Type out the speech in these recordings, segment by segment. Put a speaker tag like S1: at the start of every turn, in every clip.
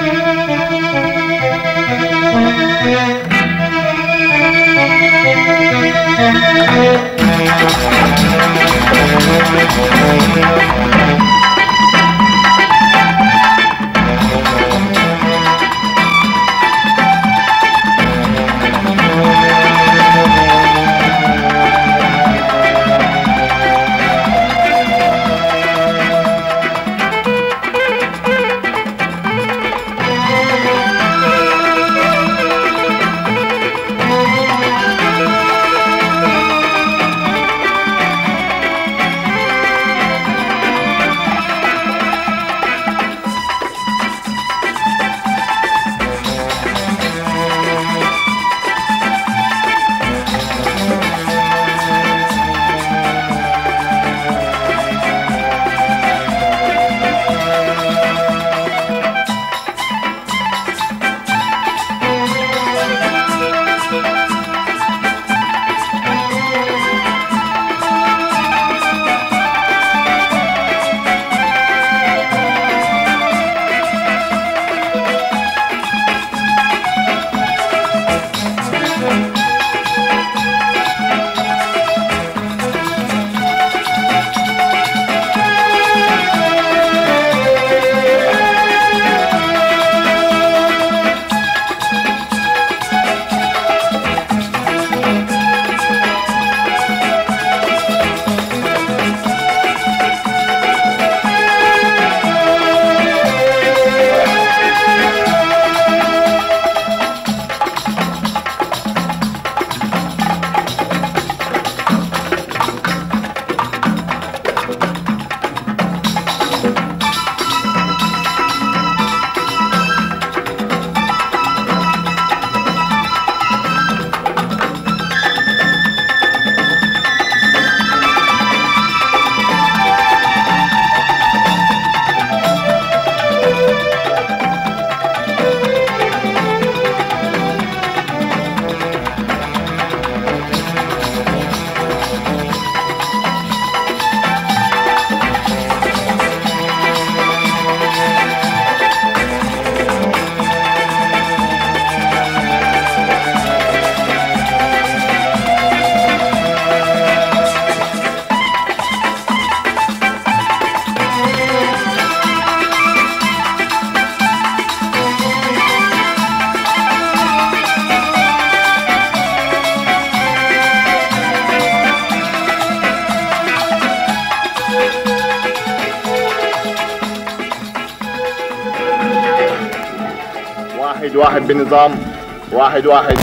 S1: واحد واحد بنظام واحد واحد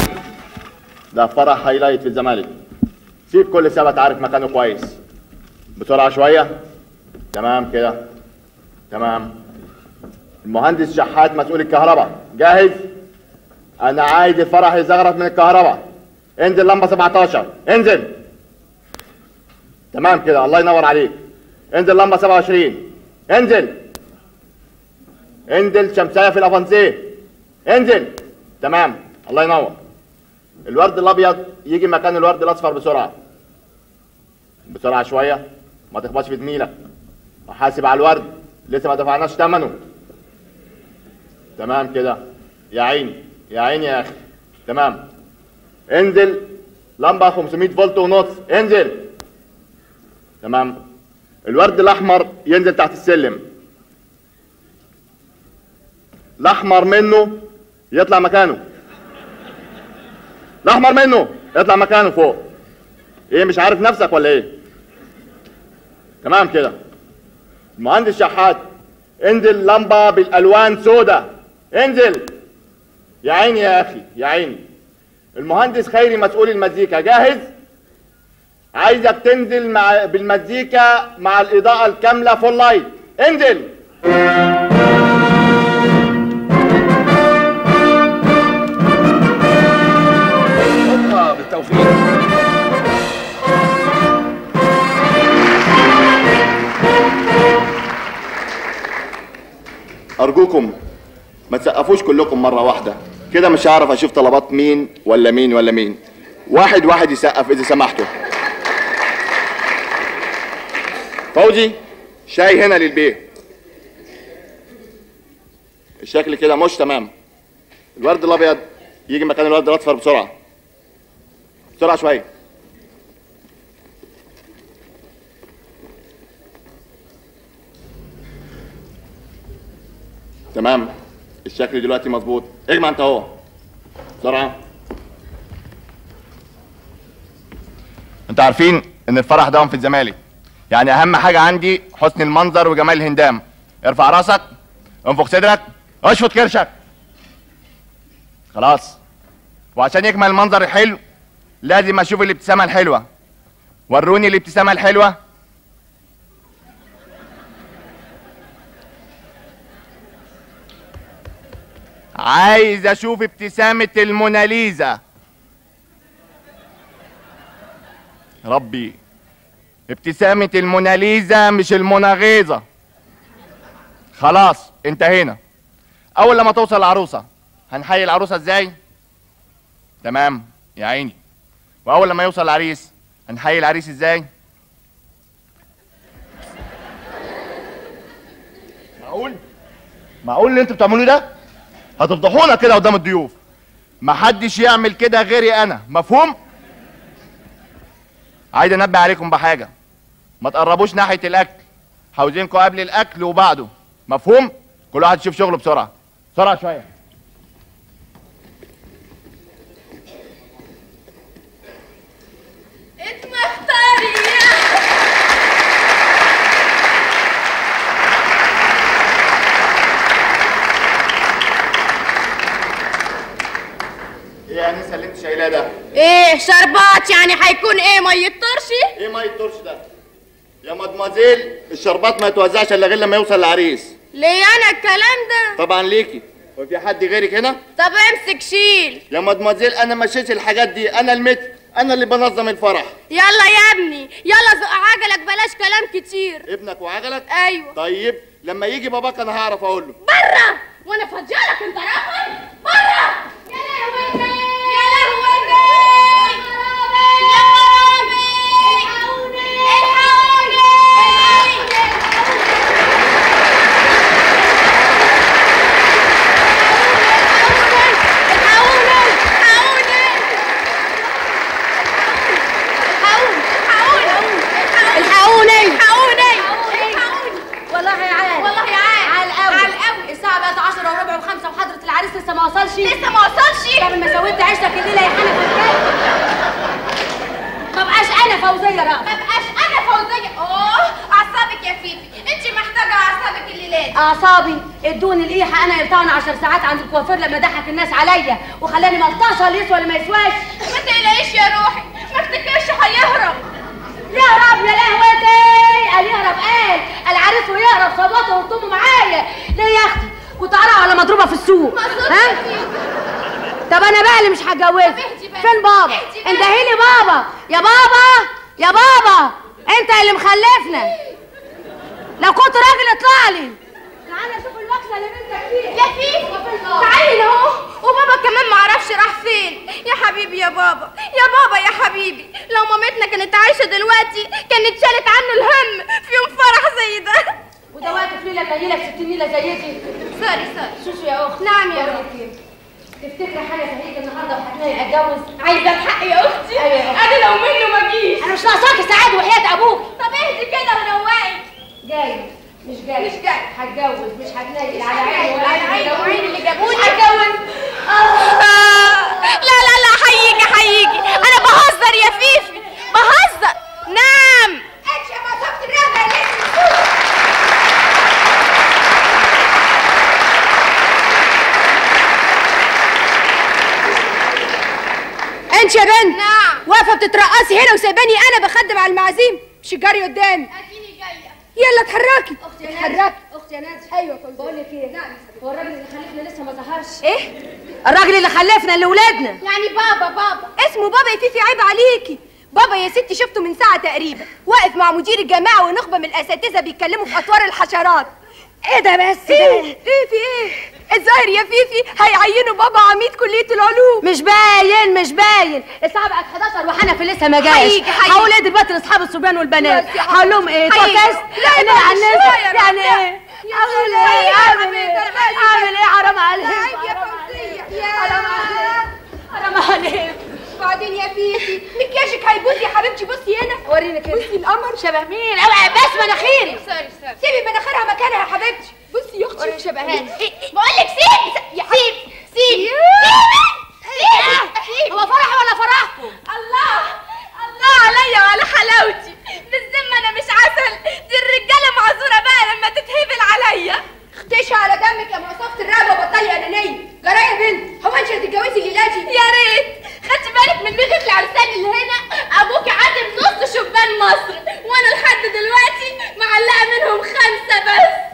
S1: ده فرح هايلايت في الزمالك سيب كل سبت عارف مكانه كويس بسرعة شوية تمام كده تمام المهندس شحات مسؤول الكهرباء جاهز انا عايز الفرح يزغرط من الكهرباء انزل لمبة 17 انزل تمام كده الله ينور عليك انزل لمبة 27 انزل انزل شمسية في الافانسيه انزل تمام الله ينور الورد الابيض يجي مكان الورد الاصفر بسرعه بسرعه شويه ما تخبطش في زميلك وحاسب على الورد لسه ما دفعناش ثمنه تمام كده يا عيني يا عيني يا اخي تمام انزل لمبه 500 فولت ونص انزل تمام الورد الاحمر ينزل تحت السلم الاحمر منه يطلع مكانه الاحمر منه يطلع مكانه فوق ايه مش عارف نفسك ولا ايه تمام كده المهندس شحات انزل لمبه بالالوان سودا انزل يا عيني يا اخي يا عيني المهندس خيري مسؤول المزيكا جاهز عايزك تنزل مع بالمزيكا مع الاضاءه الكامله فول لايت انزل
S2: الله بالتوفيق
S1: ارجوكم ما تسقفوش كلكم مره واحده كده مش هعرف اشوف طلبات مين ولا مين ولا مين واحد واحد يسقف اذا سمحتوا فوزي شاي هنا للبيه الشكل كده مش تمام الورد الابيض يجي مكان الورد الاصفر بسرعه بسرعه شويه تمام الشكل دلوقتي مظبوط اجمع انت اهو بسرعه انت عارفين ان الفرح ده في الزمالك يعني اهم حاجه عندي حسن المنظر وجمال الهندام ارفع راسك انفخ صدرك اشفط كرشك خلاص وعشان يكمل المنظر الحلو لازم اشوف الابتسامه الحلوه وروني الابتسامه الحلوه عايز اشوف ابتسامه الموناليزا ربي ابتسامة الموناليزا مش الموناغيزا خلاص انتهينا اول لما توصل العروسة هنحيي العروسة ازاي تمام يا عيني واول لما يوصل العريس هنحيي العريس ازاي معقول معقول اللي انتوا بتعملوه ده هتفضحونا كده قدام الضيوف محدش يعمل كده غيري انا مفهوم عايز انبه عليكم بحاجه ما تقربوش ناحيه الاكل عاوزينكم قبل الاكل وبعده مفهوم كل واحد يشوف شغله بسرعه بسرعه شويه
S3: اتمختاري
S1: ايه يا انسه اللي انت شايلاه ده
S3: ايه شربات يعني هيكون ايه ميه طرشي
S1: ايه ما الترش ده يا مدمزيل الشربات ما يتوزعش الا غير لما يوصل العريس
S3: ليه انا الكلام ده
S1: طبعا ليكي وفي حد غيرك هنا
S3: طب امسك شيل
S1: يا مدمزيل انا مشيت الحاجات دي انا المتر انا اللي بنظم الفرح
S3: يلا يا ابني يلا زق عجلك بلاش كلام كتير
S1: ابنك وعجلك
S3: ايوه
S1: طيب لما يجي باباك انا هعرف اقول له
S3: بره وانا فاضيالك انت راخر بره يا لهوي يا لهوي يا خرابي الحقوني الحقوني الحقوني الحقوني
S4: والله عال
S3: والله عال
S4: عال قوي
S3: عال قوي
S4: الساعة بقت 10 وربع وخمسة وحضرة العريس لسه ما وصلش
S3: لسه ما وصلش
S4: طب ما سويت عيشتك الليلة يا حنفي ازاي؟ ما بقاش أنا فوزية
S3: ما
S4: رأى
S3: بقاش انا فوزيه اوه اعصابك يا فيفي انت محتاجه اعصابك الليلات
S4: أعصابي ادوني الإيحة أنا يرتعني 10 ساعات عند الكوافير لما ضحك الناس عليا وخلاني ملطشة اللي يسوى اللي ما يسواش
S3: ما تقلقيش يا روحي ما افتكرش هيهرب
S4: يهرب يا لهوتي قال يهرب قال العريس ويهرب صباته وارتموا معايا ليه يا اختي كنت قرعه ولا مضروبه في السوق ها طب انا بقى اللي مش هتجوزك
S3: اهدي بقى.
S4: فين بابا
S3: اهدي بقى.
S4: اندهيلي بابا يا بابا يا بابا انت اللي مخلفنا لو كنت راجل اطلع لي تعالى شوف المكسه اللي بنتك فيها
S3: يا فيفي تعالي اهو وبابا كمان ما عرفش راح فين يا حبيبي يا بابا يا بابا يا حبيبي لو مامتنا كانت عايشه دلوقتي كانت شالت عنه الهم في يوم فرح زي ده
S4: وده وقت في ليله لك 60 ليله زي دي
S3: سوري سوري
S4: شوشو يا اخت
S3: نعم يا
S4: بقول
S3: روح.
S4: لك ايه تفتكري حاجه زي النهارده وهتلاقي اتجوز
S3: عايزه الحق يا اختي
S4: أيوة يا أختي.
S3: انا لو منه ما جيش
S4: انا مش ناقصاكي سعاد وحياه ابوك
S3: طب اهدي كده وروقي
S4: جاي مش جاي
S3: مش جاي.
S4: هتجوز مش هتنيل على
S3: على
S4: عيني
S3: عيني على عيني وعيني اللي جابوني
S4: مش هتجوز
S3: لا لا لا هيجي هيجي انا بهزر يا فيفي بهزر نعم انت يا مصابة الرغبة اللي
S4: انت يا بنت
S3: نعم.
S4: واقفه بتترقصي هنا وسايباني انا بخدم على المعازيم مش جري قدامي
S3: اديني جايه
S4: يلا اتحركي
S3: اختي يا
S4: اتحركي
S3: نادي اختي يا نادي
S4: ايوه بقول لك ايه نعم هو الراجل اللي خلفنا لسه ما ظهرش
S3: ايه
S4: الراجل اللي خلفنا اللي ولادنا
S3: يعني بابا بابا اسمه بابا يا فيفي عيب عليكي بابا يا ستي شفته من ساعة تقريبا واقف مع مدير الجامعة ونخبة من الأساتذة بيتكلموا في أطوار الحشرات
S4: ايه ده بس
S3: ايه ايه في ايه الظاهر يا فيفي هيعينوا بابا عميد كلية العلوم
S4: مش باين مش باين الساعة بقت 11 وحنفي لسه ما جاش
S3: هيجي- هيجي.
S4: هقول ايه دلوقتي لاصحاب الصبيان والبنات
S3: بس يا
S4: هقول لهم ايه
S3: هيجي.
S4: توكس
S3: لا يا
S4: إننا
S3: بابا،
S4: عننا
S3: شوية
S4: يعني
S3: بقى.
S4: ايه اعمل ايه اعمل ايه اعمل ايه حرام عليك
S3: عيب يا فوزية
S4: حرام عليك حرام عليك
S3: بعدين يا فيفي مكياجك هيبوظ يا حبيبتي بصي هنا
S4: وريني كده
S3: بصي القمر
S4: شبه مين اوعى بس مناخيري
S3: سوري سوري سيبي مناخيرها مكانها يا حبيبتي بصي يا
S4: وريني
S3: اختي
S4: شبهان
S3: بقول لك سيبي يا سيب سيب سيب
S4: هو فرح ولا فرحكم
S3: الله الله عليا وعلى حلاوتي بالذمة انا مش عسل دي الرجالة معذورة بقى لما تتهبل عليا اختشي على دمك يا مقصفة الرقبة وبطلي انانية جرى يا بنت هو انت هتتجوزي الليلة يا ريت خدت بالك من بيت العرسان اللي هنا ابوك عازم نص شبان مصر وانا لحد دلوقتي معلقة منهم خمسة بس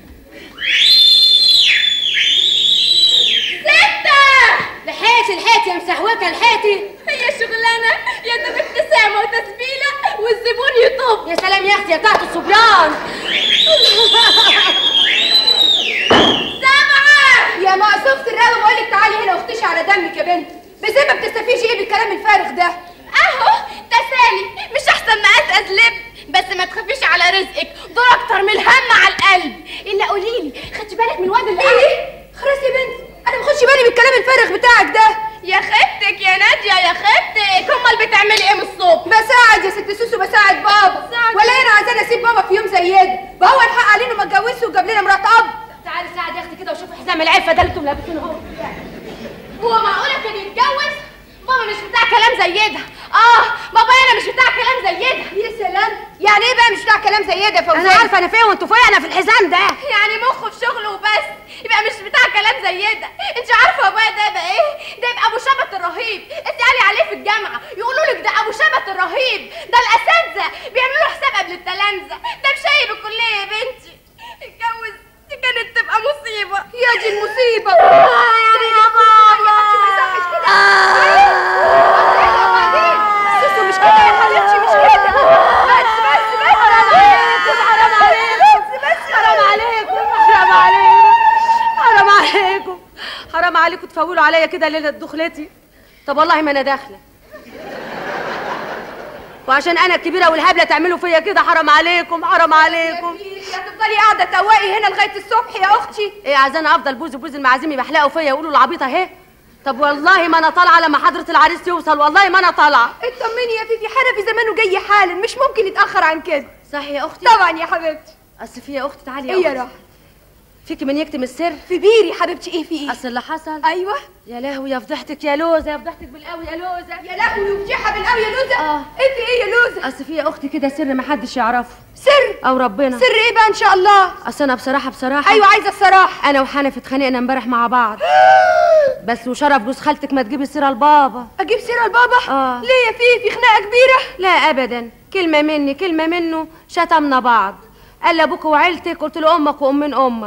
S3: ستة
S4: لحقتي لحقتي يا مسهوكه لحقتي
S3: هي شغلانة يا دوب ابتسامة وتسبيلة والزبون يطب
S4: يا سلام يا اختي يا بتاعت الصبيان
S3: سامعة يا مقصوفة الرقبة بقول لك تعالي هنا واختشي على دمك يا بنت بس ما بتستفيش ايه بالكلام الفارغ ده اهو تسالي مش احسن ما اتقز لب بس ما تخافيش على رزقك دور اكتر من الهم على القلب الا قولي لي خدتي بالك من الواد اللي ايه خلاص يا بنت انا ما خدش بالي من الكلام الفارغ بتاعك ده يا خيبتك يا ناديه يا خيبتك امال بتعملي ايه من الصبح بساعد يا ست سوسو بساعد بابا ولا انا عايزاني اسيب بابا في يوم زي ده ما هو الحق عليه انه ما اتجوزش وجاب لنا مرات اب
S4: تعالي ساعد يا اختي كده وشوفي حزام العفه ده اللي انتم لابسينه اهو
S3: هو معقولة كان يتجوز؟ بابا مش بتاع كلام زي ده اه بابا انا مش بتاع كلام زي ده يا سلام يعني ايه بقى مش بتاع كلام زي ده يا فوزية
S4: انا عارفه انا فين وانتوا فين انا في الحزام ده
S3: يعني مخه في شغله وبس يبقى مش بتاع كلام زي ده انت عارفه ابويا ده يبقى ايه ده يبقى ابو شبت الرهيب اسالي عليه في الجامعه يقولوا لك ده ابو شبت الرهيب ده الاساتذه بيعملوا له حساب قبل التلامذه ده مشايب الكليه يا بنتي اتجوز دي كانت تبقى مصيبه يا دي المصيبه يا بابا ما يصحش كده سيسو مش كده يا حبيبتي مش كده بس بس بس
S4: حرام عليكم حرام عليكم حرام عليكم حرام عليكم حرام عليكم حرام عليكم تفولوا عليا كده ليله دخلتي طب والله ما انا داخله وعشان انا الكبيره والهبله تعملوا فيا كده حرام عليكم حرام عليكم
S3: هتفضلي قاعده تواقي هنا لغايه الصبح يا اختي
S4: ايه عايزاني افضل بوز بوز المعازيم يبحلقوا فيا يقولوا العبيطه اهي طب والله ما انا طالعه لما حضره العريس يوصل والله ما انا طالعه
S3: اطمني يا فيفي حنفي زمانه جاي حالا مش ممكن يتاخر عن كده
S4: صح يا اختي
S3: طبعا يا حبيبتي
S4: اصل في يا اختي تعالي يا
S3: ايه يا
S4: اختي
S3: روح
S4: فيكي من يكتم السر
S3: في بيري حبيبتي ايه في ايه
S4: اصل اللي حصل
S3: ايوه
S4: يا لهوي يا فضحتك يا لوزه يا فضحتك بالقوي يا لوزه
S3: يا لهوي وفضيحه بالقوي يا لوزه
S4: آه.
S3: ايه في ايه يا لوزه
S4: اصل في يا اختي كده سر ما حدش يعرفه
S3: سر
S4: او ربنا
S3: سر ايه بقى ان شاء الله
S4: اصل انا بصراحه بصراحه
S3: ايوه عايزه الصراحه
S4: انا وحنفي اتخانقنا امبارح مع بعض بس وشرف جوز خالتك ما تجيبي سيره لبابا
S3: اجيب سيره لبابا
S4: آه.
S3: ليه يا فيفي خناقه كبيره
S4: لا ابدا كلمه مني كلمه منه شتمنا بعض قال لي ابوك وعيلتك قلت له امك وام من امك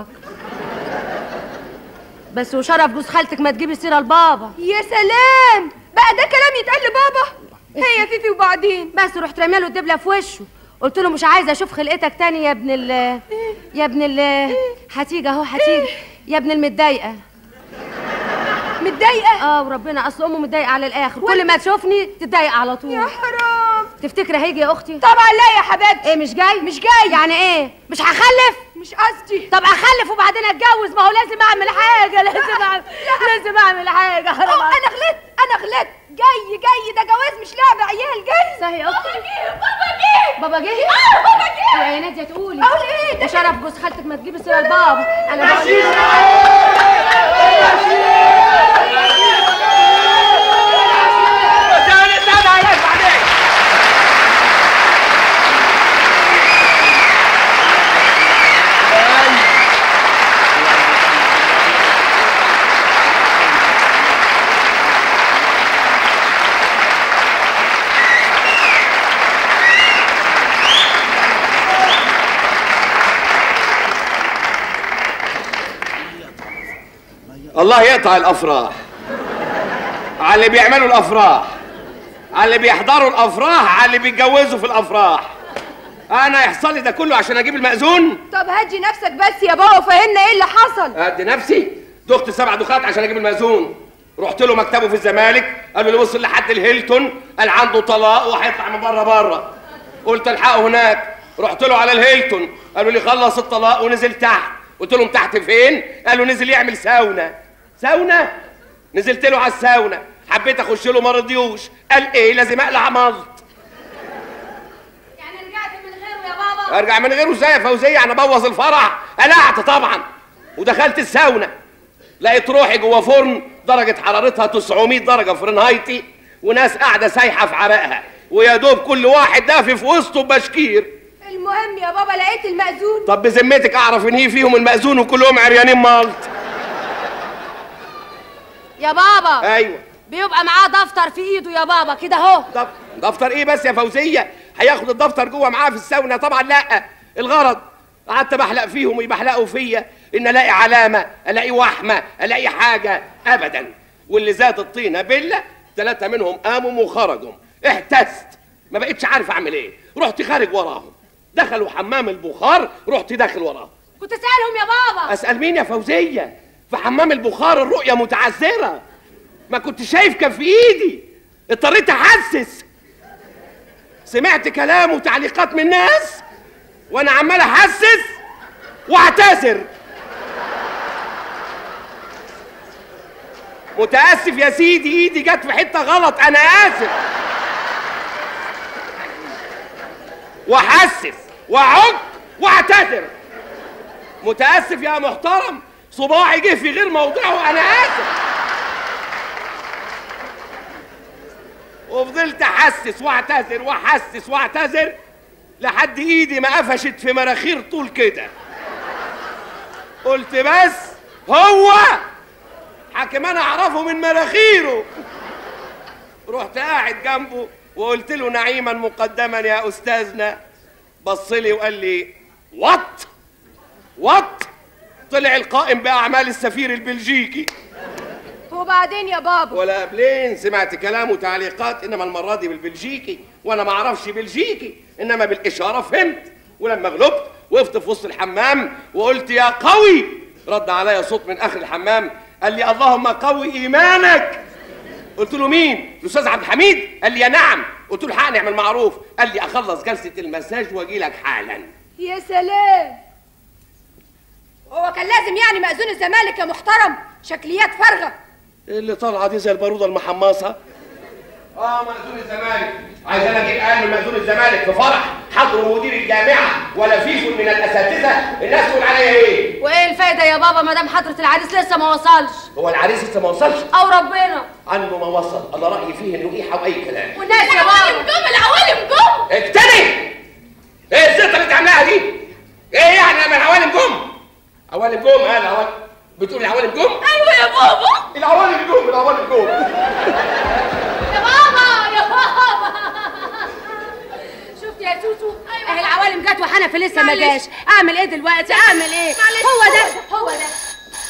S4: بس وشرف جوز خالتك ما تجيبي سيره لبابا
S3: يا سلام بقى ده كلام يتقال لبابا هي يا فيفي وبعدين
S4: بس رحت راميه له الدبله في وشه قلت له مش عايزه اشوف خلقتك تاني يا ابن ال يا ابن ال هتيجي اهو هتيجي يا ابن المتضايقه
S3: متضايقه
S4: اه وربنا اصل امه متضايقه على الاخر كل ما تشوفني تتضايق على
S3: يا
S4: طول
S3: حرام
S4: تفتكري هيجي يا اختي
S3: طبعا لا يا حبيبتي
S4: ايه مش جاي
S3: مش جاي
S4: يعني ايه مش هخلف
S3: مش قصدي
S4: طب اخلف وبعدين اتجوز ما هو لازم اعمل حاجه لازم اعمل لازم اعمل حاجه حرام
S3: اه
S4: عليك.
S3: انا غلطت انا غلطت جاي جاي ده جواز مش لعبه عيال جاي
S4: صحيح يا اختي
S3: بابا جه
S4: بابا جه
S3: اه بابا جه
S4: يا ناديه تقولي
S3: اقول ايه ده
S4: وشرف جوز خالتك ما تجيبي سيره لبابا انا بقول
S2: تعالى تعالى عليك بعدين الله يقطع الافراح على اللي بيعملوا الافراح على اللي بيحضروا الافراح على اللي بيتجوزوا في الافراح انا يحصل لي ده كله عشان اجيب المأذون
S3: طب هدي نفسك بس يا بابا وفهمنا ايه اللي حصل
S2: ادي نفسي دخت سبع دخات عشان اجيب المأذون رحت له مكتبه في الزمالك قالوا لي وصل لحد الهيلتون قال عنده طلاق وهيطلع من بره بره قلت الحقه هناك رحت له على الهيلتون قالوا لي خلص الطلاق ونزل تحت قلت لهم تحت فين قالوا نزل يعمل ساونا ساونا نزلت له على الساونا حبيت اخش له ما رضيوش قال ايه لازم اقلع ملط
S4: يعني رجعت من غيره يا بابا
S2: ارجع من غيره ازاي يا فوزيه انا بوظ الفرح قلعت طبعا ودخلت الساونا لقيت روحي جوه فرن درجه حرارتها 900 درجه فرنهايتي وناس قاعده سايحه في عرقها ويا دوب كل واحد دافي في وسطه بشكير
S4: المهم يا بابا لقيت المأذون
S2: طب بذمتك اعرف ان هي فيهم المأذون وكلهم عريانين مالط
S4: يا بابا
S2: ايوه
S4: بيبقى معاه دفتر في ايده يا بابا كده اهو
S2: دف... دفتر ايه بس يا فوزيه هياخد الدفتر جوه معاه في الساونا طبعا لا الغرض قعدت بحلق فيهم ويبحلقوا فيا ان الاقي علامه الاقي وحمه الاقي حاجه ابدا واللي زاد الطينه بله ثلاثه منهم قاموا وخرجوا احتست ما بقتش عارف اعمل ايه رحت خارج وراهم دخلوا حمام البخار رحت داخل وراهم
S4: كنت سألهم يا بابا
S2: اسال مين يا فوزيه في حمام البخار الرؤيه متعذره ما كنت شايف كان في ايدي اضطريت احسس سمعت كلام وتعليقات من الناس وانا عمال احسس واعتذر متاسف يا سيدي ايدي جت في حته غلط انا اسف واحسس واعك واعتذر متاسف يا محترم صباعي جه في غير موضعه انا اسف وفضلت احسس واعتذر واحسس واعتذر لحد ايدي ما قفشت في مناخير طول كده قلت بس هو حكم انا اعرفه من مناخيره رحت قاعد جنبه وقلت له نعيما مقدما يا استاذنا بص لي وقال لي وات وات طلع القائم باعمال السفير البلجيكي
S4: وبعدين يا بابا
S2: ولا قبلين سمعت كلام وتعليقات انما المره دي بالبلجيكي وانا ما اعرفش بلجيكي انما بالاشاره فهمت ولما غلبت وقفت في وسط الحمام وقلت يا قوي رد عليا صوت من اخر الحمام قال لي اللهم قوي ايمانك قلت له مين الاستاذ عبد الحميد قال لي يا نعم قلت له حقني اعمل معروف قال لي اخلص جلسه المساج واجي لك حالا
S4: يا سلام هو كان لازم يعني مأذون الزمالك يا محترم شكليات فارغة
S2: اللي طالعه دي زي الباروده المحمصه اه مأذون الزمالك عايز انا اجيب قال من مأذون الزمالك في فرح حضروا مدير الجامعه ولا فيش من الاساتذه الناس تقول عليا ايه
S4: وايه الفايدة يا بابا ما دام حضرة العريس لسه ما وصلش
S2: هو العريس لسه ما وصلش
S4: او ربنا
S2: عنه ما وصل انا رايي فيه انه ايحاء واي كلام
S4: والناس يا
S3: العوالم
S4: بابا
S3: جم العوالم جم
S2: اجتني ايه الزيطه اللي انت عاملاها دي ايه يعني لما العوالم جم عوالم جم اه العوالم بتقول العوالم جم
S3: ايوه يا بابا
S2: العوالم جم العوالم جم
S4: يا بابا يا بابا شفت يا سوسو اهي العوالم جت وحنفي لسه ما
S3: معلش.
S4: جاش اعمل ايه دلوقتي اعمل ايه
S3: معلش.
S4: هو ده هو ده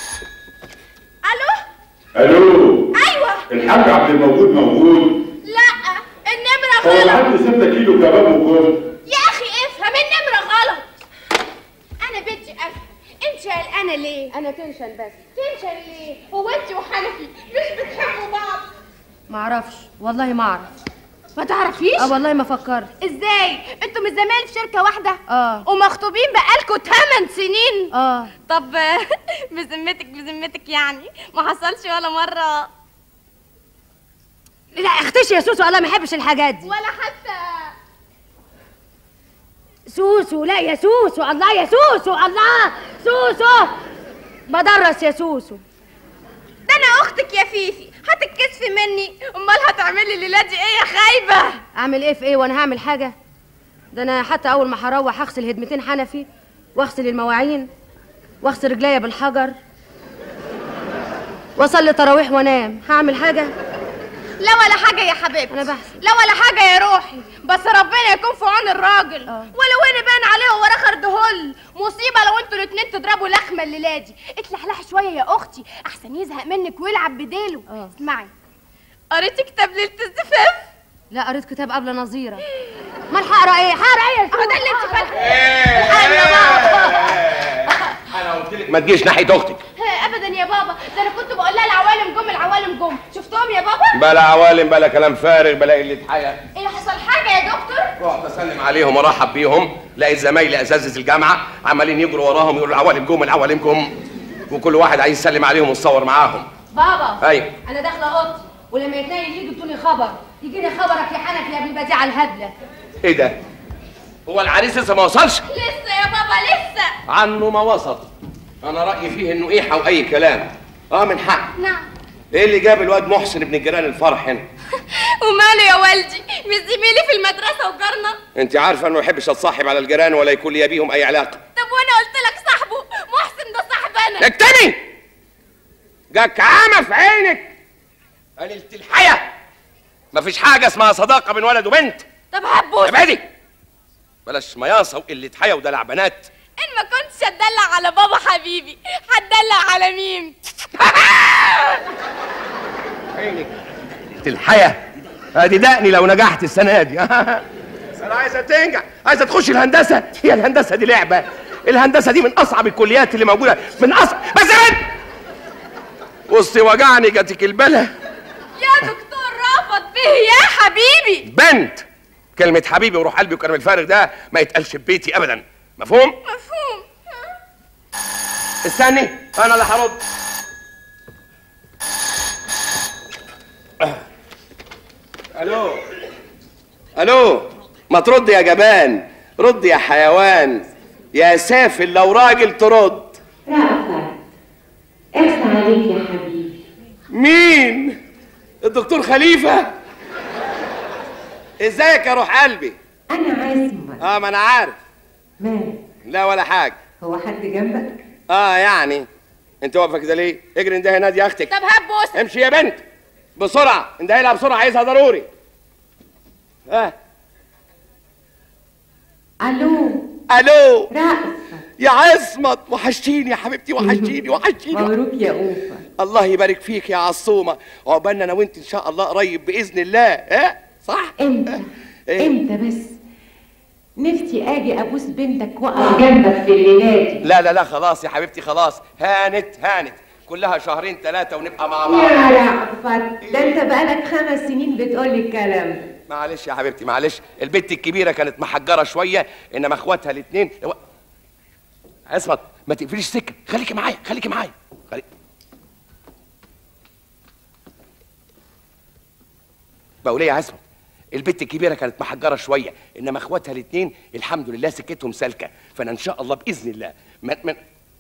S3: الو
S5: الو
S3: ايوه
S5: الحاج عبد الموجود موجود
S3: لا النمره
S5: هو
S3: غلط
S5: الحاج 6 كيلو كباب وكفته
S3: يا اخي افهم النمره غلط انا بدي افهم انت قلقانه ليه
S4: انا تنشن بس
S3: تنشن ليه هو انت وحنفي مش بتحبوا بعض
S4: معرفش والله ما اعرف
S3: ما تعرفيش
S4: اه والله ما فكرت
S3: ازاي انتوا مش زمايل في شركه واحده
S4: اه.
S3: ومخطوبين بقالكوا 8 سنين
S4: اه
S3: طب بذمتك بذمتك يعني ما حصلش ولا مره
S4: لا اختشي يا سوسو الله ما يحبش الحاجات دي
S3: ولا حتى
S4: سوسو لا يا سوسو الله يا سوسو الله سوسو بدرس يا سوسو
S3: ده انا اختك يا فيفي هتتكسفي مني امال هتعملي الليله دي ايه يا خايبه
S4: اعمل ايه في ايه وانا هعمل حاجه ده انا حتى اول ما هروح هغسل هدمتين حنفي واغسل المواعين واغسل رجليا بالحجر واصلي تراويح وانام هعمل حاجه
S3: لا ولا حاجه يا حبيبتي
S4: أنا بحسب.
S3: لا ولا حاجه يا روحي بس ربنا يكون في عون الراجل
S4: آه.
S3: ولو ان بان عليه وراه خردهول مصيبه لو انتوا الاتنين تضربوا لخمه الليله دي اتلحلح شويه يا اختي احسن يزهق منك ويلعب بديله
S4: آه.
S3: اسمعي قريتي كتاب ليله الزفاف
S4: لا قريت كتاب قبل نظيره امال هقرا ايه هقرا ايه يا
S3: اه ده اللي انت
S4: هقرا.
S3: فاكره
S2: انا قلت لك ما تجيش ناحيه اختك
S3: ابدا يا بابا ده انا كنت بقول لها العوالم جم العوالم جم شفتهم يا بابا
S2: بلا عوالم بلا كلام فارغ بلا قله حياه
S3: ايه حصل حاجه يا دكتور
S2: رحت اسلم عليهم وارحب بيهم لقيت زمايلي اساتذه الجامعه عمالين يجروا وراهم يقولوا العوالم جم العوالم جم وكل واحد عايز يسلم عليهم ويتصور معاهم
S4: بابا
S2: أيوة.
S4: انا داخله اوضتي ولما يتنين يجي تقولي خبر يجيني خبرك يا حنفي يا ابن البديعه الهبله
S2: ايه ده هو العريس لسه ما وصلش
S3: لسه يا بابا لسه
S2: عنه ما وصل انا رايي فيه انه ايحة واي كلام اه من حق
S3: نعم
S2: ايه اللي جاب الواد محسن ابن الجيران الفرح هنا
S3: وماله يا والدي مش زميلي في المدرسة وجارنا
S2: انت عارفه انه ما يحبش اتصاحب على الجيران ولا يكون لي بيهم اي علاقه
S3: طب وانا قلت لك صاحبه محسن ده صاحبنا
S2: اكتمي جاك عامة في عينك قليلة الحياة مفيش حاجة اسمها صداقة بين ولد وبنت
S3: طب هبوس
S2: ابعدي بلاش مياصة وقلة حياة ودلع بنات
S3: ان ما كنتش هتدلع على بابا حبيبي هتدلع على مين
S2: عينك الحياة ادي دقني لو نجحت السنة دي بس انا عايزة تنجح عايزة تخش الهندسة هي الهندسة دي لعبة الهندسة دي من أصعب الكليات اللي موجودة من أصعب بس يا بنت وسطي وجعني جاتك البلا
S3: يا دكتور رافض به يا حبيبي
S2: بنت كلمة حبيبي وروح قلبي وكلام الفارغ ده ما يتقالش في بيتي أبدا مفهوم؟
S3: مفهوم
S2: استني أنا اللي هرد ألو ألو ما ترد يا جبان رد يا حيوان يا سافل لو راجل ترد
S6: رأفت اخس عليك يا حبيبي
S2: مين؟ الدكتور خليفة ازيك يا روح قلبي
S6: أنا عايز
S2: اه ما انا عارف
S6: مالك
S2: لا ولا حاجة
S6: هو حد جنبك؟
S2: اه يعني انت واقفه كده ليه؟ اجري انده نادي اختك
S3: طب هبوس
S2: امشي يا بنت بسرعه انده لها بسرعه عايزها ضروري اه
S6: ألو
S2: الو
S6: رأفت
S2: يا عصمت وحشتيني يا حبيبتي وحشتيني وحشتيني
S6: مبروك يا أوفا
S2: الله يبارك فيك يا عصومه عقبالنا انا وانت ان شاء الله قريب باذن الله ها صح
S6: امتى؟
S2: إيه؟
S6: امتى بس؟ نفسي اجي ابوس بنتك واقف جنبك في الليلات
S2: لا لا لا خلاص يا حبيبتي خلاص هانت هانت كلها شهرين ثلاثه ونبقى مع بعض
S6: يا رأفت ده انت بقالك خمس سنين بتقولي الكلام ده
S2: معلش يا حبيبتي معلش البت الكبيره كانت محجره شويه انما اخواتها الاثنين عصمت ما تقفليش سكه خليكي معايا خليكي معايا خلي... بقول ايه يا عصمت البت الكبيره كانت محجره شويه انما اخواتها الاثنين الحمد لله سكتهم سالكه فانا ان شاء الله باذن الله من من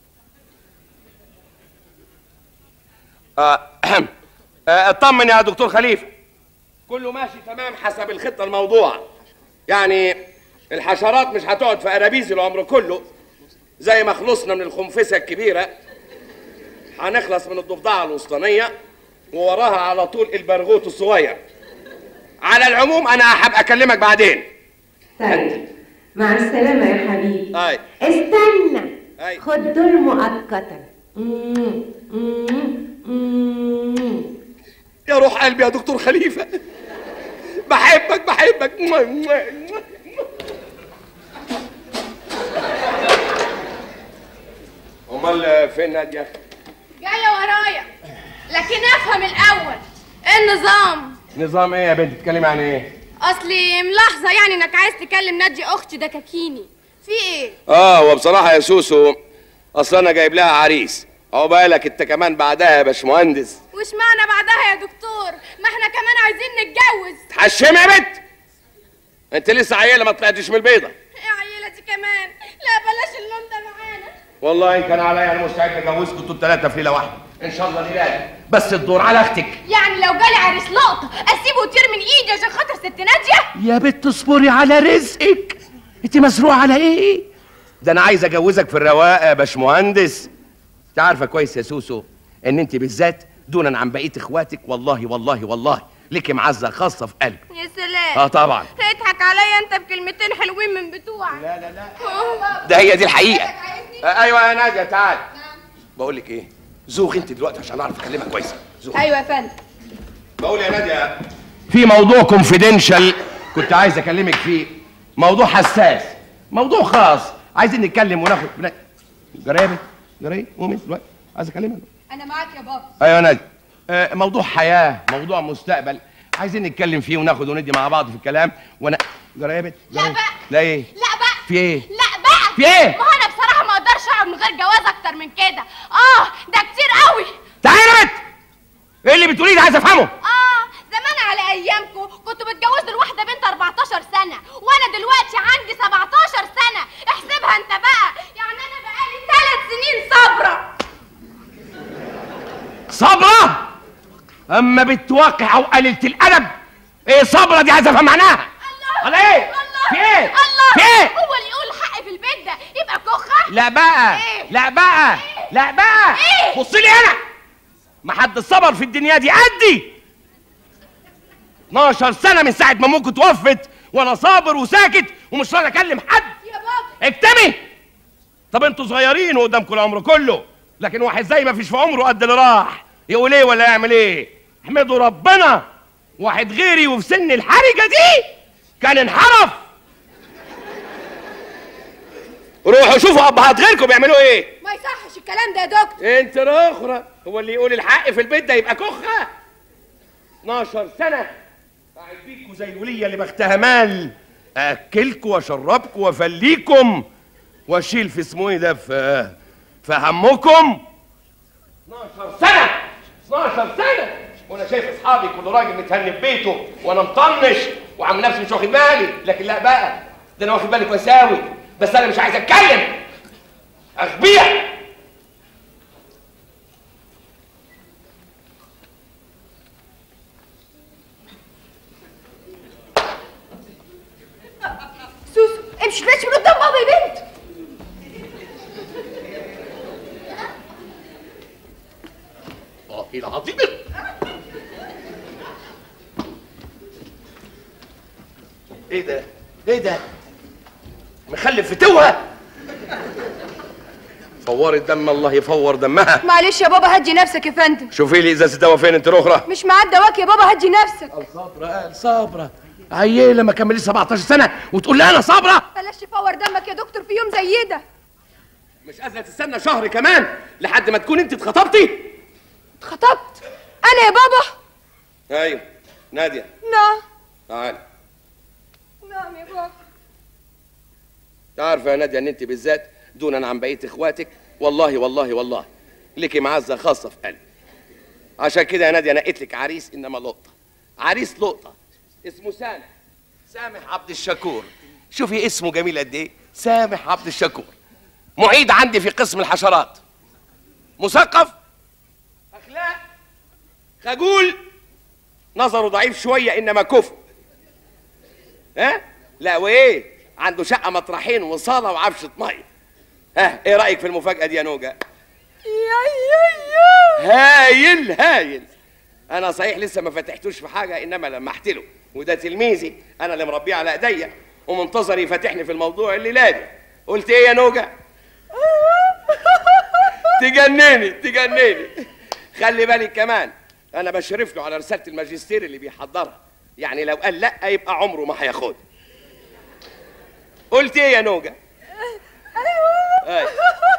S2: آه أهم. آه، اطمن يا دكتور خليفه كله ماشي تمام حسب الخطه الموضوع يعني الحشرات مش هتقعد في قرابيز العمر كله زي ما خلصنا من الخنفسه الكبيره هنخلص من الضفدعه الوسطانيه ووراها على طول البرغوث الصغير على العموم انا هبقى اكلمك بعدين
S6: طيب مع السلامة يا حبيبي
S2: اي
S6: استنى
S2: أي.
S6: خد دول مؤقتا مم، مم، مم.
S2: يا روح قلبي يا دكتور خليفه بحبك بحبك امال فين ناديه
S3: جاية ورايا لكن افهم الاول ايه النظام
S2: نظام ايه يا بنت بتتكلمي عن ايه
S3: اصلي ملاحظة يعني انك عايز تكلم نادية اختي دكاكيني في ايه
S2: اه وبصراحه يا سوسو اصل انا جايب لها عريس عقبالك انت كمان بعدها يا باشمهندس
S3: وش معنى بعدها يا دكتور ما احنا كمان عايزين نتجوز
S2: تحشمي يا بنت انت لسه عيله ما طلعتش من البيضه
S3: يا عيلة دي كمان لا بلاش اللون ده معانا
S2: والله ان كان عليا انا مستعد اجوزكم انتوا الثلاثه في ليله واحده ان شاء الله ليله بس الدور على اختك
S3: يعني لو جالي عريس لقطة اسيبه يطير من ايدي عشان خاطر ست نادية
S2: يا بنت اصبري على رزقك انت مزروعه على ايه ده انا عايز اجوزك في الرواقه يا باشمهندس انت عارفه كويس يا سوسو ان انت بالذات دونا عن بقيه اخواتك والله والله والله ليكي معزه خاصه في قلبي
S3: يا سلام
S2: اه طبعا
S3: اضحك عليا انت بكلمتين حلوين من بتوعك
S2: لا لا لا ده هي دي الحقيقه آه ايوه يا ناديه تعال بقول لك ايه زوغ انت دلوقتي عشان اعرف اكلمك كويس زوغ
S3: ايوه يا فندم
S2: بقول يا ناديه في موضوع كونفيدنشال كنت عايز اكلمك فيه موضوع حساس موضوع خاص عايزين نتكلم وناخد بنا... جرايه جرايه قومي دلوقتي عايز اكلمك
S3: انا معاك يا بابا
S2: ايوه يا ناديه آه موضوع حياه موضوع مستقبل عايزين نتكلم فيه وناخد وندي مع بعض في الكلام وانا جرايه بنت
S3: لا
S2: جراية.
S3: بقى.
S2: لا ايه
S3: لا بقى
S2: في ايه
S3: لا بقى
S2: في ايه؟
S3: ما هو انا بصراحه ما اقدرش اقعد من غير جواز اكتر من كده اه ده كتير قوي
S2: تعالي يا بنت ايه اللي بتقوليه ده عايز افهمه
S3: اه زمان على ايامكم كنتوا بتجوزوا الواحده بنت 14 سنه وانا دلوقتي عندي 17 سنه احسبها انت بقى يعني انا بقالي ثلاث سنين صابره
S2: صبرة اما بتوقع وقللت الادب ايه صبرة دي عايز افهم معناها
S3: الله
S2: على ايه
S3: الله
S2: في ايه
S3: الله
S2: في ايه
S3: هو اللي يقول حق في البيت ده يبقى كخه
S2: لا بقى
S3: إيه؟
S2: لا بقى لا بقى
S3: إيه؟
S2: بص لي هنا ما حد صبر في الدنيا دي قدي 12 سنه من ساعه ما ممكن توفت وانا صابر وساكت ومش راضي اكلم حد
S3: يا بابا
S2: اكتمي طب انتوا صغيرين وقدامكم العمر كله لكن واحد زي ما فيش في عمره قد اللي راح يقول ايه ولا يعمل ايه احمدوا ربنا واحد غيري وفي سن الحرجه دي كان انحرف روحوا شوفوا ابهات غيركم بيعملوا ايه
S4: ما يصحش الكلام ده يا دكتور
S2: انت الاخرى هو اللي يقول الحق في البيت ده يبقى كخه 12 سنه قاعد بيكوا زي الوليه اللي بختها مال اكلكوا واشربكوا وافليكم واشيل في اسمه ايه ده في في همكم 12 سنه 12 سنه وانا شايف اصحابي كل راجل متهني في بيته وانا مطنش وعامل نفسي مش واخد بالي لكن لا بقى ده انا واخد بالي كويس قوي بس انا مش عايز اتكلم اخبيع
S4: سوسو امشي بس من قدام بابا يا بنت
S2: الله العظيم ايه ده ايه ده مخلف فتوها فورت دم الله يفور دمها
S4: معلش يا بابا هدي نفسك يا فندم
S2: شوفي لي ازازه دواء فين انت الاخرى
S4: مش معاد دواك يا بابا هدي نفسك
S2: صابره قال صابره عيله ما كملش 17 سنه وتقول لي انا صابره
S4: بلاش تفور دمك يا دكتور في يوم زي ده
S2: مش قادره تستنى شهر كمان لحد ما تكون انت اتخطبتي
S4: اتخطبت انا يا بابا
S2: ايوه ناديه
S4: نعم
S2: تعالي
S4: نعم يا بابا
S2: عارفه يا ناديه ان انت بالذات دونا عن بقيه اخواتك والله والله والله ليكي معزه خاصه في قلبي عشان كده يا ناديه نقيت لك عريس انما لقطه عريس لقطه اسمه سامح سامح عبد الشكور شوفي اسمه جميل قد ايه سامح عبد الشكور معيد عندي في قسم الحشرات مثقف اخلاق خجول نظره ضعيف شويه انما كفء ها لا وايه عنده شقه مطرحين وصاله وعفشه ميه ها ايه رايك في المفاجاه دي يا نوجا هايل هايل انا صحيح لسه ما فتحتوش في حاجه انما لمحت له وده تلميذي انا اللي مربيه على ايديا ومنتظر يفتحني في الموضوع اللي لادي قلت ايه يا نوجا تجنني تجنني خلي بالك كمان انا بشرف له على رساله الماجستير اللي بيحضرها يعني لو قال لا يبقى عمره ما هياخدها قلت ايه يا نوجا ايوه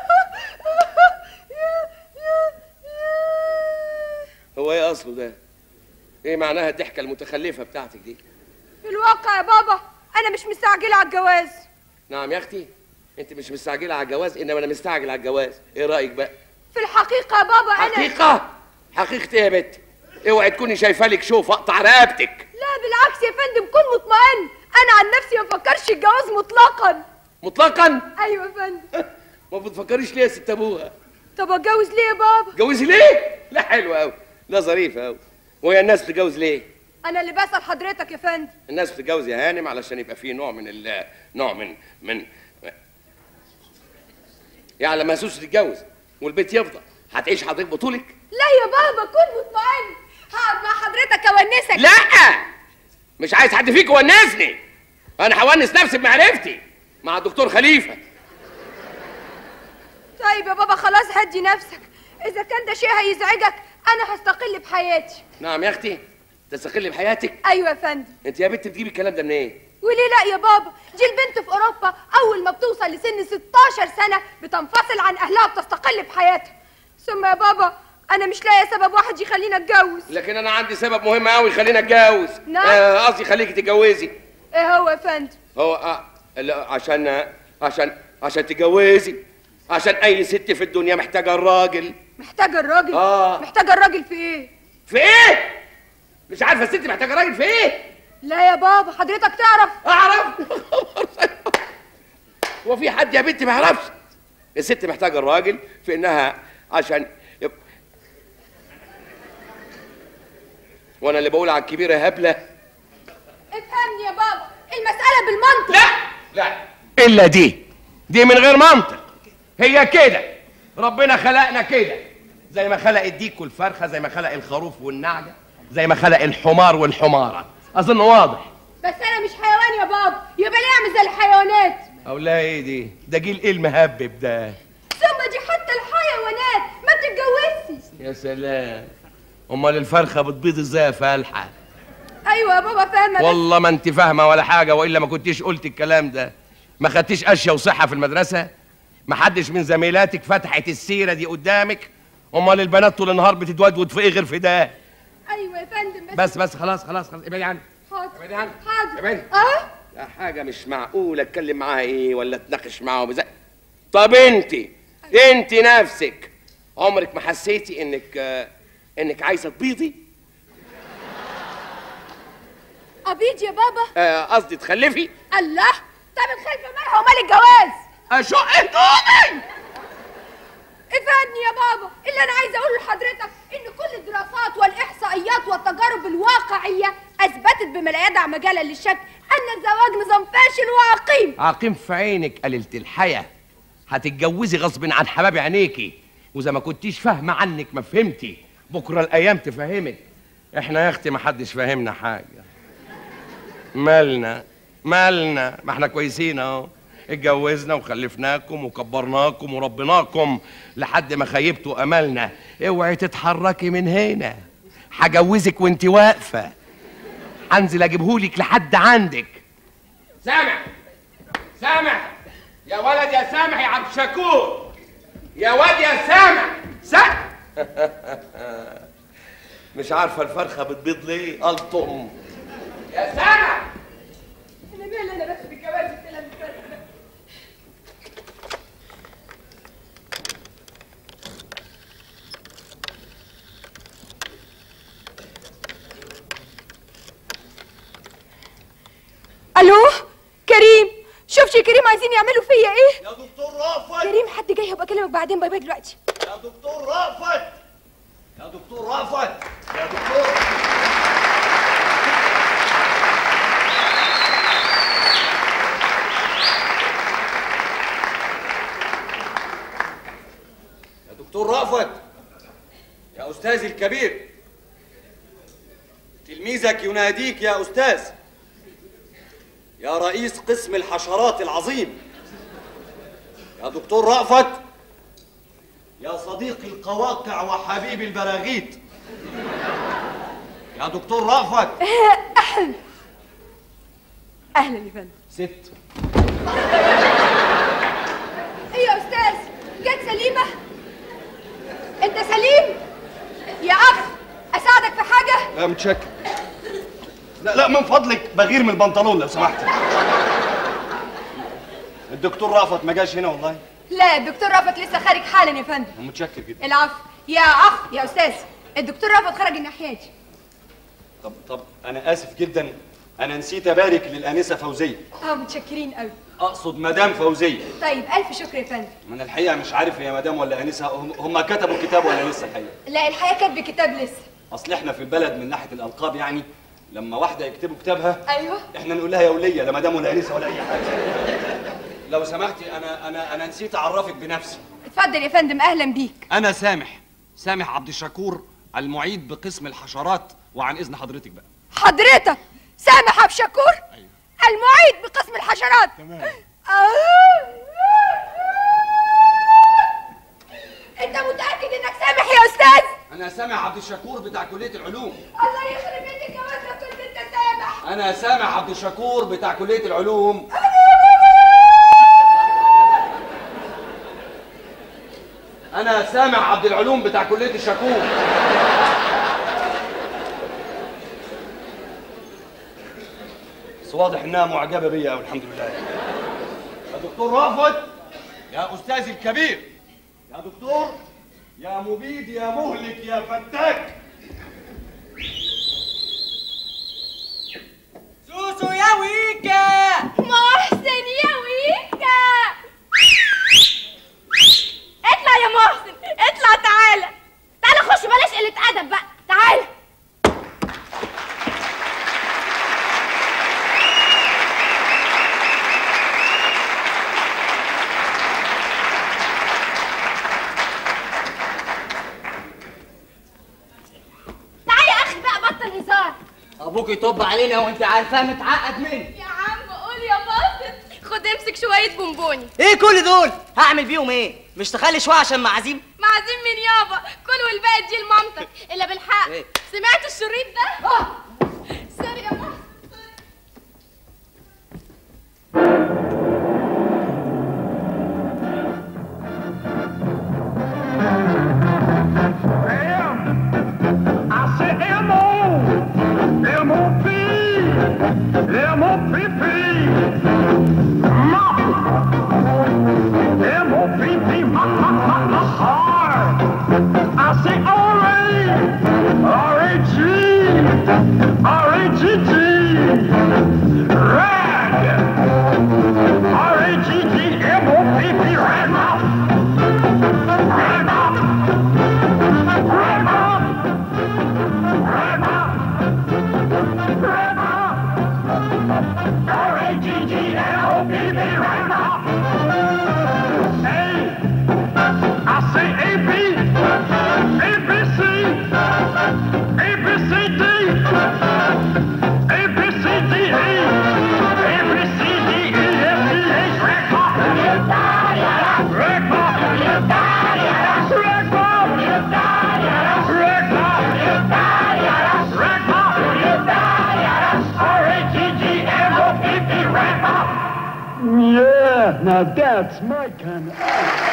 S2: هو ايه اصله ده ايه معناها الضحكه المتخلفه بتاعتك دي
S4: في الواقع يا بابا انا مش مستعجله على الجواز
S2: نعم يا اختي انت مش مستعجله على الجواز انما انا مستعجل على الجواز ايه رايك بقى
S4: في الحقيقه يا بابا انا
S2: حقيقه حقيقه ايه يا بنت اوعي تكوني شايفه لك شوف اقطع رقبتك
S4: لا بالعكس يا فندم كن مطمئن انا عن نفسي ما بفكرش الجواز مطلقا
S2: مطلقا
S4: ايوه يا فندم
S2: ما بتفكريش ليه يا ست ابوها
S4: طب اتجوز ليه يا بابا
S2: جوزي ليه لا حلوه قوي لا ظريفه قوي وهي الناس بتتجوز ليه
S4: انا اللي بسال حضرتك يا فندم
S2: الناس بتتجوز يا هانم علشان يبقى فيه نوع من ال نوع من من يعني لما سوسو تتجوز والبيت يفضى هتعيش حضرتك بطولك
S4: لا يا بابا كن مطمئن هقعد مع حضرتك اونسك
S2: لا مش عايز حد فيكم يونسني انا هونس نفسي بمعرفتي مع الدكتور خليفه
S4: طيب يا بابا خلاص هدي نفسك اذا كان ده شيء هيزعجك انا هستقل بحياتي
S2: نعم يا اختي تستقلي بحياتك
S4: ايوه يا فندم
S2: انت يا بنت بتجيبي الكلام ده منين
S4: وليه لا يا بابا دي البنت في اوروبا اول ما بتوصل لسن 16 سنه بتنفصل عن اهلها بتستقل بحياتها ثم يا بابا انا مش لاقيه سبب واحد يخليني اتجوز
S2: لكن انا عندي سبب مهم قوي يخليني اتجوز
S4: نعم.
S2: آه، قصدي يخليكي تتجوزي
S4: ايه هو يا فندم
S2: هو آه لا، عشان عشان عشان تجوزي عشان اي ست في الدنيا محتاجه الراجل
S4: محتاجه الراجل
S2: آه.
S4: محتاجه الراجل في ايه
S2: في ايه مش عارفه الست محتاجه راجل في ايه
S4: لا يا بابا حضرتك تعرف
S2: اعرف هو في حد يا بنتي ما يعرفش الست محتاجه الراجل في انها عشان يب... وانا اللي بقول على الكبيره هبله
S4: افهمني يا بابا المساله بالمنطق
S2: لا لا الا دي دي من غير منطق هي كده ربنا خلقنا كده زي ما خلق الديك والفرخه زي ما خلق الخروف والنعجه زي ما خلق الحمار والحماره اظن واضح
S4: بس انا مش حيوان يا بابا يبقى ليه اعمل زي الحيوانات
S2: او لا ايه دي ده جيل ايه المهبب ده
S4: ثم دي حتى الحيوانات ما تتجوزش
S2: يا سلام امال الفرخه بتبيض ازاي يا فالحه
S4: ايوه يا بابا فاهمه بس
S2: والله ما انت فاهمه ولا حاجه والا ما كنتيش قلت الكلام ده ما خدتيش اشياء وصحه في المدرسه ما حدش من زميلاتك فتحت السيره دي قدامك امال البنات طول النهار بتتودود في ايه غير في ده
S4: ايوه يا فندم بس,
S2: بس بس خلاص خلاص خلاص ابعدي عني
S4: حاضر
S2: ابعدي عني
S4: حاضر
S2: ابعدي
S4: اه
S2: ده حاجه مش معقوله اتكلم معاها ايه ولا اتناقش معاها ازاي طب انت انت نفسك عمرك ما حسيتي انك آه، انك عايزه تبيضي
S4: ابيض يا بابا
S2: آه، قصدي تخلفي
S4: الله طب الخلف مالها ومال الجواز
S2: اشق هدومي
S4: افهمني يا بابا اللي انا عايزه اقوله لحضرتك ان كل الدراسات والاحصائيات والتجارب الواقعيه اثبتت بما لا يدع مجالا للشك ان الزواج نظام فاشل وعقيم
S2: عقيم في عينك قليلة الحياة هتتجوزي غصب عن حباب عينيكي واذا ما كنتيش فاهمة عنك ما فهمتي بكرة الايام تفهمك احنا يا اختي ما حدش فاهمنا حاجة مالنا مالنا ما احنا كويسين اهو اتجوزنا وخلفناكم وكبرناكم وربناكم لحد ما خيبتوا املنا اوعي تتحركي من هنا هجوزك وانت واقفه هنزل اجيبهولك لحد عندك سامع سامع يا ولد يا سامع يا عبد الشكور يا واد يا سامع سامع مش عارفه الفرخه بتبيض ليه الطم يا سامع
S4: انا مالي انا بس بالجواز الكلام الفارغ ده الو كريم شوف يا كريم عايزين يعملوا فيا ايه
S7: يا دكتور رأفت
S4: كريم حد جاي هبقى اكلمك بعدين باي باي دلوقتي
S7: يا دكتور رأفت يا دكتور رأفت يا دكتور يا دكتور رأفت يا أستاذي الكبير تلميذك يناديك يا أستاذ يا رئيس قسم الحشرات العظيم يا دكتور رأفت يا صديقي القواقع وحبيب البراغيث يا دكتور رأفت
S4: اهلا يا فندم
S7: ست
S4: ايه يا استاذ جت سليمه انت سليم يا اخ اساعدك في حاجه
S7: لا متشكر لا لا من فضلك بغير من البنطلون لو سمحت الدكتور رأفت ما جاش هنا والله
S4: لا الدكتور رافت لسه خارج حالا يا فندم
S7: متشكر جدا
S4: العفو يا اخ يا استاذ الدكتور رافت خرج الناحيه دي
S7: طب طب انا اسف جدا انا نسيت ابارك للانسه فوزيه
S4: اه متشكرين قوي
S7: اقصد مدام فوزيه
S4: طيب الف شكر يا فندم
S7: من الحقيقه مش عارف هي مدام ولا انسه هم, هم كتبوا الكتاب ولا لسه الحقيقه
S4: لا الحقيقه كاتب كتاب لسه
S7: اصل احنا في البلد من ناحيه الالقاب يعني لما واحده يكتبوا كتابها
S4: ايوه
S7: احنا نقول لها يا وليه لا مدام ولا انسه ولا اي حاجه لو سمحتي انا انا انا نسيت اعرفك بنفسي
S4: اتفضل يا فندم اهلا بيك
S7: انا سامح سامح عبد الشكور المعيد بقسم الحشرات وعن اذن حضرتك بقى
S4: حضرتك سامح عبد الشكور
S7: أيوة.
S4: المعيد بقسم الحشرات
S7: تمام.
S4: انت متاكد انك سامح يا استاذ
S7: انا سامح عبد الشكور بتاع كليه العلوم
S4: الله يخرب بيت الجواز لو كنت انت سامح
S7: انا سامح عبد الشكور بتاع كليه العلوم انا سامح عبد العلوم بتاع كليه الشكور بس واضح انها معجبه بيا قوي الحمد لله يا دكتور رافت يا استاذي الكبير يا دكتور يا مبيد يا مهلك يا فتاك
S8: سوسو يا ويكا
S3: محسن يا ويكا اطلع يا محسن اطلع تعالى تعالى خش بلاش قلة أدب بقى تعالى تعالى يا أخي بقى بطل هزار
S8: ابوك يطب علينا وانت عارفاه متعقد مني
S3: يا عم قول يا باصت خد امسك شوية بونبوني
S8: ايه كل دول هعمل بيهم ايه مش تخلي شويه عشان معازيم
S3: معزوم من يابا كل والباقي دي لمامتك الا بالحق
S8: إيه؟
S3: سمعت الشريط ده اه سوري يا ماما
S9: Yeah, now that's my kind of.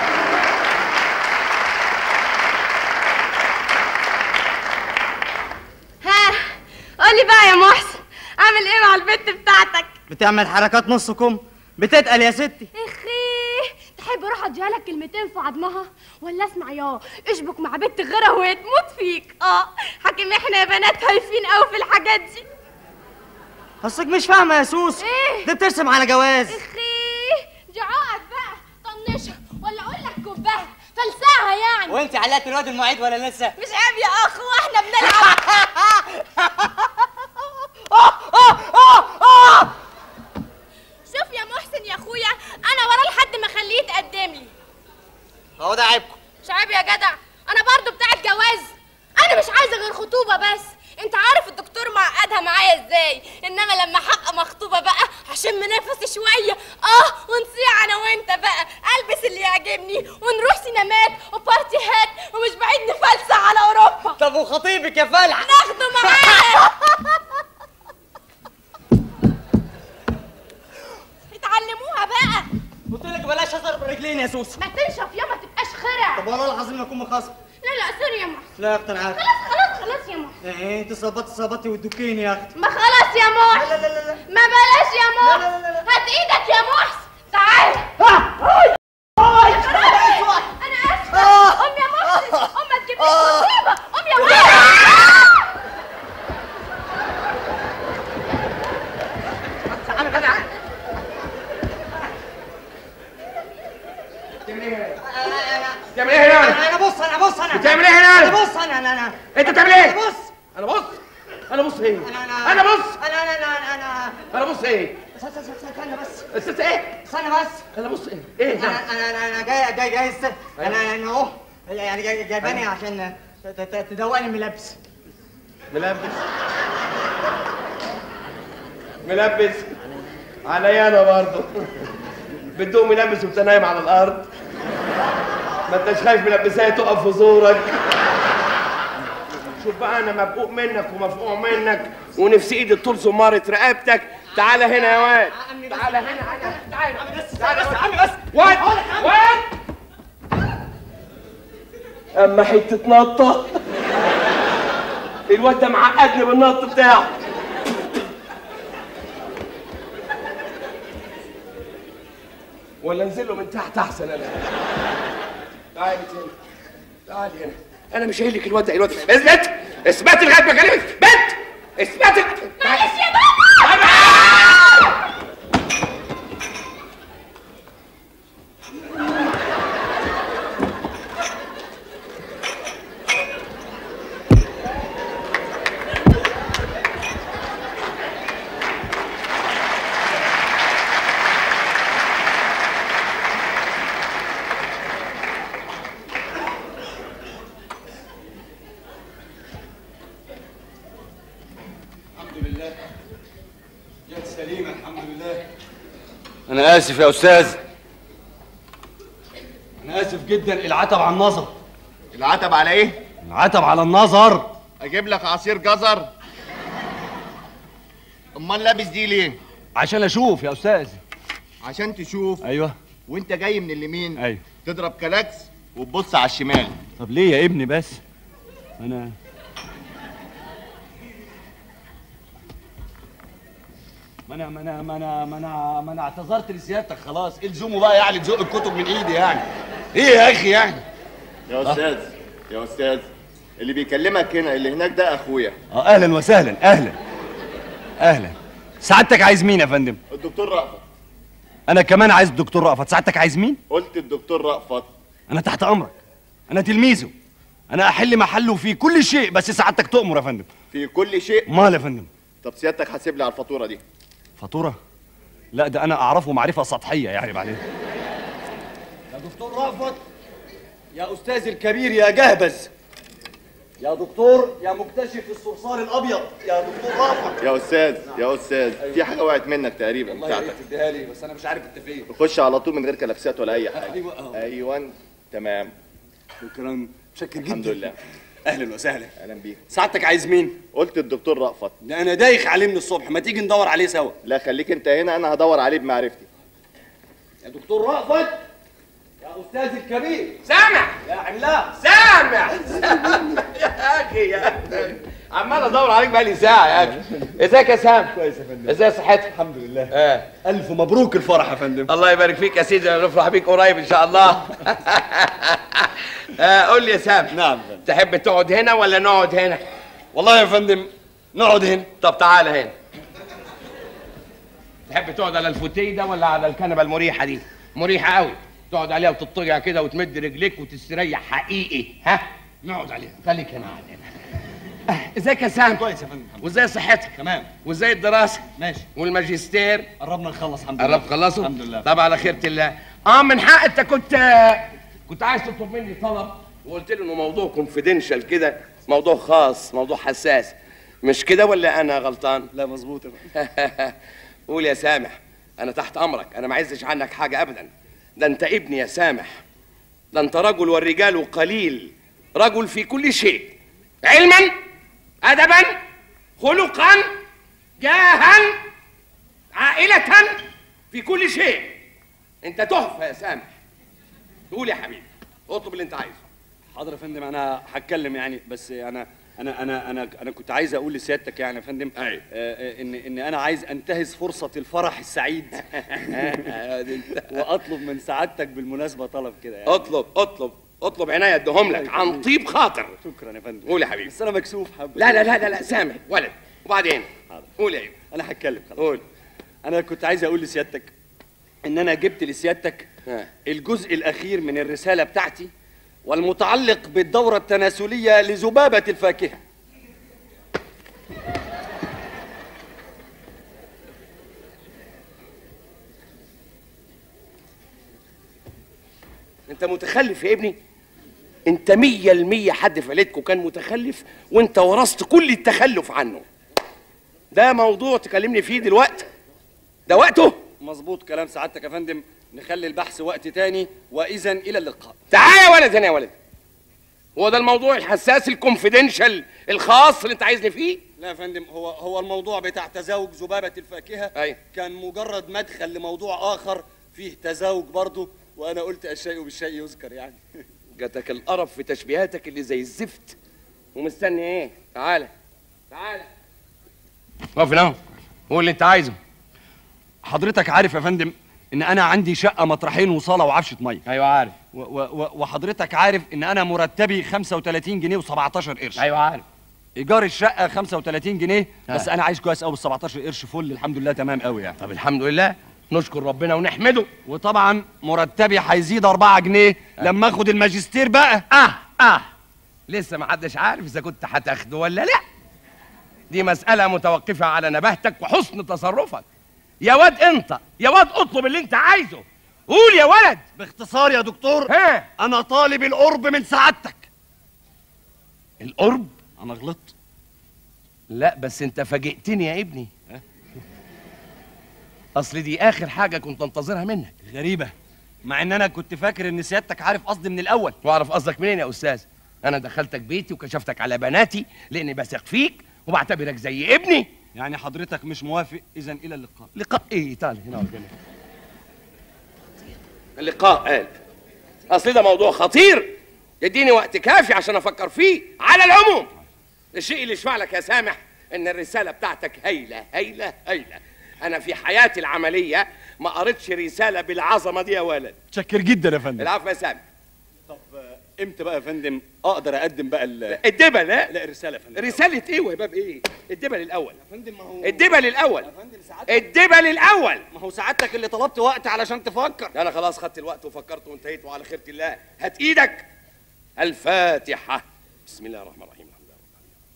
S3: ها قولي بقى يا محسن اعمل ايه مع البت بتاعتك
S8: بتعمل حركات نص كم بتتقل يا ستي
S3: اخي تحب اروح اديها لك كلمتين في عضمها ولا اسمع يا اشبك مع بنت غيرها وهي تموت فيك اه حكم احنا يا بنات هايفين قوي في الحاجات دي
S8: اصلك مش فاهمه يا سوس
S3: إيه؟
S8: دي بترسم على جواز
S3: اخي دي عقد بقى طنشها ولا اقول لك كبها فلسعها يعني
S8: وانت علقت الواد المعيد ولا لسه
S3: مش عيب يا اخ واحنا بنلعب شوف يا محسن يا اخويا انا ورا لحد ما اخليه يتقدم لي
S8: هو ده عيبكم
S3: مش عيب يا جدع انا برضو بتاعت جواز انا مش عايزه غير خطوبه بس انت عارف الدكتور معقدها معايا ازاي انما لما هبقى مخطوبه بقى هشم نفسي شويه اه ونصيع انا وانت بقى البس اللي يعجبني ونروح سينمات وبارتيهات ومش بعيد نفلسع على اوروبا
S8: طب وخطيبك يا فلح
S3: ناخده معانا اتعلموها بقى
S8: قلت لك بلاش اضرب رجلين يا سوس
S3: ما تنشف يا ما تبقاش خرع
S8: طب والله العظيم اكون مخاصم
S3: لا لا سوري يا محسن
S8: لا يا اختي انا عارف
S3: خلاص خلاص خلاص يا محسن
S8: ايه انت صبطت صبطتي وتدكيني يا اختي
S3: ما خلاص يا محسن
S8: لا لا لا لا
S3: ما بلاش يا محسن
S8: لا، لا، لا، لا.
S3: هات ايدك يا محسن تعال انا اسفه قوم يا محسن قوم ما تجيبليش مصيبه قوم يا محسن
S2: بتعمل ايه هنا؟
S8: انا بص انا بص انا
S2: بتعمل ايه هنا؟
S8: انا بص انا انا انا
S2: انت بتعمل ايه؟
S8: انا بص
S2: انا بص انا بص ايه؟
S8: انا انا
S2: انا بص
S8: انا انا انا انا
S2: انا بص ايه؟
S8: س- س- س- استنى بس
S2: استنى ايه؟
S8: استنى بس
S2: انا بص ايه؟ ايه ده؟
S8: انا انا انا انا جاي جاي جاي است- انا انا اهو يعني جاي جايباني عشان ت- ت- ت- تدوقني ملبس
S2: ملبس ملبس عليا انا برضه بتدوق ملبس وانت نايم على الارض ما انتش خايف ملبسها تقف في زورك شوف بقى انا مبقوق منك ومفقوع منك ونفسي ايدي طول زمارة رقبتك تعالى هنا يا واد تعالى هنا تعالى تعالى
S8: بس
S2: تعالى
S8: بس
S2: بس.
S8: عمي بس
S2: واد واد اما حته نطه الواد ده معقدني بالنط بتاعه ولا انزل له من تحت احسن انا تعالي هنا تعالي هنا انا مش قايل لك الواد ده الواد ده اثبت اثبت لغايه ما اكلمك بنت اثبت
S3: معلش يا بابا
S7: الحمد لله جت سليمة الحمد لله أنا آسف يا أستاذ أنا آسف جدا العتب على النظر
S1: العتب على ايه؟
S7: العتب على النظر
S1: اجيب لك عصير جزر امال لابس دي ليه؟
S7: عشان أشوف يا أستاذ
S1: عشان تشوف
S7: أيوه
S1: وانت جاي من اليمين
S7: أيوه
S1: تضرب كلاكس وتبص على الشمال
S7: طب ليه يا ابني بس أنا ما انا ما انا ما انا ما انا ما انا اعتذرت لسيادتك خلاص الزموا بقى يعني تزق الكتب من ايدي يعني ايه يا اخي يعني
S1: يا استاذ يا استاذ اللي بيكلمك هنا اللي هناك ده اخويا
S7: اه اهلا وسهلا اهلا اهلا سعادتك عايز مين يا فندم
S1: الدكتور رأفت
S7: انا كمان عايز الدكتور رأفت سعادتك عايز مين
S1: قلت الدكتور رأفت
S7: انا تحت امرك انا تلميذه انا احل محله في كل شيء بس سعادتك تؤمر يا فندم
S1: في كل شيء
S7: مال يا فندم
S1: طب سيادتك حاسب لي على الفاتوره دي
S7: فاتوره لا ده انا اعرفه معرفه سطحيه يعني بعدين
S10: يا دكتور رأفت يا أستاذ الكبير يا جهبذ يا دكتور يا مكتشف الصرصار الأبيض يا دكتور رأفت
S1: يا استاذ يا استاذ في حاجه وقعت منك تقريبا
S10: والله يا ريت
S1: بتاعتك
S10: تديها لي بس أنا مش عارف أنت فين
S1: خش على طول من غير كلبسات ولا اي حاجه
S10: أيوة أهو.
S1: ايوه تمام
S10: شكرا متشكر جدا
S1: الحمد لله
S10: أهلا وسهلا
S1: اهلا بيك
S10: سعادتك عايز مين؟
S1: قلت الدكتور رأفت
S10: ده أنا دايخ عليه من الصبح ما تيجي ندور عليه سوا
S1: لا خليك انت هنا انا هدور عليه بمعرفتي
S10: يا دكتور رأفت يا أستاذ الكبير
S2: سامع
S10: يا عملاق
S2: سامع يا اخي يا أخي. عمال ادور عليك بقالي ساعه يا اخي ازيك يا سام
S10: كويس يا فندم
S2: ازاي صحتك
S10: الحمد لله
S2: اه
S10: ألف مبروك الفرح يا فندم
S2: الله يبارك فيك يا سيدي نفرح بيك قريب ان شاء الله آه قول لي يا سام
S10: نعم
S2: تحب تقعد هنا ولا نقعد هنا
S10: والله يا فندم نقعد هنا
S2: طب تعالى هنا تحب تقعد على الفوتيه ده ولا على الكنبه المريحه دي مريحه قوي تقعد عليها وتضطجع كده وتمد رجليك وتستريح حقيقي ها
S10: نقعد عليها
S2: خليك هنا قاعد هنا آه، ازيك يا سام
S10: كويس يا فندم
S2: وازاي صحتك
S10: تمام
S2: وازاي الدراسه
S10: ماشي
S2: والماجستير
S10: قربنا نخلص الحمد لله
S2: قربت خلصوا
S10: الحمد لله
S2: طب على خيرة الله اه من حق انت كنت كنت عايز تطلب مني طلب وقلت له انه موضوع كونفيدنشال كده موضوع خاص موضوع حساس مش كده ولا انا غلطان
S10: لا مظبوط يا فندم
S2: قول يا سامح انا تحت امرك انا ما عايزش عنك حاجه ابدا ده انت ابني يا سامح ده انت رجل والرجال قليل رجل في كل شيء علما ادبا خلقا جاها عائله في كل شيء انت تحفه يا سامح قول يا حبيبي اطلب اللي انت عايزه
S10: حاضر يا فندم انا هتكلم يعني بس انا انا انا انا انا كنت عايز اقول لسيادتك يعني يا فندم
S2: أيوة.
S10: آه، آه، ان ان انا عايز انتهز فرصه الفرح السعيد واطلب من سعادتك بالمناسبه طلب كده يعني
S2: اطلب اطلب اطلب عناية اديهم لك عن طيب خاطر
S10: شكرا يا فندم
S2: قول يا حبيبي
S10: بس انا مكسوف حبه
S2: لا لا لا لا, لا سامح ولد وبعدين قول يا ايوه
S10: انا هتكلم خلاص
S2: قول
S10: انا كنت عايز اقول لسيادتك ان انا جبت لسيادتك
S2: ها.
S10: الجزء الاخير من الرساله بتاعتي والمتعلق بالدوره التناسليه لذبابه الفاكهه
S2: انت متخلف يا ابني انت مية المية حد في عيلتكم كان متخلف وانت ورثت كل التخلف عنه ده موضوع تكلمني فيه دلوقتي ده وقته
S10: مظبوط كلام سعادتك يا فندم نخلي البحث وقت تاني واذا الى اللقاء
S2: تعال يا ولد هنا يا ولد هو ده الموضوع الحساس الكونفيدنشال الخاص اللي انت عايزني فيه
S10: لا يا فندم هو هو الموضوع بتاع تزاوج ذبابه الفاكهه
S2: أيوة.
S10: كان مجرد مدخل لموضوع اخر فيه تزاوج برضه وانا قلت الشيء بالشيء يذكر يعني
S2: جاتك القرف في تشبيهاتك اللي زي الزفت ومستني ايه تعالى تعالى اقف هنا قول اللي انت عايزه
S7: حضرتك عارف يا فندم
S10: ان انا عندي شقه مطرحين وصاله وعفشه ميه
S2: ايوه عارف
S10: و و و وحضرتك عارف ان انا مرتبي 35 جنيه و17 قرش
S2: ايوه عارف
S10: ايجار الشقه 35 جنيه بس
S2: آه.
S10: انا عايش كويس قوي بال 17 قرش فل الحمد لله تمام قوي يعني
S2: طب الحمد لله نشكر ربنا ونحمده
S10: وطبعا مرتبي هيزيد 4 جنيه لما اخد الماجستير بقى
S2: اه اه لسه ما حدش عارف اذا كنت هتاخده ولا لا دي مسألة متوقفة على نباهتك وحسن تصرفك يا واد انت يا واد اطلب اللي انت عايزه قول يا ولد
S10: باختصار يا دكتور
S2: ها
S10: انا طالب القرب من سعادتك
S2: القرب
S10: انا غلطت
S2: لا بس انت فاجئتني يا ابني اصل دي اخر حاجة كنت انتظرها منك
S10: غريبه مع ان انا كنت فاكر ان سيادتك عارف قصدي من الاول
S2: واعرف قصدك منين يا استاذ انا دخلتك بيتي وكشفتك على بناتي لاني بثق فيك وبعتبرك زي ابني
S10: يعني حضرتك مش موافق اذا الى اللقاء
S2: لقاء ايه تعال هنا قدامي اللقاء قال اصل ده موضوع خطير يديني وقت كافي عشان افكر فيه على العموم الشيء اللي يشفع لك يا سامح ان الرساله بتاعتك هايله هايله هايله انا في حياتي العمليه ما قريتش رساله بالعظمه دي يا ولد
S10: متشكر جدا يا فندم
S2: العفو يا سامح
S10: طب امتى بقى يا فندم اقدر اقدم بقى ال
S2: الدبل ها
S10: لا الرساله يا فندم
S2: رساله ايه وهباب ايه الدبل الاول
S10: يا فندم ما هو
S2: الدبل الاول
S10: يا فندم سعادتك
S2: الدبل الاول
S10: ما هو سعادتك اللي طلبت وقت علشان تفكر
S2: انا خلاص خدت الوقت وفكرت وانتهيت وعلى خيرة الله هات ايدك الفاتحة بسم الله الرحمن الرحيم الحمد لله رب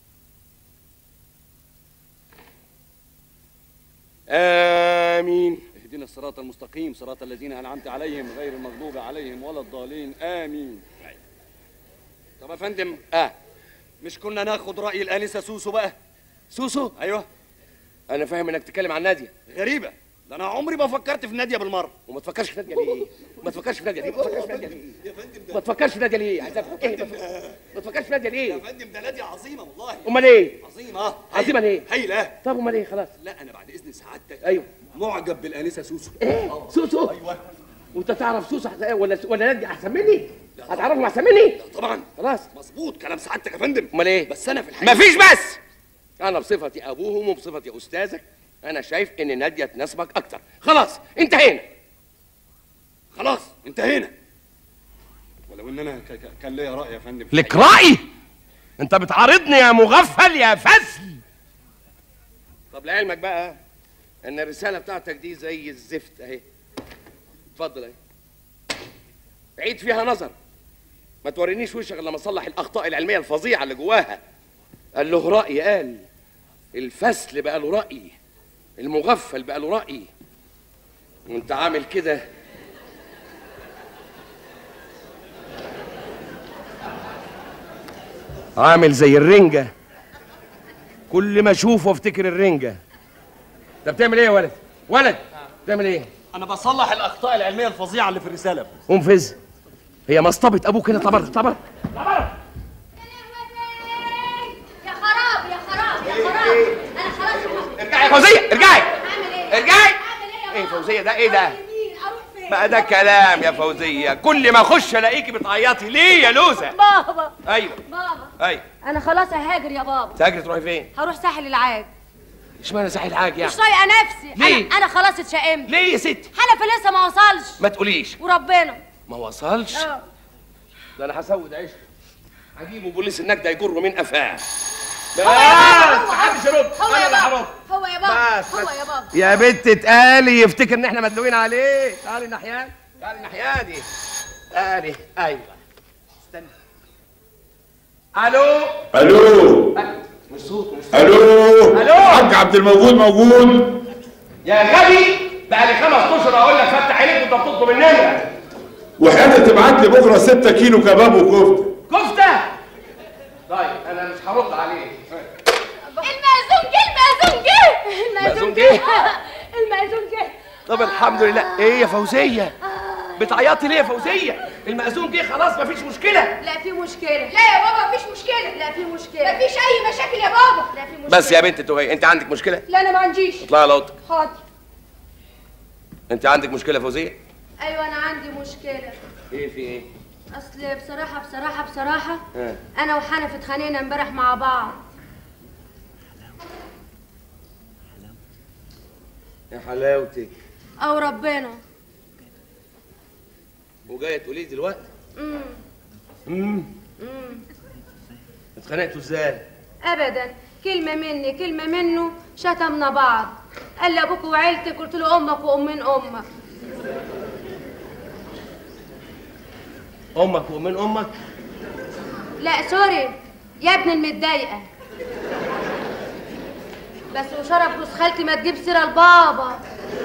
S2: العالمين آمين
S10: اهدنا الصراط المستقيم صراط الذين انعمت عليهم غير المغضوب عليهم ولا الضالين امين طب يا فندم
S2: اه
S10: مش كنا ناخد راي الانسه سوسو بقى
S2: سوسو
S10: ايوه
S2: انا فاهم انك تتكلم عن نادية
S10: غريبه ده انا عمري ما فكرت في ناديه بالمره
S2: وما تفكرش في نادية ليه ما تفكرش في نادية ليه ما تفكرش في نادية ليه ما تفكرش في نادية ليه عايز أفهم ايه ما تفكرش- ما تفكرش في نادية
S10: يا
S2: ليه
S10: فندم ده ناديه عظيمه والله
S2: امال ايه
S10: عظيمه
S2: عظيمة ليه
S10: هايله
S2: طب امال ايه خلاص
S10: لا انا بعد اذن سعادتك
S2: ايوه
S10: معجب بالانسه سوسو
S2: ايه سوسو
S10: ايوه
S2: وانت تعرف سوسو أحسن- ولا ولا نادية احسن مني هتعرفهم احسن مني
S10: طبعا
S2: خلاص
S10: مظبوط كلام سعادتك يا فندم
S2: امال ايه
S10: بس انا في الحقيقه
S2: مفيش بس انا بصفتي ابوهم وبصفتي استاذك انا شايف ان ناديه تناسبك اكتر خلاص انتهينا
S10: خلاص انتهينا ولو ان انا ك- ك- كان ليا راي يا فندم في
S2: لك راي انت بتعارضني يا مغفل يا فسل طب لعلمك بقى ان الرساله بتاعتك دي زي الزفت اهي اتفضل اهي عيد فيها نظر ما تورينيش وشك الا لما اصلح الاخطاء العلميه الفظيعه اللي جواها قال له راي قال الفسل بقى له راي المغفل بقى له راي وانت عامل كده عامل زي الرنجة كل ما اشوفه افتكر الرنجة انت بتعمل ايه يا ولد؟ ولد بتعمل ايه؟
S10: انا بصلح الاخطاء العلميه الفظيعه اللي في الرساله
S2: قوم فز هي مصطبة ابوك كده طبر طبر
S3: يا خراب يا خراب يا خراب انا خلاص يا
S2: ارجعي يا فوزية ارجعي
S3: اعمل ايه
S2: ارجعي
S3: اعمل ايه يا
S2: ايه
S3: بابا؟
S2: فوزية ده ايه ده؟
S3: مين اروح فين
S2: بقى ده كلام يا فوزية كل ما اخش الاقيكي بتعيطي ليه يا لوزة؟
S4: بابا
S2: ايوه
S4: بابا
S2: ايوه
S4: انا خلاص ههاجر يا بابا
S2: تاجري تروحي فين؟
S4: هروح ساحل العاج
S2: اشمعنى ساحل حاج يعني؟
S4: مش طايقه نفسي
S2: ليه؟
S4: انا انا خلاص اتشائمت
S2: ليه يا ستي؟
S4: حلف لسه ما وصلش
S2: ما تقوليش
S4: وربنا
S2: ما وصلش
S4: اه
S2: ده انا هسود عيش هجيبه بوليس النجدة يجره من قفاه بس
S3: هو يا بابا
S2: محدش يرد
S3: هو
S2: أنا
S3: يا
S2: اللي
S3: بابا
S2: هرد.
S3: هو يا بابا
S2: بس،
S3: هو
S2: بس.
S3: يا بابا
S2: يا بنت اتقالي يفتكر ان احنا مدلوين عليه تعالي ناحيان تعالي ناحياني تعالي ايوه استنى الو
S5: الو
S2: مش صوت مش صوت
S5: الو
S2: ألو.
S5: حاج عبد الموجود موجود
S2: يا غبي بقى لي خمس اشهر اقول لك فتح عينيك وانت بتطلب النمره
S5: وحياتي تبعت لي بكره 6 كيلو كباب وكفته
S2: كفته طيب انا مش هرد عليه
S3: المأذون جه المأذون جه
S2: المأذون جه؟
S3: المأذون جه
S2: طب الحمد لله ايه يا فوزيه بتعيطي ليه يا فوزيه المأذون جه خلاص مفيش مشكله
S3: لا في مشكلة لا يا بابا مفيش مشكلة لا في مشكلة مفيش أي مشاكل يا بابا لا في مشكلة
S2: بس يا بنت توهي انت عندك مشكله
S3: لا أنا ما عنديش
S2: اطلعي على اوضتك
S3: حاضر
S2: انت عندك مشكله يا فوزيه
S3: أيوة أنا عندي مشكلة
S2: ايه في ايه
S4: اصل بصراحه بصراحه بصراحه
S2: ها.
S4: انا وحنف اتخانقنا امبارح مع بعض
S2: يا حلاوتك
S4: او ربنا
S2: وجايه تقولي لي دلوقتي
S4: امم
S2: امم
S4: امم
S2: اتخانقتوا ازاي
S4: ابدا كلمه مني كلمه منه شتمنا بعض قال لي ابوك وعيلتك قلت له امك وامين امك
S2: امك ومن امك
S4: لا سوري يا ابن المتضايقه بس وشرف جوز خالتي ما تجيب سيره لبابا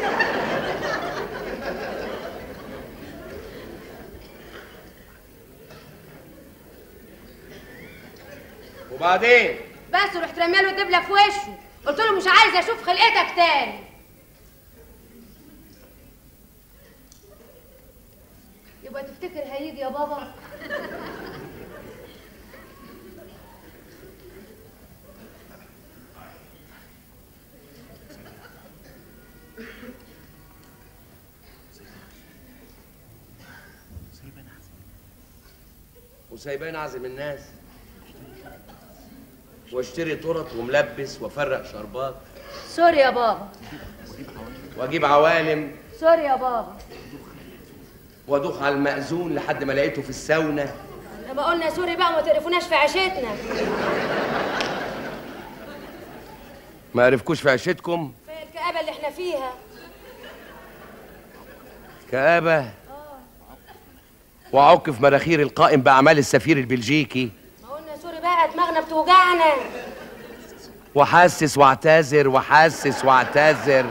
S2: وبعدين
S4: بس ورحت رميه له الدبله في وشه قلت له مش عايزه اشوف خلقتك تاني يبقى تفتكر هيجي يا بابا
S2: وسايباني اعزم الناس واشتري طرط وملبس وافرق شربات
S4: سوري يا بابا
S2: واجيب عوالم
S4: سوري يا بابا
S2: وادوخ على المأذون لحد ما لقيته في الساونا
S4: لما قلنا سوري بقى وما تقرفوناش في عيشتنا
S2: ما عرفكوش في عيشتكم
S4: في الكآبة اللي احنا فيها
S2: كآبة وعك في مراخير القائم بأعمال السفير البلجيكي
S4: ما قلنا سوري بقى دماغنا بتوجعنا
S2: وحاسس واعتذر وحاسس واعتذر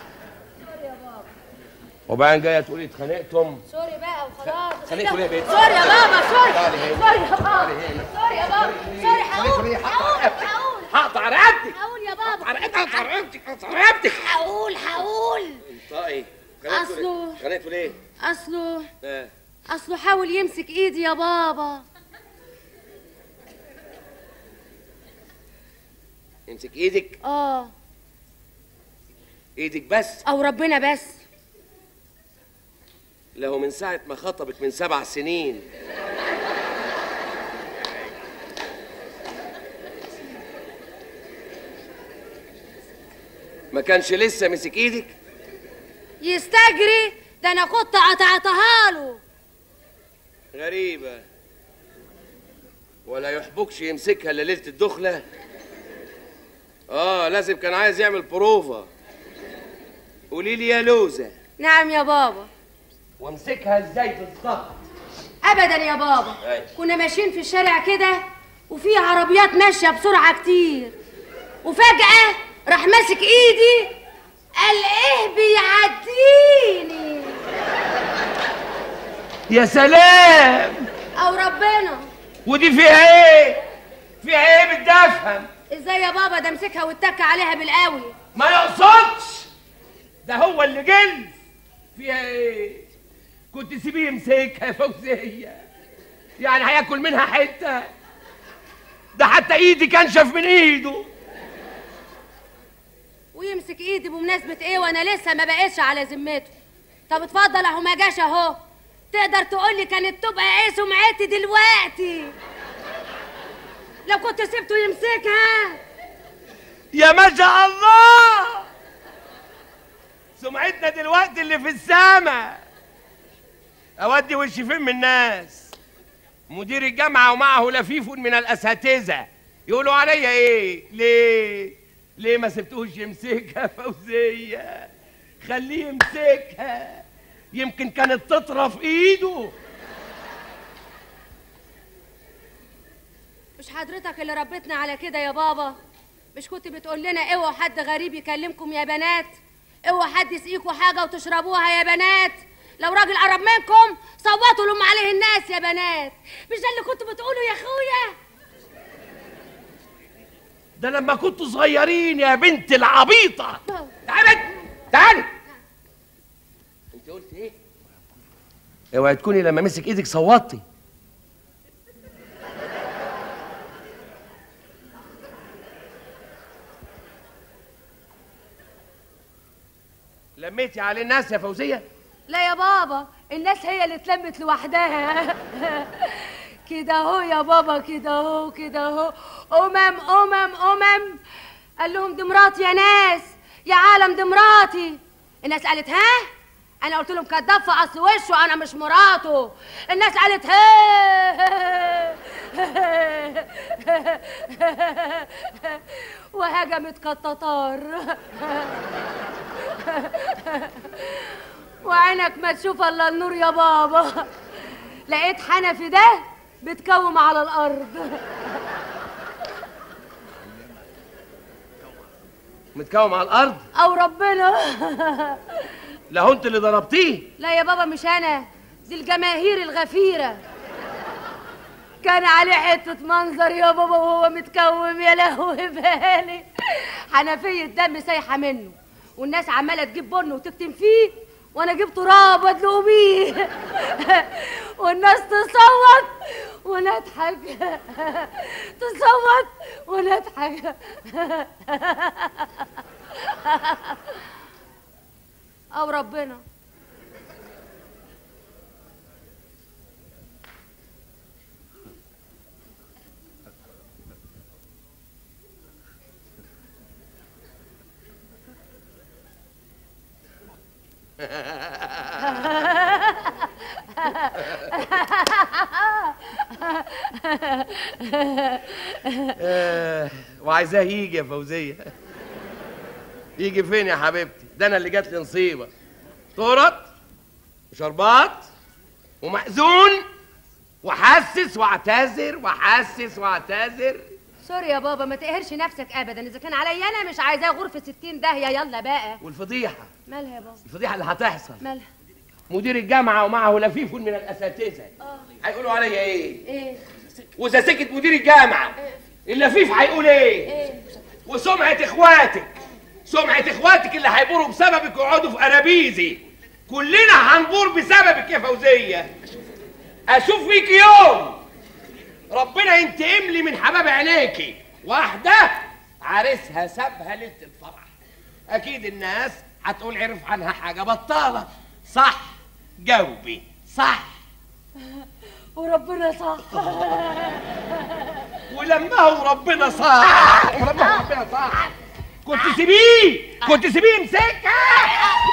S2: وبعدين جايه تقولي اتخانقتم
S4: سوري بقى وخلاص
S2: خليكوا ليه يا بنت؟
S4: سوري يا بابا سوري
S2: تعالي هنا.
S4: سوري يا بابا
S2: تعالي هنا.
S4: سوري يا بابا سوري هقول هقول هقول
S2: هقطع رقبتك
S4: هقول يا بابا
S2: هقطع رقبتك هقطع رقبتك
S4: هقول هقول
S2: انطقي
S4: أصله-
S2: خانقتوا ليه؟
S4: اصله
S2: آه.
S4: اصله حاول يمسك ايدي يا بابا
S2: امسك ايدك
S4: اه
S2: ايدك بس
S4: او ربنا بس
S2: له من ساعة ما خطبك من سبع سنين ما كانش لسه مسك ايدك
S4: يستجري ده انا كنت قطعتها له
S2: غريبة ولا يحبكش يمسكها الا ليلة الدخلة اه لازم كان عايز يعمل بروفا قولي لي يا لوزة
S4: نعم يا بابا
S2: وامسكها ازاي بالظبط
S4: ابدا يا بابا
S2: أيوة.
S4: كنا ماشيين في الشارع كده وفي عربيات ماشيه بسرعه كتير وفجاه راح ماسك ايدي قال ايه بيعديني
S2: يا سلام
S4: او ربنا
S2: ودي فيها ايه فيها ايه بدي افهم
S4: ازاي يا بابا ده مسكها واتك عليها بالقوي
S2: ما يقصدش ده هو اللي جلد فيها ايه كنت سيبيه يمسكها يا فوزية يعني هياكل منها حتة ده حتى ايدي كنشف من ايده
S4: ويمسك ايدي بمناسبه ايه وانا لسه ما بقيتش على ذمته طب اتفضل اهو ما جاش اهو تقدر تقول لي كانت تبقى ايه سمعتي دلوقتي لو كنت سبته يمسكها
S2: يا ما شاء الله سمعتنا دلوقتي اللي في السما اودي وشي فين من الناس مدير الجامعه ومعه لفيف من الاساتذه يقولوا عليا ايه ليه ليه ما سبتوش يمسكها فوزيه خليه يمسكها يمكن كانت تطرف ايده
S4: مش حضرتك اللي ربتنا على كده يا بابا مش كنت بتقول لنا اوعوا حد غريب يكلمكم يا بنات اوعوا حد يسقيكوا حاجه وتشربوها يا بنات لو راجل قرب منكم صوتوا لهم عليه الناس يا بنات مش ده اللي كنتوا بتقولوا يا اخويا
S2: ده لما كنتوا صغيرين يا بنت العبيطه تعالي تعالي انت قلت ايه اوعي تكوني لما مسك ايدك صوتي لميتي عليه الناس يا فوزيه
S4: لا يا بابا الناس هي اللي اتلمت لوحدها كده اهو يا بابا كده اهو كده اهو امم امم امم قال لهم دي مراتي يا ناس يا عالم دي مراتي الناس قالت ها انا قلت لهم كداب في اصل وشه انا مش مراته الناس قالت هي وهجمت كالتتار وعينك ما تشوف الا النور يا بابا لقيت حنفي ده بتكوم على الارض
S2: متكوم على الارض
S4: او ربنا
S2: لا هو انت اللي ضربتيه
S4: لا يا بابا مش انا دي الجماهير الغفيره كان عليه حته منظر يا بابا وهو متكوم يا لهوي بالي حنفيه دم سايحه منه والناس عماله تجيب بن وتكتم فيه وانا اجيب تراب وادلقه بيه والناس تصوت وانا اضحك تصوت وانا اضحك او ربنا
S2: آه، وعايزاه يجي يا فوزيه يجي فين يا حبيبتي ده انا اللي جات لي نصيبه تورط وشربات ومأذون وحسس واعتذر وحسس واعتذر
S4: سوري يا بابا ما تقهرش نفسك ابدا اذا كان عليا انا مش عايزاه غرفه 60 داهيه يلا بقى
S2: والفضيحه
S4: مالها يا بابا
S2: الفضيحه اللي هتحصل
S4: مالها
S2: مدير الجامعه ومعه لفيف من الاساتذه هيقولوا عليا ايه
S4: ايه
S2: واذا سكت مدير الجامعه اللفيف هيقول ايه
S4: ايه
S2: وسمعه اخواتك سمعه اخواتك اللي هيبوروا بسببك ويقعدوا في ارابيزي كلنا هنبور بسببك يا فوزيه اشوف فيك يوم ربنا ينتقم لي من حباب عينيكي واحده عريسها سابها ليله الفرح اكيد الناس هتقول عرف عنها حاجه بطاله صح جاوبي صح
S4: وربنا صح
S2: ولمه ربنا صح ولمه ربنا صح كنت سيبيه كنت سيبيه يمسكها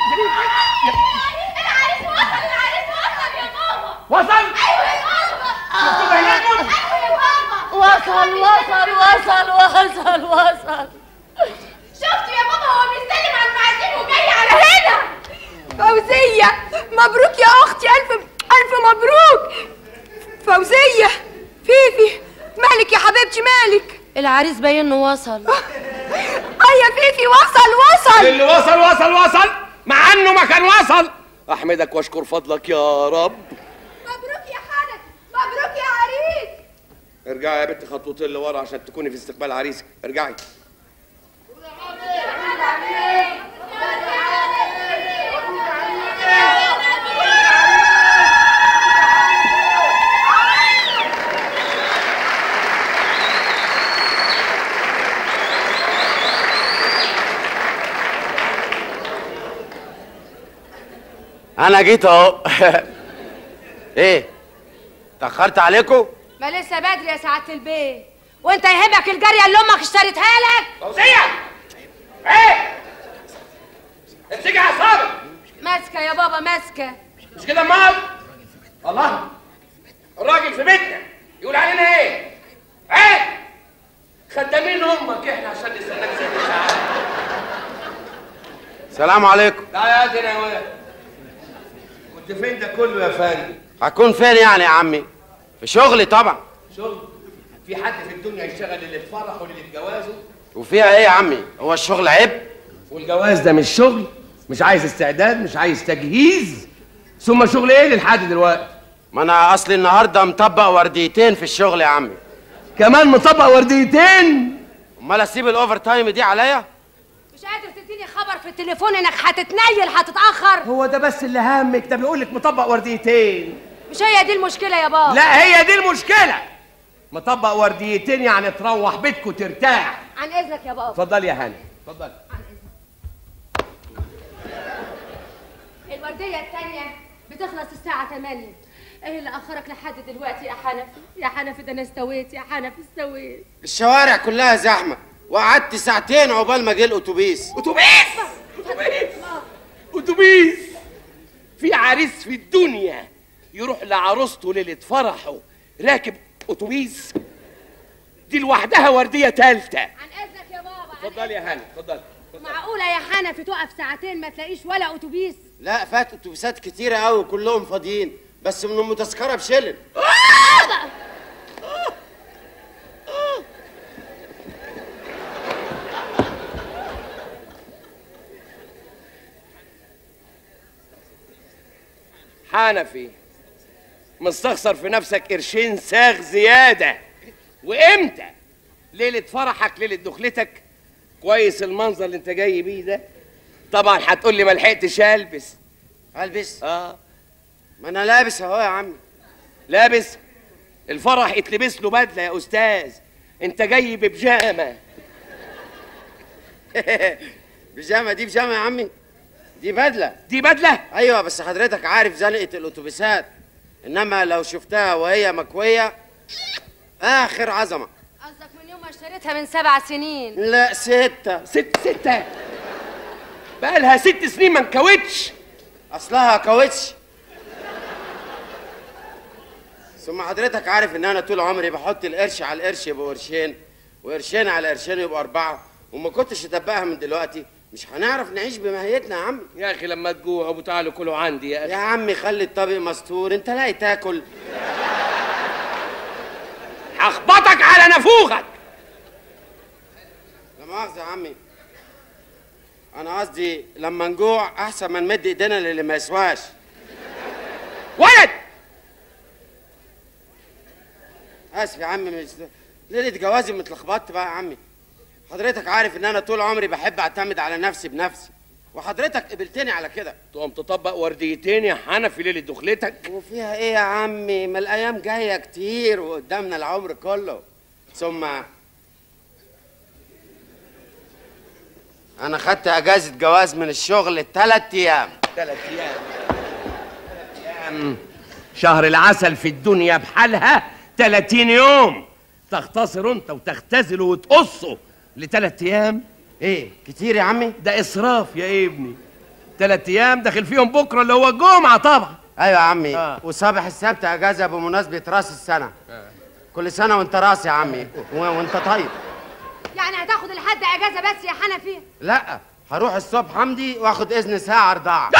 S3: العريس وصل العريس وصل يا بابا
S2: وصل
S3: ايوه يا بابا
S2: شفتوا بعينيكم؟
S3: ايوه يا بابا
S4: وصل وصل وصل وصل وصل
S3: شفت يا بابا هو بيسلم على المعازيم وجاي على هنا فوزية مبروك يا اختي الف الف مبروك فوزية فيفي مالك يا حبيبتي مالك
S4: العريس باين انه وصل
S3: اه يا فيفي وصل وصل
S2: اللي وصل وصل وصل مع انه ما كان وصل احمدك واشكر فضلك يا رب
S3: مبروك يا حنك مبروك يا عريس
S2: ارجعي يا بنت خطوتين لورا عشان تكوني في استقبال عريسك ارجعي
S11: انا جيت اهو ايه تاخرت عليكم
S4: ما لسه بدري يا سعاده البيت وانت يهمك الجاريه اللي امك اشتريتها لك
S2: فوزيه ايه امسكي اعصابك
S4: ماسكه يا بابا ماسكه
S2: مش كده امال الله الراجل في بيتنا يقول علينا ايه ايه خدامين امك احنا عشان نستناك ست ساعات
S11: سلام عليكم
S2: لا يا دي يا ولد كنت فين ده كله يا فندم
S11: هكون فين يعني يا عمي في شغلي طبعا
S2: شغل في حد في الدنيا يشتغل اللي اتفرح واللي اتجوزه
S11: وفيها ايه يا عمي هو الشغل عيب
S2: والجواز ده مش شغل مش عايز استعداد مش عايز تجهيز ثم شغل ايه لحد دلوقتي
S11: ما انا اصلي النهارده مطبق ورديتين في الشغل يا عمي
S2: كمان مطبق ورديتين
S11: امال اسيب الاوفر تايم دي عليا
S4: مش قادر تديني خبر في التليفون انك هتتنيل هتتاخر
S2: هو ده بس اللي همك ده بيقول لك مطبق ورديتين
S4: مش هي دي المشكله يا بابا
S2: لا هي دي المشكله مطبق ورديتين يعني تروح بيتكم ترتاح
S4: عن اذنك يا بابا
S2: اتفضلي يا هاني اتفضلي
S4: الورديه الثانيه بتخلص الساعه 8 ايه اللي اخرك لحد دلوقتي يا حنفي يا حنفي ده انا استويت يا حنفي استويت
S11: الشوارع كلها زحمه وقعدت ساعتين عقبال ما جه الاتوبيس
S2: اتوبيس اتوبيس اتوبيس في عريس في الدنيا يروح لعروسته ليله فرحه راكب اتوبيس دي لوحدها ورديه تالته
S4: عن اذنك يا بابا
S2: اتفضلي يا هاني اتفضلي
S4: معقوله يا حنفي تقف ساعتين ما تلاقيش ولا اتوبيس
S11: لا فات اتوبيسات كتيرة قوي كلهم فاضيين بس من ام تذكرة بشلل
S2: حنفي مستخسر في نفسك قرشين ساغ زياده وامتى ليله فرحك ليله دخلتك كويس المنظر اللي انت جاي بيه ده طبعا هتقول لي ما لحقتش البس
S11: البس
S2: اه
S11: ما انا لابس اهو يا عمي
S2: لابس الفرح يتلبس له بدله يا استاذ انت جاي ببجامه
S11: بيجامة دي بيجامة يا عمي دي بدلة
S2: دي بدلة؟
S11: ايوه بس حضرتك عارف زنقة الاتوبيسات انما لو شفتها وهي مكوية اخر عظمة
S4: قصدك من يوم ما اشتريتها من سبع سنين
S11: لا ستة
S2: ست ستة بقى لها ست سنين ما انكوتش
S11: اصلها كاوتش ثم حضرتك عارف ان انا طول عمري بحط القرش على القرش يبقوا قرشين وقرشين على قرشين يبقوا اربعه وما كنتش اتبقها من دلوقتي مش هنعرف نعيش بماهيتنا يا عمي
S2: يا اخي لما تجوعوا وتعالوا كلوا عندي يا اخي
S11: يا عمي خلي الطبق مستور انت لاقي تاكل
S2: هخبطك على نافوخك
S11: لا مؤاخذة يا عمي انا قصدي لما نجوع احسن ما نمد ايدينا للي ما يسواش
S2: ولد
S11: اسف يا عمي مش ليله جوازي متلخبطت بقى يا عمي حضرتك عارف ان انا طول عمري بحب اعتمد على نفسي بنفسي وحضرتك قبلتني على كده
S2: تقوم تطبق ورديتين يا حنفي ليله دخلتك
S11: وفيها ايه يا عمي ما الايام جايه كتير وقدامنا العمر كله ثم انا خدت اجازه جواز من الشغل ثلاث ايام
S2: ثلاث ايام ايام شهر العسل في الدنيا بحالها 30 يوم تختصر انت وتختزله وتقصه لثلاث ايام
S11: ايه كتير يا عمي
S2: ده اسراف يا ابني ثلاث ايام داخل فيهم بكره اللي هو الجمعه طبعا
S11: ايوه يا عمي
S2: آه.
S11: وصباح السبت اجازه بمناسبه راس السنه كل سنه وانت راس يا عمي و- وانت طيب
S4: يعني هتاخد لحد اجازه بس يا حنفي
S11: لا هروح الصبح حمدي واخد اذن ساعه رضاعه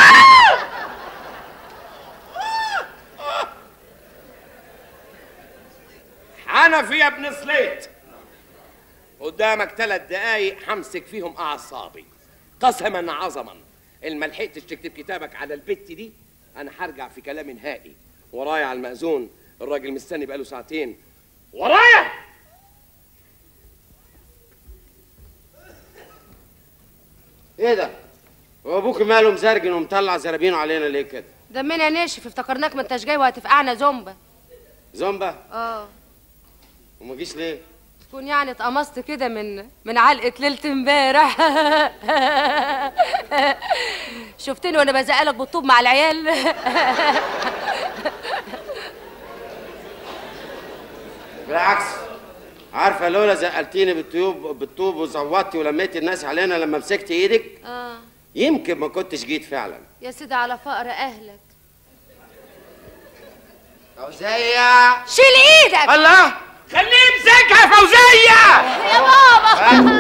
S2: حنفي يا ابن سليت قدامك ثلاث دقايق همسك فيهم اعصابي قسما عظما ان ما لحقتش تكتب كتابك على البت دي انا هرجع في كلام نهائي ورايا على المأذون الراجل مستني بقاله ساعتين ورايا
S11: ايه ده هو ابوك ماله مزرجن ومطلع زرابينه علينا ليه كده
S4: دمنا ناشف افتكرناك ما انتش جاي وهتفقعنا زومبا
S11: زومبا
S4: اه
S11: وما جيش ليه
S4: تكون يعني اتقمصت كده من من علقه ليله امبارح شفتني وانا بزقلك بالطوب مع العيال
S11: بالعكس عارفه لولا زقلتيني بالطيوب بالطوب وزوطتي ولميتي الناس علينا لما مسكت ايدك
S4: اه
S11: يمكن ما كنتش جيت فعلا
S4: يا سيدي على فقر اهلك
S11: فوزية
S4: شيل ايدك
S11: الله
S2: خليه يمسكها فوزيه
S4: يا بابا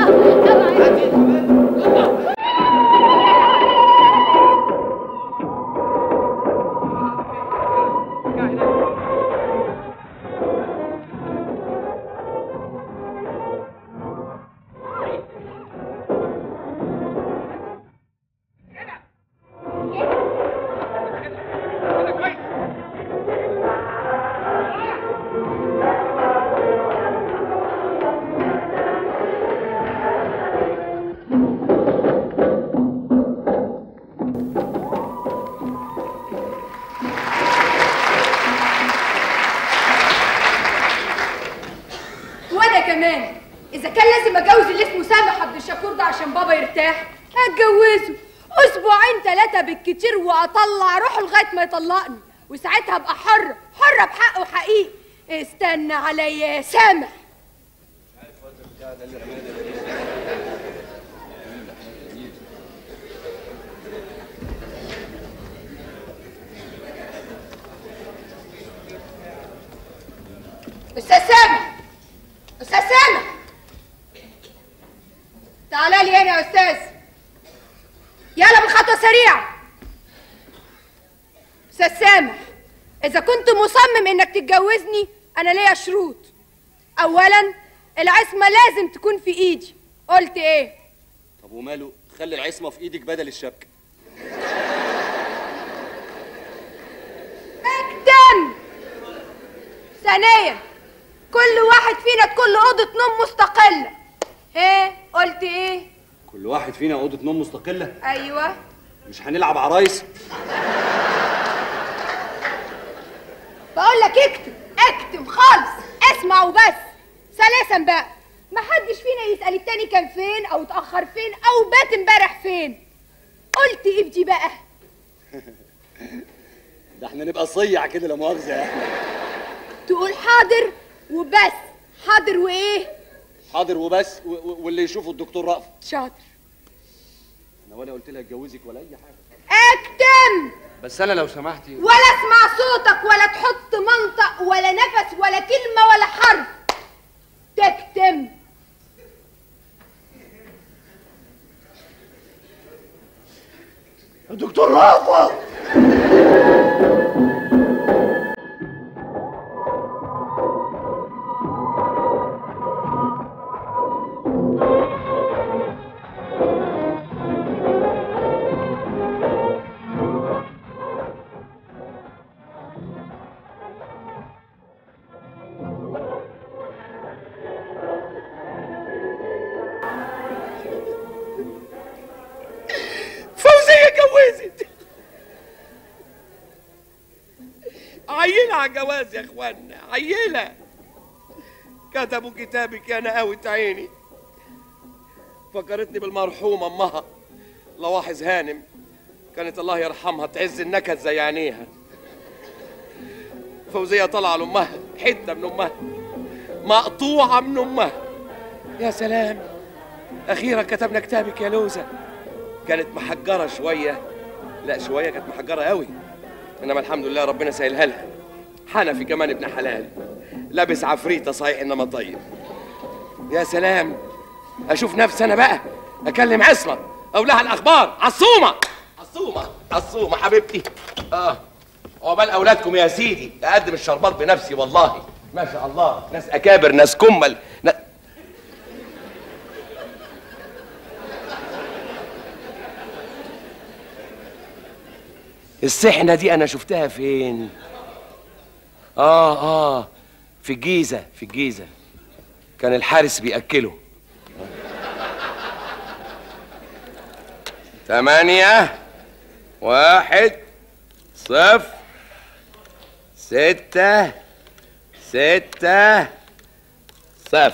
S3: وانا كمان اذا كان لازم اتجوز اللي اسمه سامح عبد الشكور ده عشان بابا يرتاح اتجوزه اسبوعين ثلاثه بالكتير واطلع روحه لغايه ما يطلقني وساعتها ابقى حره حره بحق وحقيقي استنى عليا يا سامح
S4: استاذ سامح استاذ سامح تعالى لي هنا يا استاذ يلا بالخطوه سريعه استاذ سامح اذا كنت مصمم انك تتجوزني انا ليا شروط اولا العصمه لازم تكون في ايدي قلت ايه
S10: طب وماله خلي العصمه في ايدك بدل الشبكه
S4: اكتم ثانيا كل واحد فينا تكون له اوضه نوم مستقله ايه قلت ايه
S10: كل واحد فينا اوضه نوم مستقله
S4: ايوه
S10: مش هنلعب عرايس
S4: بقول لك اكتم اكتم خالص اسمع وبس ثلاثا بقى ما حدش فينا يسال التاني كان فين او اتاخر فين او بات امبارح فين قلت ايه بدي بقى
S10: ده احنا نبقى صيع كده لا مؤاخذه يعني
S4: تقول حاضر وبس حاضر وايه
S10: حاضر وبس و- و- واللي يشوفه الدكتور رأفت
S4: شاطر
S10: انا ولا قلت لها اتجوزك ولا اي حاجه
S4: اكتم
S2: بس انا لو سمحتي
S4: ولا اسمع صوتك ولا تحط منطق ولا نفس ولا كلمة ولا حرف تكتم
S7: دكتور رافض
S2: فوزية اتجوزت عيلة على الجواز يا اخوانا عيلة كتبوا كتابك يا نقاوة عيني فكرتني بالمرحومة امها لواحظ هانم كانت الله يرحمها تعز النكد زي عينيها فوزية طالعة لأمها حتة من أمها مقطوعة من أمها يا سلام أخيرا كتبنا كتابك يا لوزة كانت محجرة شوية لا شوية كانت محجرة قوي إنما الحمد لله ربنا سهلها لها حنفي كمان ابن حلال لابس عفريتة صحيح إنما طيب يا سلام أشوف نفسي أنا بقى أكلم عصمة أقول لها الأخبار عصومة عصومة عصومة حبيبتي آه عقبال أولادكم يا سيدي أقدم الشربات بنفسي والله ما شاء الله ناس أكابر ناس كمل نا... السحنة دي أنا شفتها فين؟ آه آه في الجيزة في الجيزة كان الحارس بيأكله ثمانية واحد صفر ستة ستة صفر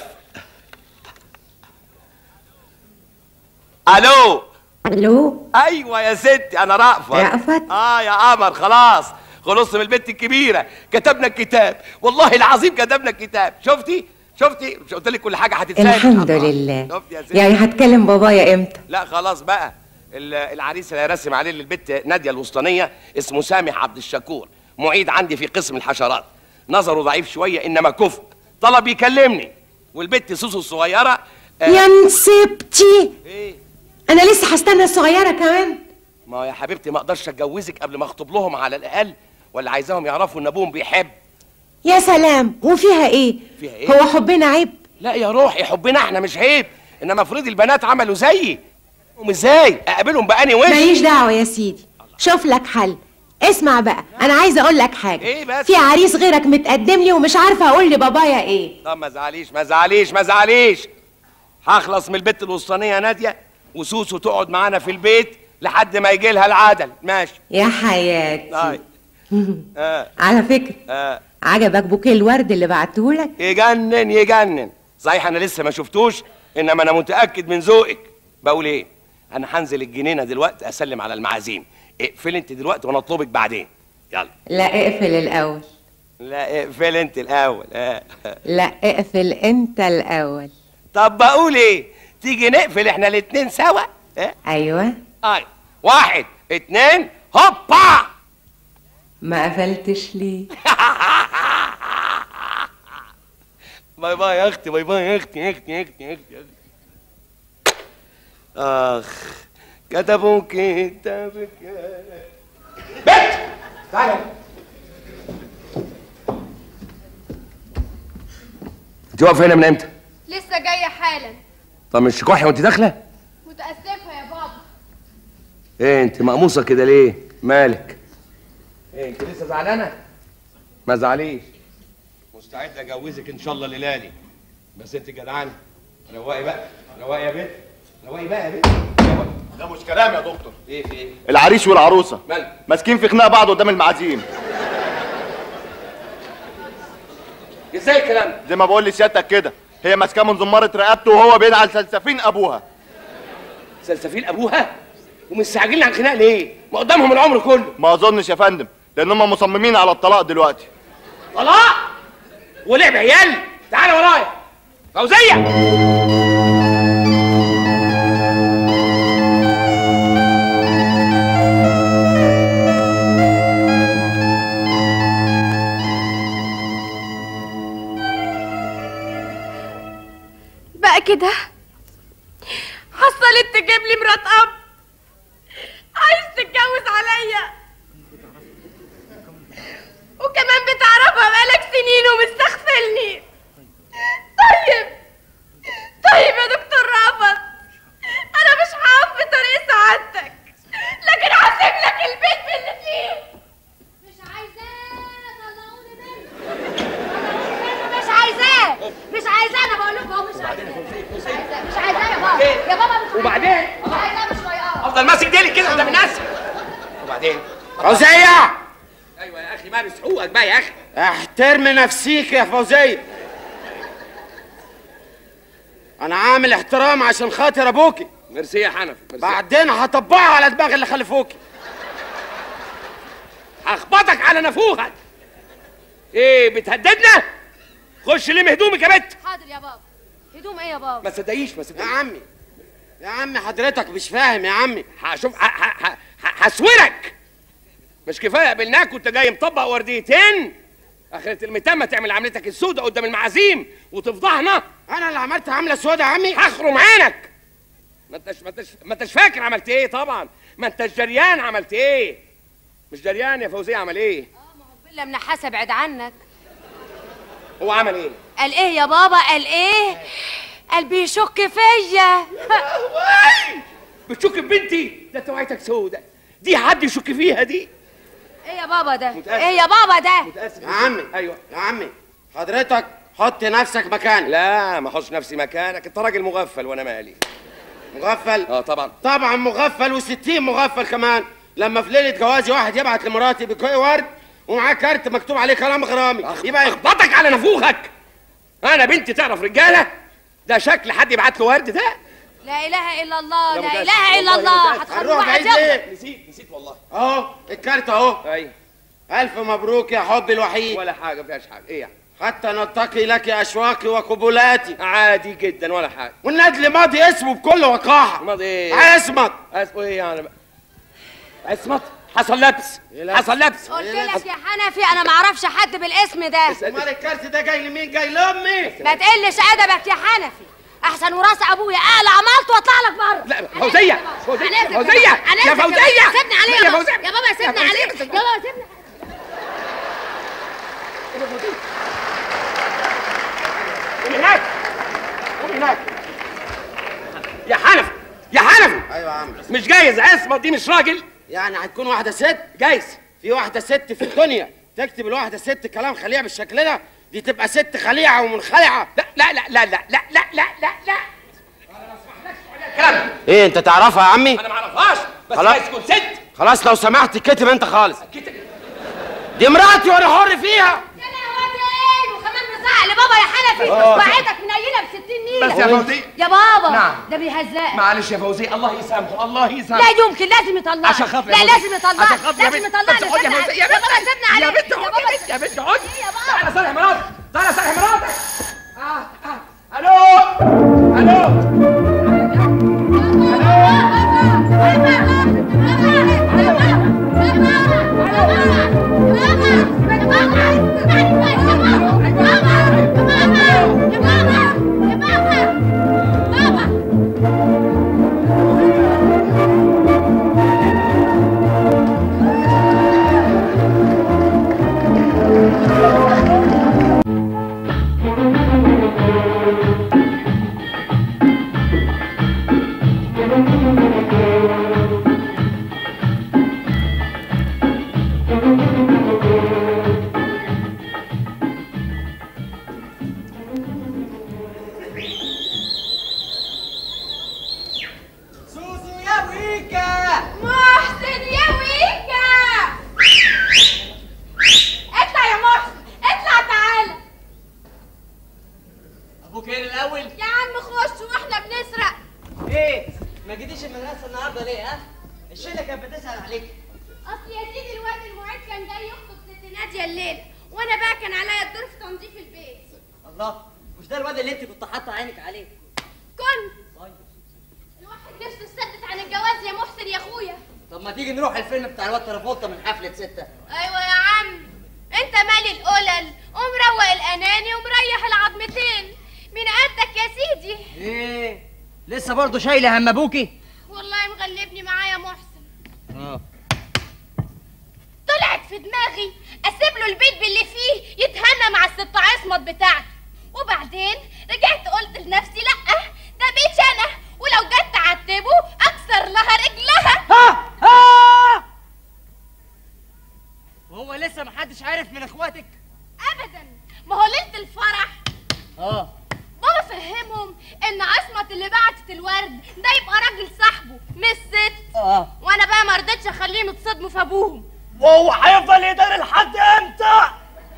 S2: ألو
S6: الو
S2: ايوه يا ستي انا رأفت
S6: رأفت؟
S2: اه يا قمر خلاص خلصت من البنت الكبيره كتبنا الكتاب والله العظيم كتبنا الكتاب شفتي شفتي مش قلت لك كل حاجه هتتسال
S6: الحمد لله
S2: شفتي يا ستي
S6: يعني هتكلم بابايا امتى
S2: لا خلاص بقى ال- العريس اللي هيرسم عليه للبت ناديه الوسطانيه اسمه سامح عبد الشكور معيد عندي في قسم الحشرات نظره ضعيف شويه انما كفء طلب يكلمني والبت سوسو الصغيره آه،
S6: يا نسبتي
S2: ايه
S6: انا لسه هستنى الصغيره كمان
S2: ما هو يا حبيبتي ما اقدرش اتجوزك قبل ما اخطب لهم على الاقل ولا عايزاهم يعرفوا ان ابوهم بيحب
S6: يا سلام وفيها ايه
S2: فيها ايه
S6: هو حبنا عيب
S2: لا يا روحي حبنا احنا مش عيب انما افرضي البنات عملوا زيي هم ازاي اقابلهم باني وش
S6: ماليش دعوه يا سيدي شوف لك حل اسمع بقى انا عايزه اقول لك حاجه
S2: ايه بس؟
S6: في عريس غيرك متقدم لي ومش عارفه اقول لبابايا ايه
S2: طب ما زعليش ما زعليش ما زعليش هخلص من البت الوسطانيه ناديه وسوسو تقعد معانا في البيت لحد ما يجي لها العدل ماشي
S6: يا حياتي
S2: طيب آه.
S6: على فكره
S2: آه.
S6: عجبك بوكيه الورد اللي بعتهولك
S2: يجنن يجنن صحيح انا لسه ما شفتوش انما انا متاكد من ذوقك بقول ايه انا هنزل الجنينه دلوقتي اسلم على المعازيم اقفل انت دلوقتي وانا اطلبك بعدين يلا
S6: لا اقفل الاول
S2: لا اقفل انت الاول آه.
S6: لا اقفل انت الاول
S2: طب بقول ايه تيجي نقفل احنا الاتنين سوا اه
S6: ايوه
S2: اي واحد اتنين هوبا
S6: ما قفلتش ليه
S2: باي باي يا اختي باي باي يا اختي يا اختي يا اختي يا اختي يا اختي اخ كتبوا كتابك يا بنت تعالى انت واقفه هنا من امتى؟
S3: لسه جايه حالا
S2: طب مش كحي وانت داخله؟
S3: متاسفه يا بابا
S2: ايه انت مقموصه كده ليه؟ مالك؟ ايه انت لسه زعلانه؟ ما زعليش مستعد اجوزك ان شاء الله الليله بس انت جدعانه رواقي بقى رواقي يا بنت رواقي بقى يا بنت
S1: ده مش كلام يا دكتور
S2: ايه في ايه؟
S1: العريس والعروسه
S2: مال
S1: ماسكين في خناق بعض قدام المعازيم
S2: ازاي الكلام ده؟
S1: زي ما بقول لسيادتك كده هي ماسكاه من زماره رقبته وهو بينعل سلسفين ابوها
S2: سلسفيل ابوها ومستعجلين على الخناق ليه؟ ما قدامهم العمر كله
S1: ما اظنش يا فندم لان هم مصممين على الطلاق دلوقتي
S2: طلاق ولعب عيال تعالى ورايا فوزيه
S3: بقى كده حصلت تجيب لي مرات اب عايز تتجوز عليا وكمان بتعرفها بقالك سنين ومستغفلني طيب طيب يا دكتور رافض انا مش هقف في طريق سعادتك لكن هسيب لك البيت باللي فيه
S4: مش عايزاه طلعوني منه مش عايزاه مش عايزاه انا بقول لكم اهو مش عايزاه مش عايزاه مش عايزاه يا بابا يا بابا مش عايزاه
S2: وبعدين؟
S4: مش عايزاه مش طايقاه
S2: افضل ماسك ديلك كده قدام الناس وبعدين
S11: فوزية
S2: ايوه يا اخي مارس حقوقك بقى يا اخي
S11: احترم نفسيك يا فوزية انا عامل احترام عشان خاطر ابوكي
S2: ميرسي يا حنفي ميرسي.
S11: بعدين هطبقها على دماغ اللي خلفوكي
S2: هخبطك على نافوخك ايه بتهددنا خش لم هدومك يا بت
S4: حاضر يا بابا هدوم ايه يا بابا
S2: ما تصدقيش ما
S11: يا
S2: تصدقيش
S11: عمي يا عمي حضرتك مش فاهم يا عمي
S2: هشوف ه- ه- ه- ه- هسورك مش كفايه قابلناك وانت جاي مطبق ورديتين اخرة المتامة تعمل عملتك السودة قدام المعازيم وتفضحنا
S11: انا اللي عملت عامله سودا يا عمي
S2: هخرم عينك ما انتش ما انتش ما انتش فاكر عملت ايه طبعا ما انتش جريان عملت ايه مش جريان يا فوزيه عمل ايه
S4: بالله من حسب بعد عنك
S2: هو عمل ايه
S4: قال ايه يا بابا قال ايه قال بيشك فيا
S2: بتشك في بنتي ده توعيتك سودة دي حد يشك فيها دي
S4: ايه يا بابا ده
S2: متأسف.
S4: ايه يا بابا ده
S2: متاسف
S11: يا عمي
S2: ايوه
S11: يا عمي حضرتك حط نفسك مكاني
S2: لا ما احطش نفسي مكانك انت راجل مغفل وانا مالي
S11: مغفل
S2: اه طبعا
S11: طبعا مغفل وستين مغفل كمان لما في ليله جوازي واحد يبعت لمراتي بكوي ورد ومعاه كارت مكتوب عليه كلام غرامي يبقى
S2: اخبطك على نافوخك انا بنتي تعرف رجاله ده شكل حد يبعت له ورد ده
S4: لا اله الا الله
S2: لا
S4: لا
S2: متأسف.
S4: اله الا
S2: والله
S4: الله
S2: متأسف.
S4: هتخلوا
S11: هنروح
S4: واحد
S11: بعيد
S4: يغلط
S11: ليه؟
S2: نسيت نسيت والله
S11: اهو الكارت اهو
S2: ايوه
S11: الف مبروك يا حبي الوحيد
S2: ولا حاجه ما فيهاش حاجه ايه يعني
S11: حتى نلتقي لك اشواقي وقبلاتي
S2: عادي جدا ولا حاجه
S11: والندل ماضي اسمه بكل وقاحه
S2: ماضي ايه
S11: عصمت
S2: اسمه ايه يعني بقى عصمت حصل لبس حصل لبس
S4: قلت لك يا حنفي انا ما اعرفش حد بالاسم ده
S11: امال الكارت ده جاي لمين جاي لامي
S4: ما تقلش ادبك يا حنفي احسن وراس ابويا اقلع عملت واطلع لك بره
S2: لا فوزيه فوزيه
S4: هنزل
S2: فوزيه
S4: كمان. هنزل
S2: يا
S4: كمان.
S2: فوزيه
S4: سيبني عليه
S2: يا
S4: يا بابا
S2: فوزيه
S4: يا بابا سيبني
S2: فوزية.
S4: عليه يا بابا سيبني
S2: قوم هناك قوم هناك يا حنفي يا حنفي
S11: ايوه يا عم
S2: مش جايز عصمت دي مش راجل
S11: يعني هتكون واحده ست
S2: جايز
S11: في واحده ست في الدنيا تكتب الواحده ست كلام خليع بالشكل ده دي تبقى ست خليعه ومنخلعه
S2: لا لا لا لا لا لا لا لا لا لا كلام
S11: ايه انت تعرفها يا عمي
S2: انا ما اعرفهاش بس
S11: خلاص.
S2: عايز تكون ست
S11: خلاص لو سمحت كتب انت خالص
S2: كده
S11: دي مراتي وانا حر فيها
S4: يا لهوتين وكمان بزعق لبابا يا حنفي
S2: آه.
S4: وعيتك منيله ب 60 نيله
S2: بس يا فوزية.
S4: يا بابا
S2: نعم.
S4: ده بيهزقك
S2: معلش يا فوزيه الله يسامحه الله يسامحه
S4: لا يمكن لازم يطلعك
S2: عشان خاطري
S4: لا
S2: يا فوزية.
S4: لازم يطلعك
S2: عشان خاطري يا
S4: لازم
S2: بنت.
S4: يطلعك
S2: بس خد يا فوزية. يا
S4: يا بابا سيبني عليه
S2: يا بنت
S4: يا
S2: اقعدي
S4: بابا
S2: يا بنت اقعدي
S4: يا بابا
S2: تعالى صالح مراتك تعالى صالح مراتك آه، آه. الو الو
S4: بابا
S8: كوكين الاول
S3: يا عم خش واحنا بنسرق
S8: ايه ما جيتيش المدرسه النهارده ليه ها الشله كانت بتسال عليك
S3: اصل يا سيدي الواد المعيد كان جاي يخطب ست ناديه الليله وانا بقى كان عليا الدور في تنظيف البيت
S8: الله مش ده الواد اللي انت كنت حاطه عينك عليه
S3: كنت الواحد نفسه يسدد عن الجواز يا محسن يا اخويا
S8: طب ما تيجي نروح الفيلم بتاع الواد ترافولتا من حفله ستة
S3: ايوه يا عم انت مالي القلل ومروق الاناني ومريح العظمتين من قدك يا سيدي
S8: ايه لسه برضه شايله هم ابوكي
S3: والله مغلبني معايا محسن
S8: اه
S3: طلعت في دماغي اسيب له البيت باللي فيه يتهنى مع الست عصمت بتاعته وبعدين رجعت قلت لنفسي لا ده بيتي انا ولو جت تعتبه اكسر لها رجلها
S8: ها ها وهو لسه محدش عارف من اخواتك
S3: ابدا ما هو ليله الفرح
S8: اه
S3: بابا فهمهم ان عصمت اللي بعتت الورد ده يبقى راجل صاحبه مش ست
S8: اه
S3: وانا بقى ما رضيتش اخليهم يتصدموا في ابوهم
S8: وهو هيفضل يدار لحد امتى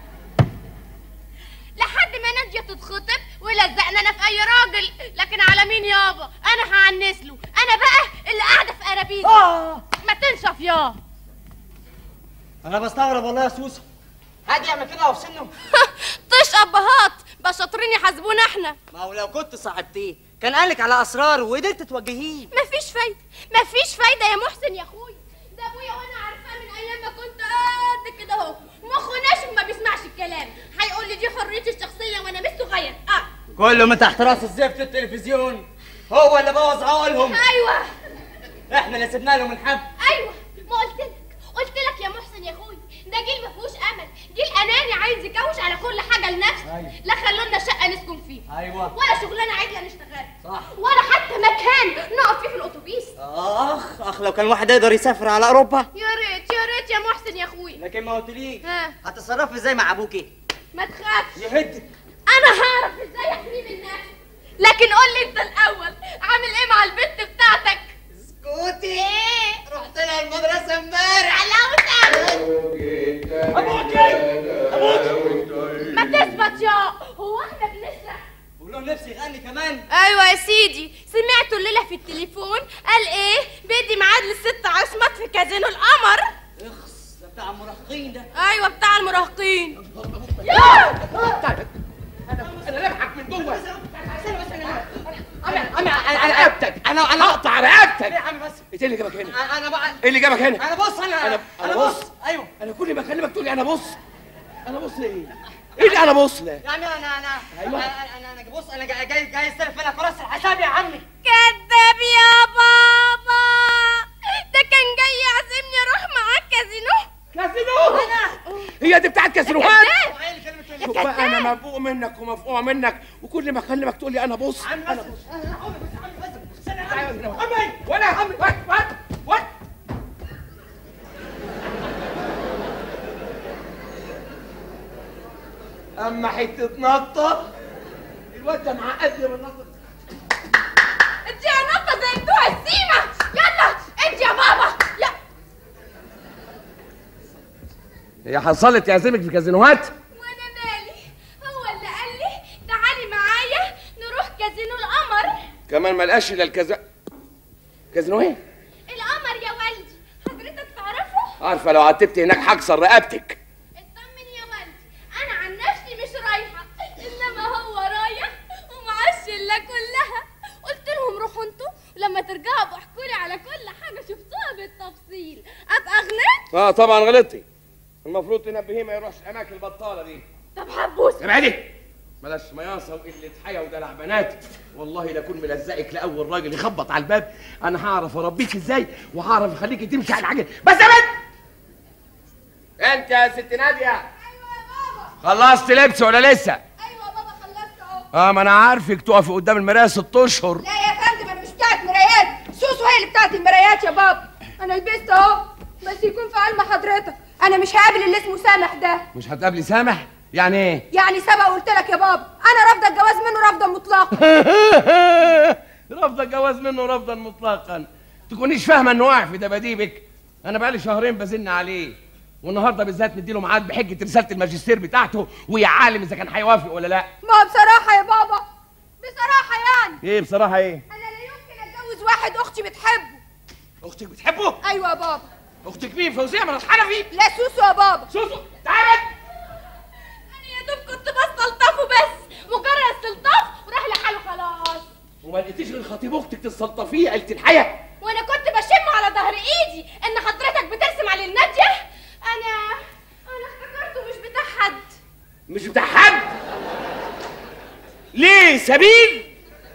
S3: لحد ما ناديه تتخطب ولزقنا انا في اي راجل لكن على مين يابا انا هعنس له انا بقى اللي قاعده في قرابيز
S8: آه.
S3: ما تنشف يا
S8: انا بستغرب والله يا سوسه حد يعمل كده وفي سنه
S3: طش ابهات بقى شاطرين يحاسبونا احنا
S8: ما هو لو كنت صاحبتيه كان قالك على اسراره وقدرت توجهيه
S3: مفيش فايده مفيش فايده يا محسن يا اخويا ده ابويا وانا عارفاه من ايام ما كنت قد كده اهو مخه ناشف ما بيسمعش الكلام هيقول لي دي حريتي الشخصيه وانا مش صغير اه
S8: كله من تحت راس الزفت التلفزيون هو اللي بوظ عقولهم
S3: ايوه
S8: احنا اللي سيبنا لهم الحب
S3: ايوه ما قلت لك قلت لك يا محسن يا اخويا ده جيل ما فيهوش امل جيل اناني عايز يكوش على كل حاجه لنفسه
S8: أيوة.
S3: لا خلوا لنا شقه نسكن فيها
S8: ايوه
S3: ولا شغلانه عدله نشتغلها
S8: صح
S3: ولا حتى مكان نقف فيه في الاتوبيس
S8: اخ اخ لو كان واحد يقدر يسافر على اوروبا
S3: يا ريت يا ريت يا محسن يا اخويا
S8: لكن ما قلتليش
S3: ها
S8: هتتصرفي ازاي مع ابوكي
S3: ما تخافش
S8: يهدك
S3: انا هعرف ازاي احميه من نفسي لكن قول لي انت الاول عامل ايه مع البنت بتاعتك
S8: اسكتي
S3: ايه
S8: رحت لها المدرسه امبارح
S3: حلاوتك
S8: ابوكي ابوكي
S3: ما تثبت يا هو احنا بنسرق
S8: بقول لهم نفسي يغني كمان
S3: ايوه يا سيدي سمعته الليله في التليفون قال ايه بيدي ميعاد للست عصمت في كازينو القمر
S8: اخس ده بتاع المراهقين ده
S3: ايوه بتاع المراهقين
S2: انا لابحك من جوه انا انا انا رقبتك انا انا اقطع رقبتك
S8: يا عم بس
S2: ايه اللي جابك هنا؟
S8: انا انا بقى
S2: ايه اللي جابك هنا؟
S8: انا بص انا
S2: انا
S8: انا بص ايوه
S2: انا كل ما اكلمك تقول لي انا بص انا بص ليه؟ ايه اللي انا بص ليه؟
S8: يا عمي انا انا
S2: أيوة.
S8: انا انا انا بص انا جاي جاي جاي استلف منك كراسه الحساب يا عمي
S3: كذاب يا بابا ده كان جاي يعزمني اروح معاك كازينو
S2: كازينو
S3: انا
S2: هي دي بتاعت كازينوهات
S3: كذاب
S8: هو ايه اللي كلمة تقول
S2: شوف
S8: لي
S2: بقى انا مفقوع منك ومفقوع منك وكل ما اكلمك تقول لي انا بص
S8: عمي
S2: انا
S8: بس
S2: بص
S8: انا عمي بس عمي بس استنى يا عمي
S2: عمي ولا عمي وات وات وات اما حته نطه الواد ده معقد لي بالنطه
S3: انت يا نطه زي بتوع السيما يلا انت يا بابا يا
S2: هي حصلت يعزمك في كازينوهات
S3: وانا مالي هو اللي قال لي تعالي معايا نروح كازينو القمر
S2: كمان ما لقاش الا الكذا كازينو ايه
S3: القمر يا والدي حضرتك تعرفه
S2: عارفه لو عتبت هناك هكسر رقبتك
S3: اطمن يا والدي انا عن نفسي مش رايحه انما هو رايح ومعاه الشله كلها قلت لهم روحوا انتوا لما ترجعوا بحكوا لي على كل حاجه شفتوها بالتفصيل ابقى اغنى
S2: اه طبعا غلطتي المفروض تنبهيه ما يروحش الاماكن البطاله دي
S3: طب حبوس
S2: ابعدي بلاش مياصه وقله حياه ودلع بنات والله لاكون ملزقك لاول راجل يخبط على الباب انا هعرف اربيك ازاي وهعرف اخليكي تمشي على العجل بس يا بنت انت يا ست ناديه
S3: ايوه يا بابا
S2: خلصت لبس ولا لسه
S3: ايوه يا بابا خلصت اهو
S2: اه ما انا عارفك تقفي قدام المرايه ست اشهر
S12: لا يا فندم انا مش بتاعت مرايات سوسو هي اللي بتاعت المرايات يا بابا انا لبست اهو بس يكون في علم حضرتك انا مش هقابل اللي اسمه سامح ده
S2: مش هتقابلي سامح يعني ايه
S12: يعني سبق قلت لك يا بابا انا رافضه الجواز منه رفضا مطلقا
S2: رافضه الجواز منه رفضا مطلقا تكونيش فاهمه انه واقع في دباديبك انا بقالي شهرين بزن عليه والنهارده بالذات مديله ميعاد بحجه رساله الماجستير بتاعته ويا عالم اذا كان هيوافق ولا لا
S12: ما هو بصراحه يا بابا
S2: ايه بصراحه ايه
S12: انا لا يمكن اتجوز واحد اختي بتحبه
S2: اختك بتحبه
S12: ايوه يا بابا
S2: اختك مين فوزيه من الحنفي
S12: لا سوسو يا بابا
S2: سوسو تعالى
S3: انا يا دوب كنت بستلطفه بس مجرد استلطاف وراح لحاله خلاص
S2: وما لقيتيش غير خطيب اختك تستلطفيه قلت الحياه
S3: وانا كنت بشم على ظهر ايدي ان حضرتك بترسم على الناديه انا انا افتكرته مش بتاع حد
S2: مش بتاع حد ليه سبيل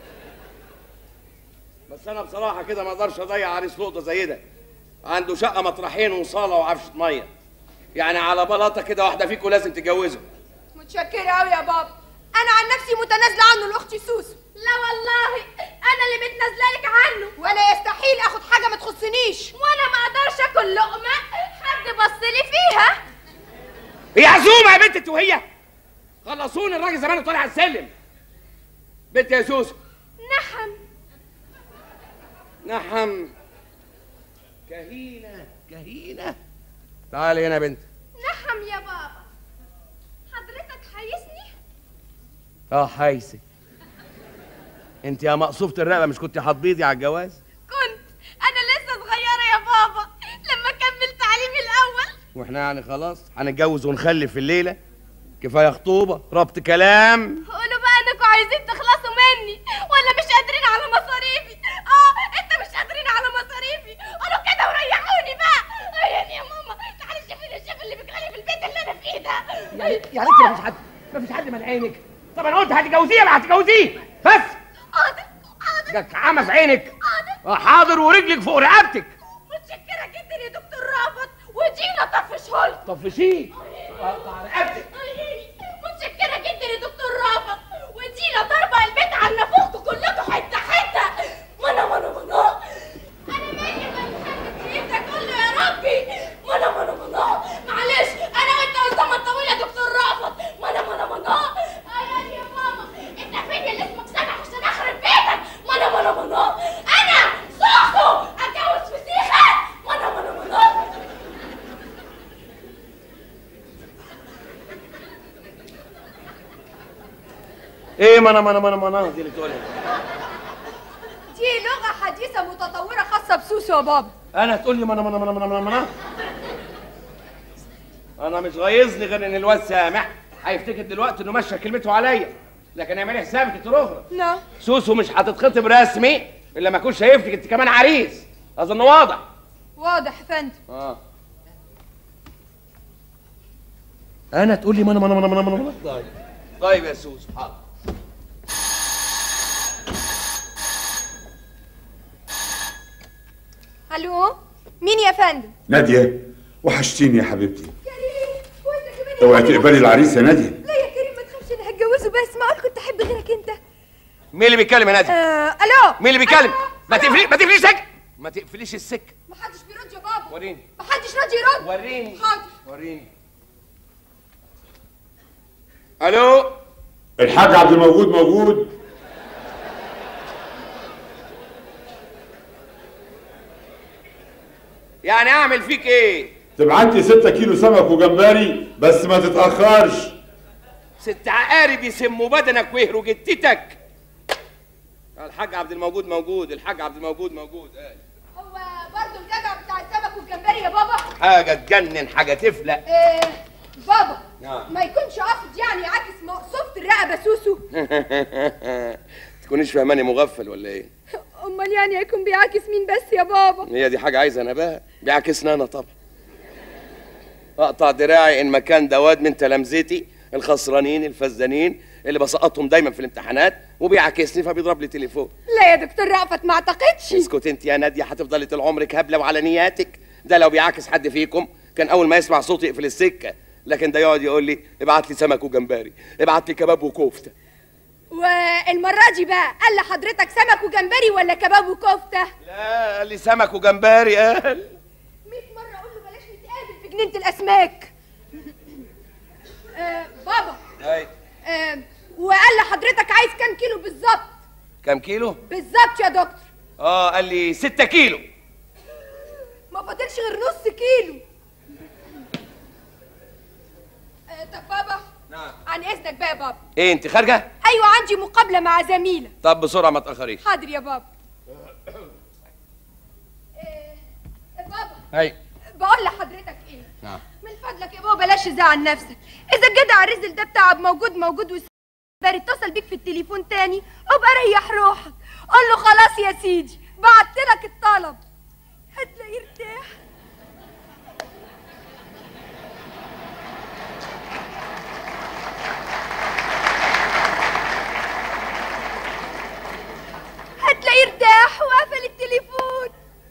S2: بس انا بصراحه كده ما اقدرش اضيع عريس لقطه زي ده عنده شقه مطرحين وصاله وعفشه ميه يعني على بلاطه كده واحده فيكم لازم تتجوزه
S12: متشكرة قوي يا بابا انا عن نفسي متنازلة عنه لاختي سوسو
S3: لا والله انا اللي متنازله لك عنه
S12: وانا يستحيل اخد حاجة ما تخصنيش
S3: وانا ما اقدرش اكل لقمه حد بص لي فيها
S2: هي عزومه يا بنت وهي خلصوني الراجل زمانه طالع على السلم بنت يا سوسو
S3: نحم
S2: نحم كهينه كهينه تعالي هنا يا بنت
S3: نحم يا بابا حضرتك حيسني
S2: اه حيسي انت يا مقصوفة الرقبه مش كنت هتبيضي على الجواز
S3: كنت انا لسه صغيره يا بابا لما كمل تعليمي الاول
S2: واحنا يعني خلاص هنتجوز ونخلف في الليله كفايه خطوبه ربط كلام
S3: قولوا بقى انكم عايزين تخلصوا مني ولا مش قادرين على مصاريفي اه انت مش قادرين على مصاريفي قولوا كده وريحوني بقى يعني يا ماما تعالي شوفي لي الشيف اللي بيجري في البيت اللي انا فيه ده
S2: يعني يعني انت ما فيش حد ما فيش حد من عينك طب انا قلت هتتجوزيه ما هتتجوزيه بس
S3: حاضر حاضر
S2: جاك عمى في عينك
S3: حاضر
S2: آه، حاضر ورجلك فوق رقبتك
S3: متشكره جدا يا دكتور رافض ودينا طفشهولي
S2: طفشيه قطع رقبتك
S3: متشكره جدا يا دكتور رافض ودينا ضربه البيت على نافوخكم كلكم حته حته منا منا منا انا مالي بالحب ده كله يا ربي منا منا منا معلش انا وانت والزمن طويل يا دكتور رافض منا منا منا آه يا ماما انت فين اللي اسمك سامح عشان اخرب بيتك منا منا منا انا سوسو اتجوز فسيخه منا منا منا
S2: ايه منا منا منا منا دي اللي بتقولها
S12: دي لغة حديثة متطورة خاصة بسوسو يا بابا
S2: انا تقول لي منا منا منا منا منا منا انا مش غايظني غير ان الواد سامح هيفتكر دلوقتي انه مشى كلمته عليا لكن اعملي حسابك انت اخرى
S12: لا
S2: سوسو مش هتتخطب رسمي الا ما اكون شايفتك انت كمان عريس اظن واضح
S12: واضح يا فندم
S2: اه انا تقول لي منا منا منا منا منا طيب طيب يا سوسو حاضر
S12: الو مين يا فندم
S5: نادية وحشتيني يا حبيبتي
S12: كريم وانت كمان يا
S5: اوعي
S12: فندم.
S5: تقبلي العريس يا نادية
S12: لا يا كريم ما تخافش انا هتجوزه بس ما كنت احب غيرك انت
S2: مين اللي بيتكلم يا نادي
S12: آه الو
S2: مين اللي بيتكلم ما تقفليش ما تقفليش سكه ما تقفليش السكه
S12: ما حدش بيرد يا بابا
S2: وريني
S12: ما حدش راضي يرد
S2: وريني
S12: حاضر
S2: وريني الو
S5: الحاج عبد الموجود موجود
S2: يعني اعمل فيك ايه
S5: تبعت لي 6 كيلو سمك وجمبري بس ما تتأخرش
S2: ست عقارب يسموا بدنك ويهروا جتتك الحاج عبد الموجود موجود الحاج عبد الموجود موجود آه.
S12: هو برضه الجدع بتاع السمك والجمبري يا بابا
S2: حاجه تجنن حاجه تفلق
S12: آه بابا
S2: نعم
S12: ما يكونش قاصد يعني يعكس مقصوفة الرقبة سوسو
S2: تكونيش فاهماني مغفل ولا ايه
S12: امال يعني هيكون بيعاكس مين بس يا بابا
S2: هي دي حاجه عايزه نباهه بيعكسنا انا طبعا اقطع دراعي ان مكان دواد من تلامذتي الخسرانين الفزانين اللي بسقطهم دايما في الامتحانات وبيعاكسني فبيضرب لي تليفون
S12: لا يا دكتور رأفت ما اعتقدش
S2: اسكت انت يا ناديه هتفضلي طول عمرك هبله وعلى نياتك ده لو بيعاكس حد فيكم كان اول ما يسمع صوتي يقفل السكه لكن ده يقعد يقول لي ابعت لي سمك وجمبري ابعت لي كباب وكفته
S12: والمرة دي بقى قال لحضرتك سمك وجمبري ولا كباب وكفتة
S2: لا قال لي سمك وجمبري قال
S12: 100 مرة اقول له بلاش نتقابل في جنينة الاسماك آه بابا
S2: اي
S12: آه وقال لحضرتك عايز كام كيلو بالظبط
S2: كام كيلو
S12: بالظبط يا دكتور
S2: اه قال لي 6 كيلو
S12: ما فاضلش غير نص كيلو آه طب بابا عن اذنك بقى يا بابا
S2: ايه انت خارجه
S12: ايوه عندي مقابله مع زميله
S2: طب بسرعه ما تاخريش
S12: حاضر يا بابا إيه، بابا
S2: هاي
S12: بقول لحضرتك ايه
S2: نعم
S12: من فضلك يا بابا بلاش تزعل نفسك اذا الجدع الرزل ده بتاعك موجود موجود وس... اتصل بيك في التليفون تاني ابقى ريح روحك قول له خلاص يا سيدي بعت لك الطلب هتلاقيه ارتاح هتلاقيه ارتاح وقفل التليفون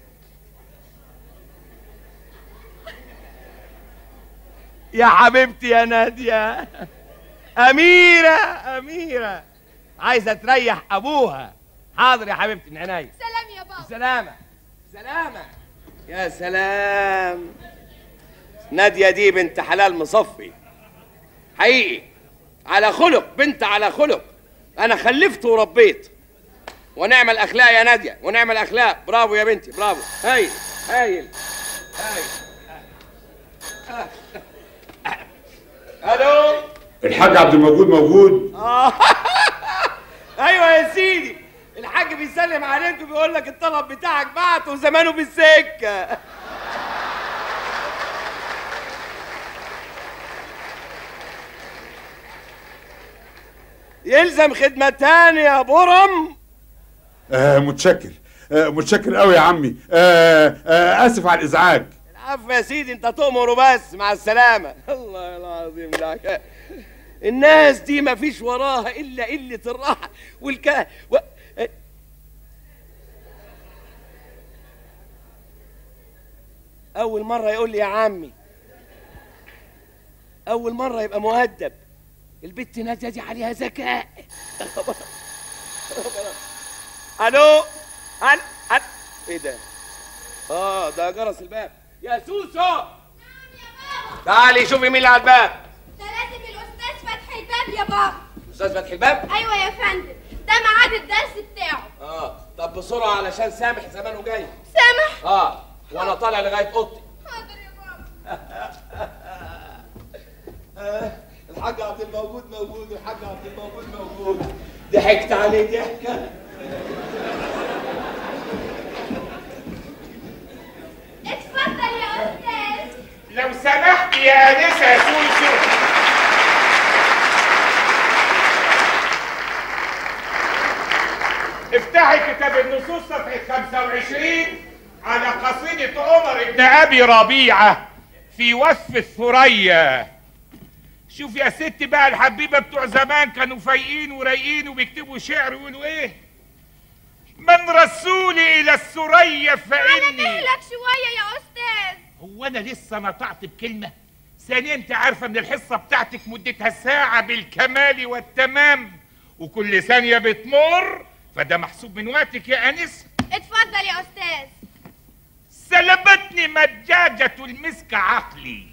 S2: يا حبيبتي يا ناديه اميره اميره عايزه تريح ابوها حاضر يا حبيبتي من عينيا
S12: سلام يا بابا
S2: سلامة سلامة يا سلام نادية دي بنت حلال مصفي حقيقي على خلق بنت على خلق أنا خلفت وربيت ونعم الأخلاق يا نادية ونعم الأخلاق برافو يا بنتي برافو هايل هايل هايل ألو
S5: الحاج عبد الموجود موجود
S2: آه. ايوه يا سيدي الحاج بيسلم عليك وبيقول لك الطلب بتاعك بعت وزمانه في السكه يلزم خدمة تانية يا برم
S5: آه متشكر آه متشكر قوي يا عمي آه آه اسف على الازعاج
S2: العفو يا سيدي انت تؤمر وبس مع السلامة الله العظيم ده الناس دي ما فيش وراها الا قلة الراحة والك و... أول مرة يقول لي يا عمي أول مرة يبقى مؤدب البت نادية دي عليها ذكاء ألو أل أل إيه ده؟ آه ده جرس الباب يا سوسو تعالي شوفي مين اللي على الباب
S3: ده لازم الاستاذ فتحي الباب يا بابا
S2: أستاذ فتحي الباب؟
S3: ايوه يا فندم ده ميعاد الدرس بتاعه
S2: اه طب بسرعة علشان سامح زمانه جاي
S3: سامح
S2: اه وانا طالع لغاية اوضتي
S3: حاضر يا بابا
S2: آه، الحاج عبد الموجود موجود الحاج عبد الموجود موجود ضحكت عليه ضحكة
S3: اتفضل يا استاذ
S13: لو سمحت يا انسه سوسو افتحي كتاب النصوص صفحة 25 على قصيدة عمر بن أبي ربيعة في وصف الثريا شوف يا ست بقى الحبيبة بتوع زمان كانوا فايقين ورايقين وبيكتبوا شعر ويقولوا ايه من رسولي إلى الثريا
S3: على
S13: فإني
S3: مهلك شويه يا استاذ
S13: هو انا لسه نطقت بكلمه ثانيا انت عارفه ان الحصه بتاعتك مدتها ساعه بالكمال والتمام وكل ثانيه بتمر فده محسوب من وقتك يا انس
S3: اتفضل يا استاذ
S13: سلبتني مجاجة المسك عقلي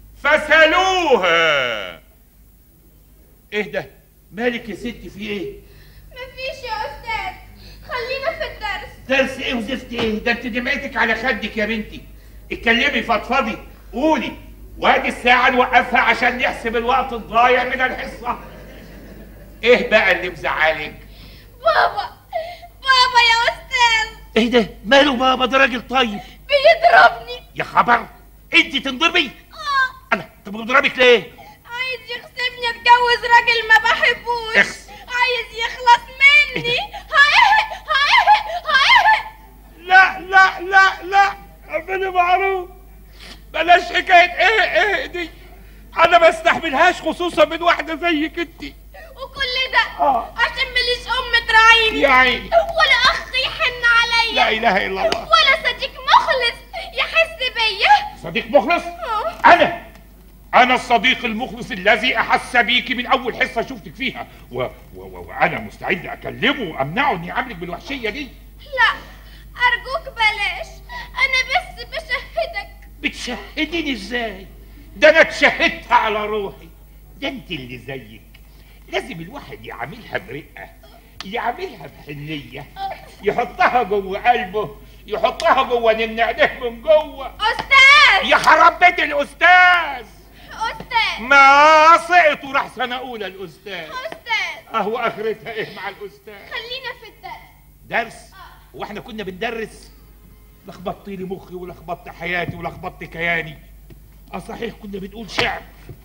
S13: فسلوها ايه ده مالك يا ستي في ايه
S3: مفيش يا استاذ خلينا في الدرس
S13: درس ايه وزفت ايه ده انت دمعتك على خدك يا بنتي اتكلمي فضفضي قولي وادي الساعة نوقفها عشان نحسب الوقت الضايع من الحصة ايه بقى اللي مزعلك
S3: بابا بابا يا استاذ
S13: ايه ده ماله بابا ده راجل طيب
S3: بيضربني
S13: يا خبر انت تنضربي انا طب بضربك ليه
S3: عايز يخسبني اتجوز راجل ما بحبوش
S13: اخس.
S3: عايز يخلص مني هايه هايه هايه
S13: لا لا لا لا ربنا معروف بلاش حكاية ايه ايه دي انا ما استحملهاش خصوصا من واحدة زيك انت
S3: وكل ده
S13: آه.
S3: عشان ماليش ام تراعيني
S13: يا عيني.
S3: ولا اخ يحن عليا
S13: لا اله الا الله
S3: ولا صديق مخلص يحس بيا
S13: صديق مخلص
S3: آه.
S13: انا انا الصديق المخلص الذي احس بيكي من اول حصه شفتك فيها و... و... و... وانا مستعد اكلمه وامنعه انه يعاملك بالوحشيه دي
S3: لا ارجوك بلاش انا بس بشهدك
S13: بتشهديني ازاي ده انا اتشهدت على روحي ده انت اللي زيك لازم الواحد يعاملها برقه يعاملها بحنيه يحطها جوه قلبه يحطها جوه نعناع من جوه
S3: استاذ
S13: يا خرب بيت الاستاذ
S3: استاذ استاذ
S13: ما سقط وراح سنه اولى الاستاذ
S3: استاذ
S13: اهو اخرتها ايه مع الاستاذ
S3: خلينا في الدرس
S13: درس واحنا كنا بندرس لخبطت لي مخي ولخبطت حياتي ولخبطت كياني اه صحيح كنا بنقول شعر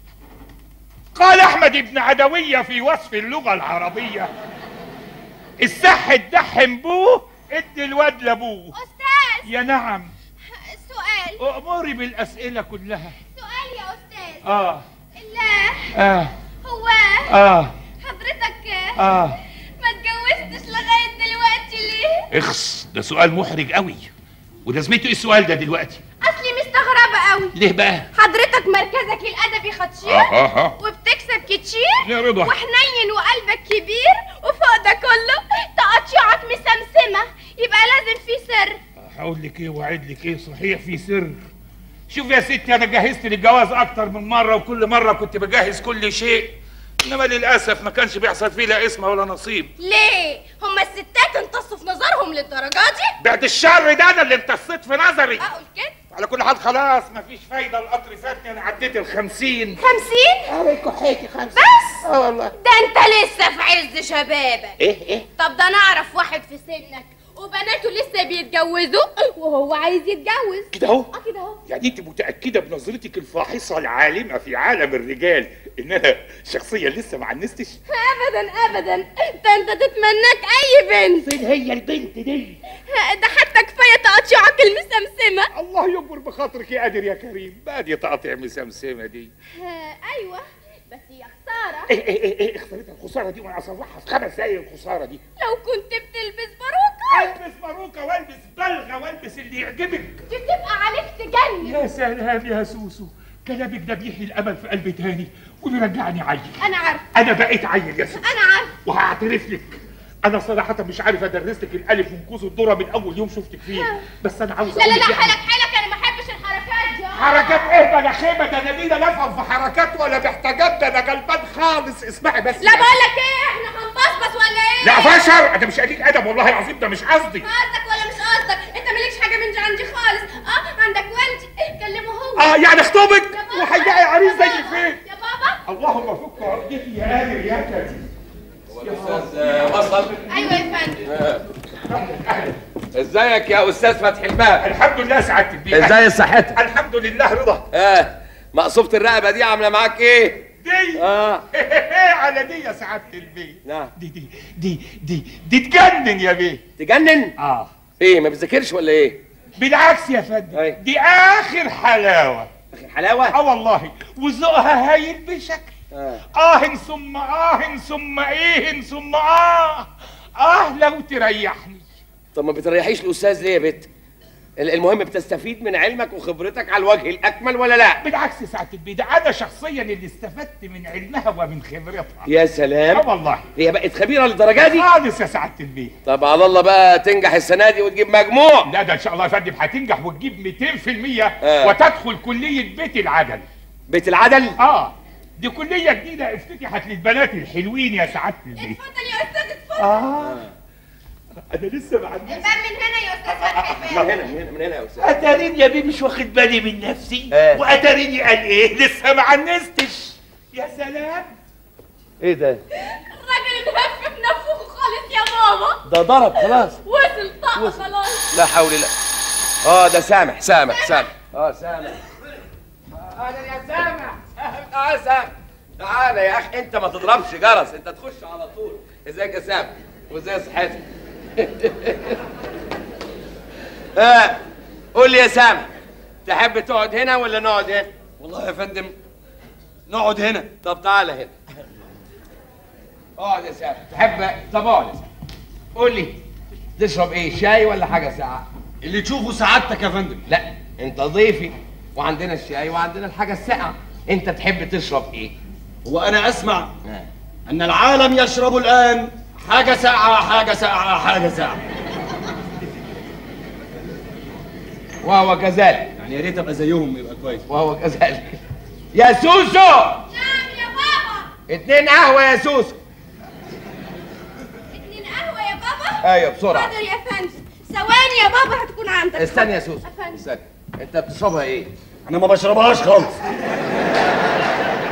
S13: قال احمد بن عدويه في وصف اللغه العربيه السح الدحم بوه ادي الواد لابوه
S3: استاذ
S13: يا نعم
S3: سؤال
S13: اموري بالاسئله كلها
S3: سؤال يا استاذ
S13: اه
S3: الله
S13: اه
S3: هو
S13: اه
S3: حضرتك
S13: اه
S3: ما اتجوزتش لغايه دلوقتي ليه
S13: اخس ده سؤال محرج قوي ولازمته ايه السؤال ده دلوقتي
S3: اصلي مستغربه قوي
S13: ليه بقى
S3: حضرتك مركزك الادبي خطير
S13: آه، آه، آه.
S3: وبتكسب كتير
S13: يا رضا.
S3: وحنين وقلبك كبير وفوق ده كله تقطيعك مسمسمه يبقى لازم في سر
S13: هقول لك ايه واعد لك ايه صحيح في سر شوف يا ستي انا جهزت للجواز اكتر من مره وكل مره كنت بجهز كل شيء انما للاسف ما كانش بيحصل فيه لا اسم ولا نصيب
S3: ليه هما الستات امتصوا في نظرهم للدرجه دي
S13: بعد الشر ده انا اللي امتصيت في نظري
S3: اقول كده
S13: على كل حال خلاص مفيش فايده القطر فاتني انا عديت الخمسين
S3: خمسين
S13: عليك وحياتي خمسين
S3: بس
S13: اه والله
S3: ده انت لسه في عز شبابك
S13: ايه ايه
S3: طب ده انا اعرف واحد في سنك وبناته لسه بيتجوزوا وهو عايز يتجوز
S13: كده اهو
S3: اه كده اهو
S13: يعني انت متاكده بنظرتك الفاحصه العالمه في عالم الرجال ان انا شخصيا لسه ما عنستش
S3: ابدا ابدا ده انت تتمناك اي بنت
S13: فين هي البنت دي
S3: ده حتى كفايه تقطيعك المسمسمه
S13: الله يكبر بخاطرك يا قادر يا كريم بادي تقطيع مسمسمه دي
S3: ها، ايوه بس يا خساره
S13: ايه ايه ايه ايه اختاريتها الخساره دي وانا اصلحها في خمس دقايق الخساره دي
S3: لو كنت بتلبس باروكه
S13: البس باروكه والبس بلغه والبس اللي يعجبك
S3: دي تبقى عليك تجنن
S13: يا سلام يا سوسو كلامك ده بيحيي الامل في قلبي تاني وبيرجعني عيل
S3: انا عارفه
S13: انا بقيت عيل يا سوسو
S3: انا عارفه
S13: وهعترف لك انا صراحة مش عارف ادرس لك الالف من كوز الذرة من اول يوم شفتك فيه بس انا عاوز
S3: لا لا
S13: أقول
S3: لا
S13: لك يعني
S3: حالك حالك انا ما احبش الحركات دي
S13: حركات ايه بلا خيبة ده انا لينا لا افهم في حركات ولا محتاجات ده انا غلبان خالص اسمعي بس
S3: لا بقول لك ايه احنا هنبصبص ولا ايه
S13: لا فشر انا مش قليل ادب والله العظيم ده مش قصدي
S3: قصدك ولا مش قصدك انت مالكش حاجه من دي عندي خالص اه عندك والدي كلمه هو
S13: اه يعني اخطبك
S3: يا بابا.
S13: وهيلاقي عريس زي فين
S3: يا بابا
S13: اللهم فك عقدتي يا قادر يا كريم
S2: استاذ وصل
S3: ايوه يا فندم
S2: ازيك يا استاذ فتحي الباب
S13: الحمد لله سعادة البيت
S2: ازاي صحتك
S13: الحمد لله رضا
S2: اه مقصوفة الرقبة دي عاملة معاك ايه
S13: دي
S2: اه
S13: على دي يا سعادة البيت
S2: نعم
S13: دي دي دي دي دي تجنن يا بيه
S2: تجنن
S13: اه
S2: ايه ما بتذاكرش ولا ايه
S13: بالعكس يا فندم دي اخر حلاوه
S2: اخر حلاوه
S13: اه والله وذوقها هايل بشكل
S2: آه.
S13: اه ثم اه ثم ايه ثم اه اه لو تريحني
S2: طب ما بتريحيش الاستاذ ليه يا بت ال- المهم بتستفيد من علمك وخبرتك على الوجه الاكمل ولا لا
S13: بالعكس يا سعاده البيت انا شخصيا اللي استفدت من علمها ومن خبرتها
S2: يا سلام
S13: اه والله
S2: هي بقت خبيره للدرجه دي
S13: خالص يا سعاده البيت
S2: طب على الله بقى تنجح السنه دي وتجيب مجموع
S13: لا ده ان شاء الله يا فندم هتنجح وتجيب 200%
S2: آه.
S13: وتدخل كليه بيت العدل
S2: بيت العدل
S13: اه دي كليه جديده افتتحت للبنات الحلوين يا سعاده البيت
S3: اتفضل يا استاذ اتفضل
S13: اه انا لسه ما عنديش
S3: الباب من هنا يا استاذ فتحي
S2: من
S3: الباب
S2: هنا من هنا من هنا يا استاذ
S13: اتاريني يا بيه مش واخد بالي من نفسي
S2: آه.
S13: واتاريني قال ايه لسه ما عنستش يا سلام
S2: ايه ده
S3: الراجل انهف في نفخه خالص يا ماما
S2: ده ضرب خلاص
S3: وصل طق خلاص
S2: لا حول الله اه ده سامح سامح سامح اه سامح اهلا يا سامح اه سامح تعالى يا اخي انت ما تضربش جرس انت تخش على طول ازيك يا سامح وازاي صحتك اه قول لي يا سامح تحب تقعد هنا ولا نقعد هنا
S10: والله يا فندم نقعد هنا
S2: طب تعالى هنا اقعد يا سامح تحب طب اقعد يا سامح قول لي تشرب ايه شاي ولا حاجه ساقعه
S10: اللي تشوفه سعادتك يا فندم
S2: لا انت ضيفي وعندنا الشاي وعندنا الحاجه الساقعه انت تحب تشرب ايه
S10: وانا اسمع ان العالم يشرب الان حاجه ساقعه حاجه ساقعه حاجه ساقعه
S2: وهو كذلك
S10: يعني يا ريت ابقى زيهم يبقى كويس
S2: وهو كذلك يا سوسو
S3: نعم يا بابا
S2: اتنين قهوه يا سوسو
S3: اتنين قهوه يا بابا
S2: ايوه بسرعه
S3: حاضر يا فندم ثواني يا بابا هتكون عندك
S2: استنى يا سوسو
S3: أفندم.
S2: استنى انت بتشربها ايه
S10: انا ما بشربهاش خالص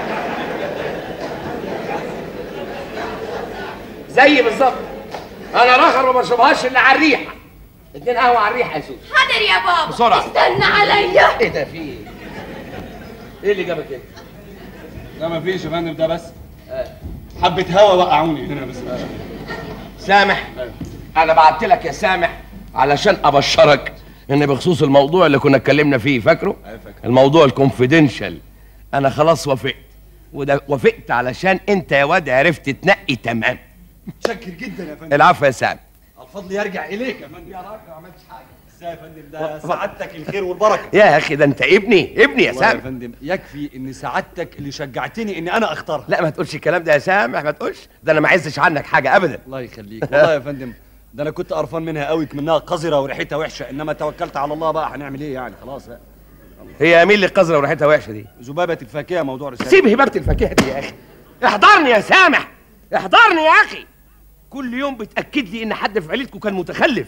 S2: زي بالظبط انا رخر وما بشربهاش الا على الريحه اتنين قهوه على الريحه يا سوسو
S3: حاضر يا بابا
S2: بسرعة.
S3: استنى عليا
S2: ايه ده في ايه؟ ايه اللي جابك هنا؟
S10: لا ما فيش يا فندم ده بس حبة هوا وقعوني هنا بس
S2: سامح انا بعت لك يا سامح علشان ابشرك ان بخصوص الموضوع اللي كنا اتكلمنا فيه فاكره الموضوع الكونفيدنشال انا خلاص وافقت وده وافقت علشان انت يا واد عرفت تنقي تمام
S10: متشكر جدا يا فندم
S2: العفو يا سامح
S10: الفضل يرجع اليك يا فندم يا راجل ما عملتش حاجه ازاي يا فندم ده سعادتك الخير والبركه
S2: يا اخي ده انت ابني ابني يا
S10: والله يا
S2: سامح
S10: فندم يكفي ان سعادتك اللي شجعتني اني انا اختارها
S2: لا ما تقولش الكلام ده يا سامح ما تقولش ده انا ما عزش عنك حاجه ابدا
S10: الله يخليك والله يا فندم ده انا كنت قرفان منها قوي منها قذره وريحتها وحشه انما توكلت على الله بقى هنعمل ايه يعني خلاص بقى
S2: هي مين اللي قذره وريحتها وحشه دي
S10: ذبابه الفاكهه موضوع رساله
S2: سيب هبابه الفاكهه دي يا اخي احضرني يا سامح احضرني يا اخي كل يوم بتاكد لي ان حد في عيلتكم كان متخلف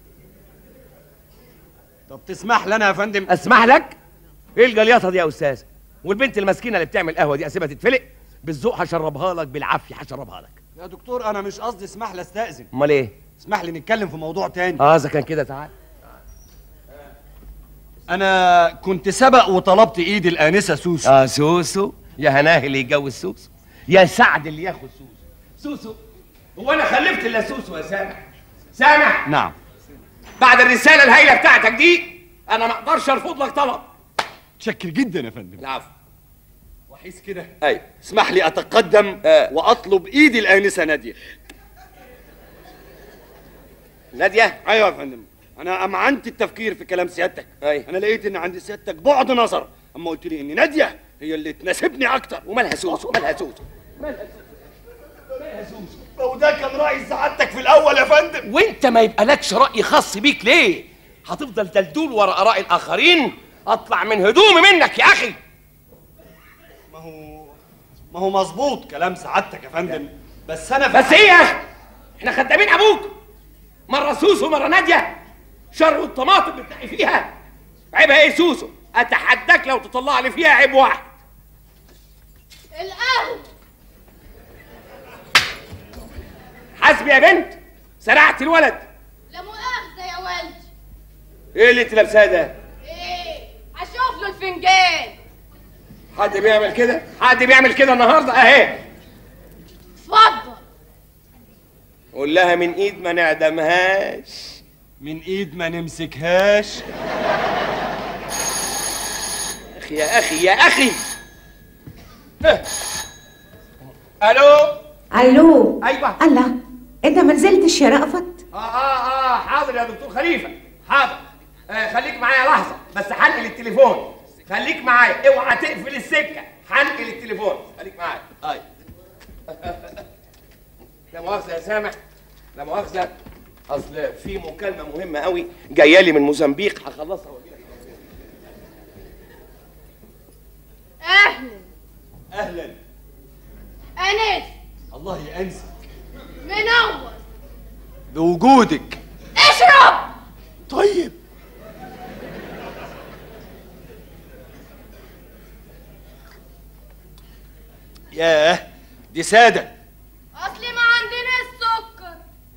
S10: طب تسمح لنا يا فندم
S2: اسمح لك ايه الجليطه دي يا استاذ والبنت المسكينه اللي بتعمل قهوه دي اسيبها تتفلق بالذوق هشربها لك بالعافيه هشربها لك
S10: يا دكتور انا مش قصدي اسمح لي استاذن
S2: امال ايه
S10: اسمح لي نتكلم في موضوع تاني
S2: اه اذا كان كده تعال
S10: انا كنت سبق وطلبت ايد الانسه سوسو
S2: اه سوسو يا هناه اللي يتجوز سوسو يا سعد اللي ياخد سوسو سوسو هو انا خلفت الا سوسو يا سامح سامح
S10: نعم
S2: بعد الرساله الهايله بتاعتك دي انا ما اقدرش ارفض لك طلب
S10: متشكر جدا يا فندم
S2: العفو
S10: وحيث كده
S2: ايوه
S10: اسمح لي اتقدم واطلب ايد الانسه ناديه
S2: ناديه
S10: ايوه يا فندم انا امعنت التفكير في كلام سيادتك
S2: أيوة.
S10: انا لقيت ان عند سيادتك بعد نظر اما قلت لي ان ناديه هي اللي تناسبني اكتر
S2: ومالها سوسو مالها سوسو
S10: وده كان راي سعادتك في الاول يا فندم
S2: وانت ما يبقى لكش راي خاص بيك ليه هتفضل دلدول ورا اراء الاخرين اطلع من هدومي منك يا اخي
S10: ما هو ما هو مظبوط كلام سعادتك يا فندم بس انا
S2: بس ايه يا اخي احنا خدامين ابوك مره سوسو مره ناديه شر الطماطم بتنقي فيها عيبها ايه سوسو اتحداك لو تطلع لي فيها عيب واحد
S3: القهوة
S2: حسبي يا بنت سرعت الولد
S3: لا مؤاخذة يا والدي
S2: ايه اللي انت لابساه ده
S3: ايه هشوف له الفنجان
S2: حد بيعمل كده حد بيعمل كده النهارده اهي
S3: اتفضل
S2: قول لها من ايد ما نعدمهاش
S10: من ايد ما نمسكهاش
S2: اخي يا اخي يا اخي اه. الو
S6: الو
S2: ايوه
S6: الله انت ما نزلتش يا رأفت
S2: اه اه اه حاضر يا دكتور خليفه حاضر آه خليك معايا لحظه بس هنقل التليفون خليك معايا اوعى تقفل السكه هنقل التليفون خليك معايا اي لا مؤاخذه يا سامح لا مؤاخذه اصل في مكالمه مهمه قوي جايه لي من موزمبيق هخلصها واجي لك
S3: اهلا
S10: اهلا
S3: انس
S10: الله يأنسك
S3: منور
S10: بوجودك
S3: اشرب
S10: طيب ياه دي ساده
S3: اصلي ما عندناش سكر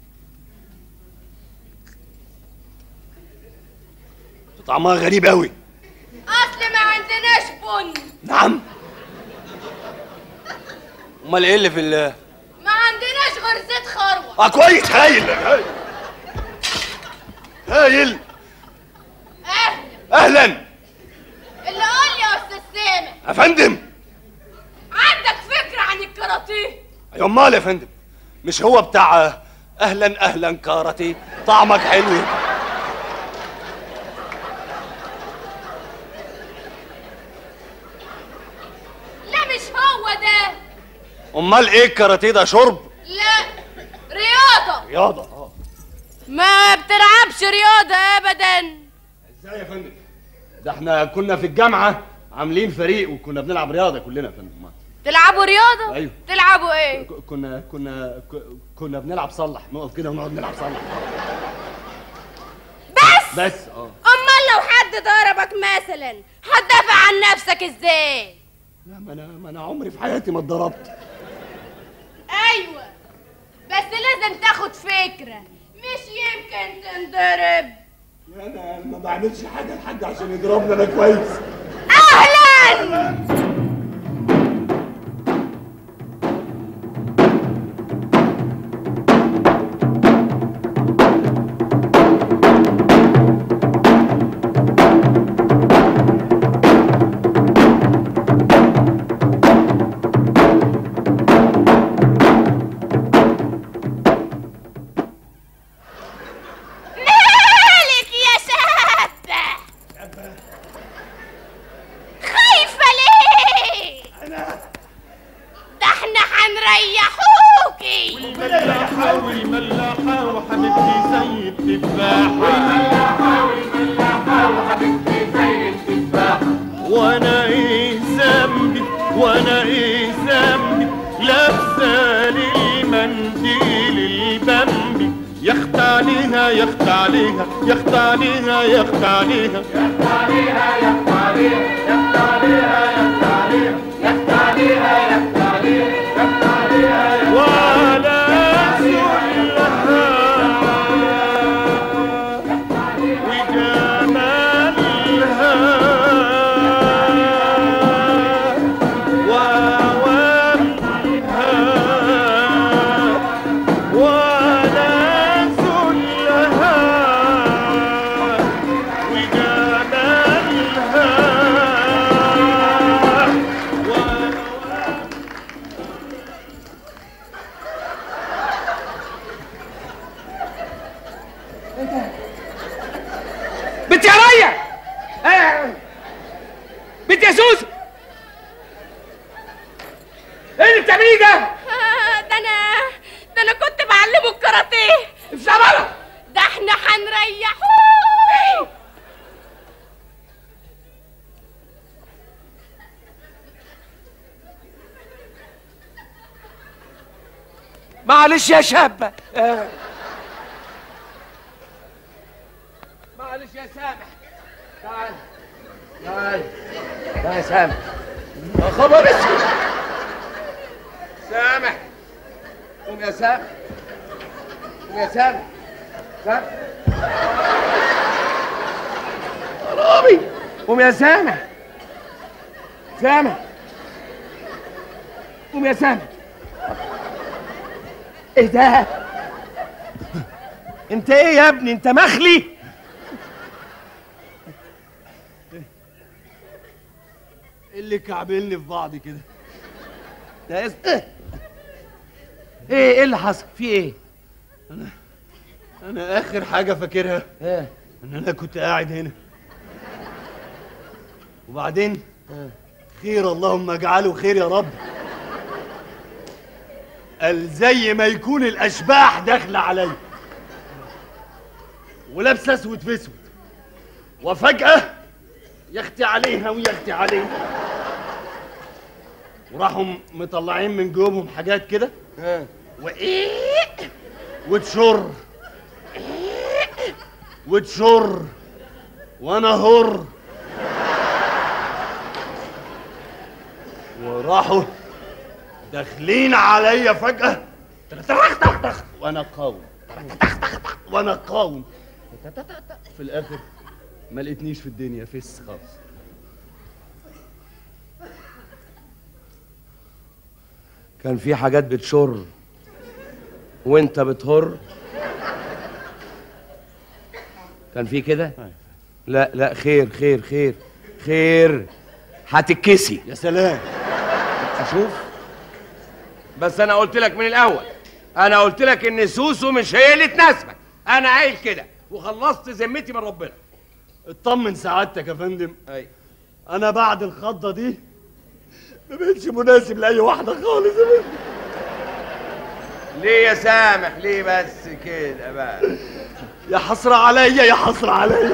S10: طعمها غريب قوي
S3: اصلي ما عندناش بن
S10: نعم امال ايه اللي في ال
S3: ما عندناش غير زيت خروه
S10: اه كويس هايل هايل هايل
S3: اهلا
S10: اهلا
S3: اللي قول لي يا استاذ سامح
S10: يا فندم
S3: عندك فكره عن الكاراتيه
S10: يا امال يا فندم مش هو بتاع اهلا اهلا كاراتي طعمك حلو
S3: لا مش هو ده
S10: امال ايه الكاراتيه ده شرب
S3: لا رياضه
S10: رياضه اه
S3: ما بتلعبش رياضه ابدا
S10: ازاي يا فندم ده احنا كنا في الجامعه عاملين فريق وكنا بنلعب رياضه كلنا يا فندم
S3: تلعبوا رياضه
S10: ايوه
S3: تلعبوا ايه
S10: ك- كنا كنا ك- كنا بنلعب صلح نقف كده ونقعد نلعب صلح
S3: بس
S10: بس اه
S3: امال لو حد ضربك مثلا هتدافع عن نفسك ازاي
S10: لا ما انا ما انا عمري في حياتي ما اتضربت
S3: ايوه بس فكرة مش يمكن تنضرب
S10: انا ما بعملش حاجه لحد عشان يضربني انا كويس
S3: اهلا مالك يا شابة خايفة ليه؟ ده احنا هنريحوكي
S14: والملاحة والملاحة وحبيبتي زي التفاحة والملاحة والملاحة وحبيبتي زي التفاحة وانا ايه ذنبي وانا ايه ذنبي لابسة لي المنديل البمبي يخت عليها يخت عليها يخت عليها يخت عليها يخت عليها يخت عليها يخت عليها يخت عليها يخت عليها يخت عليها يخت عليها ولا وجمالها وومها ولا ذلها وجمالها
S2: بنت يا ريا آه. بنت يا سوسو ايه اللي بتعمليه ده؟
S3: آه، ده انا ده انا كنت بعلمه الكاراتيه
S2: افشل بره
S3: ده احنا هنريحوه
S2: معلش يا شابة آه. معلش يا سامح تعال تعال تعال يا سامح يا خبر اسود سامح قوم يا سامح قوم يا سامح سامح رامي قوم يا سامح سامح قوم يا سامح ايه ده انت ايه يا ابني انت مخلي
S10: إيه اللي كعبلني في بعض كده
S2: ده اس... ايه ايه اللي حصل في ايه
S10: انا اخر حاجه فاكرها
S2: ايه
S10: ان انا كنت قاعد هنا وبعدين خير اللهم اجعله خير يا رب قال زي ما يكون الاشباح داخله عليا ولابسه اسود في اسود وفجاه يختي عليها ويختي عليها وراحوا مطلعين من جيوبهم حاجات كده وايه وتشر وتشر وانا هر وراحوا داخلين عليا فجأة وانا قاوم وانا قاوم في الاخر ما لقيتنيش في الدنيا فس خالص
S2: كان في حاجات بتشر وانت بتهر كان في كده لا لا خير خير خير خير هتتكسي
S10: يا سلام
S2: اشوف بس انا قلت لك من الاول انا قلت لك ان سوسو مش هي اللي تناسبك انا قايل كده وخلصت ذمتي من ربنا
S10: اطمن سعادتك يا فندم
S2: اي
S10: انا بعد الخضه دي ما بقتش مناسب لاي واحده خالص يا فندم
S2: ليه يا سامح ليه بس كده بقى
S10: يا حسره عليا يا حسره عليا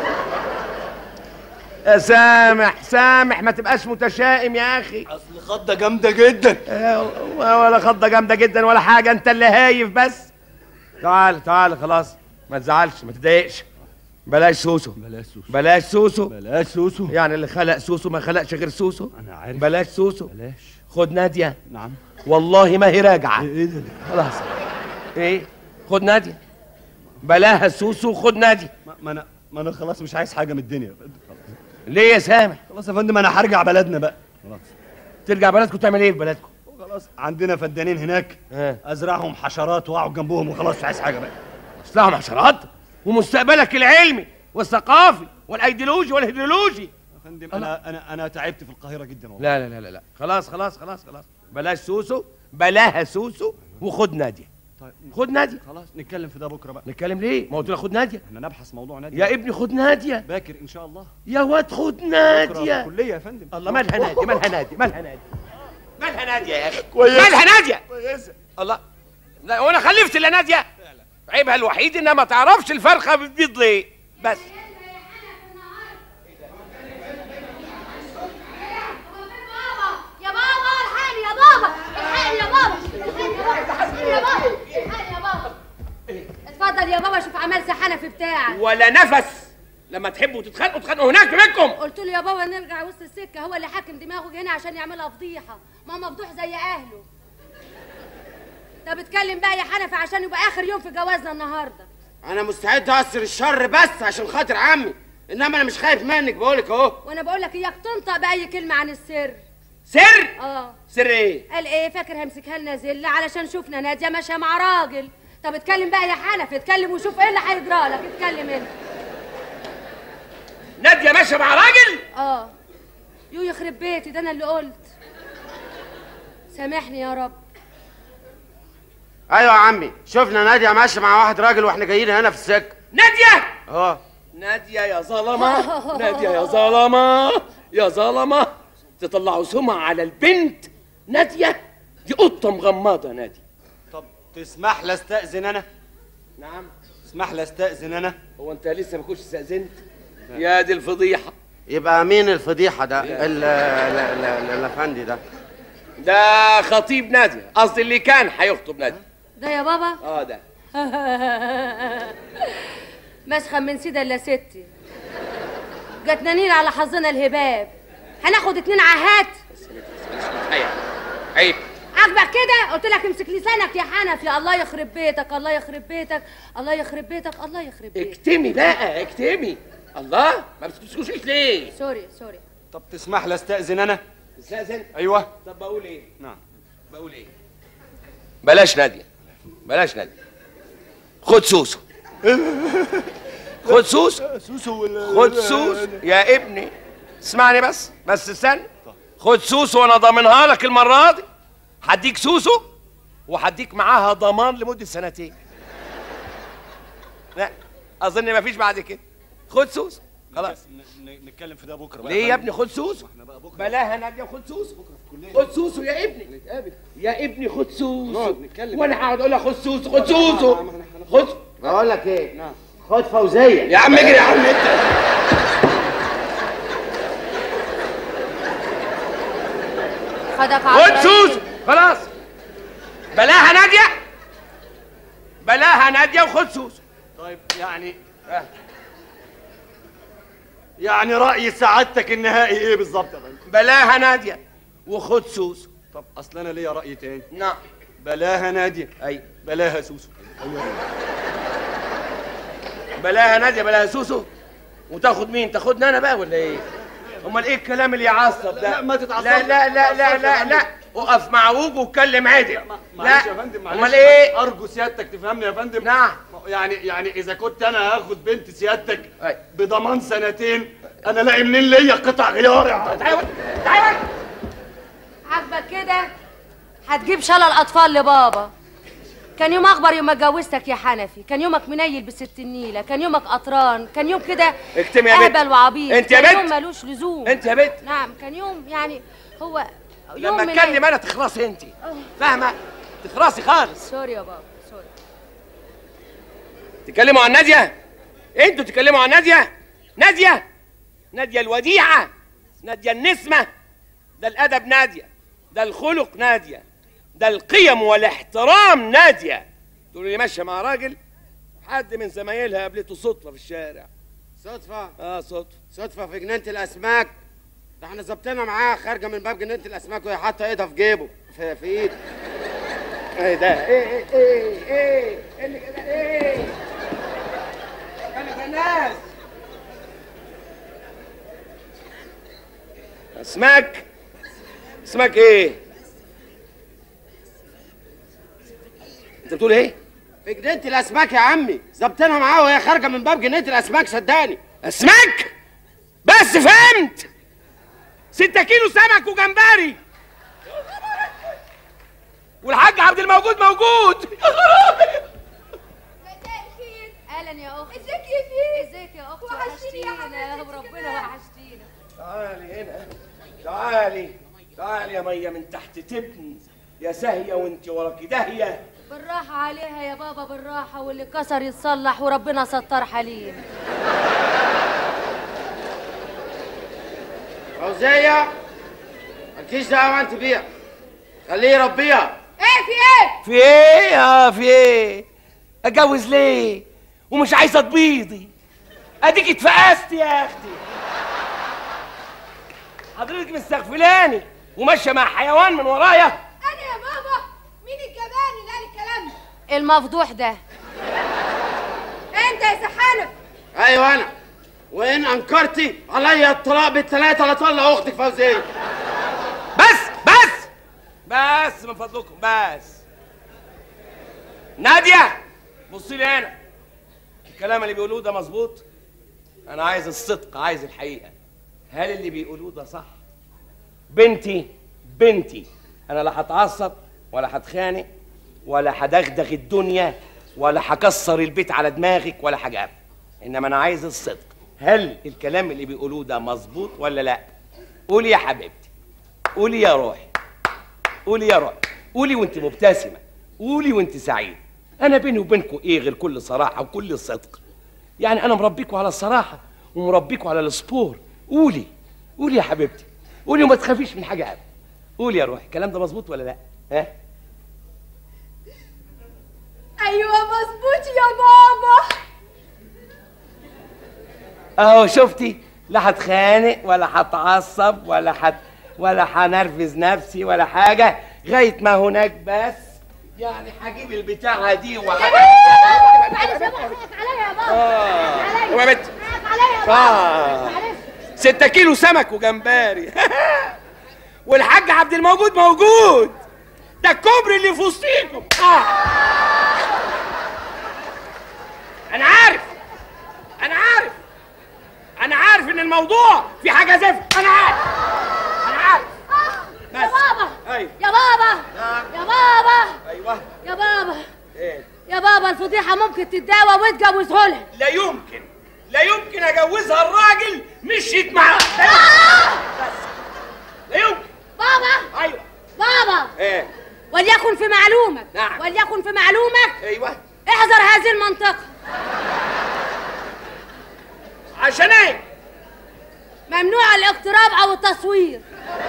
S2: يا سامح سامح ما تبقاش متشائم يا اخي
S10: اصل خضه جامده جدا
S2: ولا خضه جامده جدا ولا حاجه انت اللي هايف بس تعال تعال خلاص ما تزعلش ما تضايقش بلاش سوسو
S10: بلاش سوسو
S2: بلاش سوسو
S10: بلاش سوسو
S2: يعني اللي خلق سوسو ما خلقش غير سوسو
S10: انا عارف
S2: بلاش سوسو
S10: بلاش
S2: خد ناديه
S10: نعم
S2: والله ما هي راجعه
S10: ايه ده
S2: خلاص ايه خد ناديه بلاها سوسو وخد ناديه
S10: ما, ما انا ما انا خلاص مش عايز حاجه من الدنيا
S2: ليه يا سامح
S10: خلاص يا فندم انا هرجع بلدنا بقى خلاص
S2: ترجع بلدكم تعمل ايه في بلدكم
S10: خلاص عندنا فدانين هناك ازرعهم حشرات واقعد جنبهم وخلاص مش عايز حاجه بقى
S2: اصلهم حشرات ومستقبلك العلمي والثقافي والايديولوجي والهيدرولوجي
S10: يا فندم انا انا انا تعبت في القاهره جدا والله
S2: لا لا لا لا لا خلاص خلاص خلاص خلاص بلاش سوسو بلاها سوسو وخد ناديه
S10: طيب
S2: خد ناديه
S10: خلاص نتكلم في ده بكره بقى
S2: نتكلم ليه ما قلت لك خد ناديه
S10: احنا نبحث موضوع ناديه
S2: يا ابني خد ناديه
S10: باكر ان شاء الله
S2: يا واد خد
S10: بكره
S2: ناديه
S10: الكليه يا فندم
S2: الله مالها ناديه مالها ناديه مالها ناديه مالها ناديه يا اخي
S10: كويسة.
S2: مالها ناديه
S10: كويسه
S2: الله لا وانا خلفت الا ناديه عيبها الوحيد انها ما تعرفش الفرخه بتبيض ليه بس
S4: يا بابا الحقني يا بابا الحقني يا بابا الحقني يا بابا الحقني يا بابا اتفضل يا بابا شوف عمال زي حنفي بتاعك
S2: ولا نفس لما تحبوا تتخانقوا تتخانقوا هناك بينكم
S4: قلت له يا بابا نرجع وسط السكه هو اللي حاكم دماغه هنا عشان يعملها فضيحه ما مفضوح زي اهله طب اتكلم بقى يا حنفي عشان يبقى اخر يوم في جوازنا النهارده
S11: انا مستعد اقصر الشر بس عشان خاطر عمي انما انا مش خايف منك بقولك اهو
S4: وانا بقول لك اياك تنطق باي كلمه عن السر
S2: سر
S4: اه
S2: سر ايه
S4: قال ايه فاكر همسكها لنا زله علشان شفنا ناديه ماشيه مع راجل طب اتكلم بقى يا حنفي اتكلم وشوف ايه اللي هيجرى لك اتكلم انت
S2: ناديه ماشيه مع راجل
S4: اه يو يخرب بيتي ده انا اللي قلت سامحني يا رب
S11: ايوه يا عمي شفنا ناديه ماشيه مع واحد راجل واحنا جايين هنا في السكه
S2: ناديه
S11: اه
S2: ناديه يا ظلمه ناديه يا ظلمه يا ظلمه تطلعوا سمعة على البنت ناديه دي قطه مغمضه ناديه
S10: طب تسمح لي استاذن انا
S2: نعم
S10: تسمح لي استاذن انا
S2: هو انت لسه ما كنتش استاذنت يا دي الفضيحه
S11: يبقى مين الفضيحه ده ال- ال- ال- ال- الافندي ده
S2: ده خطيب ناديه قصدي اللي كان هيخطب ناديه
S4: ده يا بابا
S2: اه ده
S4: مسخن من سيدة الا ستي جاتنا نيل على حظنا الهباب هناخد اتنين عهات
S2: عيب عيب
S4: عاجبك كده قلت لك امسك لسانك يا حنفي الله يخرب بيتك الله يخرب بيتك الله يخرب بيتك الله يخرب بيتك
S2: اكتمي بقى اكتمي الله ما بتسكتوش ليه
S4: سوري سوري
S10: طب تسمح لي استاذن انا
S2: استاذن
S10: ايوه
S2: طب بقول ايه
S10: نعم
S2: بقول ايه بلاش ناديه بلاش ناديه خد سوسو خد سوسو
S10: سوسو
S2: خد سوسو يا ابني اسمعني بس بس استنى خد سوسو وانا ضامنها لك المره دي هديك سوسو وهديك معاها ضمان لمده سنتين لا اظن مفيش بعد كده خد سوسو خلاص
S10: ن- ن- نتكلم في ده بكره بقى
S2: ليه يا
S10: فندم.
S2: ابني خد سوسو
S10: احنا بقى بكره
S2: بلاها ناديه خد سوسو خد سوسو يا ابني يا ابني خد سوسو
S10: نقعد نتكلم.
S2: وانا هقعد اقول لك خد سوسو خد سوسو خد
S11: بقول لك ايه خد فوزيه
S2: يا عم اجري يا عم انت
S4: خدك
S2: خد
S4: على
S2: سوسو خلاص بلاها ناديه بلاها ناديه وخد سوسو
S10: طيب يعني يعني راي سعادتك النهائي ايه بالظبط يا فندم
S2: بلاها ناديه وخد سوسو
S10: طب اصل انا ليا راي تاني
S2: نعم
S10: بلاها ناديه
S2: اي
S10: بلاها سوسو
S2: بلاها ناديه بلاها سوسو وتاخد مين تاخدني انا بقى ولا ايه امال ايه الكلام اللي يعصب ده
S10: لا، ما تتعصبش.
S2: لا لا لا لا
S10: ما
S2: لا
S10: تتعصبش
S2: لا اقف مع وجهه واتكلم عدل
S10: معلش يا فندم معلش
S2: امال ايه
S10: ارجو سيادتك تفهمني يا فندم
S2: نعم
S10: يعني يعني اذا كنت انا هاخد بنت سيادتك
S2: أي.
S10: بضمان سنتين انا لاقي منين ليا قطع غيار يا عم.
S2: تعال تعال
S4: عاجبك كده هتجيب شلل اطفال لبابا كان يوم اخبر يوم ما اتجوزتك يا حنفي كان يومك منيل بست النيله كان يومك قطران كان يوم كده
S2: اكتمي يا بنت.
S4: اهبل وعبيط
S2: انت يا
S4: كان
S2: بنت.
S4: يوم ملوش لزوم
S2: انت يا بنت
S4: نعم كان يوم يعني هو يوم
S2: لما
S4: منيل.
S2: اتكلم انا تخلصي انت فاهمه تخلصي خالص
S4: سوري يا بابا سوري
S2: تتكلموا عن ناديه انتوا تتكلموا عن ناديه ناديه ناديه الوديعه ناديه النسمه ده الادب ناديه ده الخلق ناديه ده القيم والاحترام ناديه تقول لي ماشيه مع راجل حد من زمايلها قابلته صدفه في الشارع
S11: صدفه
S2: اه صدفه
S11: صدفه في جنينه الاسماك ده احنا ظبطنا معاها خارجه من باب جنينه الاسماك وهي حاطه ايدها في جيبه في, في ايده
S2: ايه ده ايه ايه ايه ايه اللي كده ايه اسماك اسماك ايه انت بتقول ايه
S11: في جنينه الاسماك يا عمي ظبطنا معاه وهي خارجه من باب جنينه الاسماك صدقني
S2: اسماك بس فهمت ستة كيلو سمك وجمبري والحاج عبد الموجود موجود
S4: اهلا يا اختي ازيك يا فيه ازيك يا اختي وحشتينا وربنا وحشتينا
S2: تعالي هنا تعالي تعالي يا ميه من تحت تبن يا ساهيه وانت وراكي داهيه
S4: بالراحة عليها يا بابا بالراحة واللي كسر يتصلح وربنا ستر حليم
S11: فوزيه مالكيش دعوه انت بيها خليه يربيها
S12: ايه في ايه
S2: في ايه اه في ايه اتجوز ليه ومش عايزه تبيضي اديك اتفقست يا اختي حضرتك مستغفلاني وماشيه مع حيوان من ورايا
S12: انا يا بابا مين الجبان اللي قال الكلام ده
S4: المفضوح ده
S12: انت يا سحانف
S11: ايوه انا وان انكرتي عليا الطلاق بالثلاثه لا طلع اختك فوزيه
S2: بس بس بس من فضلكم بس ناديه بصي لي هنا الكلام اللي بيقولوه ده مظبوط انا عايز الصدق عايز الحقيقه هل اللي بيقولوه ده صح بنتي بنتي انا لا هتعصب ولا هتخانق ولا هدغدغ الدنيا ولا هكسر البيت على دماغك ولا حاجه انما انا عايز الصدق هل الكلام اللي بيقولوه ده مظبوط ولا لا قولي يا حبيبتي قولي يا روحي قولي يا روحي قولي وانت مبتسمه قولي وانت سعيد انا بيني وبينكم ايه غير كل صراحه وكل صدق يعني انا مربيكوا على الصراحه ومربيكوا على السبور قولي قولي يا حبيبتي قولي وما تخافيش من حاجه ابدا قولي يا روحي الكلام ده مظبوط ولا لا ها
S12: ايوه مظبوط يا بابا
S2: اهو شفتي لا هتخانق ولا هتعصب ولا هت ولا هنرفز نفسي ولا حاجه لغايه ما هناك بس يعني هجيب البتاعه دي وهجيب
S4: معلش يا بابا خاف عليا يا بابا
S2: اه يا بنت
S4: خاف عليا يا
S2: آه.
S4: بابا معلش
S2: ستة كيلو سمك وجمبري والحاج عبد الموجود موجود ده الكوبري اللي في وسطيكم آه. انا عارف انا عارف انا عارف ان الموضوع في حاجه زفت انا عارف انا عارف
S4: يا بابا
S2: ايوه
S4: يا بابا يا بابا
S2: ايوه
S4: يا بابا
S2: ايه
S4: يا بابا الفضيحة ممكن تتداوى وتجوزه لها
S2: لا يمكن لا يمكن اجوزها الراجل مشيت معاه لا يمكن
S4: بابا
S2: ايوه
S4: بابا
S2: ايه
S4: وليكن في معلومك
S2: نعم.
S4: وليكن في معلومك
S2: ايوه
S4: احذر هذه المنطقة
S2: عشان ايه
S4: ممنوع الاقتراب او التصوير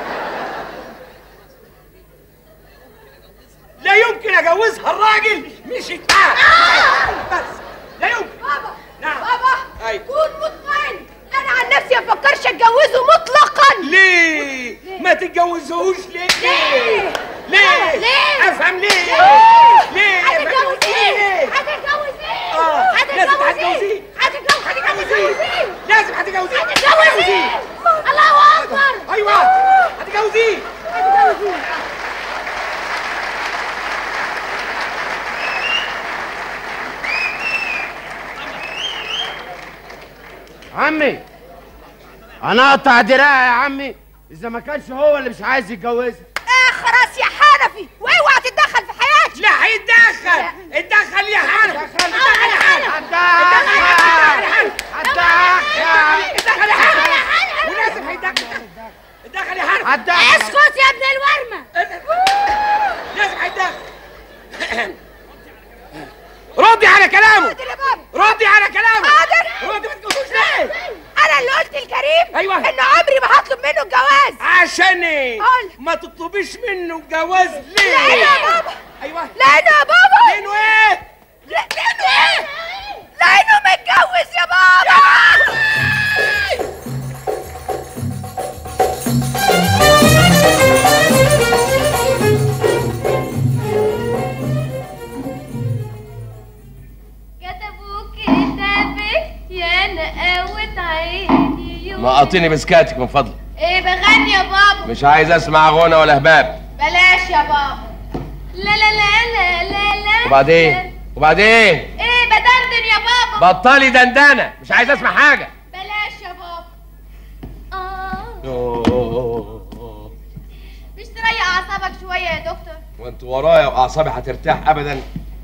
S2: لا يمكن اجوزها الراجل مشيت معاه بس لا يمكن
S12: بابا
S2: نعم
S12: بابا
S2: أيوة.
S12: كون مطمئن انا عن نفسي ما افكرش اتجوزه مطلقا
S2: ليه ما تتجوزهوش ليه
S12: ليه؟
S2: ليه
S12: ليه؟
S2: افهم ليه
S12: ليه؟
S2: ليه
S12: هتتجوزيه
S2: ليه؟
S12: هتتجوزيه
S2: آه، لازم
S12: هتتجوزيه
S2: هتجوزيه.
S12: هتتجوزيه
S2: لازم هتجوزيه
S12: هتتجوزيه الله اكبر
S2: ايوه هتجوزيه
S12: هتتجوزيه
S11: عمي انا اقطع دراعي يا عمي اذا ما كانش هو اللي مش عايز يتجوزها
S12: اخرس يا حنفي واوعى تتدخل في حياتي
S2: لا هيتدخل اتدخل يا حنف اتدخل يا حنف
S11: هتدخل
S2: اتدخل يا حنف ولازم هيتدخل اتدخل يا حنف
S11: هتدخل
S4: اسكت يا ابن الورمة
S2: لازم هيتدخل ردي على كلامه
S12: حاضر يا بابا
S2: ردي على كلامه
S12: حاضر
S2: ردي ما تقولوش ليه
S12: انا اللي قلت لكريم
S2: أيوة.
S12: ان عمري ما هطلب منه الجواز
S2: عشان ايه
S12: قول.
S2: ما تطلبيش منه الجواز ليه
S12: لانه يا بابا
S2: ايوه
S12: لانه يا بابا
S2: لانه ايه
S12: لا- لانه ايه لانه متجوز يا بابا
S3: كتبوا كتابك يا نقاوة عيني
S2: ما قاطيني بسكاتك من فضلك
S3: ايه بغني يا بابا
S2: مش عايز اسمع غنى ولا هباب
S3: بلاش يا بابا لا لا لا لا لا لا
S2: وبعدين وبعدين
S3: ايه بدندن يا بابا
S2: بطلي دندنه مش عايز اسمع حاجه
S3: بلاش يا بابا اه مش تريح اعصابك شويه يا دكتور
S2: وانت ورايا واعصابي هترتاح ابدا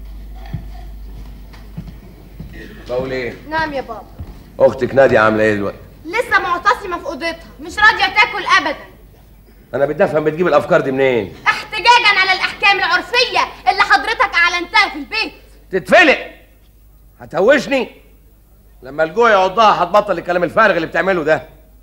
S2: بقول ايه
S3: نعم يا بابا
S2: اختك ناديه عامله ايه دلوقتي
S3: لسه معتصمه في اوضتها مش راضيه تاكل ابدا
S2: انا بدي افهم بتجيب الافكار دي منين
S3: احتجاجا على الاحكام العرفيه اللي حضرتك اعلنتها في البيت
S2: تتفلق هتهوشني لما الجوع يعضها هتبطل الكلام الفارغ اللي بتعمله ده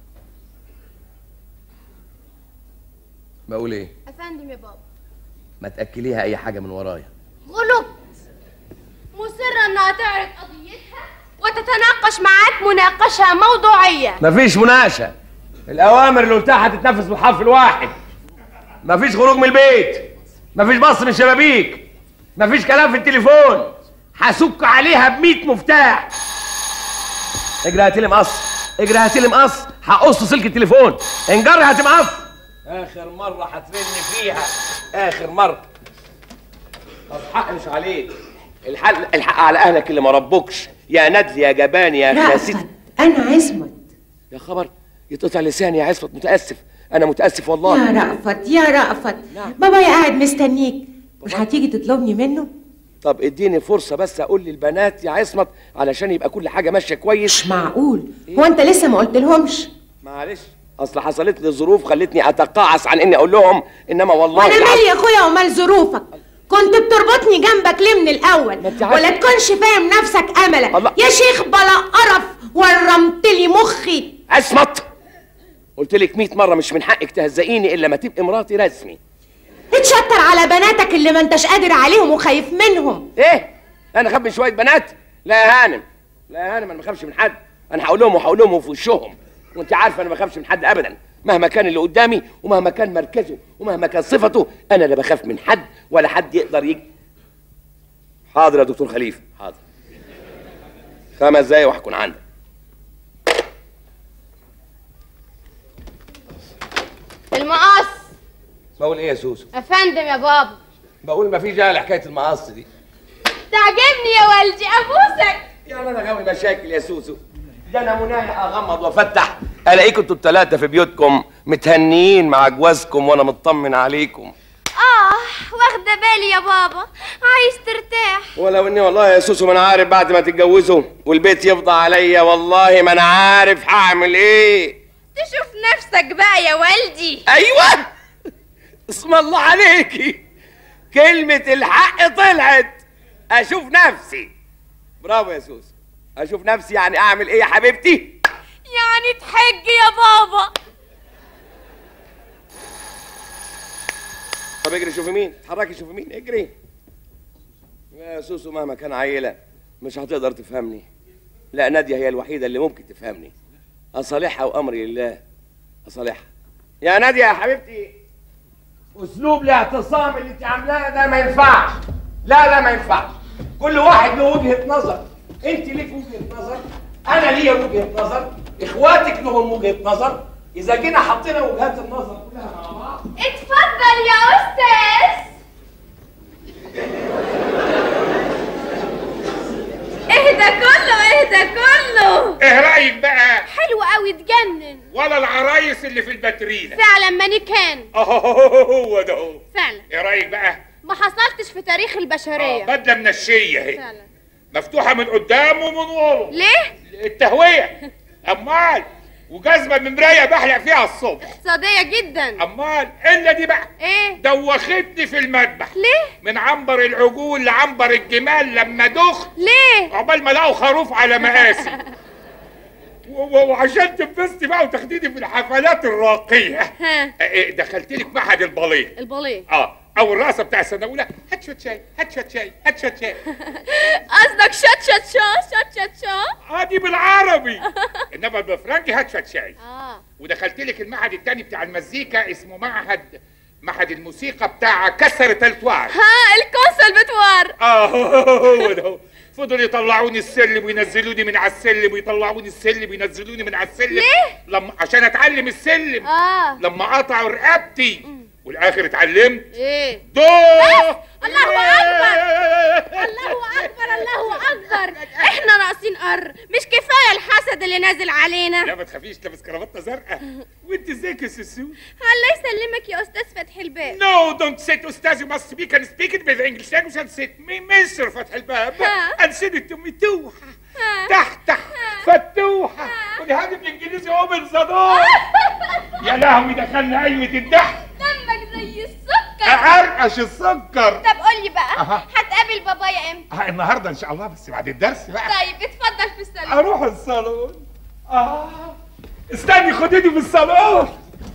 S2: بقول ايه
S3: افندم يا بابا
S2: ما تاكليها اي حاجه من ورايا
S3: غلط مصرة انها تعرض قضيتها وتتناقش معاك مناقشة موضوعية
S2: مفيش مناقشه الاوامر اللي قلتها هتتنفذ بالحرف الواحد مفيش خروج من البيت مفيش بص من الشبابيك مفيش كلام في التليفون هسك عليها ب مفتاح اجري هاتي لي مقص اجري هاتي لي مقص هقص سلك التليفون انجري هاتي مقص اخر مره هترن فيها اخر مره طب حق مش عليك الحق الحق على اهلك اللي ما ربوكش يا ندل يا جبان يا
S6: لا
S2: خاسيس
S6: انا عصمت
S2: يا خبر يتقطع لساني يا عصمت متاسف انا متاسف والله
S6: يا رأفت يا رأفت بابايا قاعد مستنيك مش هتيجي تطلبني منه
S2: طب اديني فرصه بس اقول للبنات يا عصمت علشان يبقى كل حاجه ماشيه كويس
S6: مش معقول هو انت لسه ما قلت لهمش
S2: معلش اصل حصلت لي ظروف خلتني اتقاعس عن اني اقول لهم انما والله
S6: وانا
S2: العظيم-
S6: مالي يا اخويا ومال ظروفك كنت بتربطني جنبك ليه من الاول ولا تكونش فاهم نفسك املا
S2: الله.
S6: يا شيخ بلا قرف ورمت لي مخي
S2: عصمت قلت لك 100 مره مش من حقك تهزقيني الا ما تبقي مراتي رسمي
S6: اتشطر على بناتك اللي ما انتش قادر عليهم وخايف منهم
S2: ايه انا اخاف من شويه بنات لا يا هانم لا يا هانم انا ما بخافش من حد انا هقول لهم وهقول لهم في وشهم وانت عارفه انا ما بخافش من حد ابدا مهما كان اللي قدامي ومهما كان مركزه ومهما كان صفته انا لا بخاف من حد ولا حد يقدر يجي حاضر يا دكتور خليفه حاضر خمس دقايق وهكون عندك
S3: المقص
S2: بقول ايه يا سوسو
S3: افندم يا بابا
S2: بقول ما فيش داعي لحكايه المقص دي
S3: تعجبني يا والدي ابوسك
S2: يعني انا غاوي مشاكل يا سوسو ده انا مناهي اغمض وافتح الاقيكم انتوا الثلاثه في بيوتكم متهنيين مع جوازكم وانا مطمن عليكم
S3: اه واخده بالي يا بابا عايز ترتاح
S2: ولو اني والله يا سوسو ما انا عارف بعد ما تتجوزوا والبيت يفضى عليا والله ما انا عارف هعمل ايه
S3: تشوف نفسك بقى يا والدي
S2: ايوه اسم الله عليكي كلمة الحق طلعت اشوف نفسي برافو يا سوسو اشوف نفسي يعني اعمل ايه يا حبيبتي
S3: يعني تحج يا بابا
S2: طب اجري شوفي مين اتحركي شوفي مين اجري يا سوسو مهما كان عيلة مش هتقدر تفهمني لا نادية هي الوحيدة اللي ممكن تفهمني أصالحها وأمري لله أصالحها يا نادية يا حبيبتي أسلوب الاعتصام اللي أنت عاملاه ده ما ينفعش لا لا ما ينفعش كل واحد له وجهة نظر أنت ليك وجهة نظر أنا ليا وجهة نظر إخواتك لهم وجهة نظر إذا جينا حطينا وجهات النظر كلها مع بعض
S3: اتفضل يا استاذ اهدى كله اهدى كله
S13: ايه رايك بقى
S3: حلو قوي تجنن
S13: ولا العرايس اللي في الباترينا
S3: فعلا مانيكان
S13: اهو هو ده هو
S3: فعلا
S13: ايه رايك بقى
S3: ما حصلتش في تاريخ البشريه
S13: بدله منشيه اهي
S3: فعلا
S13: مفتوحه من قدام ومن ورا
S3: ليه
S13: التهويه امال وجزمه من مرايه بحلق فيها الصبح
S3: اقتصاديه جدا
S13: امال الا دي بقى
S3: ايه
S13: دوختني في المذبح
S3: ليه
S13: من عنبر العجول لعنبر الجمال لما دخت
S3: ليه
S13: عقبال ما لقوا خروف على مقاسي و- و- وعشان تنبسطي بقى وتاخديني في الحفلات الراقيه
S3: ها
S13: إيه، دخلت لك معهد الباليه
S3: الباليه
S13: اه اول رقصه بتاع السنه الاولى هات شويه شاي هات شويه شاي هات شويه شاي
S3: قصدك شات شات شا شات شات شا
S13: اه دي بالعربي انما بالفرنجي هات شويه شاي
S3: اه
S13: ودخلت لك المعهد التاني بتاع المزيكا اسمه معهد معهد الموسيقى بتاع كسر تلتوار
S3: ها الكونسل بتوار
S13: اه هو ده هو. فضلوا يطلعوني السلم وينزلوني من على السلم ويطلعوني السلم وينزلوني من على السلم
S3: ليه؟
S13: لما عشان اتعلم السلم
S3: اه
S13: لما قطعوا رقبتي والاخر اتعلمت
S3: ايه
S13: دو
S3: الله اكبر الله اكبر الله اكبر احنا ناقصين قر مش كفايه الحسد اللي نازل علينا
S13: لا ما تخافيش لابس كرافته زرقاء وانت ازيك يا سوسو
S3: الله يسلمك يا استاذ فتحي الباب
S13: نو دونت سيت استاذ ما سبيك اند سبيك ات باذ انجلش لانجوج اند سيت مي مستر فتح الباب
S3: ها.
S13: اند سيت تو متوحه تحت تحت فتوحه ولهذا بالانجليزي اوبن ذا دور يا لهوي دخلنا قايمه الضحك
S3: دمك زي السكر
S13: اعرقش السكر
S3: طب قول لي بقى
S13: أها.
S3: هتقابل بابايا امتى
S13: آه، النهارده ان شاء الله بس بعد الدرس بقى
S3: طيب اتفضل في الصالون
S13: اروح الصالون اه استني خديني في الصالون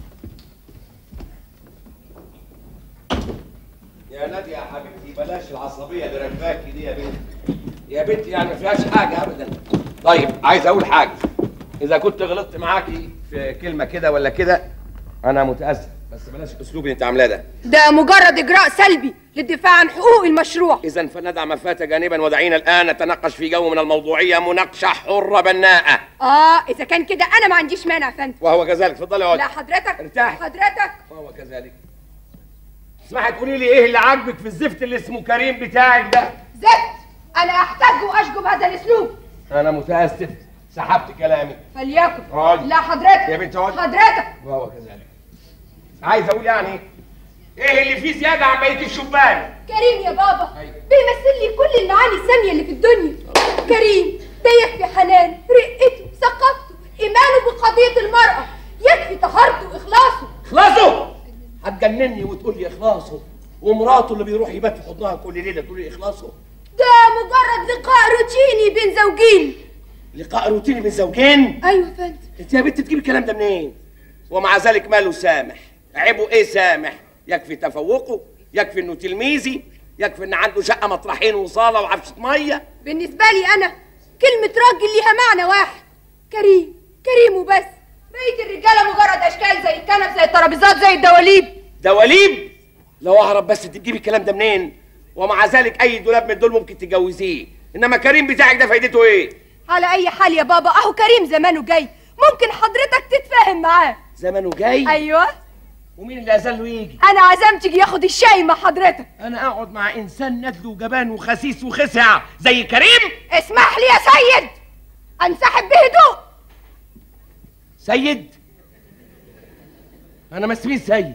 S2: يا نادية يا حبيبتي بلاش العصبية اللي راكباكي دي يا بنت يا بنتي يعني ما فيهاش حاجة أبدا طيب عايز أقول حاجة إذا كنت غلطت معاكي في كلمة كده ولا كده أنا متأسف بس بلاش الأسلوب اللي أنت عاملاه ده
S12: ده مجرد اجراء سلبي للدفاع عن حقوق المشروع
S2: إذا فندع ما فات جانبا ودعينا الآن نتناقش في جو من الموضوعية مناقشة حرة بناءة
S12: اه اذا كان كده انا ما عنديش مانع يا فندم
S2: وهو كذلك اتفضلي يا
S12: لا
S2: ولد
S12: حضرتك
S2: ارتاحي.
S12: حضرتك
S2: وهو كذلك اسمحي تقولي لي إيه اللي عاجبك في الزفت اللي اسمه كريم بتاعك ده
S12: زفت انا احتج واشجب هذا الاسلوب
S2: أنا متأسف سحبت كلامي
S12: فليكن
S2: اقعدي.
S12: لا حضرتك
S2: يا بنت اقعدي.
S12: حضرتك
S2: وهو كذلك عايز اقول يعني ايه اللي فيه زياده عن بقيه الشبان
S12: كريم يا بابا بيمثل لي كل المعاني الساميه اللي في الدنيا كريم ده يكفي حنان رقته ثقافته ايمانه بقضيه المراه يكفي طهارته واخلاصه
S2: اخلاصه هتجنني وتقول لي اخلاصه ومراته اللي بيروح يبات في حضنها كل ليله تقول لي اخلاصه
S12: ده مجرد لقاء روتيني بين زوجين
S2: لقاء روتيني بين زوجين
S12: ايوه يا فندم
S2: انت يا بنت تجيب الكلام ده منين ومع ذلك ماله سامح عيبه ايه سامح يكفي تفوقه يكفي انه تلميذي يكفي ان عنده شقه مطرحين وصاله وعفشه ميه
S12: بالنسبه لي انا كلمه راجل ليها معنى واحد كريم كريم وبس بقيه الرجاله مجرد اشكال زي الكنب زي الترابيزات زي الدواليب
S2: دواليب لو اعرف بس انت تجيبي الكلام ده منين ومع ذلك اي دولاب من دول ممكن تتجوزيه انما كريم بتاعك ده فايدته ايه
S12: على اي حال يا بابا اهو كريم زمانه جاي ممكن حضرتك تتفاهم معاه
S2: زمنه جاي
S12: ايوه
S2: ومين اللي اذن له يجي
S12: انا عزمت يجي ياخد الشاي مع حضرتك
S2: انا اقعد مع انسان ندل وجبان وخسيس وخسع زي كريم
S12: اسمح لي يا سيد انسحب بهدوء
S2: سيد انا ما اسمي سيد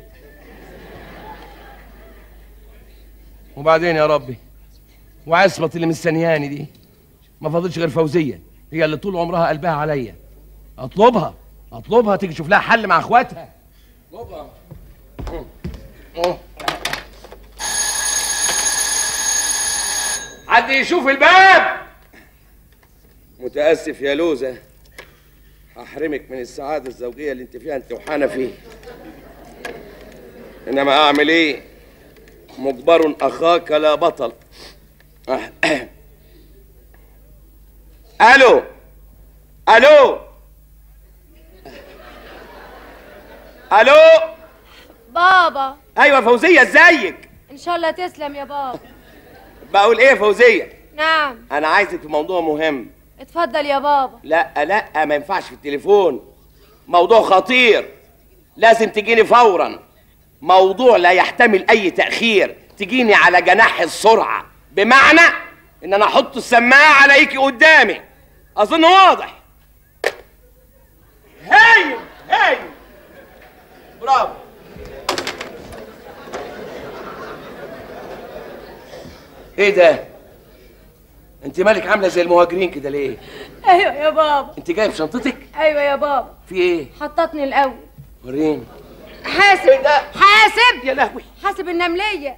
S2: وبعدين يا ربي وعصمة اللي مستنياني دي ما فاضلش غير فوزية هي اللي طول عمرها قلبها عليا اطلبها اطلبها تيجي تشوف لها حل مع اخواتها اطلبها حد يشوف الباب متأسف يا لوزة هحرمك من السعادة الزوجية اللي انت فيها انت وحنا فيه انما اعمل ايه مجبر اخاك لا بطل الو الو الو
S3: بابا
S2: ايوه فوزية ازيك
S4: ان شاء الله تسلم يا بابا
S2: بقول ايه يا فوزية
S4: نعم
S2: انا عايزك في موضوع مهم
S4: اتفضل يا بابا
S2: لا لا ما ينفعش في التليفون موضوع خطير لازم تجيني فورا موضوع لا يحتمل اي تاخير تجيني على جناح السرعه بمعنى ان انا احط السماعه عليكي قدامي اظن واضح هايل هايل برافو ايه ده انت مالك عامله زي المهاجرين كده ليه
S4: ايوه يا بابا
S2: انت جايب شنطتك
S4: ايوه يا بابا
S2: في ايه
S4: حطتني الاول
S2: وريني
S4: حاسب حاسب
S2: يا لهوي
S4: حاسب النمليه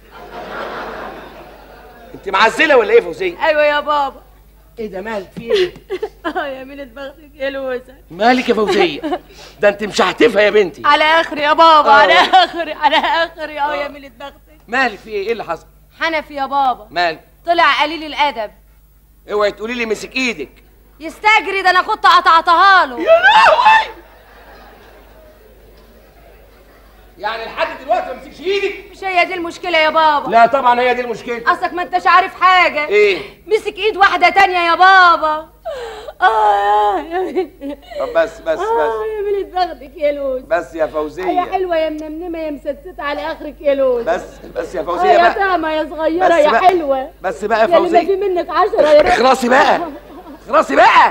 S2: انت معزله ولا ايه فوزيه
S4: ايوه يا بابا
S2: ايه ده مالك في ايه
S4: اه يا مين بختك يا لوزه
S2: مالك يا فوزيه ده انت مشحتفه يا بنتي
S4: على اخر يا بابا
S2: آه.
S4: على اخر على اخر اه يا مين بختك
S2: مالك في ايه ايه اللي حصل
S4: حنفي يا بابا
S2: مالك
S4: طلع قليل الادب
S2: اوعي تقولي لي مسك ايدك
S4: يستجري ده انا كنت قطعتها له
S2: يا لهوي يعني لحد دلوقتي ما مسكش ايدك
S4: مش هي دي المشكله يا بابا
S2: لا طبعا هي دي المشكله
S4: اصلك ما انتش عارف حاجه
S2: ايه
S4: مسك ايد واحده تانية يا بابا اه يا
S2: طب بس بس
S4: اه
S2: بس
S4: يا بلد بختك يا لوز
S2: بس يا
S4: يا
S2: فوزيه
S4: حلوه يا منمنمه يا مسدسه على اخرك يا لوز
S2: بس بس يا
S4: آه
S2: فوزيه
S4: يا
S2: بقى
S4: طعمه يا صغيره
S2: بس
S4: يا
S2: بقى.
S4: حلوه
S2: بس بقى يا
S4: يا اللي ما
S2: فوزيه
S4: في منك عشرة يا رب
S2: اخلصي بقى اخلصي بقى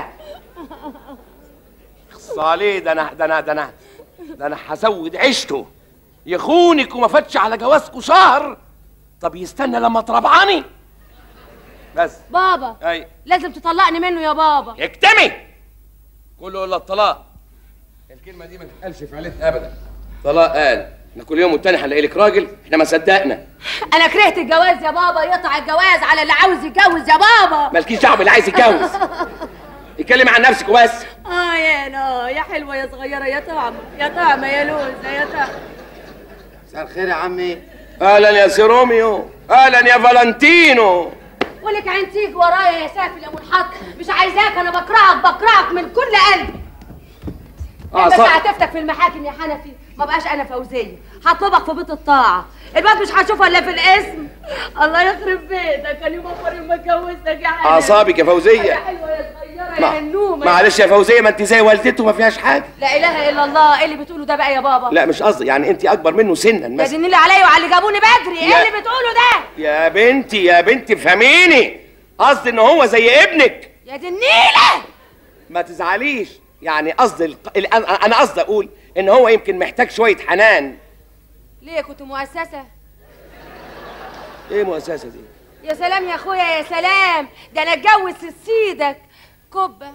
S2: اخص عليه ده انا ده انا ده انا ده انا هزود عيشته يخونك وما فاتش على جوازكوا شهر طب يستنى لما تربعني بس
S4: بابا
S2: اي
S4: لازم تطلقني منه يا بابا
S2: اكتمي كله الا الطلاق الكلمه دي ما تتقالش في عيلتنا ابدا طلاق قال احنا كل يوم والتاني هنلاقي لك راجل احنا ما صدقنا
S4: انا كرهت الجواز يا بابا يقطع الجواز على اللي عاوز يتجوز يا بابا
S2: مالكيش دعوه باللي عايز يتجوز اتكلم عن نفسك وبس
S4: اه يا نا يا حلوه يا صغيره يا طعمه يا طعمه يا لوزه يا طعمه
S11: مساء الخير يا عمي
S2: اهلا يا سيروميو اهلا يا فالنتينو
S4: ولك عين تيجي ورايا يا سافل يا منحط مش عايزاك انا بكرهك بكرهك من كل قلبي
S2: آه،
S4: بس
S2: صح.
S4: هتفتك في المحاكم يا حنفي ما بقاش انا فوزيه هطلبك في بيت الطاعه الواد مش هشوفه الا في الاسم الله يخرب بيتك اليوم اكبر يوم ما اتجوزتك يا حنفي
S2: اعصابك يا
S4: يا
S2: فوزيه
S4: حلوه يا صغيره
S2: مع-
S4: يا هنومه
S2: معلش يا فوزيه ما انت زي والدته ما فيهاش حاجه
S4: لا اله الا الله ايه اللي بتقوله ده بقى يا بابا
S2: لا مش قصدي يعني انت اكبر منه سنا
S4: يا
S2: مثلا
S4: دين عليا وعلى اللي جابوني بدري ايه
S2: يا-
S4: اللي بتقوله ده
S2: يا بنتي يا بنتي فهميني قصدي ان هو زي ابنك
S4: يا دي النيله
S2: ما تزعليش يعني قصدي الق- ال- انا أنا قصدي اقول ان هو يمكن محتاج شويه حنان
S4: ليه كنت مؤسسه
S2: ايه مؤسسه دي
S4: يا سلام يا اخويا يا سلام ده انا اتجوز سيدك كبه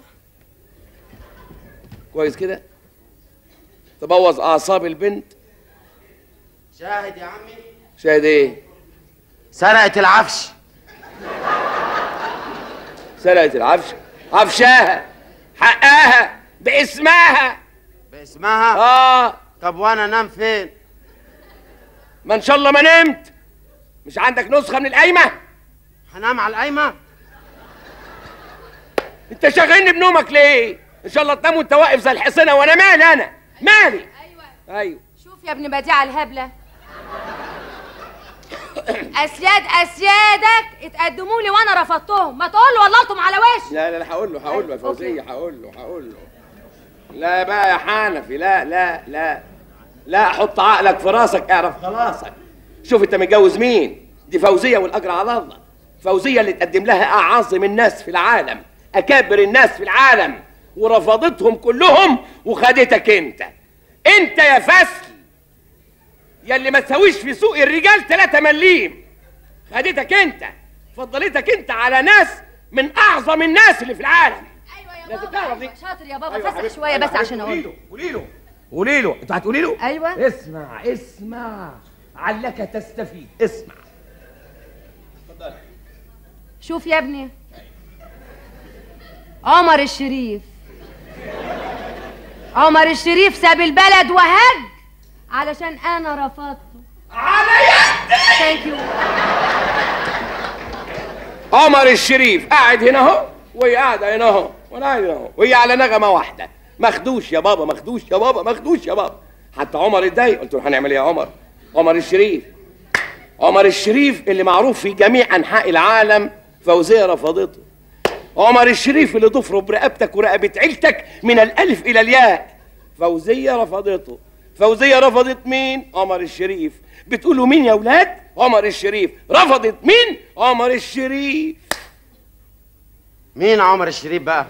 S2: كويس كده تبوظ اعصاب البنت
S11: شاهد يا عمي
S2: شاهد ايه
S11: سرقت العفش
S2: سرقت العفش عفشاها حقها باسمها
S11: باسمها
S2: اه
S11: طب وانا انام فين
S2: ما ان شاء الله ما نمت مش عندك نسخه من القايمه
S11: هنام على القايمه
S2: انت شاغلني بنومك ليه ان شاء الله تنام وانت واقف زي الحصينه وانا مالي انا مالي
S4: ايوه
S2: ايوه
S4: شوف يا ابن بديع الهبله اسياد اسيادك اتقدموا لي وانا رفضتهم ما تقول له ولطتم على وشي
S2: لا لا لا هقول له هقول له يا فوزيه هقول له هقول له لا بقى يا حنفي لا لا لا لا حط عقلك في راسك اعرف خلاصك شوف انت متجوز مين دي فوزيه والاجر على الله فوزيه اللي تقدم لها اعظم الناس في العالم اكابر الناس في العالم ورفضتهم كلهم وخدتك انت انت يا فسل يا اللي ما تساويش في سوق الرجال 3 مليم خدتك انت فضلتك انت على ناس من اعظم الناس اللي في العالم لازم تعرف دي
S4: شاطر يا بابا
S2: أيوة
S4: فسح
S2: حبيبتي،
S4: شويه
S2: أيوة
S4: بس عشان
S2: حبيبتي،
S4: اقول
S2: قولي له قولي له انت هتقولي له
S4: ايوه
S2: اسمع اسمع علك تستفيد اسمع
S4: شوف يا ابني عمر الشريف عمر الشريف ساب البلد وهج علشان انا رفضته
S2: على يدي
S4: ثانك يو
S2: عمر الشريف قاعد هنا اهو وهي قاعده هنا اهو وانا قاعد هنا اهو وهي على نغمه واحده مخدوش يا بابا مخدوش يا بابا مخدوش يا بابا حتى عمر اتضايق قلت له هنعمل ايه يا عمر عمر الشريف عمر الشريف اللي معروف في جميع انحاء العالم فوزيه رفضته عمر الشريف اللي ضفره برقبتك ورقبه عيلتك من الالف الى الياء فوزيه رفضته فوزيه رفضت مين عمر الشريف بتقولوا مين يا ولاد عمر الشريف رفضت مين عمر الشريف
S11: مين عمر الشريف بقى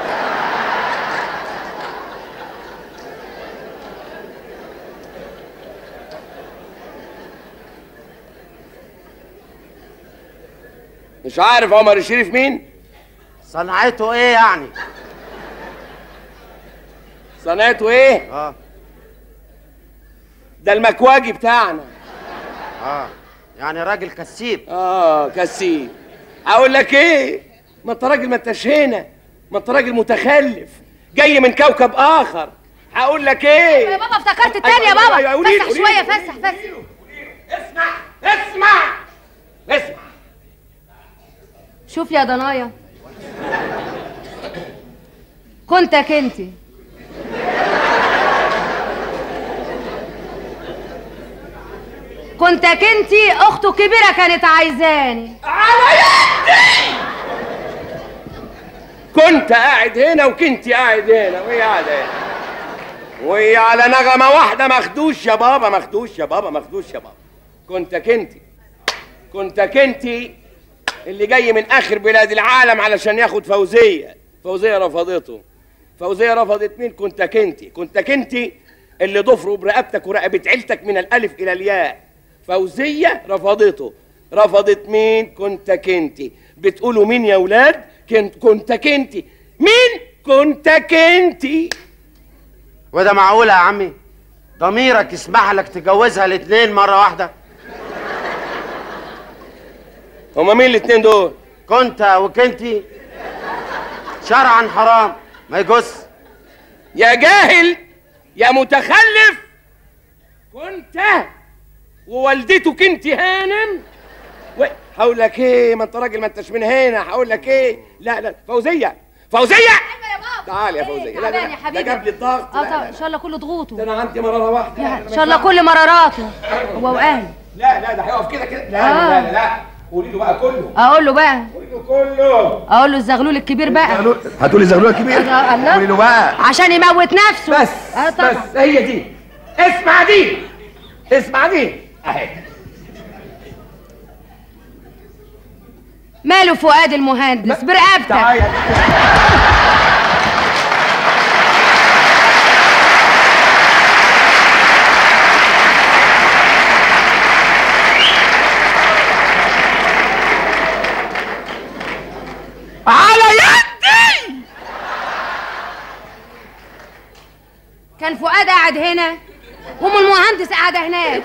S2: مش عارف عمر الشريف مين
S11: صنعته ايه يعني
S2: صنعته ايه
S11: اه
S2: ده المكواجي بتاعنا
S11: اه يعني راجل كسيب
S2: اه كسيب اقول لك ايه ما انت راجل ما انتش هنا ما انت راجل متخلف جاي من كوكب اخر هقول لك ايه
S4: يا بابا افتكرت التاني يا
S2: أيوة، أيوة،
S4: بابا
S2: أيوة، قولي له،
S4: فسح
S2: قولي
S4: شويه
S2: له،
S4: فسح فسح
S2: اسمع اسمع اسمع
S4: شوف يا ضنايا كنتك انت كنتك انتي اخته الكبيره كانت عايزاني
S2: كنت قاعد هنا وكنت قاعد هنا وهي قاعده هنا وهي على نغمه واحده مخدوش يا بابا مخدوش يا بابا مخدوش يا بابا كنتك انت كنتك انت اللي جاي من اخر بلاد العالم علشان ياخد فوزيه فوزيه رفضته فوزيه رفضت مين كنتك انت كنتك انت اللي ضفره برقبتك ورقبه عيلتك من الالف الى الياء فوزيه رفضته رفضت مين كنتك انت بتقولوا مين يا ولاد كنت كنتك انت مين كنتك انت
S11: وده معقولة يا عمي ضميرك يسمح لك تجوزها الاتنين مرة واحدة
S2: هما مين الاتنين دول
S11: كنت وكنتي شرعا حرام ما يجوز
S2: يا جاهل يا متخلف كنت ووالدتك انت هانم و... هقول لك ايه ما انت راجل ما انتش من هنا هقول لك ايه لا لا فوزيه فوزيه تعالي يا فوزيه لا لا
S4: تعبان يا
S2: لا
S4: حبيبي.
S2: ده جاب لي الضغط
S4: اه
S2: لا،
S4: طبعا
S2: لا.
S4: ان شاء الله كله ضغوطه
S2: ده انا عندي مراره واحده
S4: يا- ان شاء الله كل مراراته هو واهلي
S2: لا لا ده هيقف كده كده لا
S4: آه.
S2: لا لا لا قولي له بقى كله
S4: اقول له بقى
S2: قولي له كله
S4: اقول له الزغلول الكبير بقى
S2: هتقولي زغلول كبير
S4: آه، الله.
S2: قولي له بقى
S4: عشان يموت نفسه
S2: بس
S4: اه طبعا
S2: بس هي دي اسمع دي اسمع دي اهي
S4: ماله فؤاد المهندس برقبتك
S2: تعالي
S4: على يدي كان فؤاد قاعد هنا وام المهندس قاعده هناك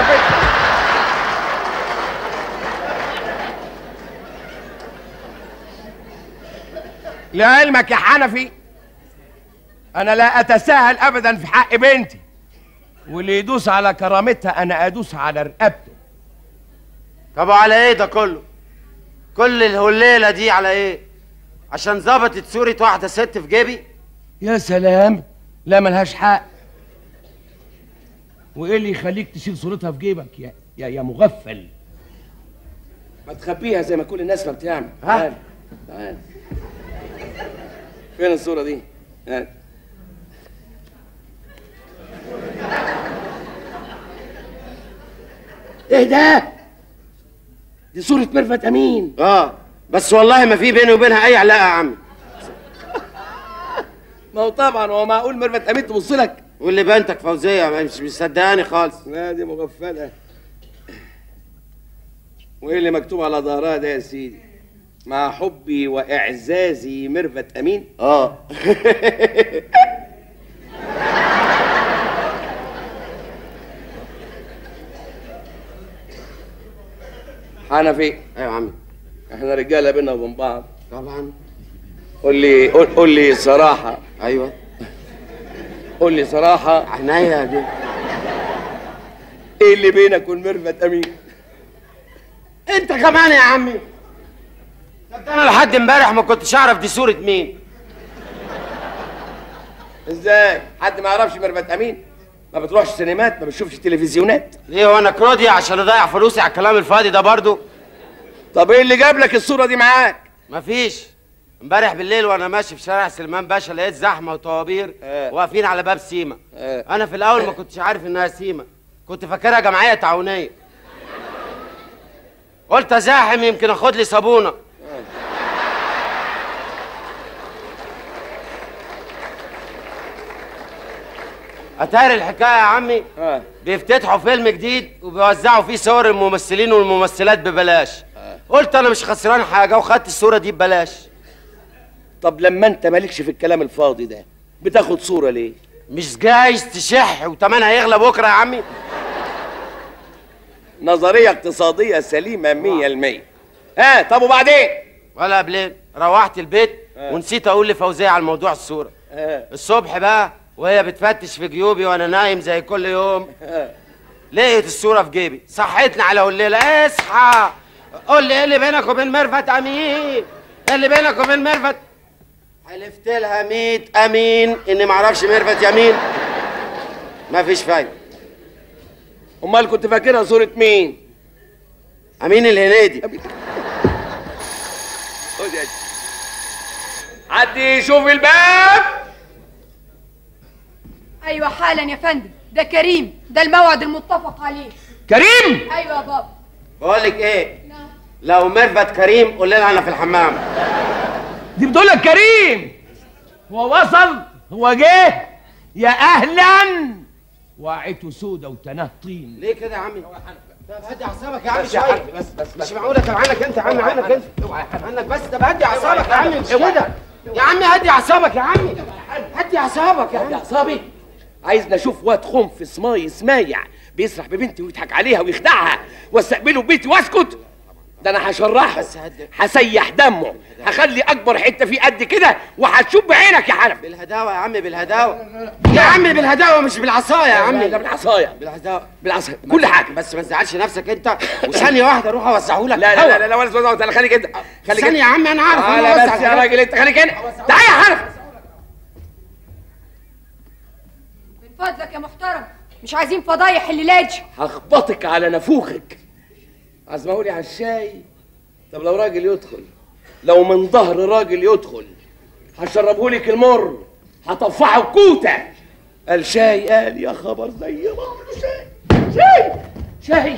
S2: لعلمك يا حنفي انا لا اتساهل ابدا في حق بنتي واللي يدوس على كرامتها انا ادوس على رقبته
S11: طب وعلى ايه ده كله كل الهليلة دي على ايه عشان ظبطت صورة واحدة ست في جيبي
S2: يا سلام لا ملهاش حق وايه اللي يخليك تشيل صورتها في جيبك يا يا, يا مغفل ما تخبيها زي ما كل الناس ما بتعمل تعال تعال فين الصورة دي؟ ها ايه ده؟ دي صورة ميرفت أمين
S11: اه بس والله ما في بيني وبينها اي علاقة يا عم
S2: ما هو طبعا هو معقول ميرفت أمين تبص لك
S11: واللي بنتك فوزية مش مصدقاني خالص
S2: لا دي مغفلة وايه اللي مكتوب على ظهرها ده يا سيدي مع حبي واعزازي ميرفت امين
S11: اه
S2: حنفي
S11: ايوه يا عمي
S2: احنا رجاله بينا وبين بعض
S11: طبعا
S2: قول لي قول, قول لي صراحه
S11: ايوه
S2: قول لي صراحه
S11: عينيا دي
S2: ايه اللي بينك وبين ميرفت امين
S11: انت كمان يا عمي طب ده انا لحد امبارح ما كنتش اعرف دي صورة مين
S2: ازاي حد ما يعرفش ميرفت امين ما بتروحش سينمات ما بتشوفش تلفزيونات
S11: ليه وانا كرودي عشان اضيع فلوسي على الكلام الفاضي ده برضو
S2: طب ايه اللي جاب لك الصوره دي معاك
S11: مفيش امبارح بالليل وانا ماشي في شارع سليمان باشا لقيت زحمه وطوابير
S2: آه.
S11: واقفين على باب سيما
S2: آه.
S11: انا في الاول ما كنتش عارف انها سيما كنت فاكرها جمعيه تعاونيه قلت ازاحم يمكن اخد لي صابونه اتاري الحكايه يا عمي
S2: اه
S11: بيفتتحوا فيلم جديد وبيوزعوا فيه صور الممثلين والممثلات ببلاش قلت انا مش خسران حاجه وخدت الصوره دي ببلاش
S2: طب لما انت مالكش في الكلام الفاضي ده بتاخد صوره ليه
S11: مش جايز تشح وتمنها هيغلى بكره يا عمي
S2: نظريه اقتصاديه سليمه مية المية ها طب وبعدين
S11: ولا قبلين روحت البيت
S2: آه.
S11: ونسيت اقول لفوزيه على موضوع الصوره
S2: ها
S11: الصبح بقى وهي بتفتش في جيوبي وانا نايم زي كل يوم لقيت الصوره في جيبي صحتني على الليله اصحى قول لي ايه اللي بينك وبين ميرفت امين ايه اللي بينك وبين ميرفت حلفت لها ميت امين اني معرفش ميرفت يمين مفيش فايده
S2: امال كنت فاكرها صوره مين
S11: امين الهنيدي
S2: خد يا حد يشوف الباب
S12: ايوه حالا يا فندم ده كريم ده الموعد المتفق عليه
S2: كريم
S12: ايوه يا بابا
S11: بقول لك ايه لو ميرفت كريم قول لها انا في الحمام
S2: دي بتقول لك كريم هو وصل هو جه يا اهلا وعيته سودة وتناه طين
S11: ليه كده يا عمي طب هدي اعصابك يا عم
S2: بس يا
S11: شويه
S2: حبيبي، بس بس بس
S11: مش معقوله طب عنك انت يا عم عنك انت عنك بس طب هدي اعصابك يا عم مش
S2: اوعى.
S11: كده يا عمي هدي اعصابك يا عمي هدي اعصابك يا عم
S2: اعصابي عايز نشوف واد خنف صماي سمايع بيسرح ببنتي ويضحك عليها ويخدعها واستقبله ببيتي واسكت ده انا هشرحه هسيح دمه هخلي اكبر حته فيه قد كده وهتشوف بعينك يا حنف
S11: بالهداوه يا عمي بالهداوه يا عمي بالهداوه مش بالعصايه يا عمي
S2: لا بالعصايه
S11: بالهداوه
S2: بالعصايه كل حاجه
S11: بس ما تزعلش نفسك انت وثانيه واحده اروح اوسعه لك
S2: لا لا لا لا, لا ولا توزع ولا خليك انت خليك
S11: ثانيه يا عمي انا عارف أنا
S2: لا
S11: أوسع
S2: بس يا
S11: الحاجات.
S2: راجل انت خليك هنا تعالى يا حنف
S12: من فضلك يا محترم مش عايزين فضايح الليلة دي
S2: هخبطك على نافوخك عزمهولي على الشاي طب لو راجل يدخل لو من ظهر راجل يدخل هشربهولك المر هطفحه كوته قال شاي قال يا خبر زي بعض شاي شاي شاي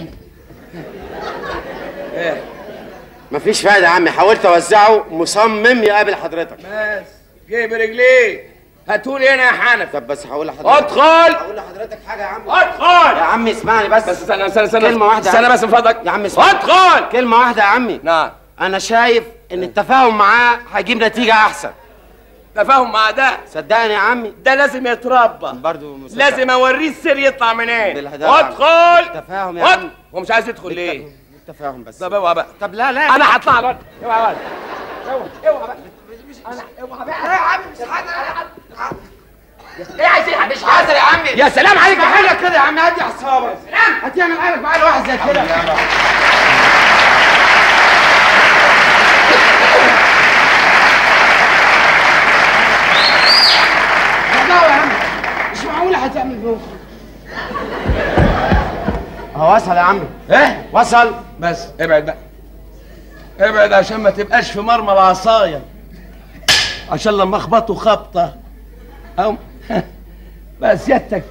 S2: ايه
S11: مفيش فايده يا عمي حاولت اوزعه مصمم يقابل حضرتك
S2: بس جيب رجليه هاتولي هنا يا حنف
S11: طب بس هقول لحضرتك
S2: ادخل
S11: هقول لحضرتك حاجه يا عم
S2: ادخل
S11: يا عمي اسمعني بس
S2: بس استنى استنى استنى
S11: كلمه واحده
S2: استنى بس من فضلك
S11: يا عم اسمعني
S2: ادخل
S11: كلمه واحده يا عمي
S2: نعم
S11: انا شايف ان التفاهم معاه هيجيب نتيجه احسن
S2: تفاهم مع ده
S11: صدقني يا عمي
S2: ده لازم يتربى
S11: برضه مصدق.
S2: لازم اوريه السر يطلع منين
S11: بالهداوة.
S2: ادخل
S11: تفاهم يا
S2: اد-
S11: عم
S2: هو مش عايز يدخل ليه
S11: التفاهم بس
S2: طب اوعى بقى
S11: طب لا لا
S2: انا هطلع له اوعى بقى اوعى اوعى بقى انا اوعى بقى يا عم مش ايه عايز ايه مش
S11: حاضر يا عمي
S2: يا سلام عليك يا
S11: حاجه
S2: حاج
S11: كده يا عم هدي اعصابك هتعمل قلق معايا واحد زي كده هداوة يا عم مش معقوله هتعمل فيهم هو وصل يا عمي
S2: ايه
S11: وصل
S2: بس ابعد بقى ابعد عشان ما تبقاش في مرمى العصايه عشان لما اخبطه خبطه او بس يدك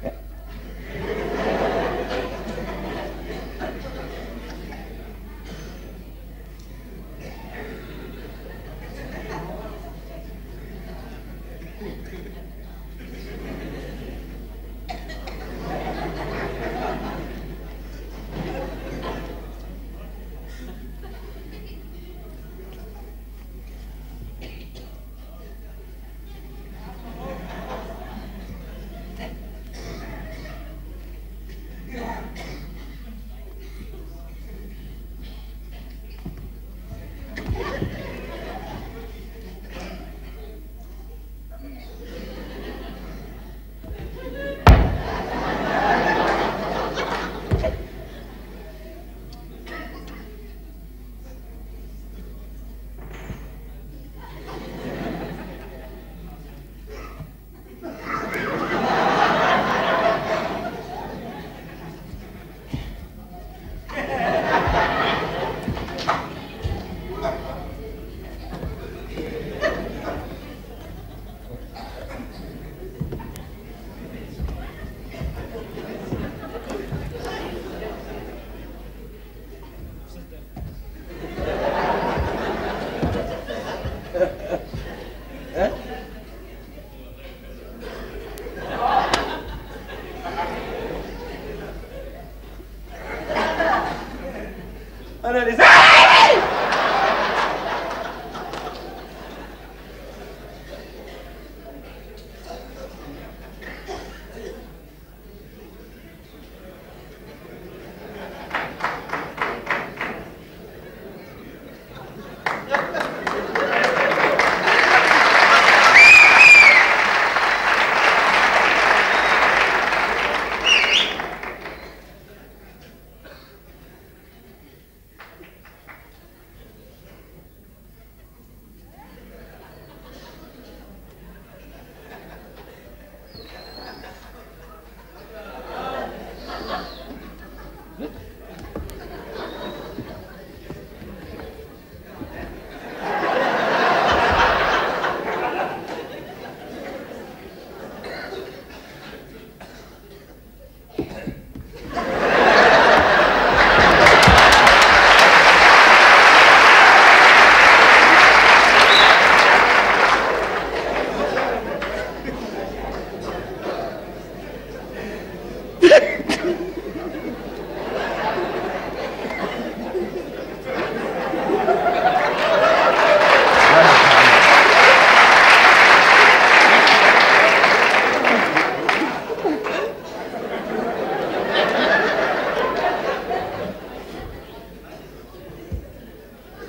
S2: انا لسه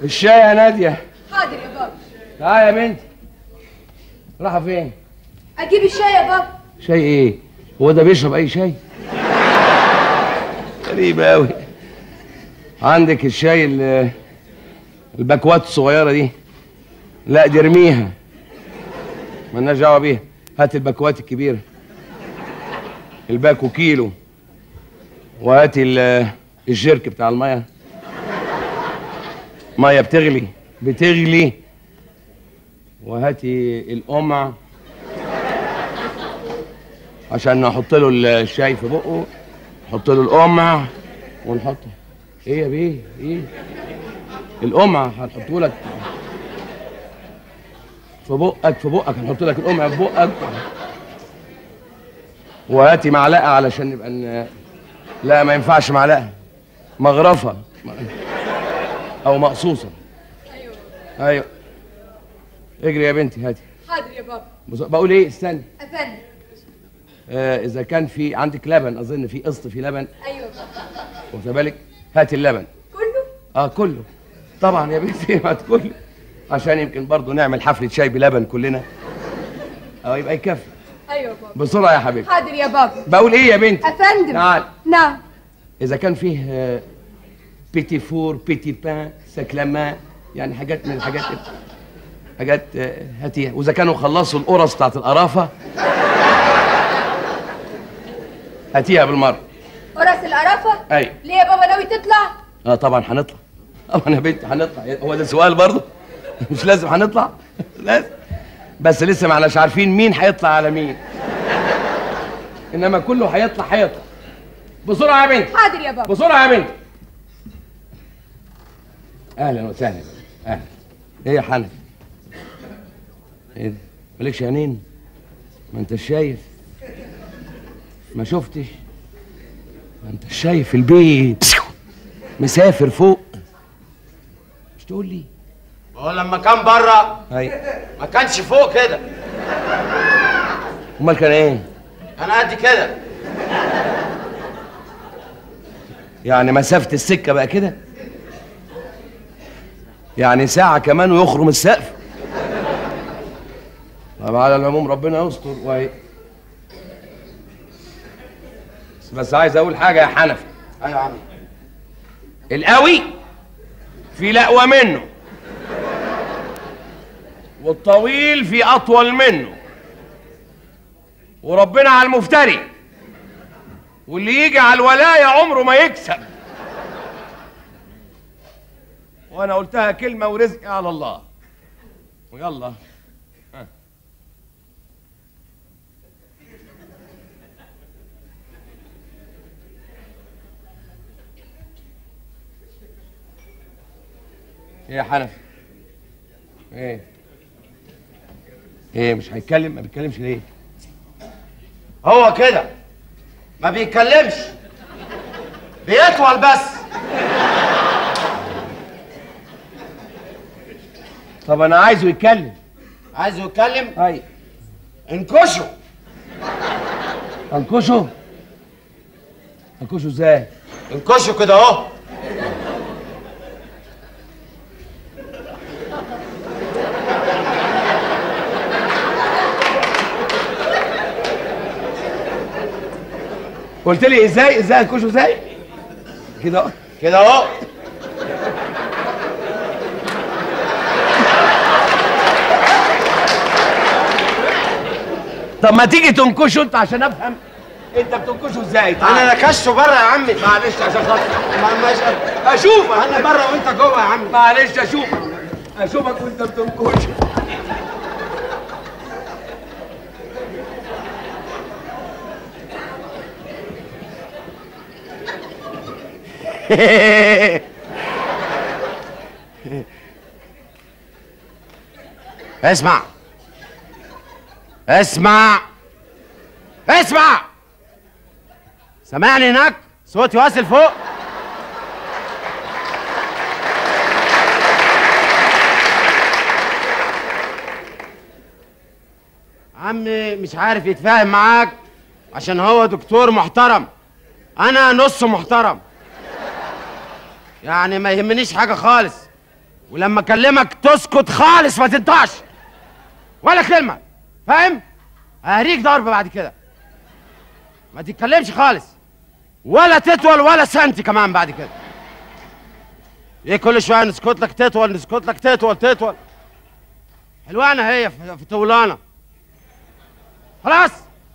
S2: الشاي يا ناديه
S12: حاضر يا بابا
S2: تعالى يا بنتي رايحه فين
S12: اجيب الشاي يا بابا
S2: شاي ايه هو ده بيشرب اي شاي غريبه قوي عندك الشاي ال- الباكوات الصغيره دي لا دي ارميها مالناش دعوه بيها هات الباكوات الكبيره الباكو كيلو وهاتي ال- الجيرك بتاع الميه ميه بتغلي بتغلي وهاتي القمع عشان نحط له الشاي في بقه نحط له القمع ونحط ايه يا بيه ايه القمع هنحطه لك في بقك في بقك هنحط لك القمع في بقك وهاتي معلقه علشان نبقى ن... لا ما ينفعش معلقه مغرفه او مقصوصه
S12: ايوه
S2: ايوه اجري يا بنتي هاتي
S12: حاضر يا بابا
S2: بص- بقول ايه استني
S12: افندم
S2: آه اذا كان في عندك لبن اظن في قسط في لبن
S12: ايوه بابا
S2: واخد بالك هات اللبن
S12: كله
S2: اه كله طبعا يا بنتي هات كله عشان يمكن برضه نعمل حفله شاي بلبن كلنا اه يبقى يكفي
S12: ايوه بابا
S2: بسرعه يا حبيبي
S12: حاضر يا بابا
S2: بقول ايه يا بنتي
S12: افندم
S2: تعال
S12: نعم
S2: اذا كان فيه آه، بيتي فور بيتي بان سكلامان يعني حاجات من الحاجات حاجات آه، هاتيها واذا كانوا خلصوا القرص بتاعت القرافه هاتيها بالمره
S12: قرص القرفه
S2: ايوه
S12: ليه يا بابا ناوي تطلع
S2: اه طبعا هنطلع طبعا يا بنتي هنطلع هو ده سؤال برضه مش لازم هنطلع لازم بس لسه ما احناش عارفين مين هيطلع على مين انما كله هيطلع هيطلع بسرعه يا بنتي
S12: حاضر يا بابا
S2: بسرعه يا بنتي اهلا وسهلا اهلا ايه يا حنفي ايه ده مالكش عينين ما انت شايف ما شفتش ما انت شايف البيت مسافر فوق مش تقول لي
S11: هو لما كان بره
S2: اي
S11: ما كانش فوق كده
S2: امال كان ايه
S11: انا قد كده
S2: يعني مسافه السكه بقى كده يعني ساعه كمان ويخرم السقف طب على العموم ربنا يستر وهي بس عايز اقول حاجه يا حنفي
S11: ايوه يا عمي
S2: القوي في لقوى منه والطويل في اطول منه وربنا على المفتري واللي يجي على الولايه عمره ما يكسب وانا قلتها كلمه ورزقي على الله ويلا ها. ايه يا حنفي ايه ايه مش هيتكلم ما بيتكلمش ليه
S11: هو كده ما بيتكلمش بيطول بس
S2: طب انا عايزه يتكلم
S11: عايزه يتكلم
S2: اي
S11: انكشه
S2: انكشه انكشه ازاي
S11: انكشه كده اهو
S2: قلت لي ازاي ازاي انكشه ازاي كده أهو.
S11: كده اهو
S2: طب ما تيجي تنكشه انت عشان افهم انت بتنكشه ازاي
S11: انا نكشته بره يا عمي
S2: معلش عشان خاطر
S11: ما- مش
S2: اشوفك
S11: انا بره وانت جوه يا عمي
S2: معلش اشوفك اشوفك وانت بتنكشه
S11: اسمع اسمع اسمع سامعني هناك صوتي واصل فوق عمي مش عارف يتفاهم معاك عشان هو دكتور محترم انا نص محترم يعني ما يهمنيش حاجه خالص ولما اكلمك تسكت خالص ما تنطقش ولا كلمه فاهم ههريك ضرب بعد كده ما تتكلمش خالص ولا تطول ولا سنتي كمان بعد كده ايه كل شويه نسكت لك تطول نسكت لك تطول تطول حلوانه هي في في طولانه خلاص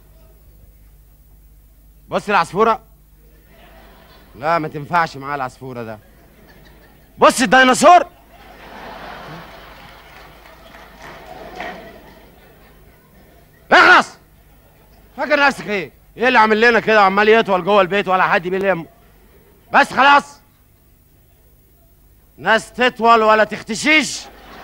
S11: بص العصفوره لا ما تنفعش معاه العصفوره ده بص الديناصور اخلص فاكر نفسك ايه ايه اللي عامل لنا كده وعمال يطول جوه البيت ولا حد بيلم بس خلاص ناس تطول ولا تختشيش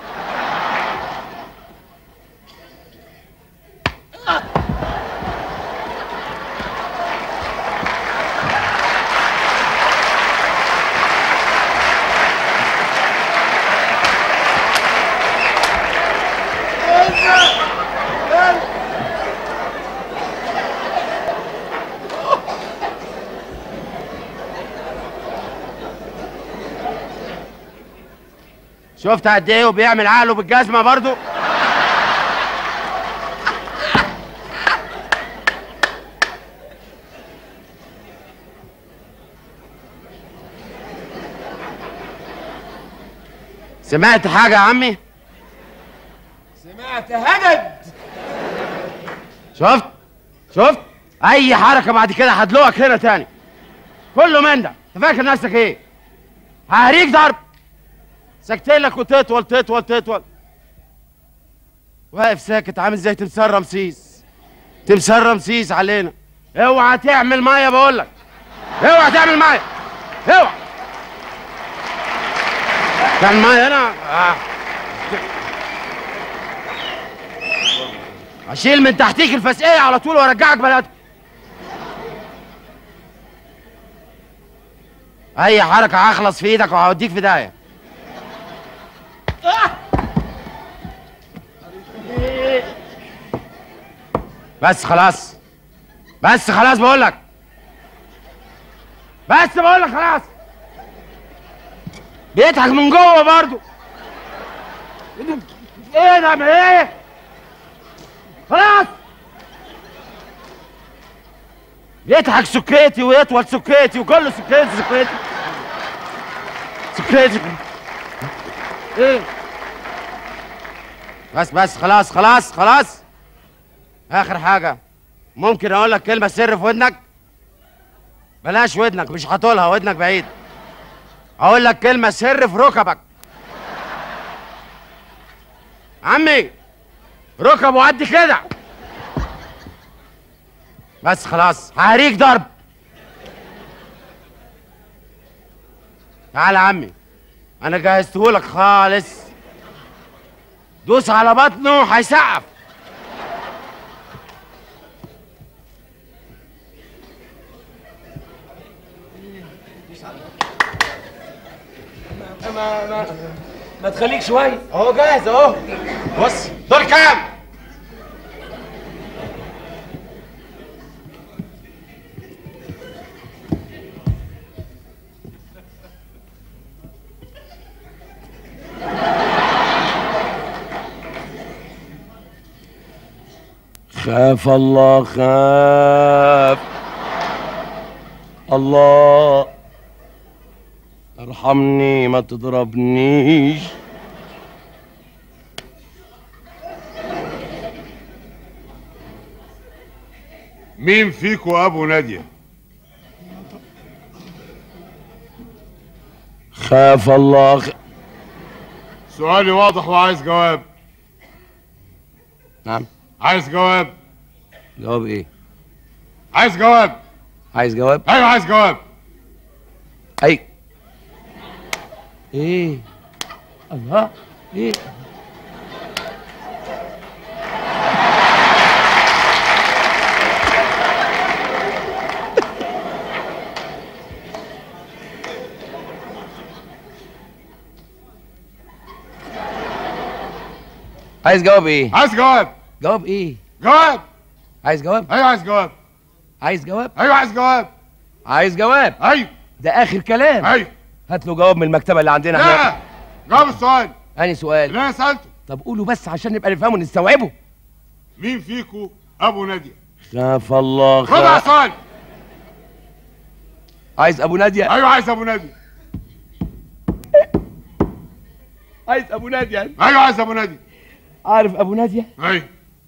S11: شفت قد ايه وبيعمل عقله بالجزمه برضو سمعت حاجه يا عمي
S2: سمعت هدد
S11: شفت شفت اي حركه بعد كده هدلقك هنا تاني كله من ده انت فاكر نفسك ايه ههريك ضرب سكتين لك وتطول تطول تطول واقف ساكت عامل زي تمثال رمسيس تمثال رمسيس علينا اوعى تعمل ميه بقول لك اوعى تعمل ميه اوعى تعمل ميه هنا آه. اشيل من تحتيك الفسقيه على طول وارجعك بلدك اي حركه هخلص في ايدك وهوديك في داهيه بس خلاص بس خلاص بقول لك بس بقول لك خلاص بيضحك من جوه برضو ايه ده ما ايه خلاص بيضحك سكيتي ويطول سكيتي وكله سكيتي سكيتي سكيتي ايه بس بس خلاص خلاص خلاص اخر حاجه ممكن اقول لك كلمه سر في ودنك بلاش ودنك مش هتقولها ودنك بعيد اقول لك كلمه سر في ركبك عمي ركبه قد كده بس خلاص ههريك ضرب تعال يا عمي انا جهزتهولك خالص دوس على بطنه هيسقف
S2: ما ما ما تخليك شويه
S11: اهو جاهز اهو بص دول كام
S2: خاف الله خاف الله ارحمني ما تضربنيش
S5: مين فيكو ابو ناديه
S2: خاف الله خ...
S5: سؤالي واضح وعايز جواب
S2: نعم
S5: عايز جواب
S2: جواب ايه
S5: عايز جواب
S2: عايز جواب
S5: ايوه عايز جواب
S2: اي ايه الله ايه عايز جواب ايه
S5: عايز جواب
S2: جواب ايه
S5: جواب
S2: عايز جواب
S5: ايوه عايز جواب
S2: عايز جواب
S5: ايوه عايز جواب
S2: عايز جواب
S5: ايوه
S2: ده اخر كلام
S5: ايوه
S2: هات له جواب من المكتبه اللي عندنا
S5: لا
S2: هناك
S5: جاوب السؤال
S2: انهي سؤال
S5: اللي انا سالته
S2: طب قولوا بس عشان نبقى نفهمه ونستوعبه
S5: مين فيكو ابو ناديه
S2: خاف الله
S5: ربع
S2: خاف
S5: سؤال
S2: عايز ابو ناديه
S5: ايوه عايز ابو ناديه
S2: عايز ابو ناديه
S5: ايوه عايز ابو ناديه
S2: عارف ابو ناديه
S5: ايوه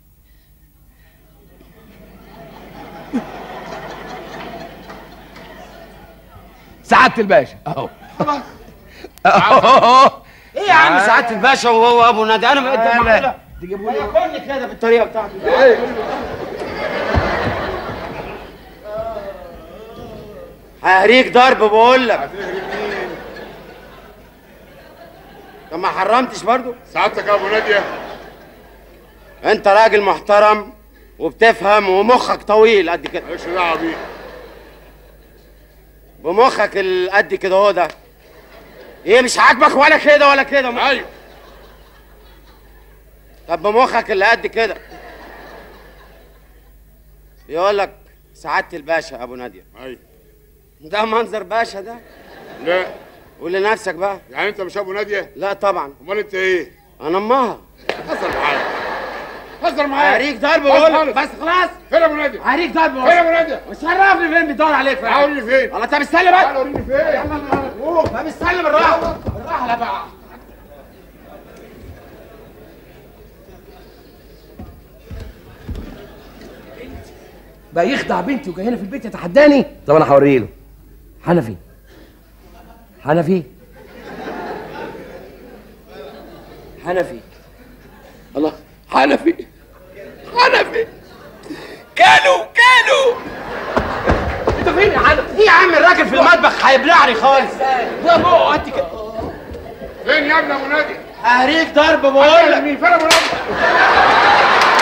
S2: سعاده الباشا اهو
S5: خلاص
S2: اهو
S11: ايه يا عم سعاده الباشا وهو ابو نادي انا ما انت معقوله
S2: تجيبوا لي
S11: كل كده بالطريقه بتاعتي ههريك ضرب بقول لك طب ما حرمتش برضو
S5: سعادتك يا ابو ناديه
S11: انت راجل محترم وبتفهم ومخك طويل قد كده
S5: مالكش دعوه بيه
S11: بمخك القد كده هو ده ايه مش عاجبك ولا كده ولا كده
S5: ايوه
S11: طب بمخك اللي قد كده يقول لك سعاده الباشا ابو ناديه
S5: ايوه
S11: ده منظر باشا ده
S5: لا
S11: قول لنفسك بقى
S5: يعني انت مش ابو ناديه
S11: لا طبعا
S5: امال انت ايه
S11: انا امها
S5: هزر معايا هزر معايا
S11: هريك ضرب
S5: بس
S11: بقول
S5: خالص.
S11: لك بس خلاص
S5: فين ابو ناديه
S11: هريك ضرب
S5: فين ابو ناديه
S11: مش عرفني فين بيدور عليك فين
S5: تعالوا لي فين
S11: الله طب استنى بقى
S5: تعالوا وريني فين يلا
S11: طب استنى بالراحه بالراحه لا بقى
S2: بقى يخدع بنتي وجاي هنا في البيت يتحداني طب انا هوري له حنفي حنفي حنفي الله حنفي حنفي كانوا كانوا انت فين يا حنفي
S11: ايه يا عم الراجل في المطبخ هيبلعني خالص
S2: يا بابا قد كده
S5: فين يا ابني ابو ناديه
S11: هريك ضرب بقول لك
S5: مين فين ابو ناديه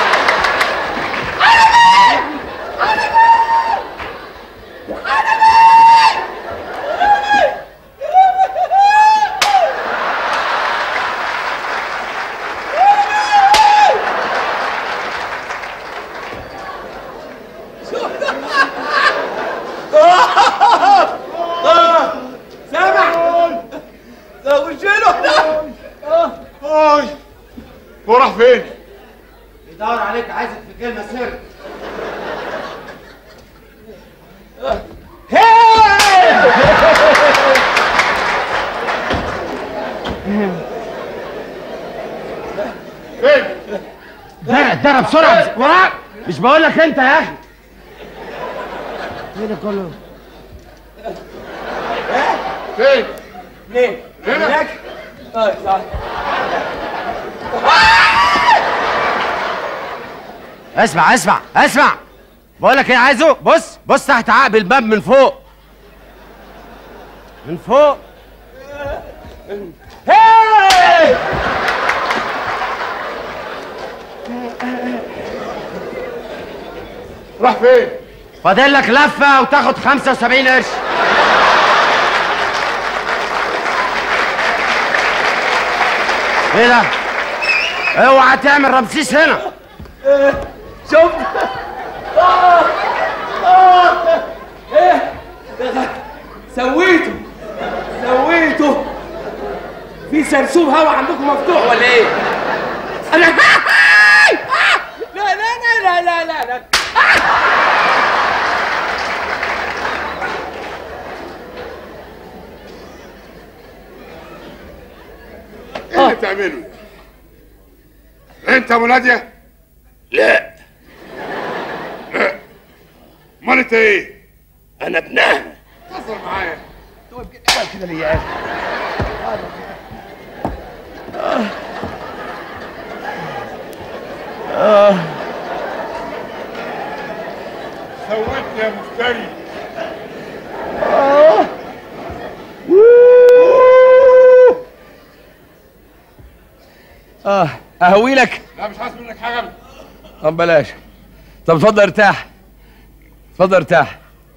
S2: سامع زوج له
S5: اوي هو راح فين
S11: يدور عليك عايزك في كلمه سر
S5: فين
S11: ده ده بسرعه وراك مش بقول لك انت يا اخي ايه ده كله
S5: فين
S2: ليه
S5: هنا
S2: هناك اه صح
S11: اسمع اسمع اسمع بقول لك ايه عايزه بص بص تحت عقب الباب من فوق من فوق
S2: هاي
S5: راح فين
S11: فاضل لك لفه وتاخد 75 قرش ايه ده اوعى تعمل رمسيس هنا
S2: شوف آه آه ايه ده سويته سويته في سرسوب هوا عندكم مفتوح ولا ايه؟ انا لا لا لا لا لا لا, لا.
S5: ايه اللي بتعمله انت ابو ناديه
S2: لا
S5: لا امال انت ايه
S2: انا ابنها
S5: هزر معايا
S2: كده ليه يا اخي آه.
S5: سويت يا مفتري
S2: آه. اه اهوي لك
S5: لا مش حاسس منك حاجه ابدا
S2: طب بلاش طب اتفضل ارتاح اتفضل ارتاح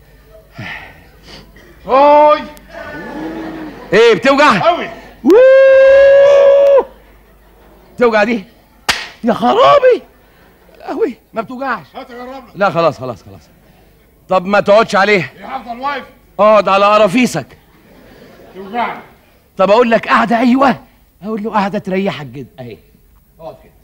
S5: اوي
S2: ايه بتوجع
S5: قوي
S2: ووو. بتوجع دي يا خرابي قوي ما بتوجعش
S5: هات اجرب لك
S2: لا خلاص خلاص خلاص طب ما تقعدش عليه
S5: يا هفضل واقف
S2: اقعد على قرافيسك
S5: توجعني
S2: طب اقول لك قاعده ايوه اقول له قاعده تريحك جدا اهي اقعد كده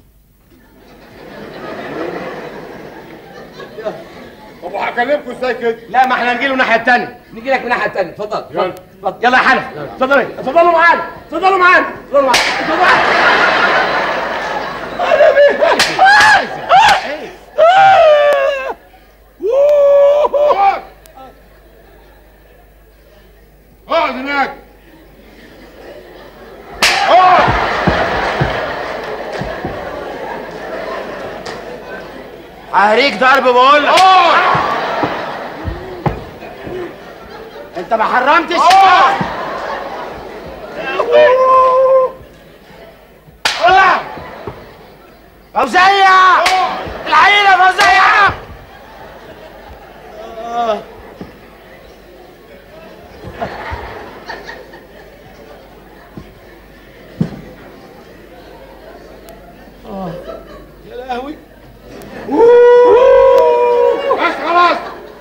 S5: طب وهكلمكم ازاي كده؟
S2: لا ما احنا نجي له الناحيه الثانيه نجي لك من الناحيه الثانيه اتفضل
S5: يلا.
S2: اتفضل يلا يا حنف اتفضلوا اتفضلوا معانا اتفضلوا معانا اتفضلوا معانا اتفضلوا معانا
S5: اقعد هناك
S11: ههريك ضرب بقول لك انت ما حرمتش فوزية العيلة فوزية
S2: يا لهوي
S5: بس خلاص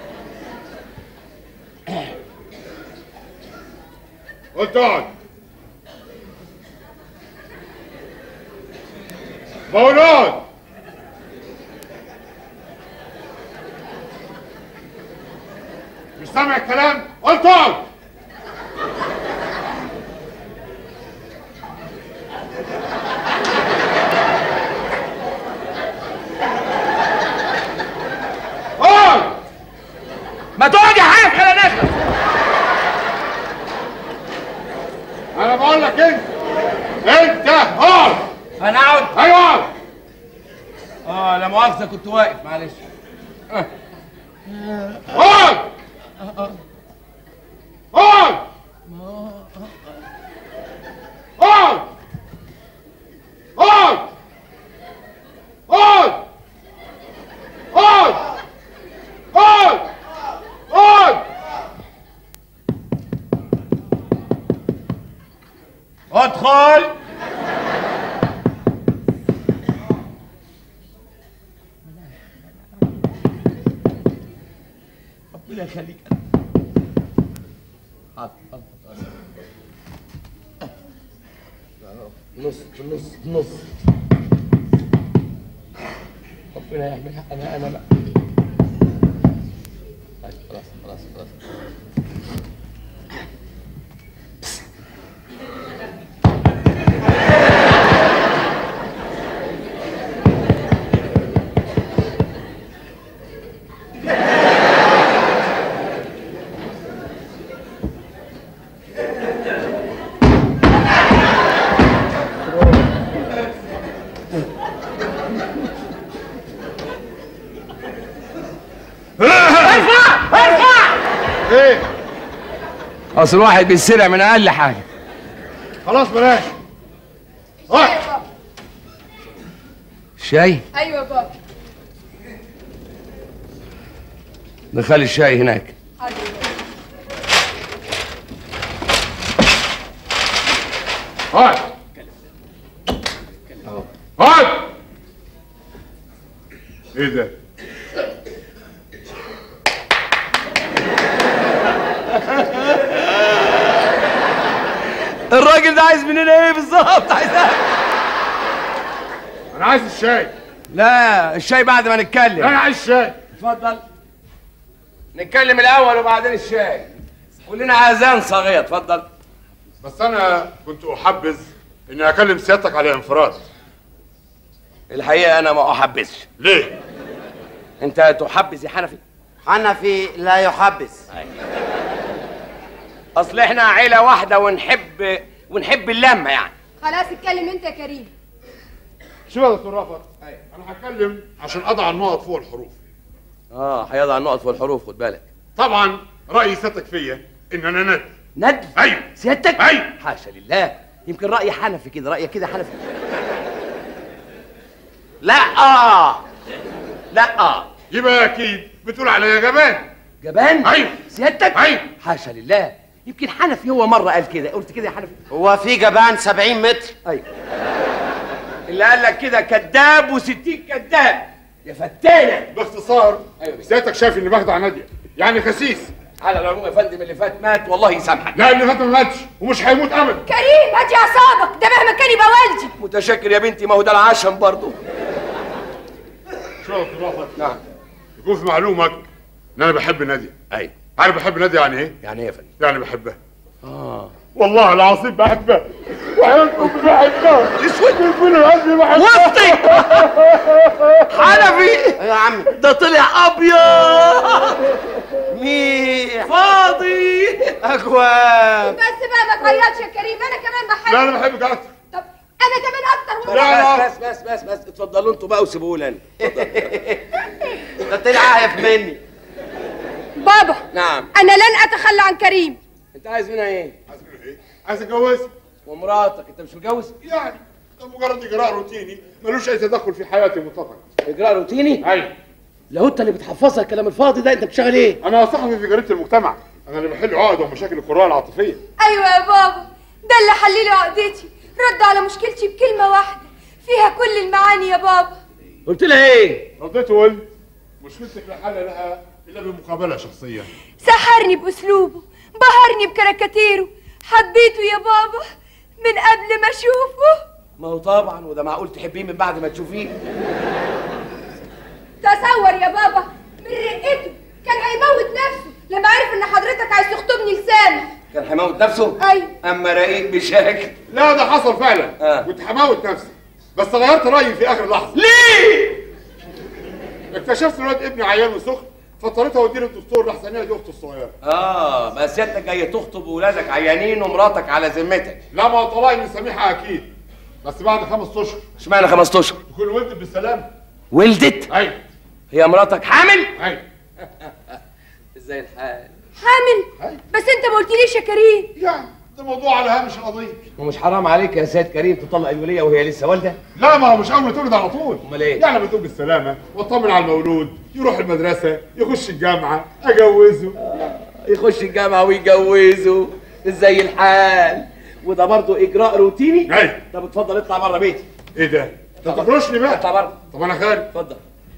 S5: قلت اقعد بقول اقعد مش سامع الكلام قلت اقعد اقعد
S2: ما تقعد يا حنف خلينا نخلص
S5: انا بقول لك انت انت اقعد
S2: انا اقعد
S5: ايوه اقعد
S2: اه لا مؤاخذه كنت واقف معلش
S5: اقعد اقعد اقعد اقعد اقعد اقعد اقعد اقعد
S2: ادخل ربنا يخليك حاضر حاضر نص في النص في النص ربنا يعملها انا انا بقى طيب، خلاص خلاص خلاص
S5: ايه
S2: اصل واحد بيتسرع من اقل حاجه
S5: خلاص بلاش اقعد
S2: شاي
S12: ايوه بابا
S2: نخلي الشاي هناك
S5: اقعد اقعد ايه ده؟
S2: الراجل ده عايز مننا ايه بالظبط عايز
S5: انا عايز الشاي
S2: لا الشاي بعد ما نتكلم
S5: انا عايز الشاي
S2: اتفضل نتكلم الاول وبعدين الشاي قول لنا اذان صاغيه اتفضل
S5: بس انا كنت احبذ اني اكلم سيادتك على انفراد
S2: الحقيقه انا ما احبسش
S5: ليه؟
S2: انت تحبس يا حنفي
S11: حنفي لا يحبس
S2: اصل احنا عيله واحده ونحب ونحب اللمه يعني
S12: خلاص اتكلم انت يا كريم
S5: شوف يا دكتور رافت انا هتكلم عشان اضع النقط فوق الحروف
S2: اه هيضع النقط في الحروف خد بالك
S5: طبعا راي سيادتك فيا ان انا ند
S2: ند
S5: ايوه
S2: سيادتك
S5: ايوه
S2: حاشا لله يمكن راي حنفي كده رايك كده حنفي
S11: لا اه لا اه
S5: يبقى اكيد بتقول عليا جبان
S2: جبان
S5: ايوه
S2: سيادتك
S5: ايوه
S2: حاشا لله يمكن حنفي هو مره قال كده قلت كده يا حنفي
S11: هو في جبان 70 متر
S2: ايوه اللي قال لك كده كذاب و60 كذاب يا فتانه
S5: باختصار
S2: أيوة.
S5: سيادتك شايف اني بخدع ناديه يعني خسيس
S2: على العموم يا فندم اللي فات مات والله يسامحك
S5: لا اللي فات ما ماتش ومش هيموت ابدا
S12: كريم هاتي اعصابك ده مهما كان يبقى والدي
S2: متشكر يا بنتي ما هو ده العشم برضه
S5: شوف رافض
S2: نعم
S5: يكون في معلومك ان انا بحب ناديه
S2: ايوه
S5: عارف بحب ناديه يعني ايه؟
S2: يعني ايه يا فندم؟
S5: يعني بحبها
S2: اه
S5: والله العظيم بحبها وحياتكم بحبها اسود من قلبي بحبها
S2: وسطي حنفي
S11: يا عم
S2: ده طلع ابيض
S11: ميح
S2: فاضي
S11: اكواب
S12: بس بقى ما تعيطش يا كريم انا كمان بحبك
S5: لا انا بحبك اكتر
S12: طب انا كمان اكتر
S2: لا بس بس بس بس بس اتفضلوا انتوا بقى وسيبوه لي انا
S11: ده طلع عايف مني
S12: بابا
S2: نعم
S12: انا لن اتخلى عن كريم
S2: انت عايز منها ايه؟
S5: عايز منها ايه؟ عايز اتجوزها
S2: ومراتك انت مش متجوز؟
S5: يعني ده مجرد اجراء روتيني ملوش اي تدخل في حياتي مطلقا
S2: اجراء روتيني؟
S5: ايوه
S2: لو انت اللي بتحفظها الكلام الفاضي ده انت بتشتغل ايه؟
S5: انا صاحبي في جريده المجتمع انا اللي بحل عقد ومشاكل القراءه العاطفيه
S12: ايوه يا بابا ده اللي حللي عقدتي رد على مشكلتي بكلمه واحده فيها كل المعاني يا بابا
S2: قلت لها ايه؟
S5: رديت وقلت مشكلتك لا حل لها الا بمقابله شخصيه
S12: سحرني باسلوبه بهرني بكاريكاتيره حبيته يا بابا من قبل ما اشوفه
S2: ما هو طبعا وده معقول تحبيه من بعد ما تشوفيه
S12: تصور يا بابا من رقته كان هيموت نفسه لما عرف ان حضرتك عايز تخطبني لسامح
S2: كان هيموت نفسه؟
S12: ايوه
S2: اما رقيق بشكل
S5: لا ده حصل فعلا
S2: آه.
S5: كنت هموت نفسي بس غيرت رايي في اخر لحظه
S2: ليه؟
S5: اكتشفت الواد ابني عيان وسخن فاضطريت اوديه للدكتور لحسن هي دي اخته الصغيره
S2: اه بس انت جاي تخطب ولادك عيانين ومراتك على ذمتك
S5: لا ما هو طلاقي من سميحه اكيد بس بعد خمس اشهر
S2: اشمعنى 15
S5: تكون ولدت بالسلامه
S2: ولدت؟
S5: ايوه
S2: هي مراتك حامل؟
S5: ايوه
S2: ازاي الحال؟
S12: حامل بس انت ما قلتليش يا كريم
S5: يعني ده موضوع على هامش القضيه
S2: ومش حرام عليك يا سيد كريم تطلق الوليه وهي لسه والده؟
S5: لا ما هو مش اول ما تولد على طول
S2: امال ايه؟
S5: يعني بتقول بالسلامه واطمن على المولود يروح المدرسه يخش الجامعه اجوزه
S2: يخش الجامعه ويجوزه ازاي الحال؟ وده برضه اجراء روتيني؟
S5: ايوه
S2: طب اتفضل اطلع بره بيتي
S5: ايه ده؟ انت تخرجني بقى
S2: اطلع بره
S5: طب انا خارج
S2: اتفضل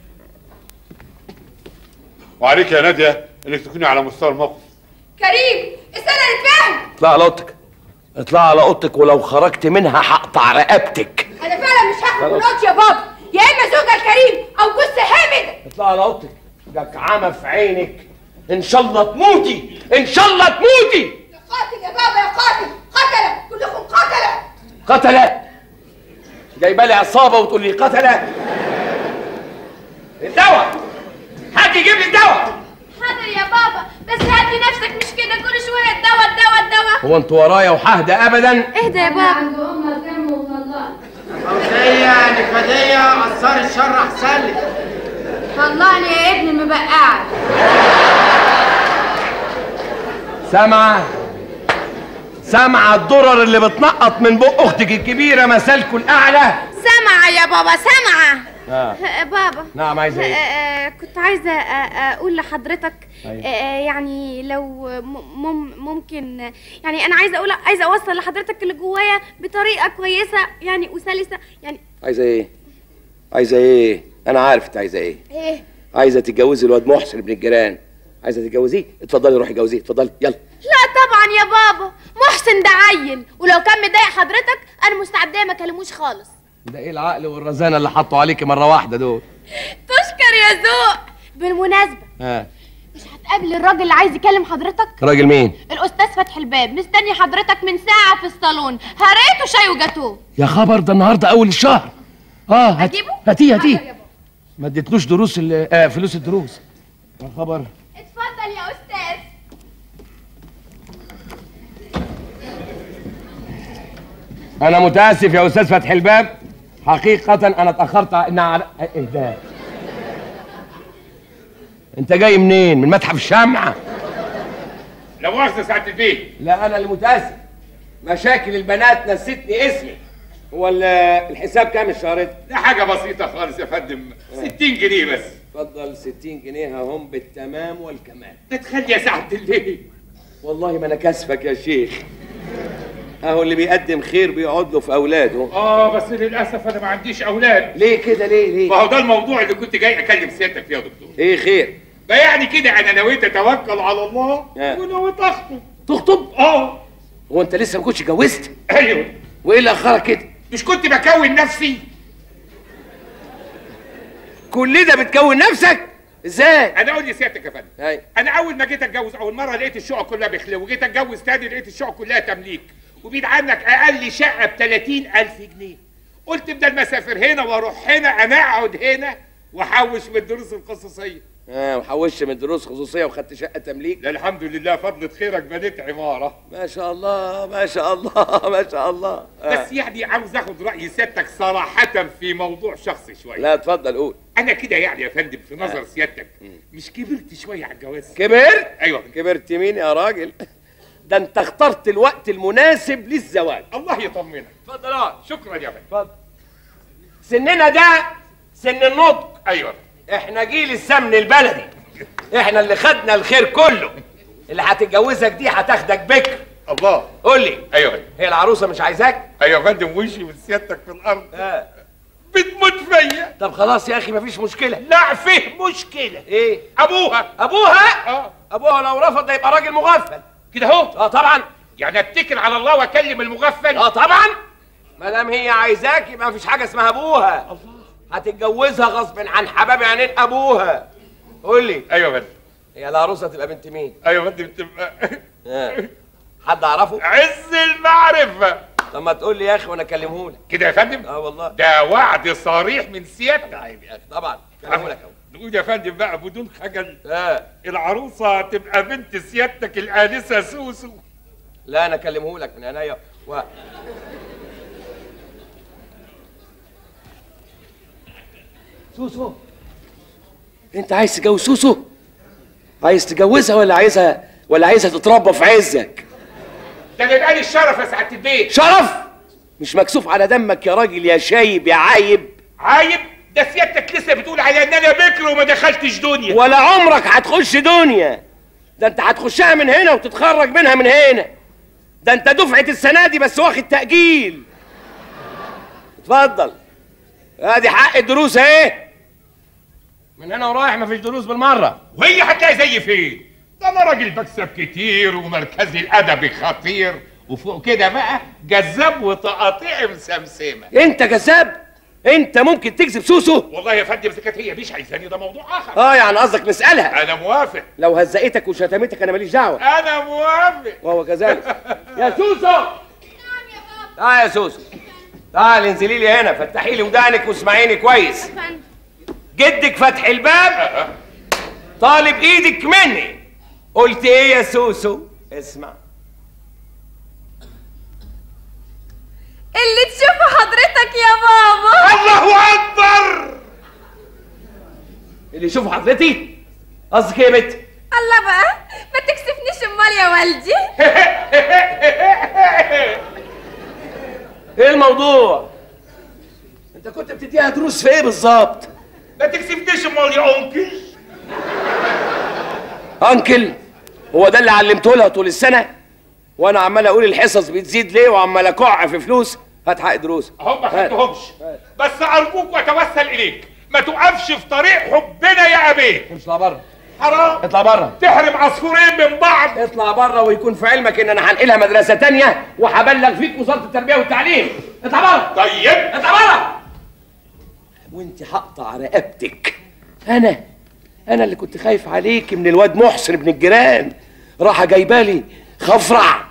S5: وعليك يا ناديه انك تكوني على مستوى الموقف
S12: كريم استنى نتفاهم
S2: اطلع على اوضتك اطلع على اوضتك ولو خرجت منها هقطع رقبتك
S12: انا فعلا مش هاخد
S2: خلاص.
S12: مراتي يا بابا يا اما زوجها الكريم او جوز حامد
S2: اطلع على اوضتك جكعانه في عينك ان شاء الله تموتي ان شاء الله تموتي
S12: قاتل يا بابا يا قاتل قتله كلكم قتله
S2: قتله جايبه لي عصابه وتقول لي قتله الدواء هات يجيب لي الدواء
S3: حاضر يا بابا بس هدي نفسك مش كده كل شويه الدواء الدواء الدواء
S2: هو انتوا ورايا وحهدى ابدا
S3: اهدى يا بابا
S11: فوزية يعني فدية أثار الشر أحسن لك
S4: طلعني يا ابني مبقعك
S2: سامعه سامعه الضرر اللي بتنقط من بق اختك الكبيره مسالكوا الاعلى
S3: سامعة يا بابا سامعة
S2: آه.
S3: آه، بابا
S2: نعم عايزه
S3: آه،
S2: ايه
S3: آه، كنت عايزة آه، أقول لحضرتك
S2: أيوة.
S3: آه، يعني لو م- مم- ممكن يعني أنا عايزة أقول عايزة أوصل لحضرتك اللي جوايا بطريقة كويسة يعني وسلسة يعني
S2: عايزه ايه عايزه ايه انا عارف انت عايزه ايه
S3: إيه
S2: عايزه تتجوزي الواد محسن ابن الجيران عايزه تتجوزيه اتفضلي روحي جوزيه اتفضلي يلا
S3: لا طبعا يا بابا محسن ده عيل ولو كان مضايق حضرتك أنا مستعدة ما أكلموش خالص
S2: ده ايه العقل والرزانه اللي حطوا عليكي مره واحده دول
S3: تشكر يا ذوق بالمناسبة
S2: ها
S3: مش هتقابل الراجل اللي عايز يكلم حضرتك
S2: راجل مين
S3: الأستاذ فتحي الباب مستني حضرتك من ساعة في الصالون هريته شاي وجاتوه
S2: يا خبر ده النهارده اول الشهر اه هات
S3: أجيبه؟
S2: هاتيه
S3: حاضر يا
S2: هاتيه ما اديتلوش دروس ال- آه فلوس الدروس يا خبر
S3: اتفضل يا أستاذ
S2: انا متاسف يا استاذ فتحي الباب حقيقة انا اتأخرت ان على ايه ده انت جاي منين من متحف الشمعة
S13: لا مؤاخذة سعادة البيه
S2: لا انا اللي متاسف مشاكل البنات نسيتني اسمي هو ال- الحساب كام الشهر ده
S13: ده حاجة بسيطة خالص يا فندم 60 جنيه بس
S2: اتفضل 60 جنيه هم بالتمام والكمال
S13: تتخلي يا سعادة البيه
S2: والله ما انا كاسفك يا شيخ اهو اللي بيقدم خير بيقعد له في اولاده
S13: اه بس للأسف أنا ما عنديش أولاد
S2: ليه كده ليه ليه
S13: ما هو ده الموضوع اللي كنت جاي أكلم سيادتك فيه يا دكتور
S2: ايه خير
S13: فيعني كده انا نويت اتوكل على الله
S2: آه.
S13: ونويت اخطب
S2: تخطب
S13: اه
S2: هو انت لسه ما كنتش اتجوزت
S13: ايوه
S2: وايه اللي اخرك كده
S13: مش كنت بكون نفسي
S2: كل ده بتكون نفسك ازاي
S13: انا اقول لسيادتك يا فندم
S2: ايوه
S13: انا اول ما جيت اتجوز اول مره لقيت الشقق كلها بخلو وجيت اتجوز تاني لقيت الشقق كلها تمليك وبيد عنك اقل شقه ب 30000 جنيه قلت بدل ما اسافر هنا واروح هنا انا اقعد هنا واحوش من الدروس الخصوصيه
S2: اه وحوشت من دروس خصوصيه وخدت شقه تمليك
S13: لا الحمد لله فضلة خيرك بنيت عماره
S2: ما شاء الله ما شاء الله ما شاء الله آه.
S13: بس يعني عاوز اخد راي سيادتك صراحه في موضوع شخصي شويه
S2: لا اتفضل قول
S13: انا كده يعني يا فندم في نظر سيادتك مش كبرت شويه على الجواز
S2: كبرت
S13: ايوه
S2: كبرت مين يا راجل ده انت اخترت الوقت المناسب للزواج
S13: الله يطمنك
S2: اتفضل اقعد
S13: شكرا يا فندم
S2: اتفضل سننا ده سن النضج
S13: ايوه
S2: احنا جيل السمن البلدي احنا اللي خدنا الخير كله اللي هتتجوزك دي هتاخدك بكر
S13: الله
S2: قول لي
S13: ايوه
S2: هي العروسه مش عايزاك
S13: ايوه يا فندم وشي من سيادتك في الارض
S2: اه
S13: بتموت فيا
S2: طب خلاص يا اخي مفيش مشكله
S13: لا فيه مشكله
S2: ايه
S13: ابوها
S2: ابوها
S13: اه
S2: ابوها لو رفض ده يبقى راجل مغفل
S13: كده اهو
S2: اه طبعا
S13: يعني اتكل على الله واكلم المغفل
S2: اه طبعا ما دام هي عايزاك يبقى مفيش حاجه اسمها ابوها هتتجوزها غصب عن حباب عينين ابوها قول لي
S13: ايوه يا فندم
S2: هي العروسه تبقى بنت مين
S13: ايوه يا فندم تبقى
S2: آه. حد اعرفه
S13: عز المعرفه
S2: طب ما تقول لي يا اخي وانا اكلمه لك
S13: كده يا فندم
S2: اه والله
S13: ده وعد صريح من سيادتك
S2: طيب يا اخي طبعا اكلمه لك اهو
S13: نقول يا فندم بقى بدون خجل
S2: اه
S13: العروسه تبقى بنت سيادتك الانسه سوسو
S2: لا انا اكلمه لك من عينيا و... سوسو انت عايز تتجوز سوسو عايز تجوزها ولا عايزها ولا عايزها تتربى في عزك
S13: ده انا يبقى لي الشرف يا سعاده البيت
S2: شرف مش مكسوف على دمك يا راجل يا شايب يا عايب
S13: عايب ده سيادتك لسه بتقول على ان انا بكر وما دخلتش دنيا
S2: ولا عمرك هتخش دنيا ده انت هتخشها من هنا وتتخرج منها من هنا ده انت دفعة السنة دي بس واخد تأجيل اتفضل ادي حق الدروس اهي من هنا ورايح مفيش دروس بالمرة
S13: وهي هتلاقي زي فين ده انا راجل بكسب كتير ومركزي الادبي خطير وفوق كده بقى جذاب وتقاطيع مسمسمه
S2: انت كذاب انت ممكن تكذب سوسو
S13: والله يا فندم اذا كانت هي مش عايزاني ده موضوع اخر
S2: اه يعني قصدك نسألها
S13: انا موافق
S2: لو هزقتك وشتمتك انا ماليش دعوة
S13: انا موافق
S2: وهو كذلك يا سوسو تعال يا سوسو تعال انزلي لي هنا فتحي لي ودانك واسمعيني كويس جدك فتح الباب طالب ايدك مني قلت ايه يا سوسو اسمع
S3: اللي تشوفه حضرتك يا بابا
S13: الله اكبر
S2: اللي يشوف حضرتي قصدك ايه يا بت
S3: الله بقى ما تكسفنيش امال يا والدي
S2: ايه الموضوع انت كنت بتديها دروس في ايه بالظبط
S13: ما تكسفنيش امال يا انكل
S2: انكل هو ده اللي علمته لها طول السنه وانا عمال اقول الحصص بتزيد ليه وعمال اكع في فلوس هات حق دروس
S13: هم ما خدتهمش بس ارجوك واتوسل اليك ما تقفش في طريق حبنا يا ابيه
S2: اطلع بره
S13: حرام
S2: اطلع بره
S13: تحرم عصفورين من بعض
S2: اطلع بره ويكون في علمك ان انا هنقلها مدرسه تانية وهبلغ فيك وزاره التربيه والتعليم اطلع بره
S13: طيب
S2: اطلع بره وانت هقطع رقبتك انا انا اللي كنت خايف عليك من الواد محسن ابن الجيران راح جايبالي خفرع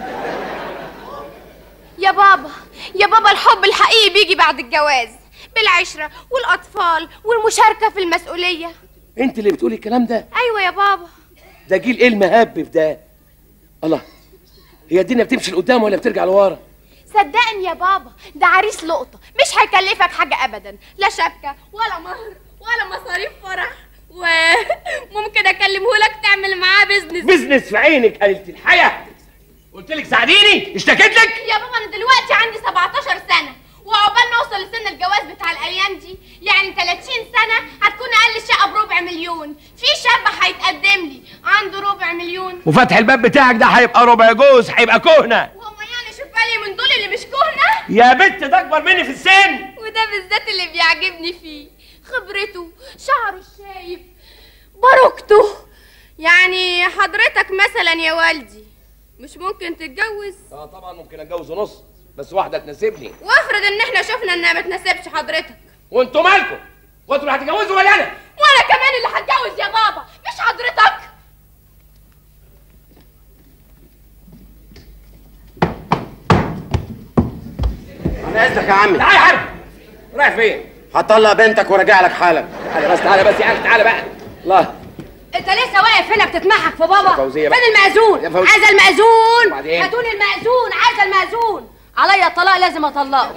S3: يا بابا يا بابا الحب الحقيقي بيجي بعد الجواز بالعشرة والأطفال والمشاركة في المسؤولية
S2: انت اللي بتقولي الكلام ده
S3: أيوة يا بابا
S2: ده جيل ايه المهبب ده الله هي الدنيا بتمشي لقدام ولا بترجع لورا
S3: صدقني يا بابا ده عريس لقطة مش هيكلفك حاجة أبدا لا شبكة ولا مهر ولا مصاريف فرح وممكن أكلمه لك تعمل معاه بيزنس
S2: بزنس في عينك قلت الحياه قلت لك ساعديني اشتكيت لك
S3: يا بابا أنا دلوقتي عندي 17 سنة وعقبال ما أوصل لسن الجواز بتاع الأيام دي يعني 30 سنة هتكون أقل شقة بربع مليون في شاب هيتقدم لي عنده ربع مليون
S2: وفتح الباب بتاعك ده هيبقى ربع جوز هيبقى كهنه
S3: وهم يعني شوف بالي من دول اللي مش كهنة
S2: يا بنت ده اكبر مني في السن
S3: وده بالذات اللي بيعجبني فيه خبرته شعره الشايب باروكته يعني حضرتك مثلا يا والدي مش ممكن تتجوز
S2: اه طبعا ممكن اتجوز نص بس واحده تناسبني
S3: وافرض ان احنا شفنا انها ما تناسبش حضرتك
S2: وانتوا مالكم وانتوا اللي هتتجوزوا ولا انا
S3: وانا كمان اللي هتجوز يا بابا مش حضرتك
S11: انا اذنك يا عمي
S2: تعالى يا حرب رايح فين
S11: هطلق بنتك وراجع لك حالا
S2: تعالى بس تعالى بس يا اخي تعالى بقى الله
S4: انت لسه واقف هنا بتتمحك في بابا
S2: يا فوزية بقى.
S4: فين المأذون
S2: يا فوزية.
S4: عايزه المأذون
S2: وبعدين؟
S4: هاتولي المأذون عايزه المأذون عليا الطلاق لازم اطلقه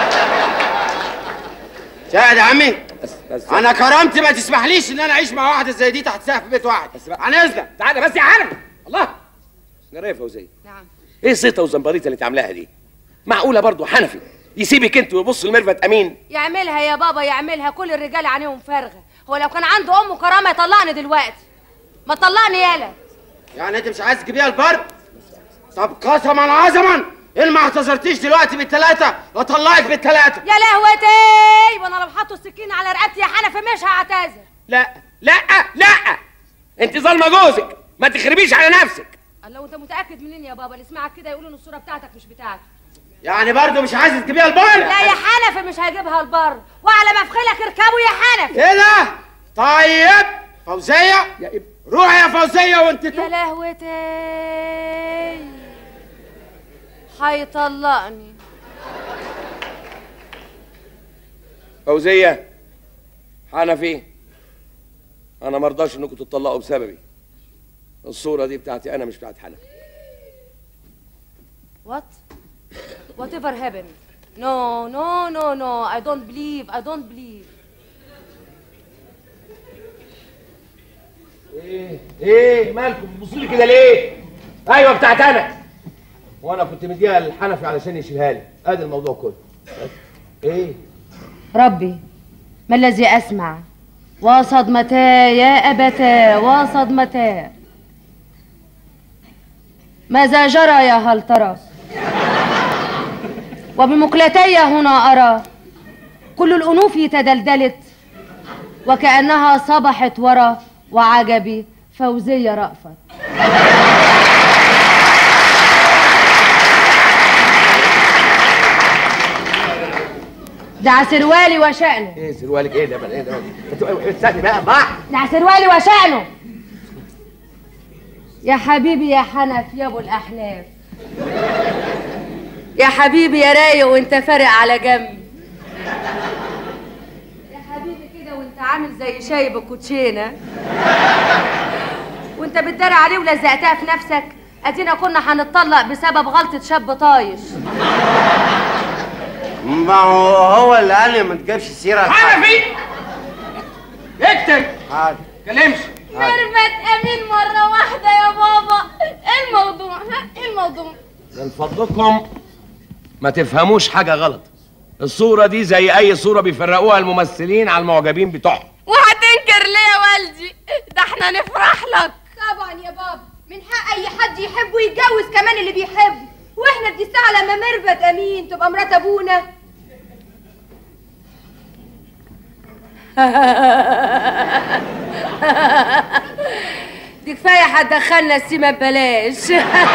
S11: شاهد يا عمي
S2: بس بس
S11: انا كرامتي ما تسمحليش ان انا اعيش مع واحده زي دي تحت سقف بيت واحد عن اذنك
S2: تعالى بس يا حرب الله جرى يا فوزيه
S4: نعم
S2: ايه الزيطه والزمبريطه اللي انت عاملاها دي معقوله برضو حنفي يسيبك انت ويبص لميرفت امين
S4: يعملها يا بابا يعملها كل الرجال عينيهم فارغه هو لو كان عنده ام كرامه يطلقني دلوقتي ما تطلقني يالا
S11: يعني انت مش عايز تجيبيها البرد طب قسما عظما ان ما اعتذرتيش دلوقتي بالثلاثه اطلقك بالثلاثه
S4: يا لهوتي وانا لو حطوا السكين على رقبتي يا حنفي مش هعتذر
S2: لا لا لا انت ظالمه جوزك ما تخربيش على نفسك
S4: الله وانت متاكد منين يا بابا اللي يسمعك كده يقولوا ان الصوره بتاعتك مش بتاعتي
S11: يعني برضه مش عايز تجيبيها البر
S4: لا يا حنفي مش هجيبها البر وعلى مفخلك اركبوا يا حنفي
S11: كده طيب فوزيه روحي يا فوزيه وانت
S4: يا لهوتي هيطلقني
S2: فوزيه حنفي انا ما ارضاش انكم تطلقوا بسببي الصوره دي بتاعتي انا مش بتاعت حنفي
S4: What? Whatever happened? No, no, no, no. I don't believe. I don't believe.
S2: ايه ايه مالكم بتبصوا لي كده ليه ايوه بتاعت انا وانا كنت مديها للحنفي علشان يشيلها لي ادي الموضوع كله بس. ايه
S4: ربي ما الذي أسمع وصدمتا يا أبتا وصدمتا ماذا جرى يا هل ترى وبمقلتي هنا أرى كل الأنوف تدلدلت وكأنها صبحت ورا وعجبي فوزية رأفت دع سروالي وشأنه
S2: ايه سروالك ايه ده بقى ايه ده انتوا- استني بقى بقى
S4: دع سروالي وشأنه يا حبيبي يا حنف يا ابو الاحلاف يا حبيبي يا رايق وانت فارق على جنب يا حبيبي كده وانت عامل زي شايب الكوتشينه وانت بتداري عليه ولزقتها في نفسك ادينا كنا هنتطلق بسبب غلطه شاب طايش
S11: ما هو هو اللي قال لي ما تجيبش سيره
S2: حنفي اكتب
S11: حاضر
S2: كلمش
S3: ميرفت امين مره واحده يا بابا ايه الموضوع ها ايه الموضوع
S2: من فضلكم ما تفهموش حاجه غلط الصوره دي زي اي صوره بيفرقوها الممثلين على المعجبين بتوعهم
S3: وهتنكر ليه يا والدي ده احنا نفرح لك
S12: طبعا يا بابا من حق اي حد يحب ويتجوز كمان اللي بيحبه واحنا دي ساعه لما ميرفت امين تبقى مرات ابونا
S4: دي كفايه هتدخلنا السيما ببلاش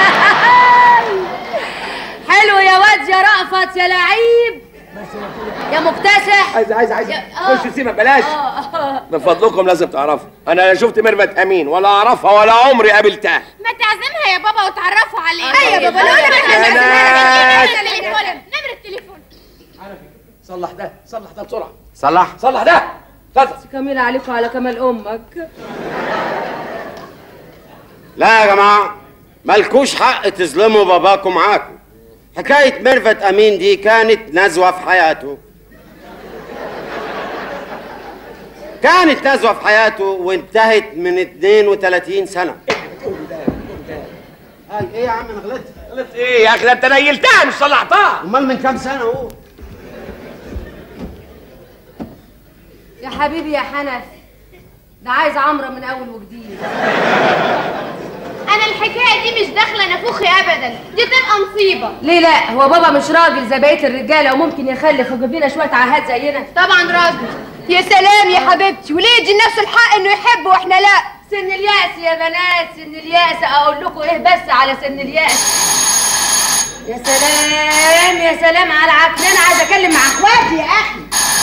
S4: حلو يا واد يا رأفت يا لعيب يا مكتسح
S2: عايز عايز عايز
S4: يا- آه.
S2: خش سيما بلاش
S4: آه.
S2: من فضلكم لازم تعرفوا انا لا شفت ميرفت امين ولا اعرفها ولا عمري قابلتها
S3: ما تعزمها يا بابا وتعرفوا عليها
S12: أيوة يا بابا، لو أنا
S3: نمرة
S2: بنات.
S3: التليفون نمرة التليفون
S2: صلح ده صلح ده بسرعه
S11: صلح
S2: صلح ده اتفضل
S4: كمل عليكم على كمال امك
S11: لا يا جماعه مالكوش حق تظلموا باباكم معاكم حكايه ميرفت امين دي كانت نزوه في حياته كانت نزوه في حياته وانتهت من 32 سنه هاي ايه يا عم انا غلطت
S2: غلطت ايه يا اخي ده انت نيلتها مش صلحتها
S11: امال من كام سنه اهو
S4: يا حبيبي يا حنف ده عايز عمرة من اول وجديد
S3: انا الحكايه دي مش داخله نافوخي ابدا دي تبقى مصيبه
S4: ليه لا هو بابا مش راجل زي بقيه الرجاله وممكن يخلف ويجيب لنا شويه عاهات زينا
S3: طبعا راجل
S12: يا سلام يا حبيبتي وليه يدي نفس الحق انه يحب واحنا لا
S4: سن الياس يا بنات سن الياس اقول لكم ايه بس على سن الياس يا سلام يا سلام على عكنان عايز اتكلم مع اخواتي يا اخي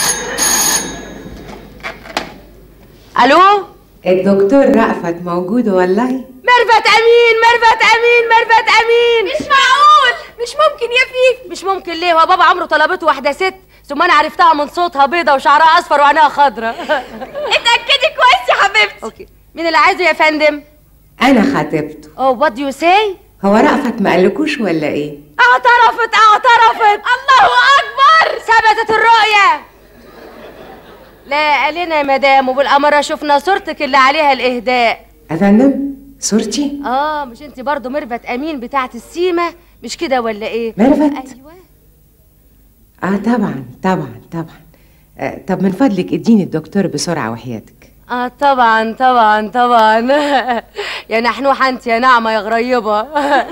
S4: الو
S6: الدكتور رأفت موجود والله
S4: ميرفت امين ميرفت امين ميرفت امين
S12: مش معقول مش ممكن يا فيفي
S4: مش ممكن ليه هو بابا عمره طلبته واحده ست ثم انا عرفتها من صوتها بيضه وشعرها اصفر وعينها خضراء
S12: اتاكدي كويس يا حبيبتي
S4: اوكي مين اللي عايزه يا فندم
S6: أنا خطيبته
S4: اوه وات دو يو سي
S6: هو رأفت ما قالكوش ولا إيه؟
S4: اعترفت اعترفت الله اكبر ثبتت الرؤيه لا قال لنا يا مدام وبالاماره شفنا صورتك اللي عليها الاهداء
S6: أفندم صورتي؟
S4: اه مش انت برضو ميرفت امين بتاعت السيمه مش كده ولا ايه
S6: ميرفت؟
S4: ايوه
S6: آه طبعا طبعا طبعا آه طب من فضلك اديني الدكتور بسرعة وحياتك
S4: اه طبعا طبعا طبعا يا نحنوحه انت يا نعمه يا غريبه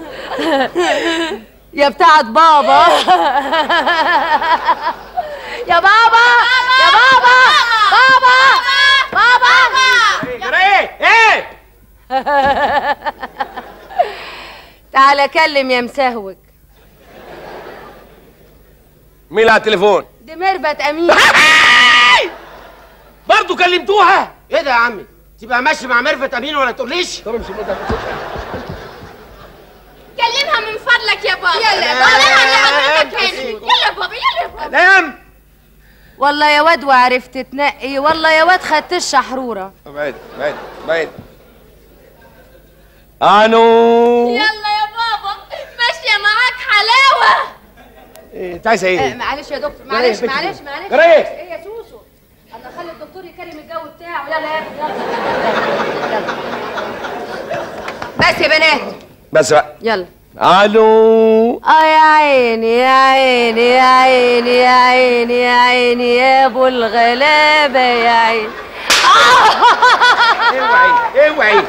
S4: يا بتاعت بابا يا بابا يا بابا بابا بابا
S2: ايه ايه
S4: تعالى كلم يا مسهوك
S2: مين اللي على التليفون
S4: دي ميرفت امين
S2: برضه كلمتوها
S11: ايه ده يا عمي تبقى ماشي مع ميرفت امين ولا تقوليش
S2: طب امشي
S3: كلمها من فضلك يا بابا يلا يا بابا انا اللي حضرتك هنا يلا يا بابا يلا يا بابا
S2: نام
S4: والله يا واد وعرفت تنقي والله يا واد خدت الشحروره
S2: بعيد بعيد بعيد انو
S3: يلا يا بابا ماشيه معاك حلاوه
S2: إيه، انت عايزه
S4: آه
S2: ايه
S4: معلش يا دكتور
S2: جرى إيه
S4: معلش
S2: يا بنتي؟
S4: معلش معلش
S2: جرى إيه؟
S4: ايه يا سوسو الله خلي الدكتور يكلم الجو بتاعه يلا يا ابني يلا يلا بس يا بنات
S2: بس بقى
S4: يلا
S2: الو
S4: اه يا عيني يا عيني يا عيني يا عيني يا عيني يا ابو الغلابه يا عيني
S2: اوعي اوعي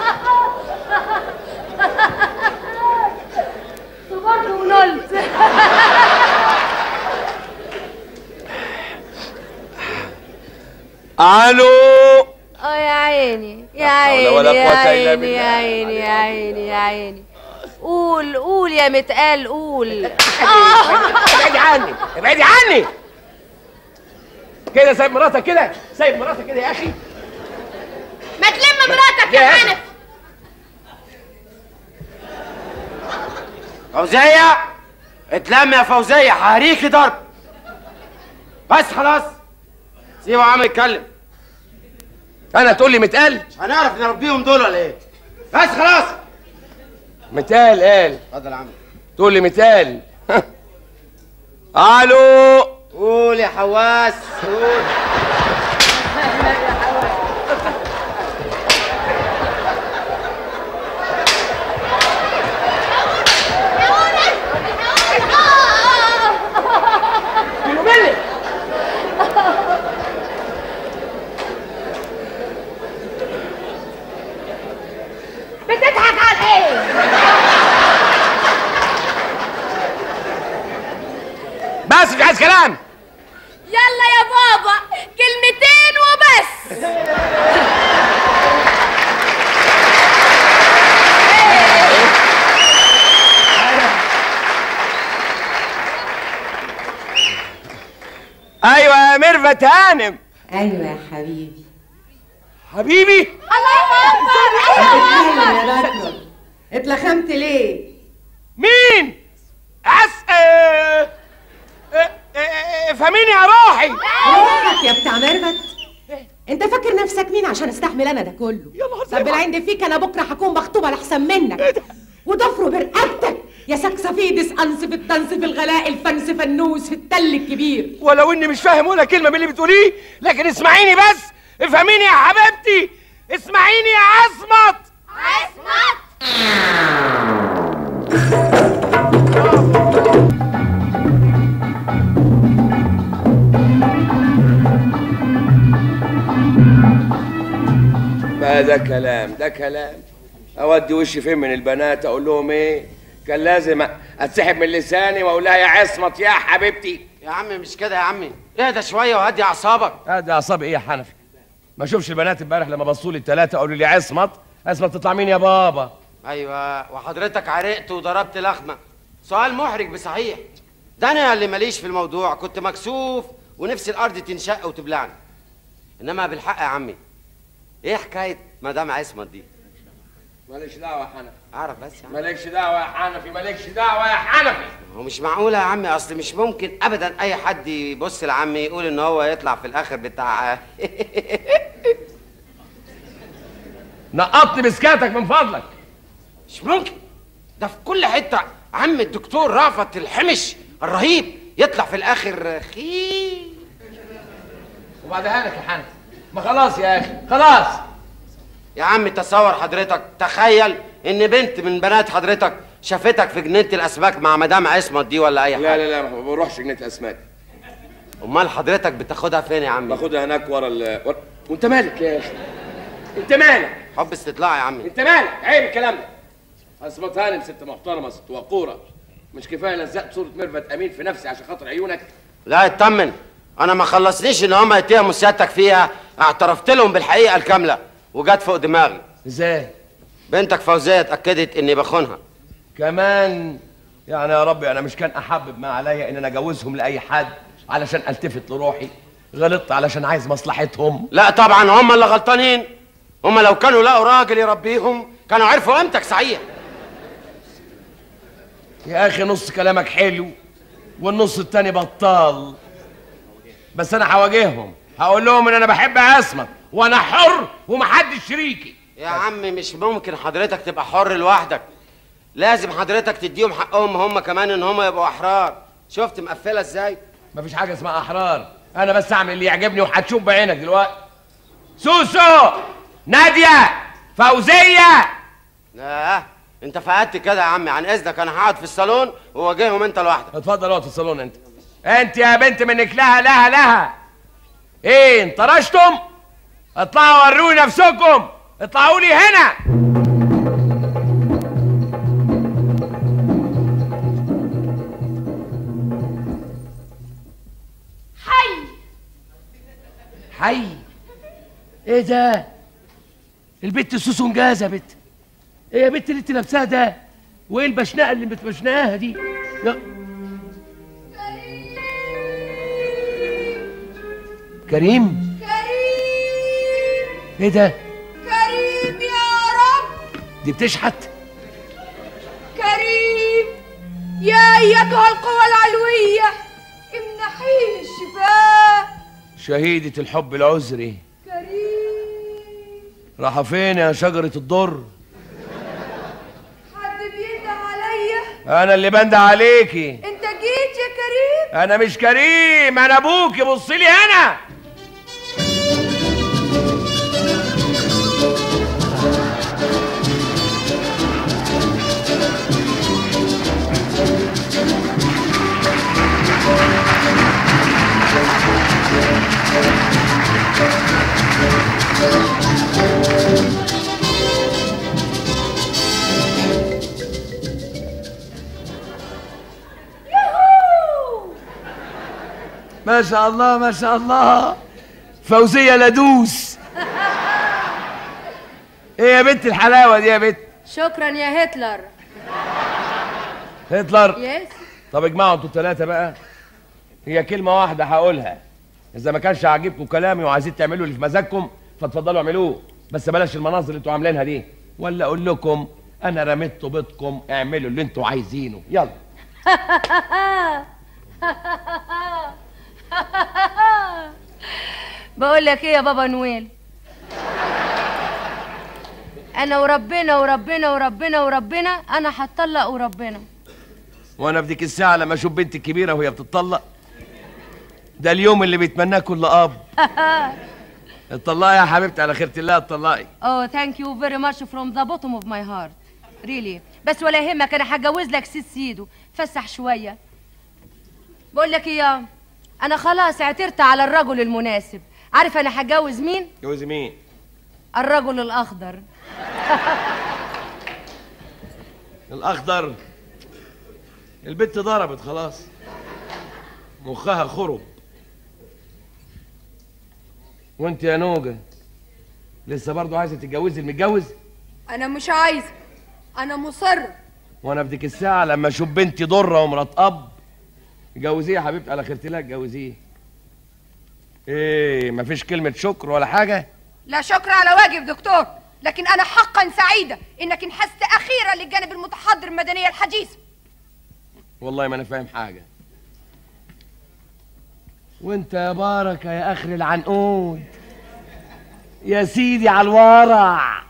S4: برضه ونلت
S2: الو
S4: اه يا عيني يا
S2: لا حول
S4: عيني
S2: ولا
S4: يا
S2: قوة إلا
S4: عيني
S2: بالله.
S4: يا عيني يا عيني يا عيني قول قول يا متقال قول
S2: ابعدي عني ابعدي عني كده سايب مراتك كده سايب مراتك كده يا اخي
S3: ما تلم مراتك يا
S2: يا أخي.
S3: حنف
S11: فوزية اتلم يا فوزية هريكي ضرب بس خلاص سيبه عم يتكلم
S2: انا تقول لي متقال
S11: هنعرف نربيهم دول ولا ايه بس خلاص
S2: متقال قال
S11: اتفضل يا عم
S2: تقول لي متقال الو
S11: قول يا حواس قول
S4: بتضحك على ايه
S2: بس مش عايز كلام
S3: يلا يا بابا كلمتين وبس
S2: ايوه يا ميرفت هانم
S6: أيوة يا حبيبي
S2: حبيبي
S3: الله
S6: اكبر اتلخمت ليه؟
S2: مين عس آه، آه، آه، افهميني يا روحي
S6: روحك يا بتاع ميرفت انت فاكر نفسك مين عشان استحمل انا ده كله طب بالعند فيك انا بكره هكون مخطوبه لاحسن منك وضفره برقبتك يا سكسفيدس انس في التنس في الغلاء الفنس فنوس في التل الكبير
S2: ولو اني مش فاهم ولا كلمه من اللي بتقوليه لكن اسمعيني بس افهميني يا حبيبتي اسمعيني يا عصمت
S3: عصمت
S2: ما ده كلام ده كلام اودي وشي فين من البنات اقول لهم ايه كان لازم اتسحب من لساني واقول لها يا عصمت يا حبيبتي
S11: يا عمي مش كده يا عمي اهدى شويه وهدي اعصابك
S2: ادي اعصابي ايه يا حنفي ما اشوفش البنات امبارح لما بصوا لي الثلاثه قالوا لي عصمت عصمت تطلع مين يا بابا
S11: ايوه وحضرتك عرقت وضربت لخمه سؤال محرج بصحيح ده انا اللي ماليش في الموضوع كنت مكسوف ونفسي الارض تنشق وتبلعني انما بالحق يا عمي ايه حكايه مدام عصمت دي
S2: مالكش دعوه يا حنفي
S11: اعرف بس يا عم
S2: مالكش دعوه يا حنفي مالكش دعوه يا حنفي
S11: هو مش معقولة يا عمي أصل مش ممكن أبدا أي حد يبص لعمي يقول إن هو يطلع في الآخر بتاع
S2: نقطني بسكاتك من فضلك
S11: مش ممكن ده في كل حتة عم الدكتور رافت الحمش الرهيب يطلع في الآخر خي
S2: وبعدها لك يا حنفي ما خلاص يا اخي خلاص
S11: يا عم تصور حضرتك تخيل إن بنت من بنات حضرتك شافتك في جنينة الأسماك مع مدام عصمت دي ولا أي حاجة
S2: لا لا لا ما بروحش جنينه الاسماك
S11: أمال حضرتك بتاخدها فين يا عمي؟
S2: باخدها هناك ورا ال ورا... وانت مالك يا اخي انت مالك
S11: حب استطلاع يا عمي
S2: انت مالك عيب الكلام ده عصمت هانم ست محترمه ست وقوره مش كفايه لزقت صوره ميرفت امين في نفسي عشان خاطر عيونك
S11: لا اطمن انا ما خلصنيش ان هم يتهموا سيادتك فيها اعترفت لهم بالحقيقه الكامله وجت فوق دماغي
S2: ازاي
S11: بنتك فوزيه اتاكدت اني بخونها
S2: كمان يعني يا ربي انا مش كان احبب ما عليا ان انا اجوزهم لاي حد علشان التفت لروحي غلطت علشان عايز مصلحتهم
S11: لا طبعا هم اللي غلطانين هم لو كانوا لقوا راجل يربيهم كانوا عرفوا قيمتك صحيح
S2: يا اخي نص كلامك حلو والنص التاني بطال بس انا هواجههم هقول لهم ان انا بحب عصمت وانا حر ومحدش شريكي
S11: يا عم مش ممكن حضرتك تبقى حر لوحدك لازم حضرتك تديهم حقهم هم كمان ان هم يبقوا احرار شفت مقفله ازاي
S2: مفيش حاجه اسمها احرار انا بس اعمل اللي يعجبني وهتشوف بعينك دلوقتي سوسو ناديه فوزيه
S11: لا انت فقدت كده يا عمي عن اذنك انا هقعد في الصالون وواجههم انت لوحدك
S2: اتفضل اقعد في الصالون انت انت يا بنت منك لها لها لها ايه انطرشتم اطلعوا وروني نفسكم اطلعوا لي هنا
S12: حي
S2: حي ايه ده البت سوسو انجازبت ايه يا بت اللي انت لابساها ده وايه البشنقه اللي بتبشنقاها دي يا... كريم ايه ده
S12: كريم يا رب
S2: دي بتشحت
S12: كريم يا ايتها القوى العلويه امنحيني الشفاء
S2: شهيدة الحب العذري
S12: كريم
S2: راحة فين يا شجرة الضر
S12: حد بينده عليا
S2: انا اللي بند عليكي
S12: انت جيت يا كريم
S2: انا مش كريم انا ابوكي بصي لي هنا ما شاء الله ما شاء الله فوزية لدوس ايه يا بنت الحلاوة دي يا بنت
S4: شكرا يا هتلر
S2: هتلر
S4: يس
S2: طب اجمعوا انتوا الثلاثة بقى هي كلمة واحدة هقولها إذا ما كانش عاجبكم كلامي وعايزين تعملوا اللي في مزاجكم فاتفضلوا اعملوه بس بلاش المناظر اللي انتوا عاملينها دي ولا أقول لكم أنا رميت بيضكم اعملوا اللي انتوا عايزينه يلا
S4: بقول لك ايه يا بابا نويل انا وربنا وربنا وربنا وربنا انا هتطلق وربنا
S2: وأنا في ديك الساعة لما أشوف بنتي الكبيرة وهي بتطلق ده اليوم اللي بيتمناه كل أب اتطلقي يا حبيبتي على خيرة الله اتطلقي
S4: Oh, thank you very much from the bottom of my heart. Really. بس ولا يهمك انا هتجوز لك سيد سيدو فسح شويه بقول لك ايه يا انا خلاص اعترت على الرجل المناسب عارف انا هتجوز مين
S2: جوزي مين؟
S4: الرجل الاخضر
S2: الأخضر البت ضربت خلاص مخها خرب وانت يا نوجه لسه برضه عايزه تتجوزي المتجوز
S12: انا مش عايزه انا مصر
S2: وانا في ديك الساعه لما اشوف بنتي ضره ومرات اب جوزيه يا حبيبتي على خيرة الله اتجوزيه ايه مفيش كلمه شكر ولا حاجه
S12: لا شكر على واجب دكتور لكن انا حقا سعيده انك انحست اخيرا للجانب المتحضر المدنيه الحديثه
S2: والله ما انا فاهم حاجه وانت يا بركه يا اخر العنقود يا سيدي على الورع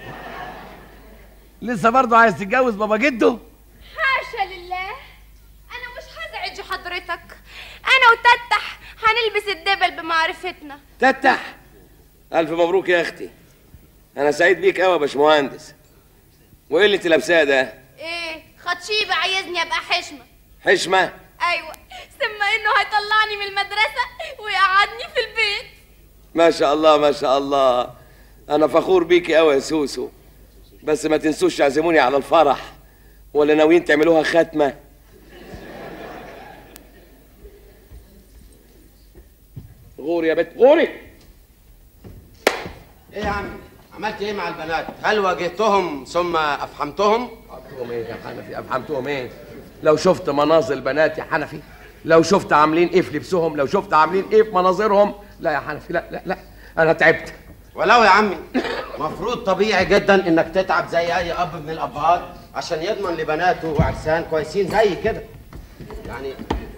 S2: لسه برضه عايز تتجوز بابا جده
S3: حاشا لله انا مش هزعج حضرتك انا وتتح هنلبس الدبل بمعرفتنا
S2: تتح الف مبروك يا اختي انا سعيد بيك قوي يا باشمهندس وايه اللي انت لابساه ده
S3: ايه خطشيبة عايزني ابقى حشمة
S2: حشمه
S3: ايوه ثم انه هيطلعني من المدرسة ويقعدني في البيت
S2: ما شاء الله ما شاء الله انا فخور بيكي قوي يا سوسو بس ما تنسوش تعزموني على الفرح ولا ناويين تعملوها ختمه غوري يا بنت غوري
S11: ايه يا عم عملت ايه مع البنات هل واجهتهم ثم افحمتهم
S2: افحمتهم ايه يا حنفي افحمتهم ايه لو شفت مناظر البنات يا حنفي لو شفت عاملين ايه في لبسهم لو شفت عاملين ايه في مناظرهم لا يا حنفي لا لا لا انا تعبت
S11: ولو يا عمي مفروض طبيعي جدا انك تتعب زي اي اب من الابهات عشان يضمن لبناته وعرسان كويسين زي كده يعني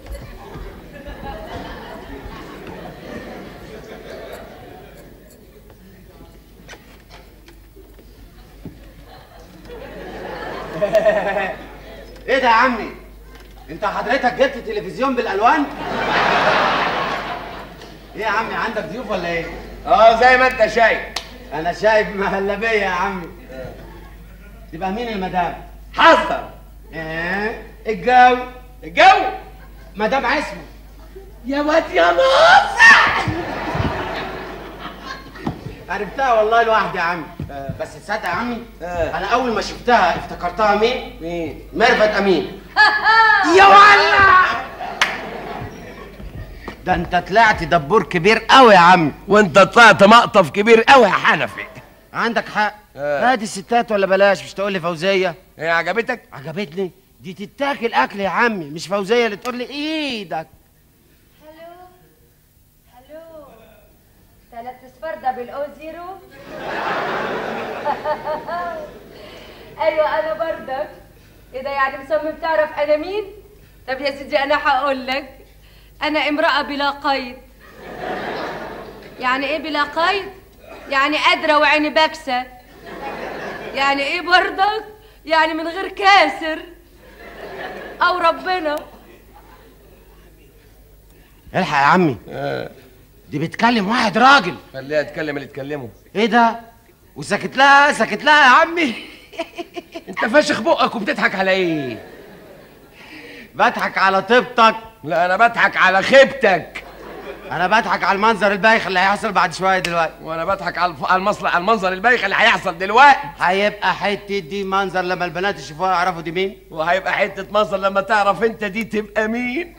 S11: ايه ده يا عمي انت حضرتك جبت تلفزيون بالالوان ايه يا عمي عندك ضيوف ولا ايه
S2: اه زي ما انت شايف
S11: انا شايف مهلبيه يا عمي تبقى مين المدام
S2: حذر
S11: ايه الجو
S2: الجو
S11: مدام عصمت
S2: يا واد يا ناصع
S11: عرفتها والله لوحدي يا عمي بس تصدق يا عمي انا اول ما شفتها افتكرتها مين
S2: مين
S11: ميرفت امين
S2: يا ولع
S11: ده انت طلعت دبور كبير قوي يا عمي
S2: وانت طلعت مقطف كبير قوي يا حنفي
S11: عندك حق هادي الستات ولا بلاش مش تقول لي فوزيه
S2: هي عجبتك
S11: عجبتني دي تتاكل اكل يا عمي مش فوزيه اللي تقول لي ايدك
S4: ثلاث اصفار دبل او زيرو ايوه انا برضك ايه ده يعني مصمم تعرف انا مين طب يا سيدي انا هقول لك انا امراه بلا قيد يعني ايه بلا قيد يعني قادره وعيني باكسه يعني ايه برضك يعني من غير كاسر او ربنا
S11: الحق يا عمي دي بتكلم واحد راجل
S2: خليها تكلم اللي تكلمه
S11: ايه ده وسكت لها سكت لها يا عمي
S2: انت فاشخ بقك وبتضحك على ايه
S11: بضحك على طيبتك
S2: لا انا بضحك على خيبتك
S11: انا بضحك على المنظر البايخ اللي هيحصل بعد شويه دلوقتي
S2: وانا بضحك على الف- على المصلح على المنظر البايخ اللي هيحصل دلوقتي
S11: هيبقى حته دي منظر لما البنات يشوفوها يعرفوا دي مين
S2: وهيبقى حته منظر لما تعرف انت دي تبقى مين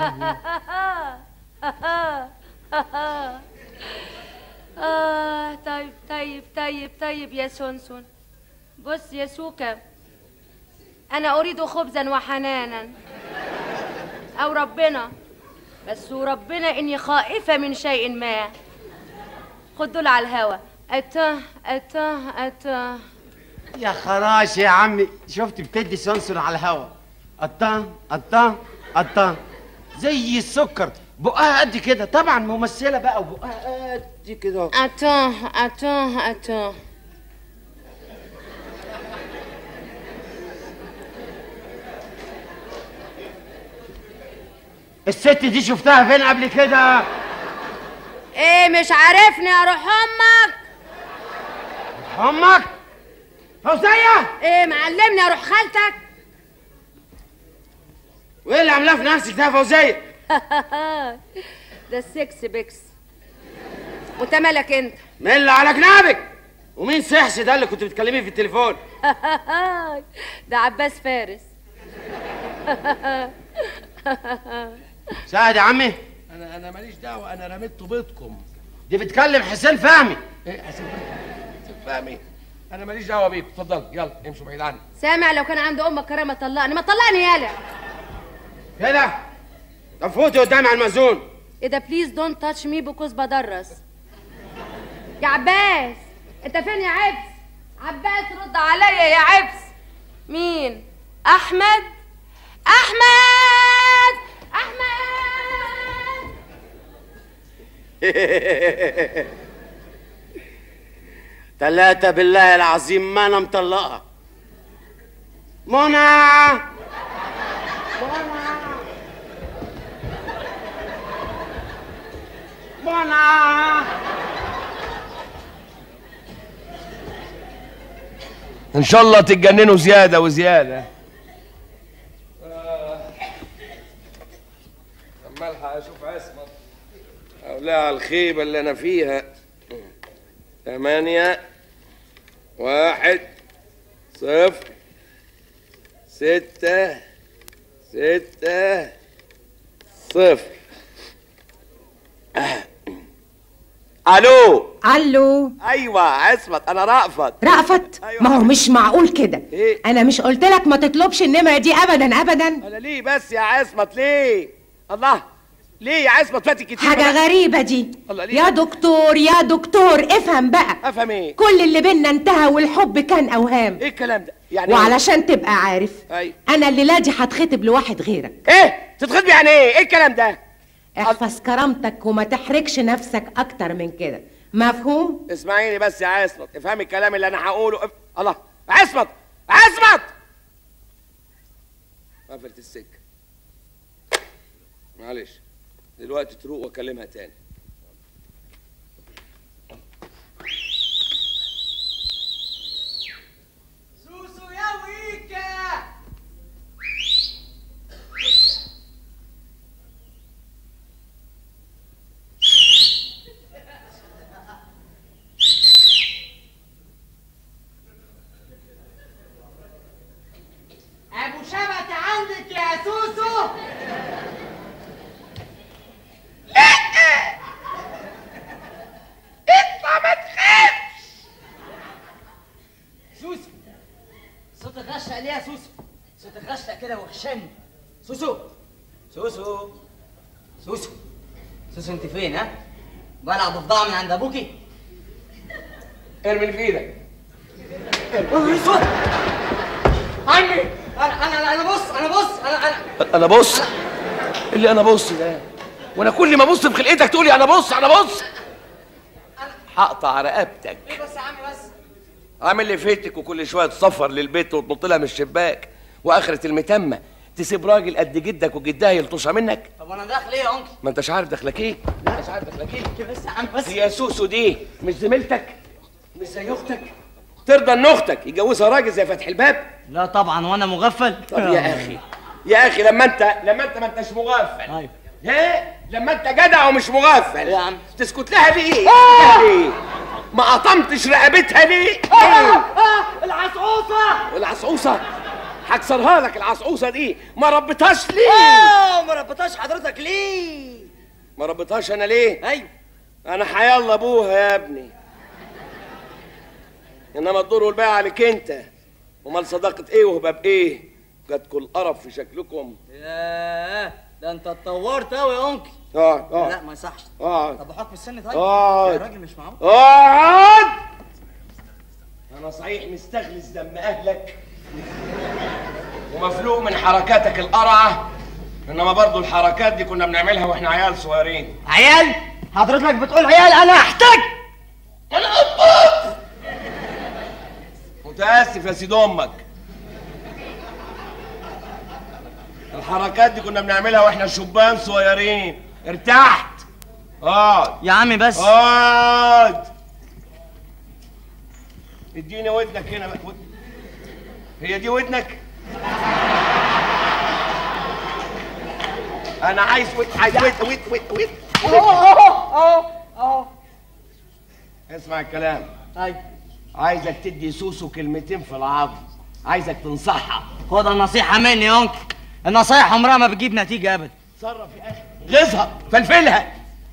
S4: آه طيب طيب طيب طيب يا سونسون بص يا سوكا أنا أريد خبزا وحنانا أو ربنا بس وربنا إني خائفة من شيء ما خد دول على الهوا أتاه أتاه أتاه
S11: يا خراش يا عمي شفت بتدي سونسون على الهوا قطان قطان قطان زي السكر بقها قد كده طبعا ممثله بقى وبقها قد كده
S4: أتاه أتاه أتاه
S11: الست دي شفتها فين قبل كده
S4: إيه مش عارفني يا روح أمك
S11: امك فوزيه
S4: إيه معلمني يا روح خالتك
S11: وايه اللي عاملاه في نفسك ده يا فوزيه
S4: ده السكس بيكس وانت مالك انت
S11: مين اللي على جنابك ومين سحس ده اللي كنت بتكلميه في التليفون
S4: ده عباس فارس
S11: ساعد يا عمي
S2: انا انا ماليش دعوه انا رميت بيضكم
S11: دي بتكلم حسين فهمي
S2: ايه حسين فهمي انا ماليش دعوه بيك اتفضل يلا امشوا بعيد عني
S4: سامع لو كان عند امك كرامه طلقني ما تطلقني يالا
S11: كده طب فوتي قدامي على المأذون
S4: ايه ده بليز دونت تاتش مي بكوز بدرس يا عباس انت فين يا عبس عباس رد عليا يا عبس مين احمد احمد احمد
S11: تلاتة بالله العظيم ما انا مطلقها منى منى
S2: ان شاء الله تتجننوا زياده وزياده عمال الحق اشوف عصمت لا على الخيبه اللي انا فيها ثمانية واحد صفر ستة ستة صفر الو
S6: الو
S2: ايوه عصمت انا رأفت
S6: رأفت ما هو مش معقول كده
S2: إيه؟
S6: انا مش قلت لك ما تطلبش النمره دي ابدا ابدا
S2: انا ليه بس يا عصمت ليه الله ليه يا عصمت فاتك كتير
S6: حاجه
S2: بقى؟
S6: غريبه دي
S2: الله ليه؟
S6: يا دكتور يا دكتور افهم بقى
S2: افهم ايه
S6: كل اللي بينا انتهى والحب كان اوهام
S2: ايه الكلام ده يعني
S6: وعلشان تبقى عارف
S2: ايوه
S6: انا الليله دي هتخطب لواحد غيرك
S2: ايه تتخطب يعني ايه ايه الكلام ده
S6: احفظ كرامتك وما تحرجش نفسك اكتر من كده مفهوم
S2: اسمعيني بس يا عصمت افهمي الكلام اللي انا هقوله اف... الله عصمت عصمت قفلت السكه معلش دلوقتي تروق واكلمها تاني
S8: سوسو يا ويكا ابو شبت عندك يا سوسو
S14: اطلع ما تخافش
S8: سوسو صوتك غشق ليه يا سوسو صوتك غشق كده وخشن سوسو سوسو سوسو سوسو انت فين ها بلع ضفدعه من عند ابوكي
S2: ارمي اللي في ايدك
S8: سوسو عمي انا انا انا بص انا بص انا انا
S2: انا بص اللي انا بص ده وانا كل ما ابص في خلقتك تقولي انا بص انا بص هقطع رقبتك
S8: ايه بس يا عمي بس
S2: عامل لي فيتك وكل شويه تصفر للبيت وتنط لها من الشباك واخره المتمه تسيب راجل قد جدك وجدها يلطشها منك
S8: طب وانا داخل ايه يا انكل
S2: ما انتش عارف داخلك ايه ما انتش عارف داخلك ايه
S8: بس يا عم بس
S2: هي سوسو دي مش زميلتك مش زي اختك ترضى ان اختك يتجوزها راجل زي فتح الباب
S8: لا طبعا وانا مغفل
S2: طب يا اخي يا اخي لما انت لما انت ما انتش مغفل
S8: ايوه
S2: ايه لما انت جدع ومش مغفل
S8: يا عم
S2: تسكت لها ليه تسكت لها ليه ما قطمتش رقبتها ليه ليه
S8: العصعوصه
S2: العصعوصه هكسرها لك العصعوصه دي ما ربيتهاش ليه
S8: اه ما ربطاش حضرتك ليه
S2: ما ربيتهاش انا ليه
S8: ايوه
S2: انا حيلا ابوها يا ابني انما الدور والباقي عليك انت امال صداقه ايه وهبه بايه جاتكوا القرف في شكلكم
S8: ياه ده انت اتطورت قوي يا انكل
S2: اقعد
S8: لا
S2: اقعد
S8: ما يصحش
S2: اقعد
S8: طب بحكم السن طيب
S2: اقعد.
S8: يا راجل مش معقول
S2: اقعد انا صحيح مستغلس دم اهلك ومفلوق من حركاتك القرعه انما برضو الحركات دي كنا بنعملها واحنا عيال صغيرين
S8: عيال حضرتك بتقول عيال انا احتاج
S2: انا ابوك متاسف يا سيد امك الحركات دي كنا بنعملها واحنا شبان صغيرين ارتحت اقعد
S8: يا عمي بس
S2: اقعد اديني ودنك هنا بقى ود- هي دي ودنك انا عايز ود عايز ود ود ود ود
S8: اه اه
S2: اسمع الكلام
S8: ايوه
S2: عايزك تدي سوسو كلمتين في العظم عايزك تنصحها
S8: خد النصيحه مني يا انكل النصايح عمرها ما بتجيب نتيجه ابدا
S2: تصرف يا اخي غيظها فلفلها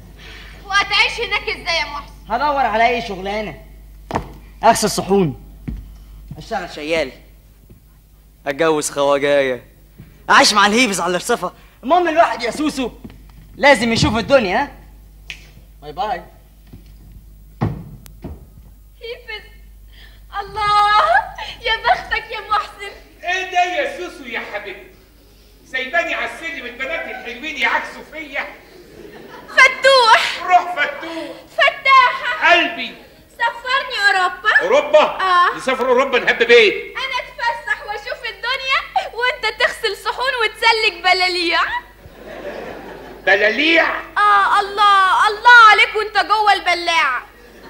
S3: وهتعيش هناك ازاي يا محسن
S8: هدور على اي شغلانه اغسل صحون اشتغل شيال اتجوز خواجايه اعيش مع الهيبز على الرصفه المهم الواحد يا سوسو لازم يشوف الدنيا ها باي باي
S3: هيفز الله يا بختك يا محسن
S13: ايه ده يا سوسو يا حبيبتي سايباني على السلم البنات الحلوين يعكسوا فيا
S3: فتوح
S13: روح فتوح
S3: فتاحة
S13: قلبي
S3: سفرني اوروبا
S13: اوروبا
S3: اه
S13: نسافر اوروبا نهب بيت
S3: انا اتفسح واشوف الدنيا وانت تغسل صحون وتسلك بلاليع
S13: بلاليع
S3: اه الله الله عليك وانت جوه البلاعه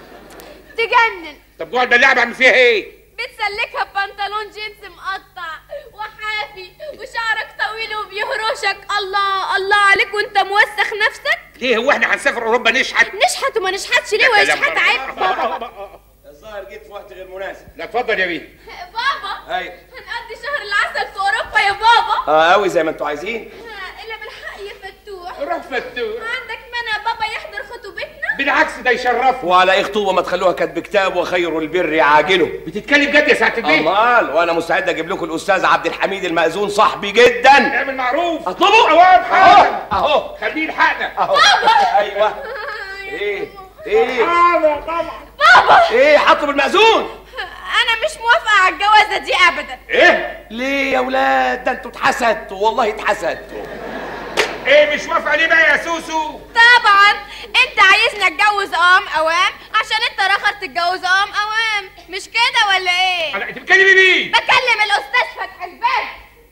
S3: تجنن
S13: طب جوه البلاعه بعمل فيها ايه
S3: بتسلكها ببنطلون جينز مقطع وحافي وشعرك طويل وبيهرشك الله الله عليك وانت موسخ نفسك
S13: ليه هو احنا هنسافر اوروبا نشحت
S3: نشحت وما نشحتش ليه ويشحت عيب بابا
S2: الظاهر جيت في وقت غير مناسب
S13: لا اتفضل يا بيه
S3: بابا
S2: ايوه
S3: هنقضي شهر العسل في اوروبا يا بابا
S2: اه قوي زي ما انتوا عايزين
S3: ها، الا بالحق يا فتوح
S13: روح فتوح
S3: عندك منى بابا يحضر خطوبتنا
S13: بالعكس ده يشرفه
S2: وعلى ايه خطوبه ما تخلوها كاتب كتاب وخير البر عاجله
S13: بتتكلم جد يا سعاده البيه
S2: امال وانا مستعد اجيب لكم الاستاذ عبد الحميد المأذون صاحبي جدا
S13: اعمل معروف
S2: اطلبه
S13: اوام
S2: اهو اهو
S13: خليه يلحقنا
S2: اهو ايوه ايه ايه
S13: بابا طبعا
S3: بابا
S2: ايه حطه بالمأذون
S3: انا مش موافقه على الجوازه دي ابدا
S2: ايه ليه يا ولاد ده انتوا اتحسدتوا والله اتحسدتوا
S13: ايه مش موافق عليه بقى يا سوسو
S3: طبعا انت عايزني اتجوز اوام اوام عشان انت رخص تتجوز اوام اوام مش كده ولا ايه
S13: انت بتتكلمي مين
S3: بكلم الاستاذ فتح الباب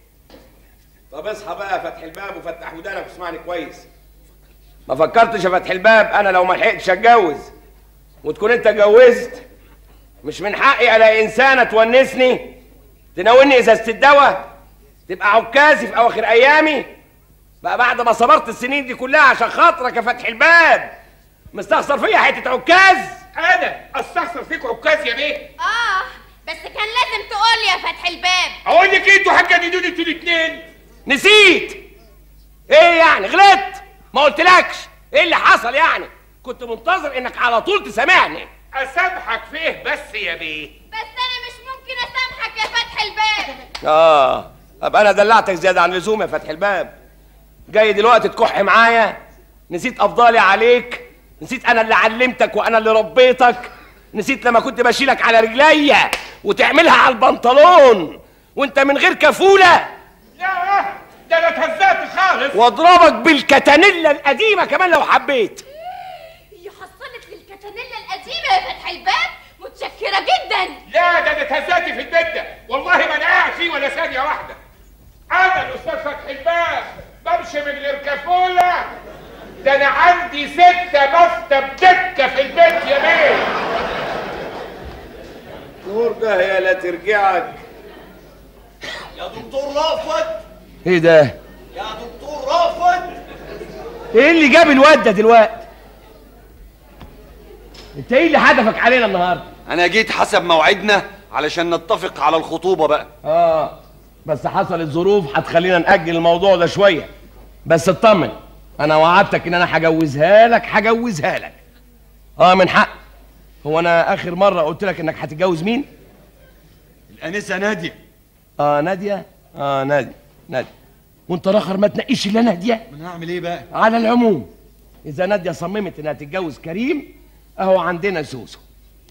S2: طب اصحى بقى فتح الباب وفتح ودانك واسمعني كويس ما فكرتش يا فتح الباب انا لو ما لحقتش اتجوز وتكون انت اتجوزت مش من حقي الاقي انسانه تونسني تناولني ازازه الدواء تبقى عكازي في اواخر ايامي بقى بعد ما صبرت السنين دي كلها عشان خاطرك يا فتح الباب مستخسر فيا حته عكاز
S13: انا استخسر فيك عكاز يا بيه
S3: اه بس كان لازم تقول لي يا فتح الباب
S13: اقول لك ايه انتوا هتجننوني انتوا الاثنين
S2: نسيت ايه يعني غلطت ما قلتلكش ايه اللي حصل يعني كنت منتظر انك على طول تسامحني
S13: اسامحك فيه بس يا بيه
S3: بس انا مش ممكن اسامحك يا فتح الباب
S2: اه ابقى انا دلعتك زياده عن اللزوم يا فتح الباب جاي دلوقتي تكح معايا نسيت افضالي عليك نسيت انا اللي علمتك وانا اللي ربيتك نسيت لما كنت بشيلك على رجليا وتعملها على البنطلون وانت من غير كفوله
S13: لا ده انا اتهزقت خالص
S2: واضربك بالكتانيلا القديمه كمان لو حبيت
S3: يحصلك للكتانيلا القديمه يا فتح الباب متشكره جدا
S13: لا ده انا اتهزقت في البيت ده والله ما انا قاعد فيه ولا ثانيه واحده انا الاستاذ فتحي الباب بمشي من غير كفوله ده انا عندي ستة مكتب دكة في البيت يا بيه
S2: نور ده يا لا ترجعك
S10: يا دكتور رافت
S2: ايه ده
S10: يا دكتور رافت
S2: ايه اللي جاب الواد ده دلوقتي انت ايه اللي هدفك علينا النهارده
S10: انا جيت حسب موعدنا علشان نتفق على الخطوبه بقى
S2: اه بس حصلت ظروف هتخلينا نأجل الموضوع ده شوية بس اطمن انا وعدتك ان انا هجوزها لك هجوزها لك اه من حق هو انا اخر مرة قلت لك انك هتتجوز مين
S10: الانسه ناديه
S2: اه نادية اه نادية نادية وانت الاخر ما تنقيش الا نادية
S10: ما انا هعمل ايه بقى
S2: على العموم اذا نادية صممت انها تتجوز كريم اهو عندنا سوسو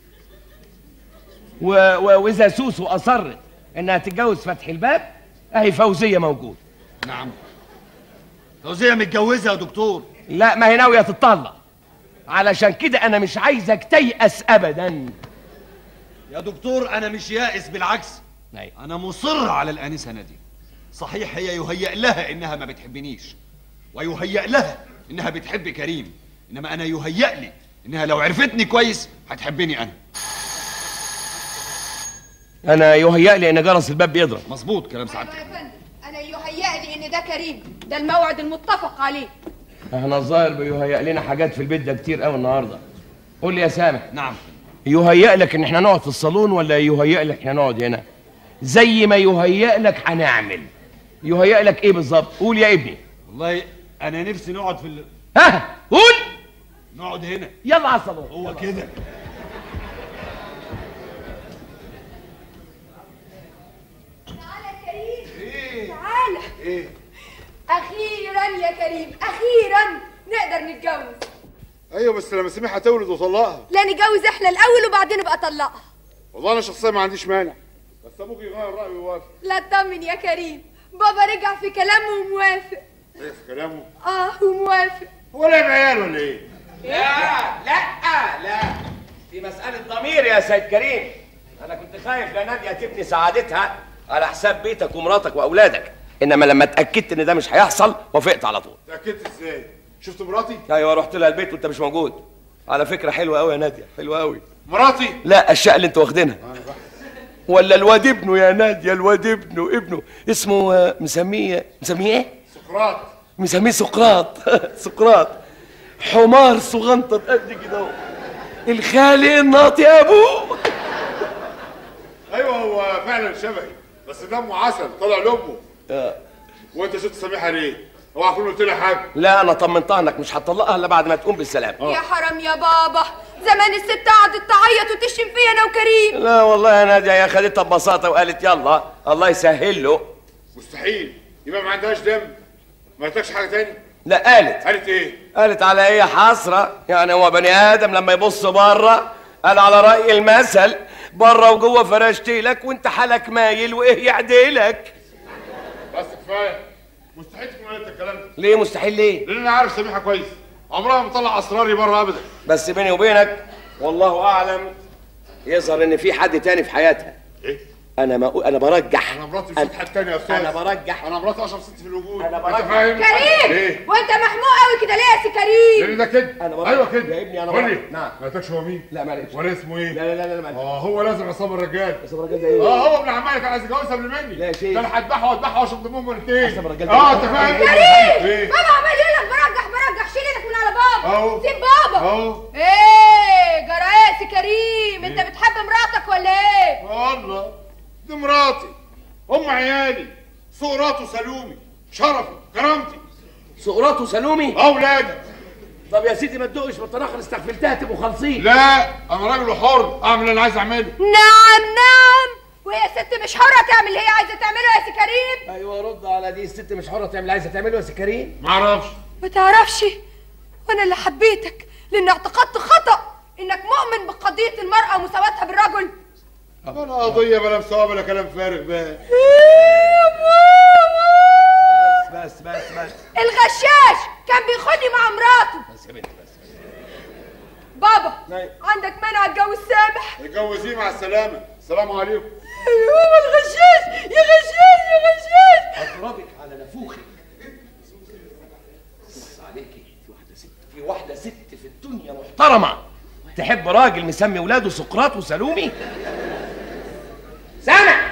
S2: و... و... واذا سوسو اصرت انها تتجوز فتحي الباب اهي فوزية موجود
S10: نعم فوزيه متجوزه يا دكتور
S2: لا ما هي ناوية تتطلق علشان كده انا مش عايزك تيأس ابدا
S10: يا دكتور انا مش يائس بالعكس
S2: أيوة.
S10: انا مصر على الانسه ناديه صحيح هي يهيأ لها انها ما بتحبنيش ويهيأ لها انها بتحب كريم انما انا يهيأ لي انها لو عرفتني كويس هتحبني انا
S2: انا يهيأ لي ان جرس الباب بيضرب
S10: مظبوط كلام سعادتك
S12: يا فندم انا يهيأ لي ان ده كريم ده الموعد المتفق عليه
S2: احنا الظاهر بيهيأ لنا حاجات في البيت ده كتير قوي النهارده قول لي يا سامح
S10: نعم
S2: يهيأ لك ان احنا نقعد في الصالون ولا يهيأ لك احنا نقعد هنا زي ما يهيأ لك هنعمل يهيأ لك ايه بالظبط قول يا ابني
S10: والله انا نفسي نقعد في ال...
S2: ها قول
S10: نقعد هنا
S2: يلا على الصالون
S10: هو كده
S12: تعالى
S10: ايه
S12: اخيرا يا كريم اخيرا نقدر نتجوز
S5: ايوه بس لما سميحه هتولد وطلقها
S12: لا نتجوز احنا الاول وبعدين ابقى اطلقها
S5: والله انا شخصيا ما عنديش مانع بس ابوك يغير رايه ويوافق
S12: لا تطمن يا كريم بابا رجع في كلامه وموافق
S5: ايه في كلامه
S12: اه وموافق
S5: هو لا عيال ولا ايه
S2: لا لا لا دي مسألة ضمير يا سيد كريم أنا كنت خايف لا نادية تبني سعادتها على حساب بيتك ومراتك وأولادك إنما لما اتأكدت إن ده مش هيحصل وافقت على طول
S5: اتاكدت ازاي شفت مراتي
S2: أيوه رحت لها البيت وأنت مش موجود على فكرة حلوة أوي يا نادية حلوة أوي
S5: مراتي
S2: لا الشقة اللي أنتوا واخدينها ولا الواد ابنه يا نادية الواد ابنه ابنه اسمه آه، مسميه مسميه ايه؟
S5: سقراط
S2: مسميه سقراط سقراط حمار صغنطط قد كده اهو. الخالق الناطي يا ابوه
S5: ايوه هو فعلا شبهي بس دمه عسل طلع لامه وانت شفت سميحه ليه؟ اوعى اكون قلت لها حاجه
S2: لا انا طمنتها انك مش هتطلقها الا بعد ما تقوم بالسلام
S12: يا حرام يا بابا زمان الست قعدت تعيط وتشتم فيا انا وكريم
S2: لا والله يا نادية يا خدتها ببساطة وقالت يلا الله يسهل له
S5: مستحيل يبقى ما عندهاش دم ما قالتلكش حاجه تاني
S2: لا قالت
S5: قالت ايه؟
S2: قالت على ايه حسرة يعني هو بني ادم لما يبص بره قال على رأي المثل بره وجوه فرشتي لك وانت حالك مايل وايه يعدلك
S5: بس كفايه مستحيل تكون قالت الكلام ده
S2: ليه مستحيل ليه
S5: لان انا عارف سميحه كويس عمرها ما طلع اسراري بره ابدا
S2: بس بيني وبينك والله اعلم يظهر ان في حد تاني في حياتها
S5: ايه
S2: انا ما انا برجح
S5: انا مراتي في حد تاني يا استاذ
S2: انا برجح
S5: انا مراتي اشرف ست في الوجود
S2: انا
S5: انت
S2: برجح
S5: فاهم؟
S12: كريم
S5: ايه؟
S12: وانت محموق قوي كده ليه يا سي كريم
S5: لان ده كده
S2: انا برجح.
S5: ايوه كده
S2: يا ابني انا
S5: قول لي
S2: برجح. نعم
S5: ما قلتلكش هو مين؟
S2: لا معلش
S5: ولا اسمه ايه؟
S2: لا لا لا لا معلش
S5: اه هو لازم عصام الرجال
S2: عصام الرجال ده ايه؟
S5: اه هو ابن عمالك كان عايز يتجوزها قبل مني
S2: لا يا شيخ.
S5: ده انا هذبحه واذبحه واشرب دمهم مرتين
S2: عصام الرجال ده
S5: اه
S2: ايه؟
S5: انت فاهم؟
S12: كريم
S5: ايه؟
S12: بابا عمال يقول لك برجح برجح شيل ايدك من على بابا
S5: اهو.
S12: سيب بابا
S5: اهو
S12: ايه جرى ايه يا سي كريم انت بتحب مراتك ولا ايه
S5: والله دي مراتي ام عيالي سقراط وسلومي شرفي كرامتي
S2: سقراط وسلومي
S5: اولادي
S2: طب يا سيدي ما تدقش بالطريقه اللي استغفلتها تبقوا خالصين
S5: لا انا راجل حر اعمل اللي انا عايز اعمله
S12: نعم نعم وهي ست مش حرة تعمل اللي هي عايزة تعمله يا سي كريم
S2: ايوه رد على دي الست مش حره تعمل اللي عايزه تعمله يا سي كريم
S5: ما اعرفش
S12: ما تعرفش وانا اللي حبيتك لان اعتقدت خطأ انك مؤمن بقضية المرأة ومساواتها بالرجل
S5: ولا قضيه بلا مساواه بلا كلام فارغ بقى
S2: بس بس بس
S12: الغشاش كان بيخوني مع مراته
S2: بس يا بنتي بس
S12: بابا
S5: نعم.
S12: عندك مانع اتجوز سامح
S5: اتجوزيه مع السلامه السلام عليكم
S12: هو الغشاش يا غشاش يا غشاش
S2: اضربك على نافوخك بص عليكي في واحده ست في واحده ست في الدنيا محترمه تحب راجل مسمي ولاده سقراط وسلومي سامع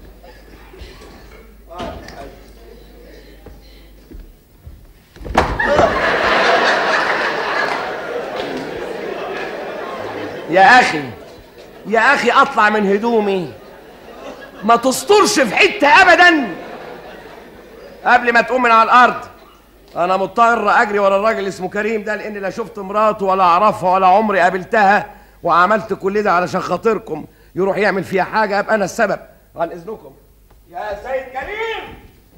S2: يا اخي يا اخي اطلع من هدومي ما تسطرش في حته ابدا قبل ما تقوم من على الارض انا مضطر اجري ورا الراجل اللي اسمه كريم ده لاني لا شفت مراته ولا اعرفها ولا عمري قابلتها وعملت كل ده علشان خاطركم يروح يعمل فيها حاجه ابقى انا السبب عن اذنكم يا سيد كريم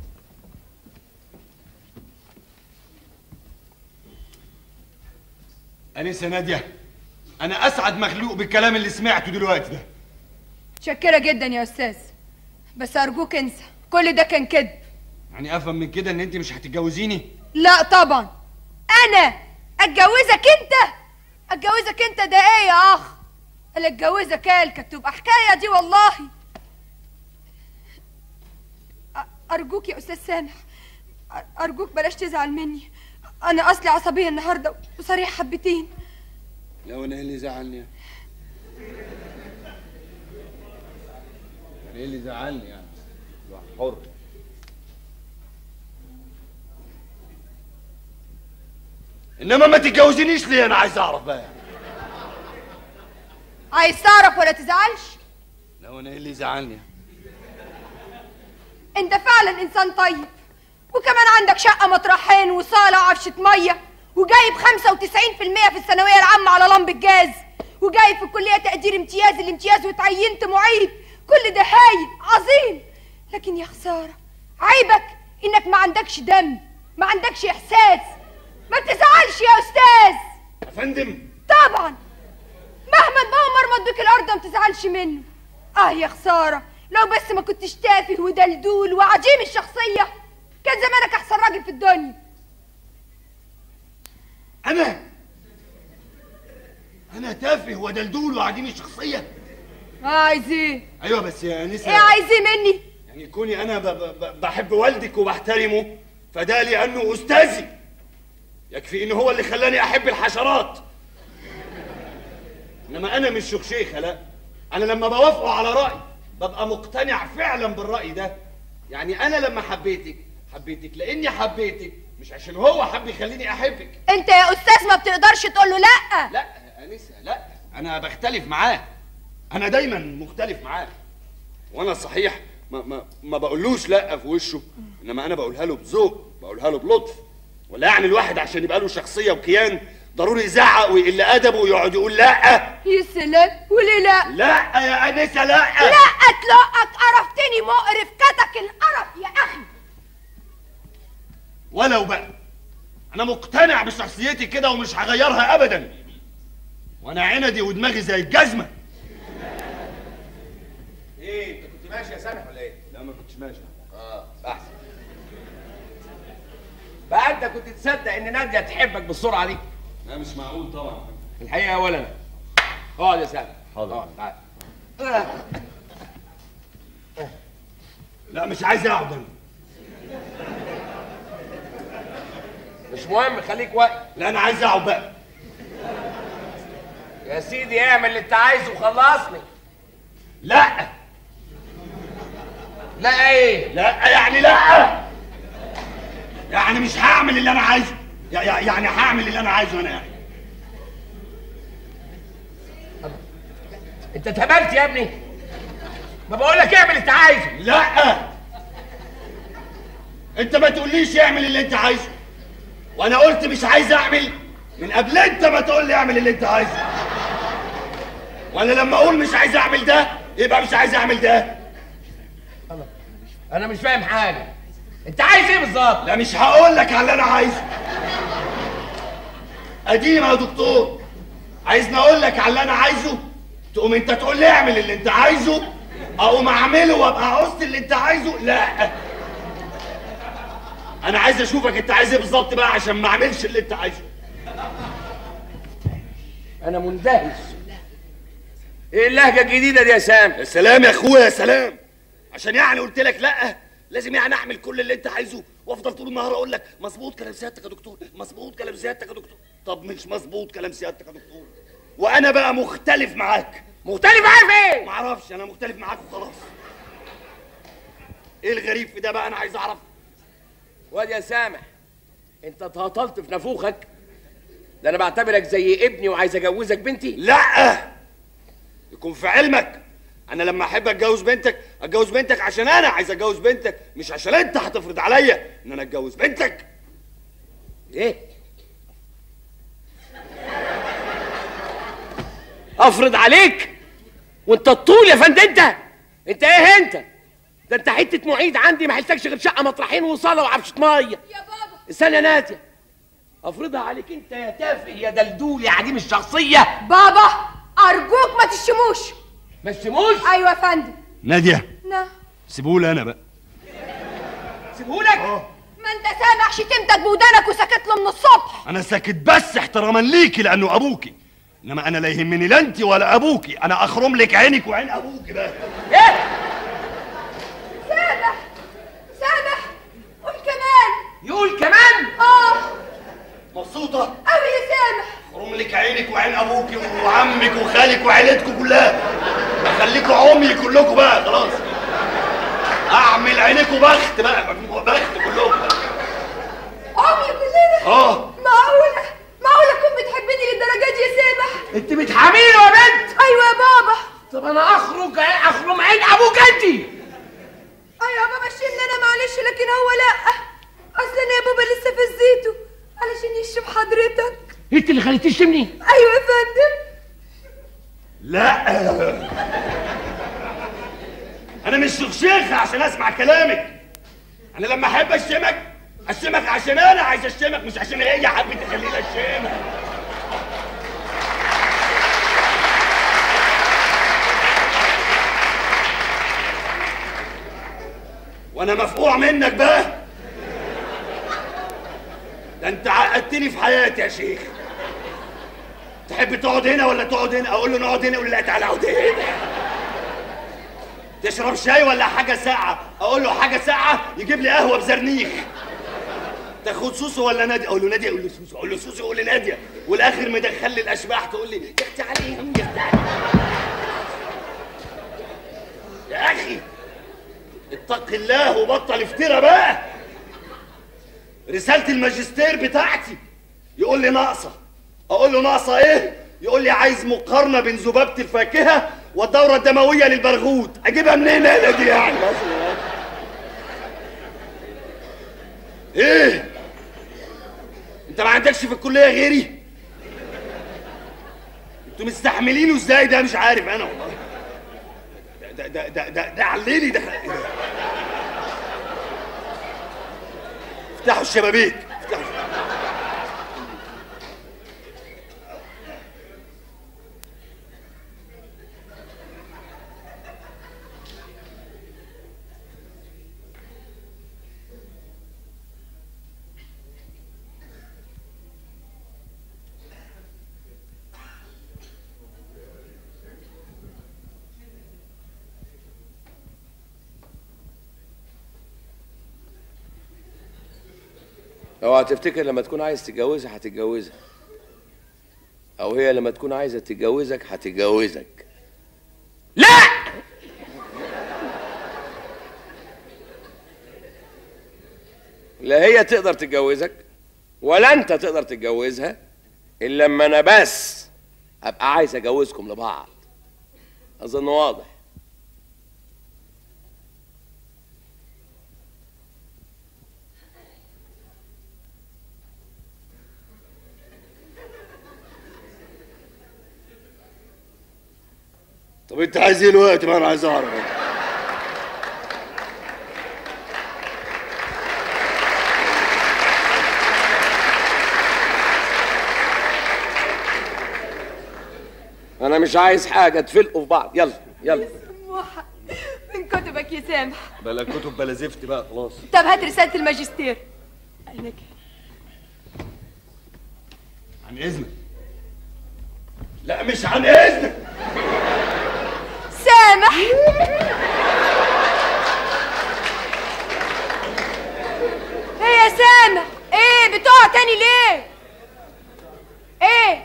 S10: انسه ناديه انا اسعد مخلوق بالكلام اللي سمعته دلوقتي ده
S12: متشكرة جدا يا استاذ بس ارجوك انسى كل ده كان كذب
S10: يعني افهم من كده ان انت مش هتتجوزيني
S12: لا طبعا انا اتجوزك انت اتجوزك انت ده ايه يا اخ اللي اتجوزك قال كانت تبقى حكايه دي والله أ- ارجوك يا استاذ سامح أ- ارجوك بلاش تزعل مني انا اصلي عصبيه النهارده وصريح حبتين
S10: لو انا إيه اللي زعلني يعني ايه اللي زعلني يعني الواحد حر انما ما تتجوزينيش ليه انا عايز اعرف بقى
S12: عايز تعرف ولا تزعلش
S10: لو انا ايه اللي زعلني
S12: انت فعلا انسان طيب وكمان عندك شقه مطرحين وصاله وعفشه ميه وجايب 95% في الثانويه العامه على لمب الجاز وجايب في الكليه تقدير امتياز الامتياز وتعينت معيد كل ده هايل عظيم لكن يا خساره عيبك انك ما عندكش دم ما عندكش احساس ما تزعلش يا استاذ
S2: يا فندم
S12: طبعا مهما ما هو مرمط بك الارض ما تزعلش منه اه يا خساره لو بس ما كنتش تافه ودلدول وعديم الشخصيه كان زمانك احسن راجل في الدنيا
S2: انا انا تافه ودلدول وعديم الشخصيه
S12: اه عايز ايه
S2: ايوه بس يا انسه
S12: ايه عايز ايه مني
S2: يعني كوني انا ب ب بحب والدك وبحترمه فده لانه استاذي يكفي ان هو اللي خلاني احب الحشرات انما انا مش شيخه لا انا لما بوافقه على راي ببقى مقتنع فعلا بالراي ده يعني انا لما حبيتك حبيتك لاني حبيتك مش عشان هو حب يخليني احبك
S12: انت يا استاذ ما بتقدرش تقول له لا
S2: لا يا انسه لا انا بختلف معاه انا دايما مختلف معاه وانا صحيح ما ما ما بقولوش لا في وشه انما انا بقولها له بذوق بقولها له بلطف ولا يعني الواحد عشان يبقى له شخصيه وكيان ضروري يزعق ويقل ادبه ويقعد يقول لا
S12: يا سلام وليه لا
S2: لا يا انسه لا
S12: لا اطلقك قرفتني مقرف كتك القرف يا اخي
S2: ولو بقى انا مقتنع بشخصيتي كده ومش هغيرها ابدا وانا عندي ودماغي زي الجزمه
S15: ايه انت كنت ماشي يا سامح ولا ايه؟
S2: لا ما كنتش ماشي
S15: اه احسن بقى انت كنت تصدق ان ناديه تحبك بالسرعه دي؟
S2: لا مش معقول طبعا
S15: الحقيقه اولا اقعد يا سامح
S2: حاضر.
S15: اقعد تعال
S2: لا مش عايز اقعد انا
S15: مش مهم خليك واقف
S2: لا انا عايز اقعد بقى
S15: يا سيدي اعمل اللي انت عايزه وخلصني
S2: لا
S15: لا ايه؟
S2: لا يعني لا يعني مش هعمل اللي انا عايزه يع- يع- يعني هعمل اللي انا عايزه انا يعني
S15: انت اتهبلت يا ابني ما بقول لك اعمل اللي انت عايزه
S2: لا انت ما تقوليش اعمل اللي انت عايزه وانا قلت مش عايز اعمل من قبل انت ما تقول لي اعمل اللي انت عايزه وانا لما اقول مش عايز اعمل ده يبقى مش عايز اعمل ده
S15: انا مش فاهم حاجه انت عايز ايه بالظبط
S2: لا مش هقول لك على اللي انا عايزه قديم يا دكتور عايزني اقول لك على اللي انا عايزه تقوم انت تقول لي اعمل اللي انت عايزه اقوم اعمله وابقى عوزت اللي انت عايزه لا انا عايز اشوفك انت عايز ايه بالظبط بقى عشان ما اعملش اللي انت عايزه
S15: انا مندهش ايه اللهجه الجديده دي يا سام
S2: يا سلام يا اخويا يا سلام عشان يعني قلت لك لا لازم يعني اعمل كل اللي انت عايزه وافضل طول النهار اقول لك مظبوط كلام سيادتك يا دكتور مظبوط كلام سيادتك يا دكتور طب مش مظبوط كلام سيادتك يا دكتور وانا بقى مختلف معاك
S15: مختلف معايا في ايه
S2: معرفش انا مختلف معاك وخلاص ايه الغريب في ده بقى انا عايز اعرف
S15: واد يا سامح انت اتهطلت في نافوخك ده انا بعتبرك زي ابني وعايز اجوزك بنتي
S2: لا يكون في علمك انا لما احب اتجوز بنتك اتجوز بنتك عشان انا عايز اتجوز بنتك مش عشان انت هتفرض عليا ان انا اتجوز بنتك
S15: ايه افرض عليك وانت الطول يا فندم انت انت ايه انت ده انت حته معيد عندي ما حلتكش غير شقه مطرحين وصاله وعفشه ميه يا بابا استنى يا ناديه افرضها عليك انت يا تافه يا دلدول يا عديم الشخصيه
S12: بابا ارجوك ما تشموش
S15: ما تشموش
S12: ايوه يا فندم
S2: ناديه
S12: نا
S2: سيبولي انا بقى
S15: سيبهولك
S12: ما انت سامع شتمتك بودانك وسكت له من الصبح
S2: انا ساكت بس احتراما ليكي لانه ابوكي انما انا لا يهمني لا انت ولا ابوكي انا اخرم لك عينك وعين ابوكي بقى
S12: سامح سامح قول كمان
S15: يقول كمان
S12: اه
S2: مبسوطه
S12: قوي يا سامح
S2: اخرم لك عينك وعين ابوكي وعمك وخالك وعيلتكم كلها اخليكوا عمي كلكم بقى خلاص اعمل عينكوا بخت بقى بخت كلكم
S12: عمي كلنا
S2: اه
S12: معقولة معقولة تكون بتحبني للدرجة دي يا سامح
S15: انت بتحاميني يا بنت
S12: ايوه يا بابا
S15: طب انا اخرج اخرم عين ابوك انت
S12: ايوه يا بابا شيلني انا معلش لكن هو لا اصل انا يا بابا لسه في الزيتو علشان يشرب حضرتك
S15: انت اللي خليتيه يشتمني
S12: ايوه يا فندم
S16: لا انا مش شيخ عشان اسمع كلامك انا لما احب اشتمك اشتمك عشان انا عايز اشتمك مش عشان هي حبت تخليني اشتمك وانا مفقوع منك بقى ده انت عقدتني في حياتي يا شيخ تحب تقعد هنا ولا تقعد هنا اقول له نقعد هنا يقول لي لا تعالى اقعد هنا تشرب شاي ولا حاجه ساقعه اقول له حاجه ساقعه يجيب لي قهوه بزرنيخ تاخد سوسو ولا نادي اقول له نادي اقول له سوسو اقول له سوسو يقول لي ناديه والاخر مدخل لي الاشباح تقول لي يا اختي عليهم يا اختي عليهم يا اخي اتق الله وبطل افترا بقى رساله الماجستير بتاعتي يقول لي ناقصه اقول له ناقصه ايه يقول لي عايز مقارنه بين ذبابه الفاكهه والدوره الدمويه للبرغوث اجيبها منين انا دي يعني ايه انت ما عندكش في الكليه غيري انتوا مستحملينه ازاي ده مش عارف انا والله ده ده ده ده, ده عليلي ده افتحوا الشبابيك افتحوا
S2: اوعى تفتكر لما تكون عايز تتجوزها هتتجوزها او هي لما تكون عايزه تتجوزك هتتجوزك لا لا هي تقدر تتجوزك ولا انت تقدر تتجوزها الا لما انا بس ابقى عايز اجوزكم لبعض اظن واضح
S16: طب انت عايز ايه الوقت ما انا عايز اعرف
S2: انا مش عايز حاجه تفلقوا في بعض يلا يلا
S12: سموحة من كتبك يا سامح
S16: بلا كتب بلا زفت بقى خلاص
S12: طب هات رسالة الماجستير عينك
S16: عن اذنك لا مش عن اذنك
S12: سامح ايه يا سامح ايه بتقع تاني ليه ايه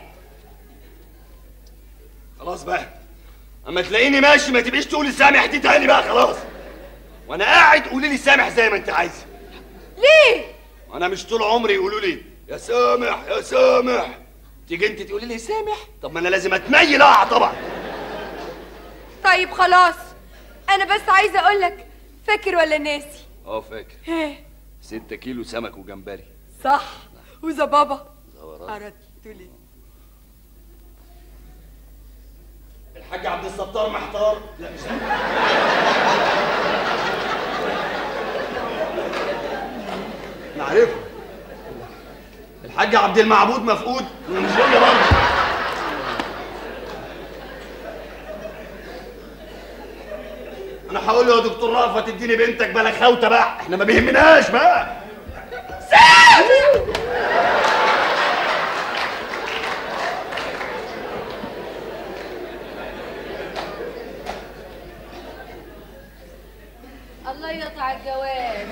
S16: خلاص بقى اما تلاقيني ماشي ما تبقيش تقولي سامح دي تاني بقى خلاص وانا قاعد قولي لي سامح زي ما انت عايزه
S12: ليه
S16: انا مش طول عمري يقولوا لي يا سامح يا سامح تيجي انت تقولي لي سامح طب ما انا لازم اتنيل اقع طبعا
S12: طيب خلاص انا بس عايزه اقول لك فاكر ولا ناسي
S16: اه فاكر
S12: ايه
S16: ستة كيلو سمك وجمبري
S12: صح وذا بابا
S16: زورات.
S12: عرض تقول ايه
S16: الحاج عبد الستار محتار لا مش انا عارفه الحاج عبد المعبود مفقود مش هي برضه انا هقول له يا دكتور رأفت اديني بنتك بلا خوته بقى احنا ما بيهمناش بقى
S4: الله يقطع الجواز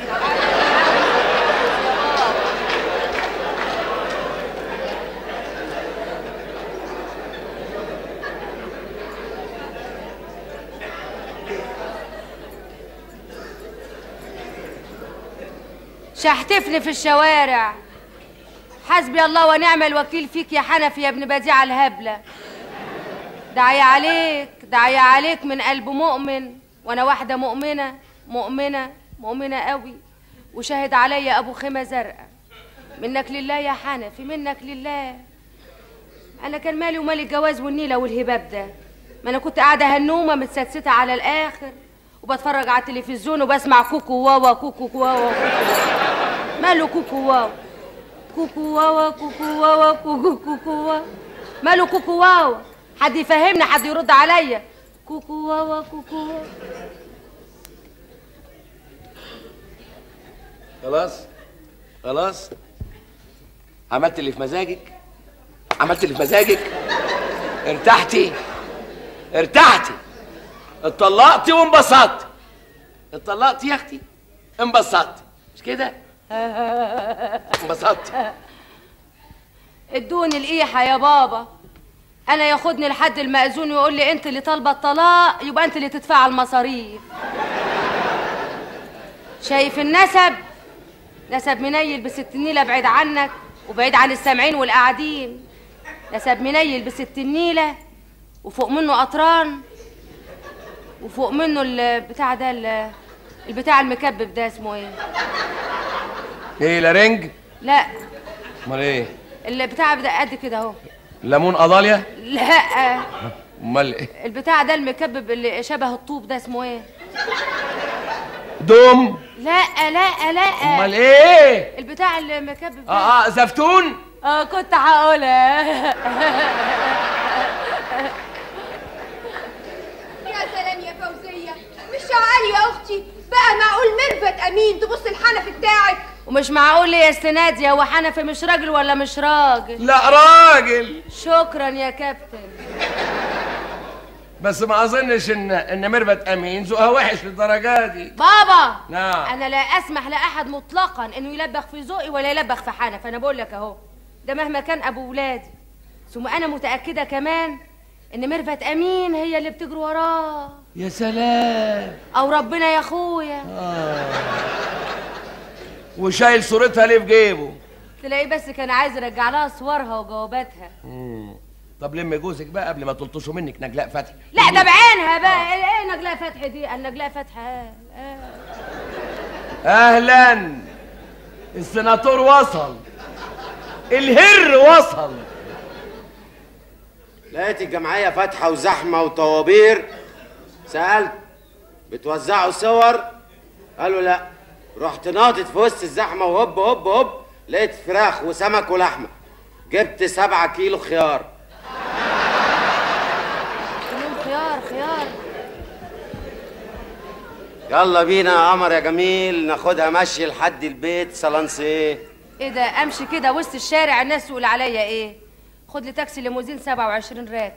S4: شحتفني في الشوارع حسبي الله ونعم الوكيل فيك يا حنفي يا ابن بديع الهبلة دعي عليك دعي عليك من قلب مؤمن وانا واحدة مؤمنة مؤمنة مؤمنة قوي وشاهد عليا ابو خيمة زرقاء منك لله يا حنفي منك لله انا كان مالي ومال الجواز والنيله والهباب ده ما انا كنت قاعده هنومه متستته على الاخر وبتفرج على التلفزيون وبسمع كوكو واوا كوكو واوا كوكو. ماله كوكو واوا كوكو واوا كوكو واوا كوكو كوكو واوا ماله كوكو واوا حد يفهمني حد يرد عليا كوكو واوا كوكو واوا
S15: خلاص خلاص عملت اللي في مزاجك عملت اللي في مزاجك ارتحتي ارتحتي اتطلقتي وانبسطت اتطلقتي يا اختي انبسطت مش كده انبسطت
S4: ادوني القيحة يا بابا انا ياخدني لحد المأذون ويقول لي انت اللي طالبه الطلاق يبقى انت اللي تدفع المصاريف شايف النسب نسب منيل بست نيلة بعيد عنك وبعيد عن السامعين والقاعدين نسب منيل بست نيلة وفوق منه قطران وفوق منه البتاع ده ال- البتاع المكبب ده اسمه ايه
S15: ايه لارنج
S4: لا
S15: امال ايه
S4: البتاع ده قد كده اهو
S15: ليمون قضاليا
S4: لا
S15: امال ايه
S4: البتاع ده المكبب اللي شبه الطوب ده اسمه ايه
S15: دوم
S4: لا لا لا
S15: امال ايه
S4: البتاع المكبب ده
S15: اه اه زفتون
S4: اه كنت هقولها
S12: يا سلام يا فوزية مش عالي يا أختي بقى معقول ميرفت أمين تبص الحنف بتاعك
S4: ومش معقول لي يا استنادي هو حنفي مش راجل ولا مش راجل
S15: لا راجل
S4: شكرا يا كابتن
S15: بس ما اظنش ان ان ميرفت امين ذوقها وحش للدرجه دي
S4: بابا
S15: نعم
S4: انا لا اسمح لاحد مطلقا انه يلبخ في ذوقي ولا يلبخ في حنف انا بقول لك اهو ده مهما كان ابو ولادي ثم انا متاكده كمان ان ميرفت امين هي اللي بتجري وراه
S15: يا سلام
S4: او ربنا يا اخويا
S15: آه. وشايل صورتها ليه في جيبه
S4: تلاقيه بس كان عايز يرجع لها صورها وجواباتها
S15: مم. طب لم جوزك بقى قبل ما تلطشوا منك نجلاء فتحي
S4: لا ده بعينها بقى ايه إيه نجلاء فتحي دي النجلاء فتحي آه. آه.
S15: اهلا السناتور وصل الهر وصل
S11: لقيت الجمعية فاتحة وزحمة وطوابير سألت بتوزعوا صور قالوا لا رحت ناطط في وسط الزحمة وهوب هوب هوب لقيت فراخ وسمك ولحمة جبت سبعة كيلو خيار
S4: كلهم خيار خيار
S11: يلا بينا يا قمر يا جميل ناخدها مشي لحد البيت سلانسيه
S4: ايه ده امشي كده وسط الشارع الناس تقول عليا ايه خد لي تاكسي ليموزين 27 راكب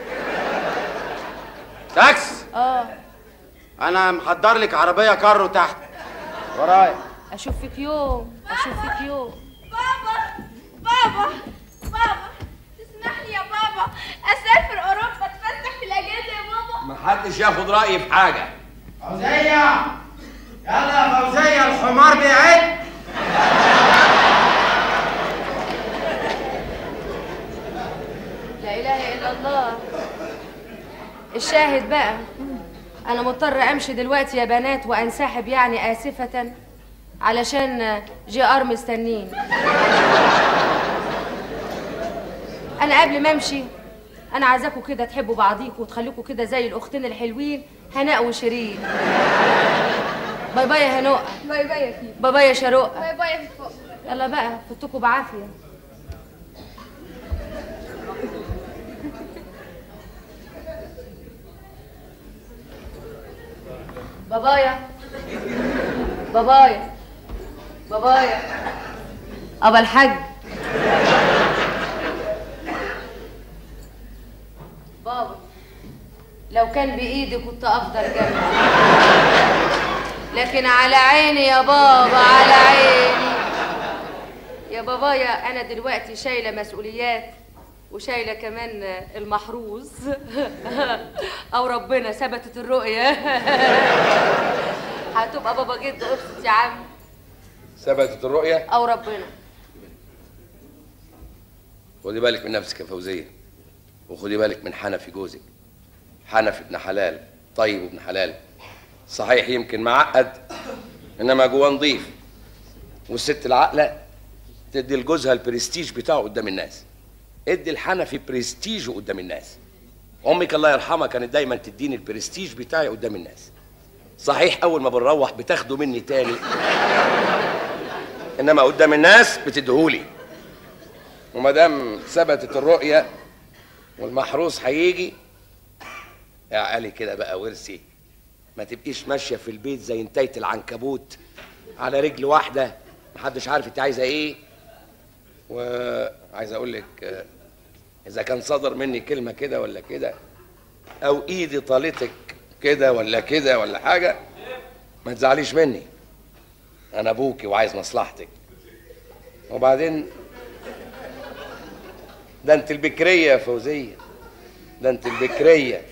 S11: تاكس
S4: اه
S11: انا محضر لك عربية كارو تحت ورايا
S4: اشوف فيك يوم اشوف فيك يوم
S3: بابا بابا بابا تسمح لي يا بابا اسافر اوروبا اتفسح في الاجازه يا بابا
S15: محدش ياخد رايي في حاجه
S11: فوزية يلا يا فوزية الحمار بيعد
S4: لا اله الا الله الشاهد بقى انا مضطر امشي دلوقتي يا بنات وانسحب يعني اسفه علشان جي ار مستنين انا قبل ما امشي انا عايزاكم كده تحبوا بعضيكم وتخليكم كده زي الاختين الحلوين هناء وشيرين باي باي يا هنوء
S12: باي باي يا كيف
S4: باي باي يا شروق
S12: باي باي يا فوق
S4: يلا بقى فوتكوا بعافيه بابايا بابايا بابايا ابا الحاج بابا لو كان بايدي كنت افضل جنبك لكن على عيني يا بابا على عيني يا بابايا انا دلوقتي شايله مسؤوليات وشايله كمان المحروس او ربنا ثبتت الرؤيه هتبقى بابا جد ابسط يا عم
S15: ثبتت الرؤيه
S4: او ربنا
S15: خدي بالك من نفسك يا فوزيه وخدي بالك من حنفي جوزك حنفي ابن حلال طيب ابن حلال صحيح يمكن معقد انما جواه نظيف والست العاقله
S2: تدي لجوزها البرستيج بتاعه قدام الناس ادي الحنفي برستيجه قدام الناس امك الله يرحمها كانت دايما تديني البرستيج بتاعي قدام الناس صحيح اول ما بنروح بتاخده مني تاني انما قدام الناس بتديهولي وما دام ثبتت الرؤيه والمحروس هيجي يا علي كده بقى ورثي ما تبقيش ماشيه في البيت زي انتايه العنكبوت على رجل واحده محدش عارف انت عايزه ايه وعايز اقول لك آه، اذا كان صدر مني كلمه كده ولا كده او ايدي طالتك كده ولا كده ولا حاجه ما تزعليش مني انا ابوكي وعايز مصلحتك وبعدين ده انت البكريه يا فوزيه ده انت البكريه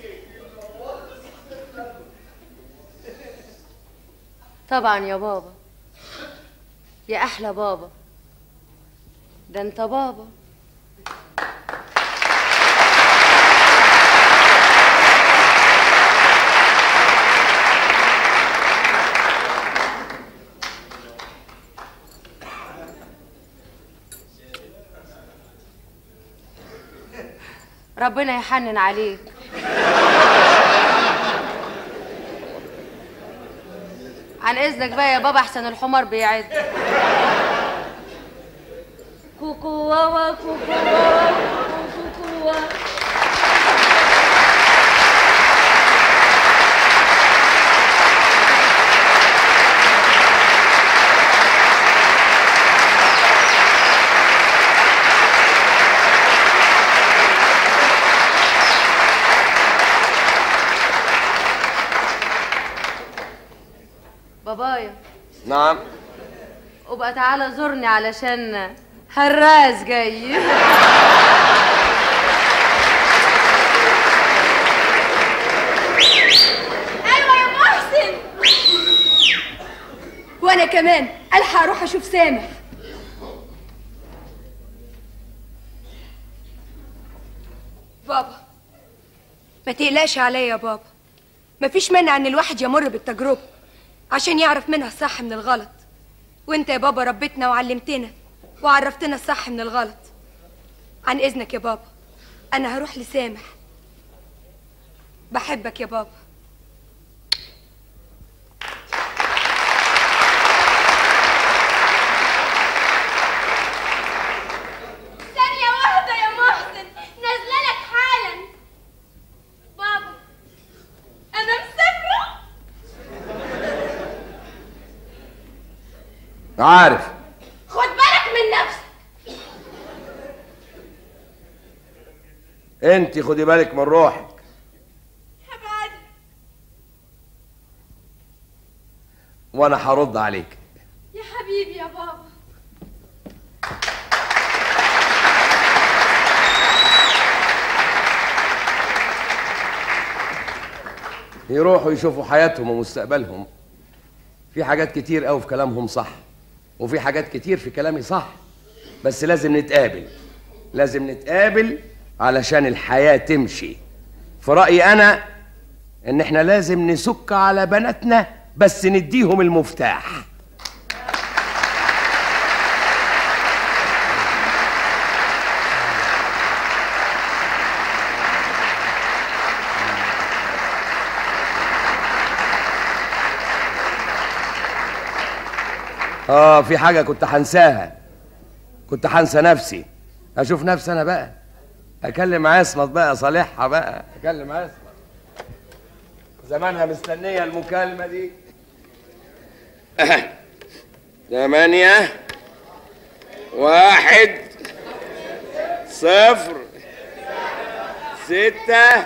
S4: طبعا يا بابا يا احلى بابا ده انت بابا ربنا يحنن عليك عن اذنك بقى يا بابا احسن الحمار بيعد كوكو واوا كوكو واوا كوكو واوا بابايا
S2: نعم
S4: وبقى تعالى زورني علشان هراس جاي
S12: ايوه يا محسن وانا كمان الحق اروح اشوف سامح بابا ما تقلقش عليا يا بابا مفيش مانع ان الواحد يمر بالتجربه عشان يعرف منها الصح من الغلط وانت يا بابا ربيتنا وعلمتنا وعرفتنا الصح من الغلط عن اذنك يا بابا انا هروح لسامح بحبك يا بابا
S3: ثانية واحدة يا محسن نازلة لك حالا بابا أنا مسافرة
S2: عارف
S3: خد بالك من نفسك
S2: انت خدي بالك من روحك
S3: هبعد
S2: وانا هرد عليك
S3: يا حبيبي يا بابا
S2: يروحوا يشوفوا حياتهم ومستقبلهم في حاجات كتير قوي في كلامهم صح وفي حاجات كتير في كلامي صح بس لازم نتقابل لازم نتقابل علشان الحياة تمشي في رأيي أنا إن إحنا لازم نسك على بناتنا بس نديهم المفتاح اه في حاجة كنت هنساها كنت هنسى نفسي اشوف نفسي انا بقى اكلم عصمت بقى صالحها بقى اكلم عصمت زمانها مستنية المكالمة دي ثمانية واحد صفر ستة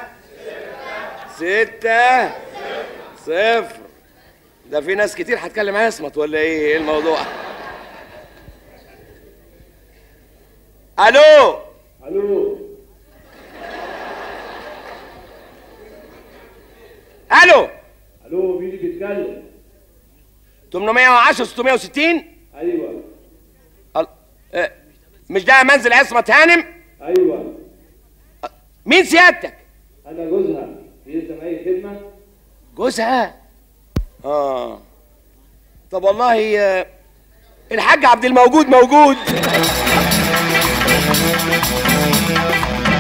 S2: ستة صفر ده في ناس كتير هتكلم عصمت ولا ايه ايه الموضوع الو
S17: الو
S2: الو
S17: الو مين اللي بيتكلم
S2: 810 660
S17: ايوه
S2: ال- آه، مش ده منزل عصمت هانم
S17: ايوه
S2: مين سيادتك
S17: انا جوزها يلزم اي خدمه
S2: جوزها اه طب والله آه،
S15: الحاج عبد الموجود موجود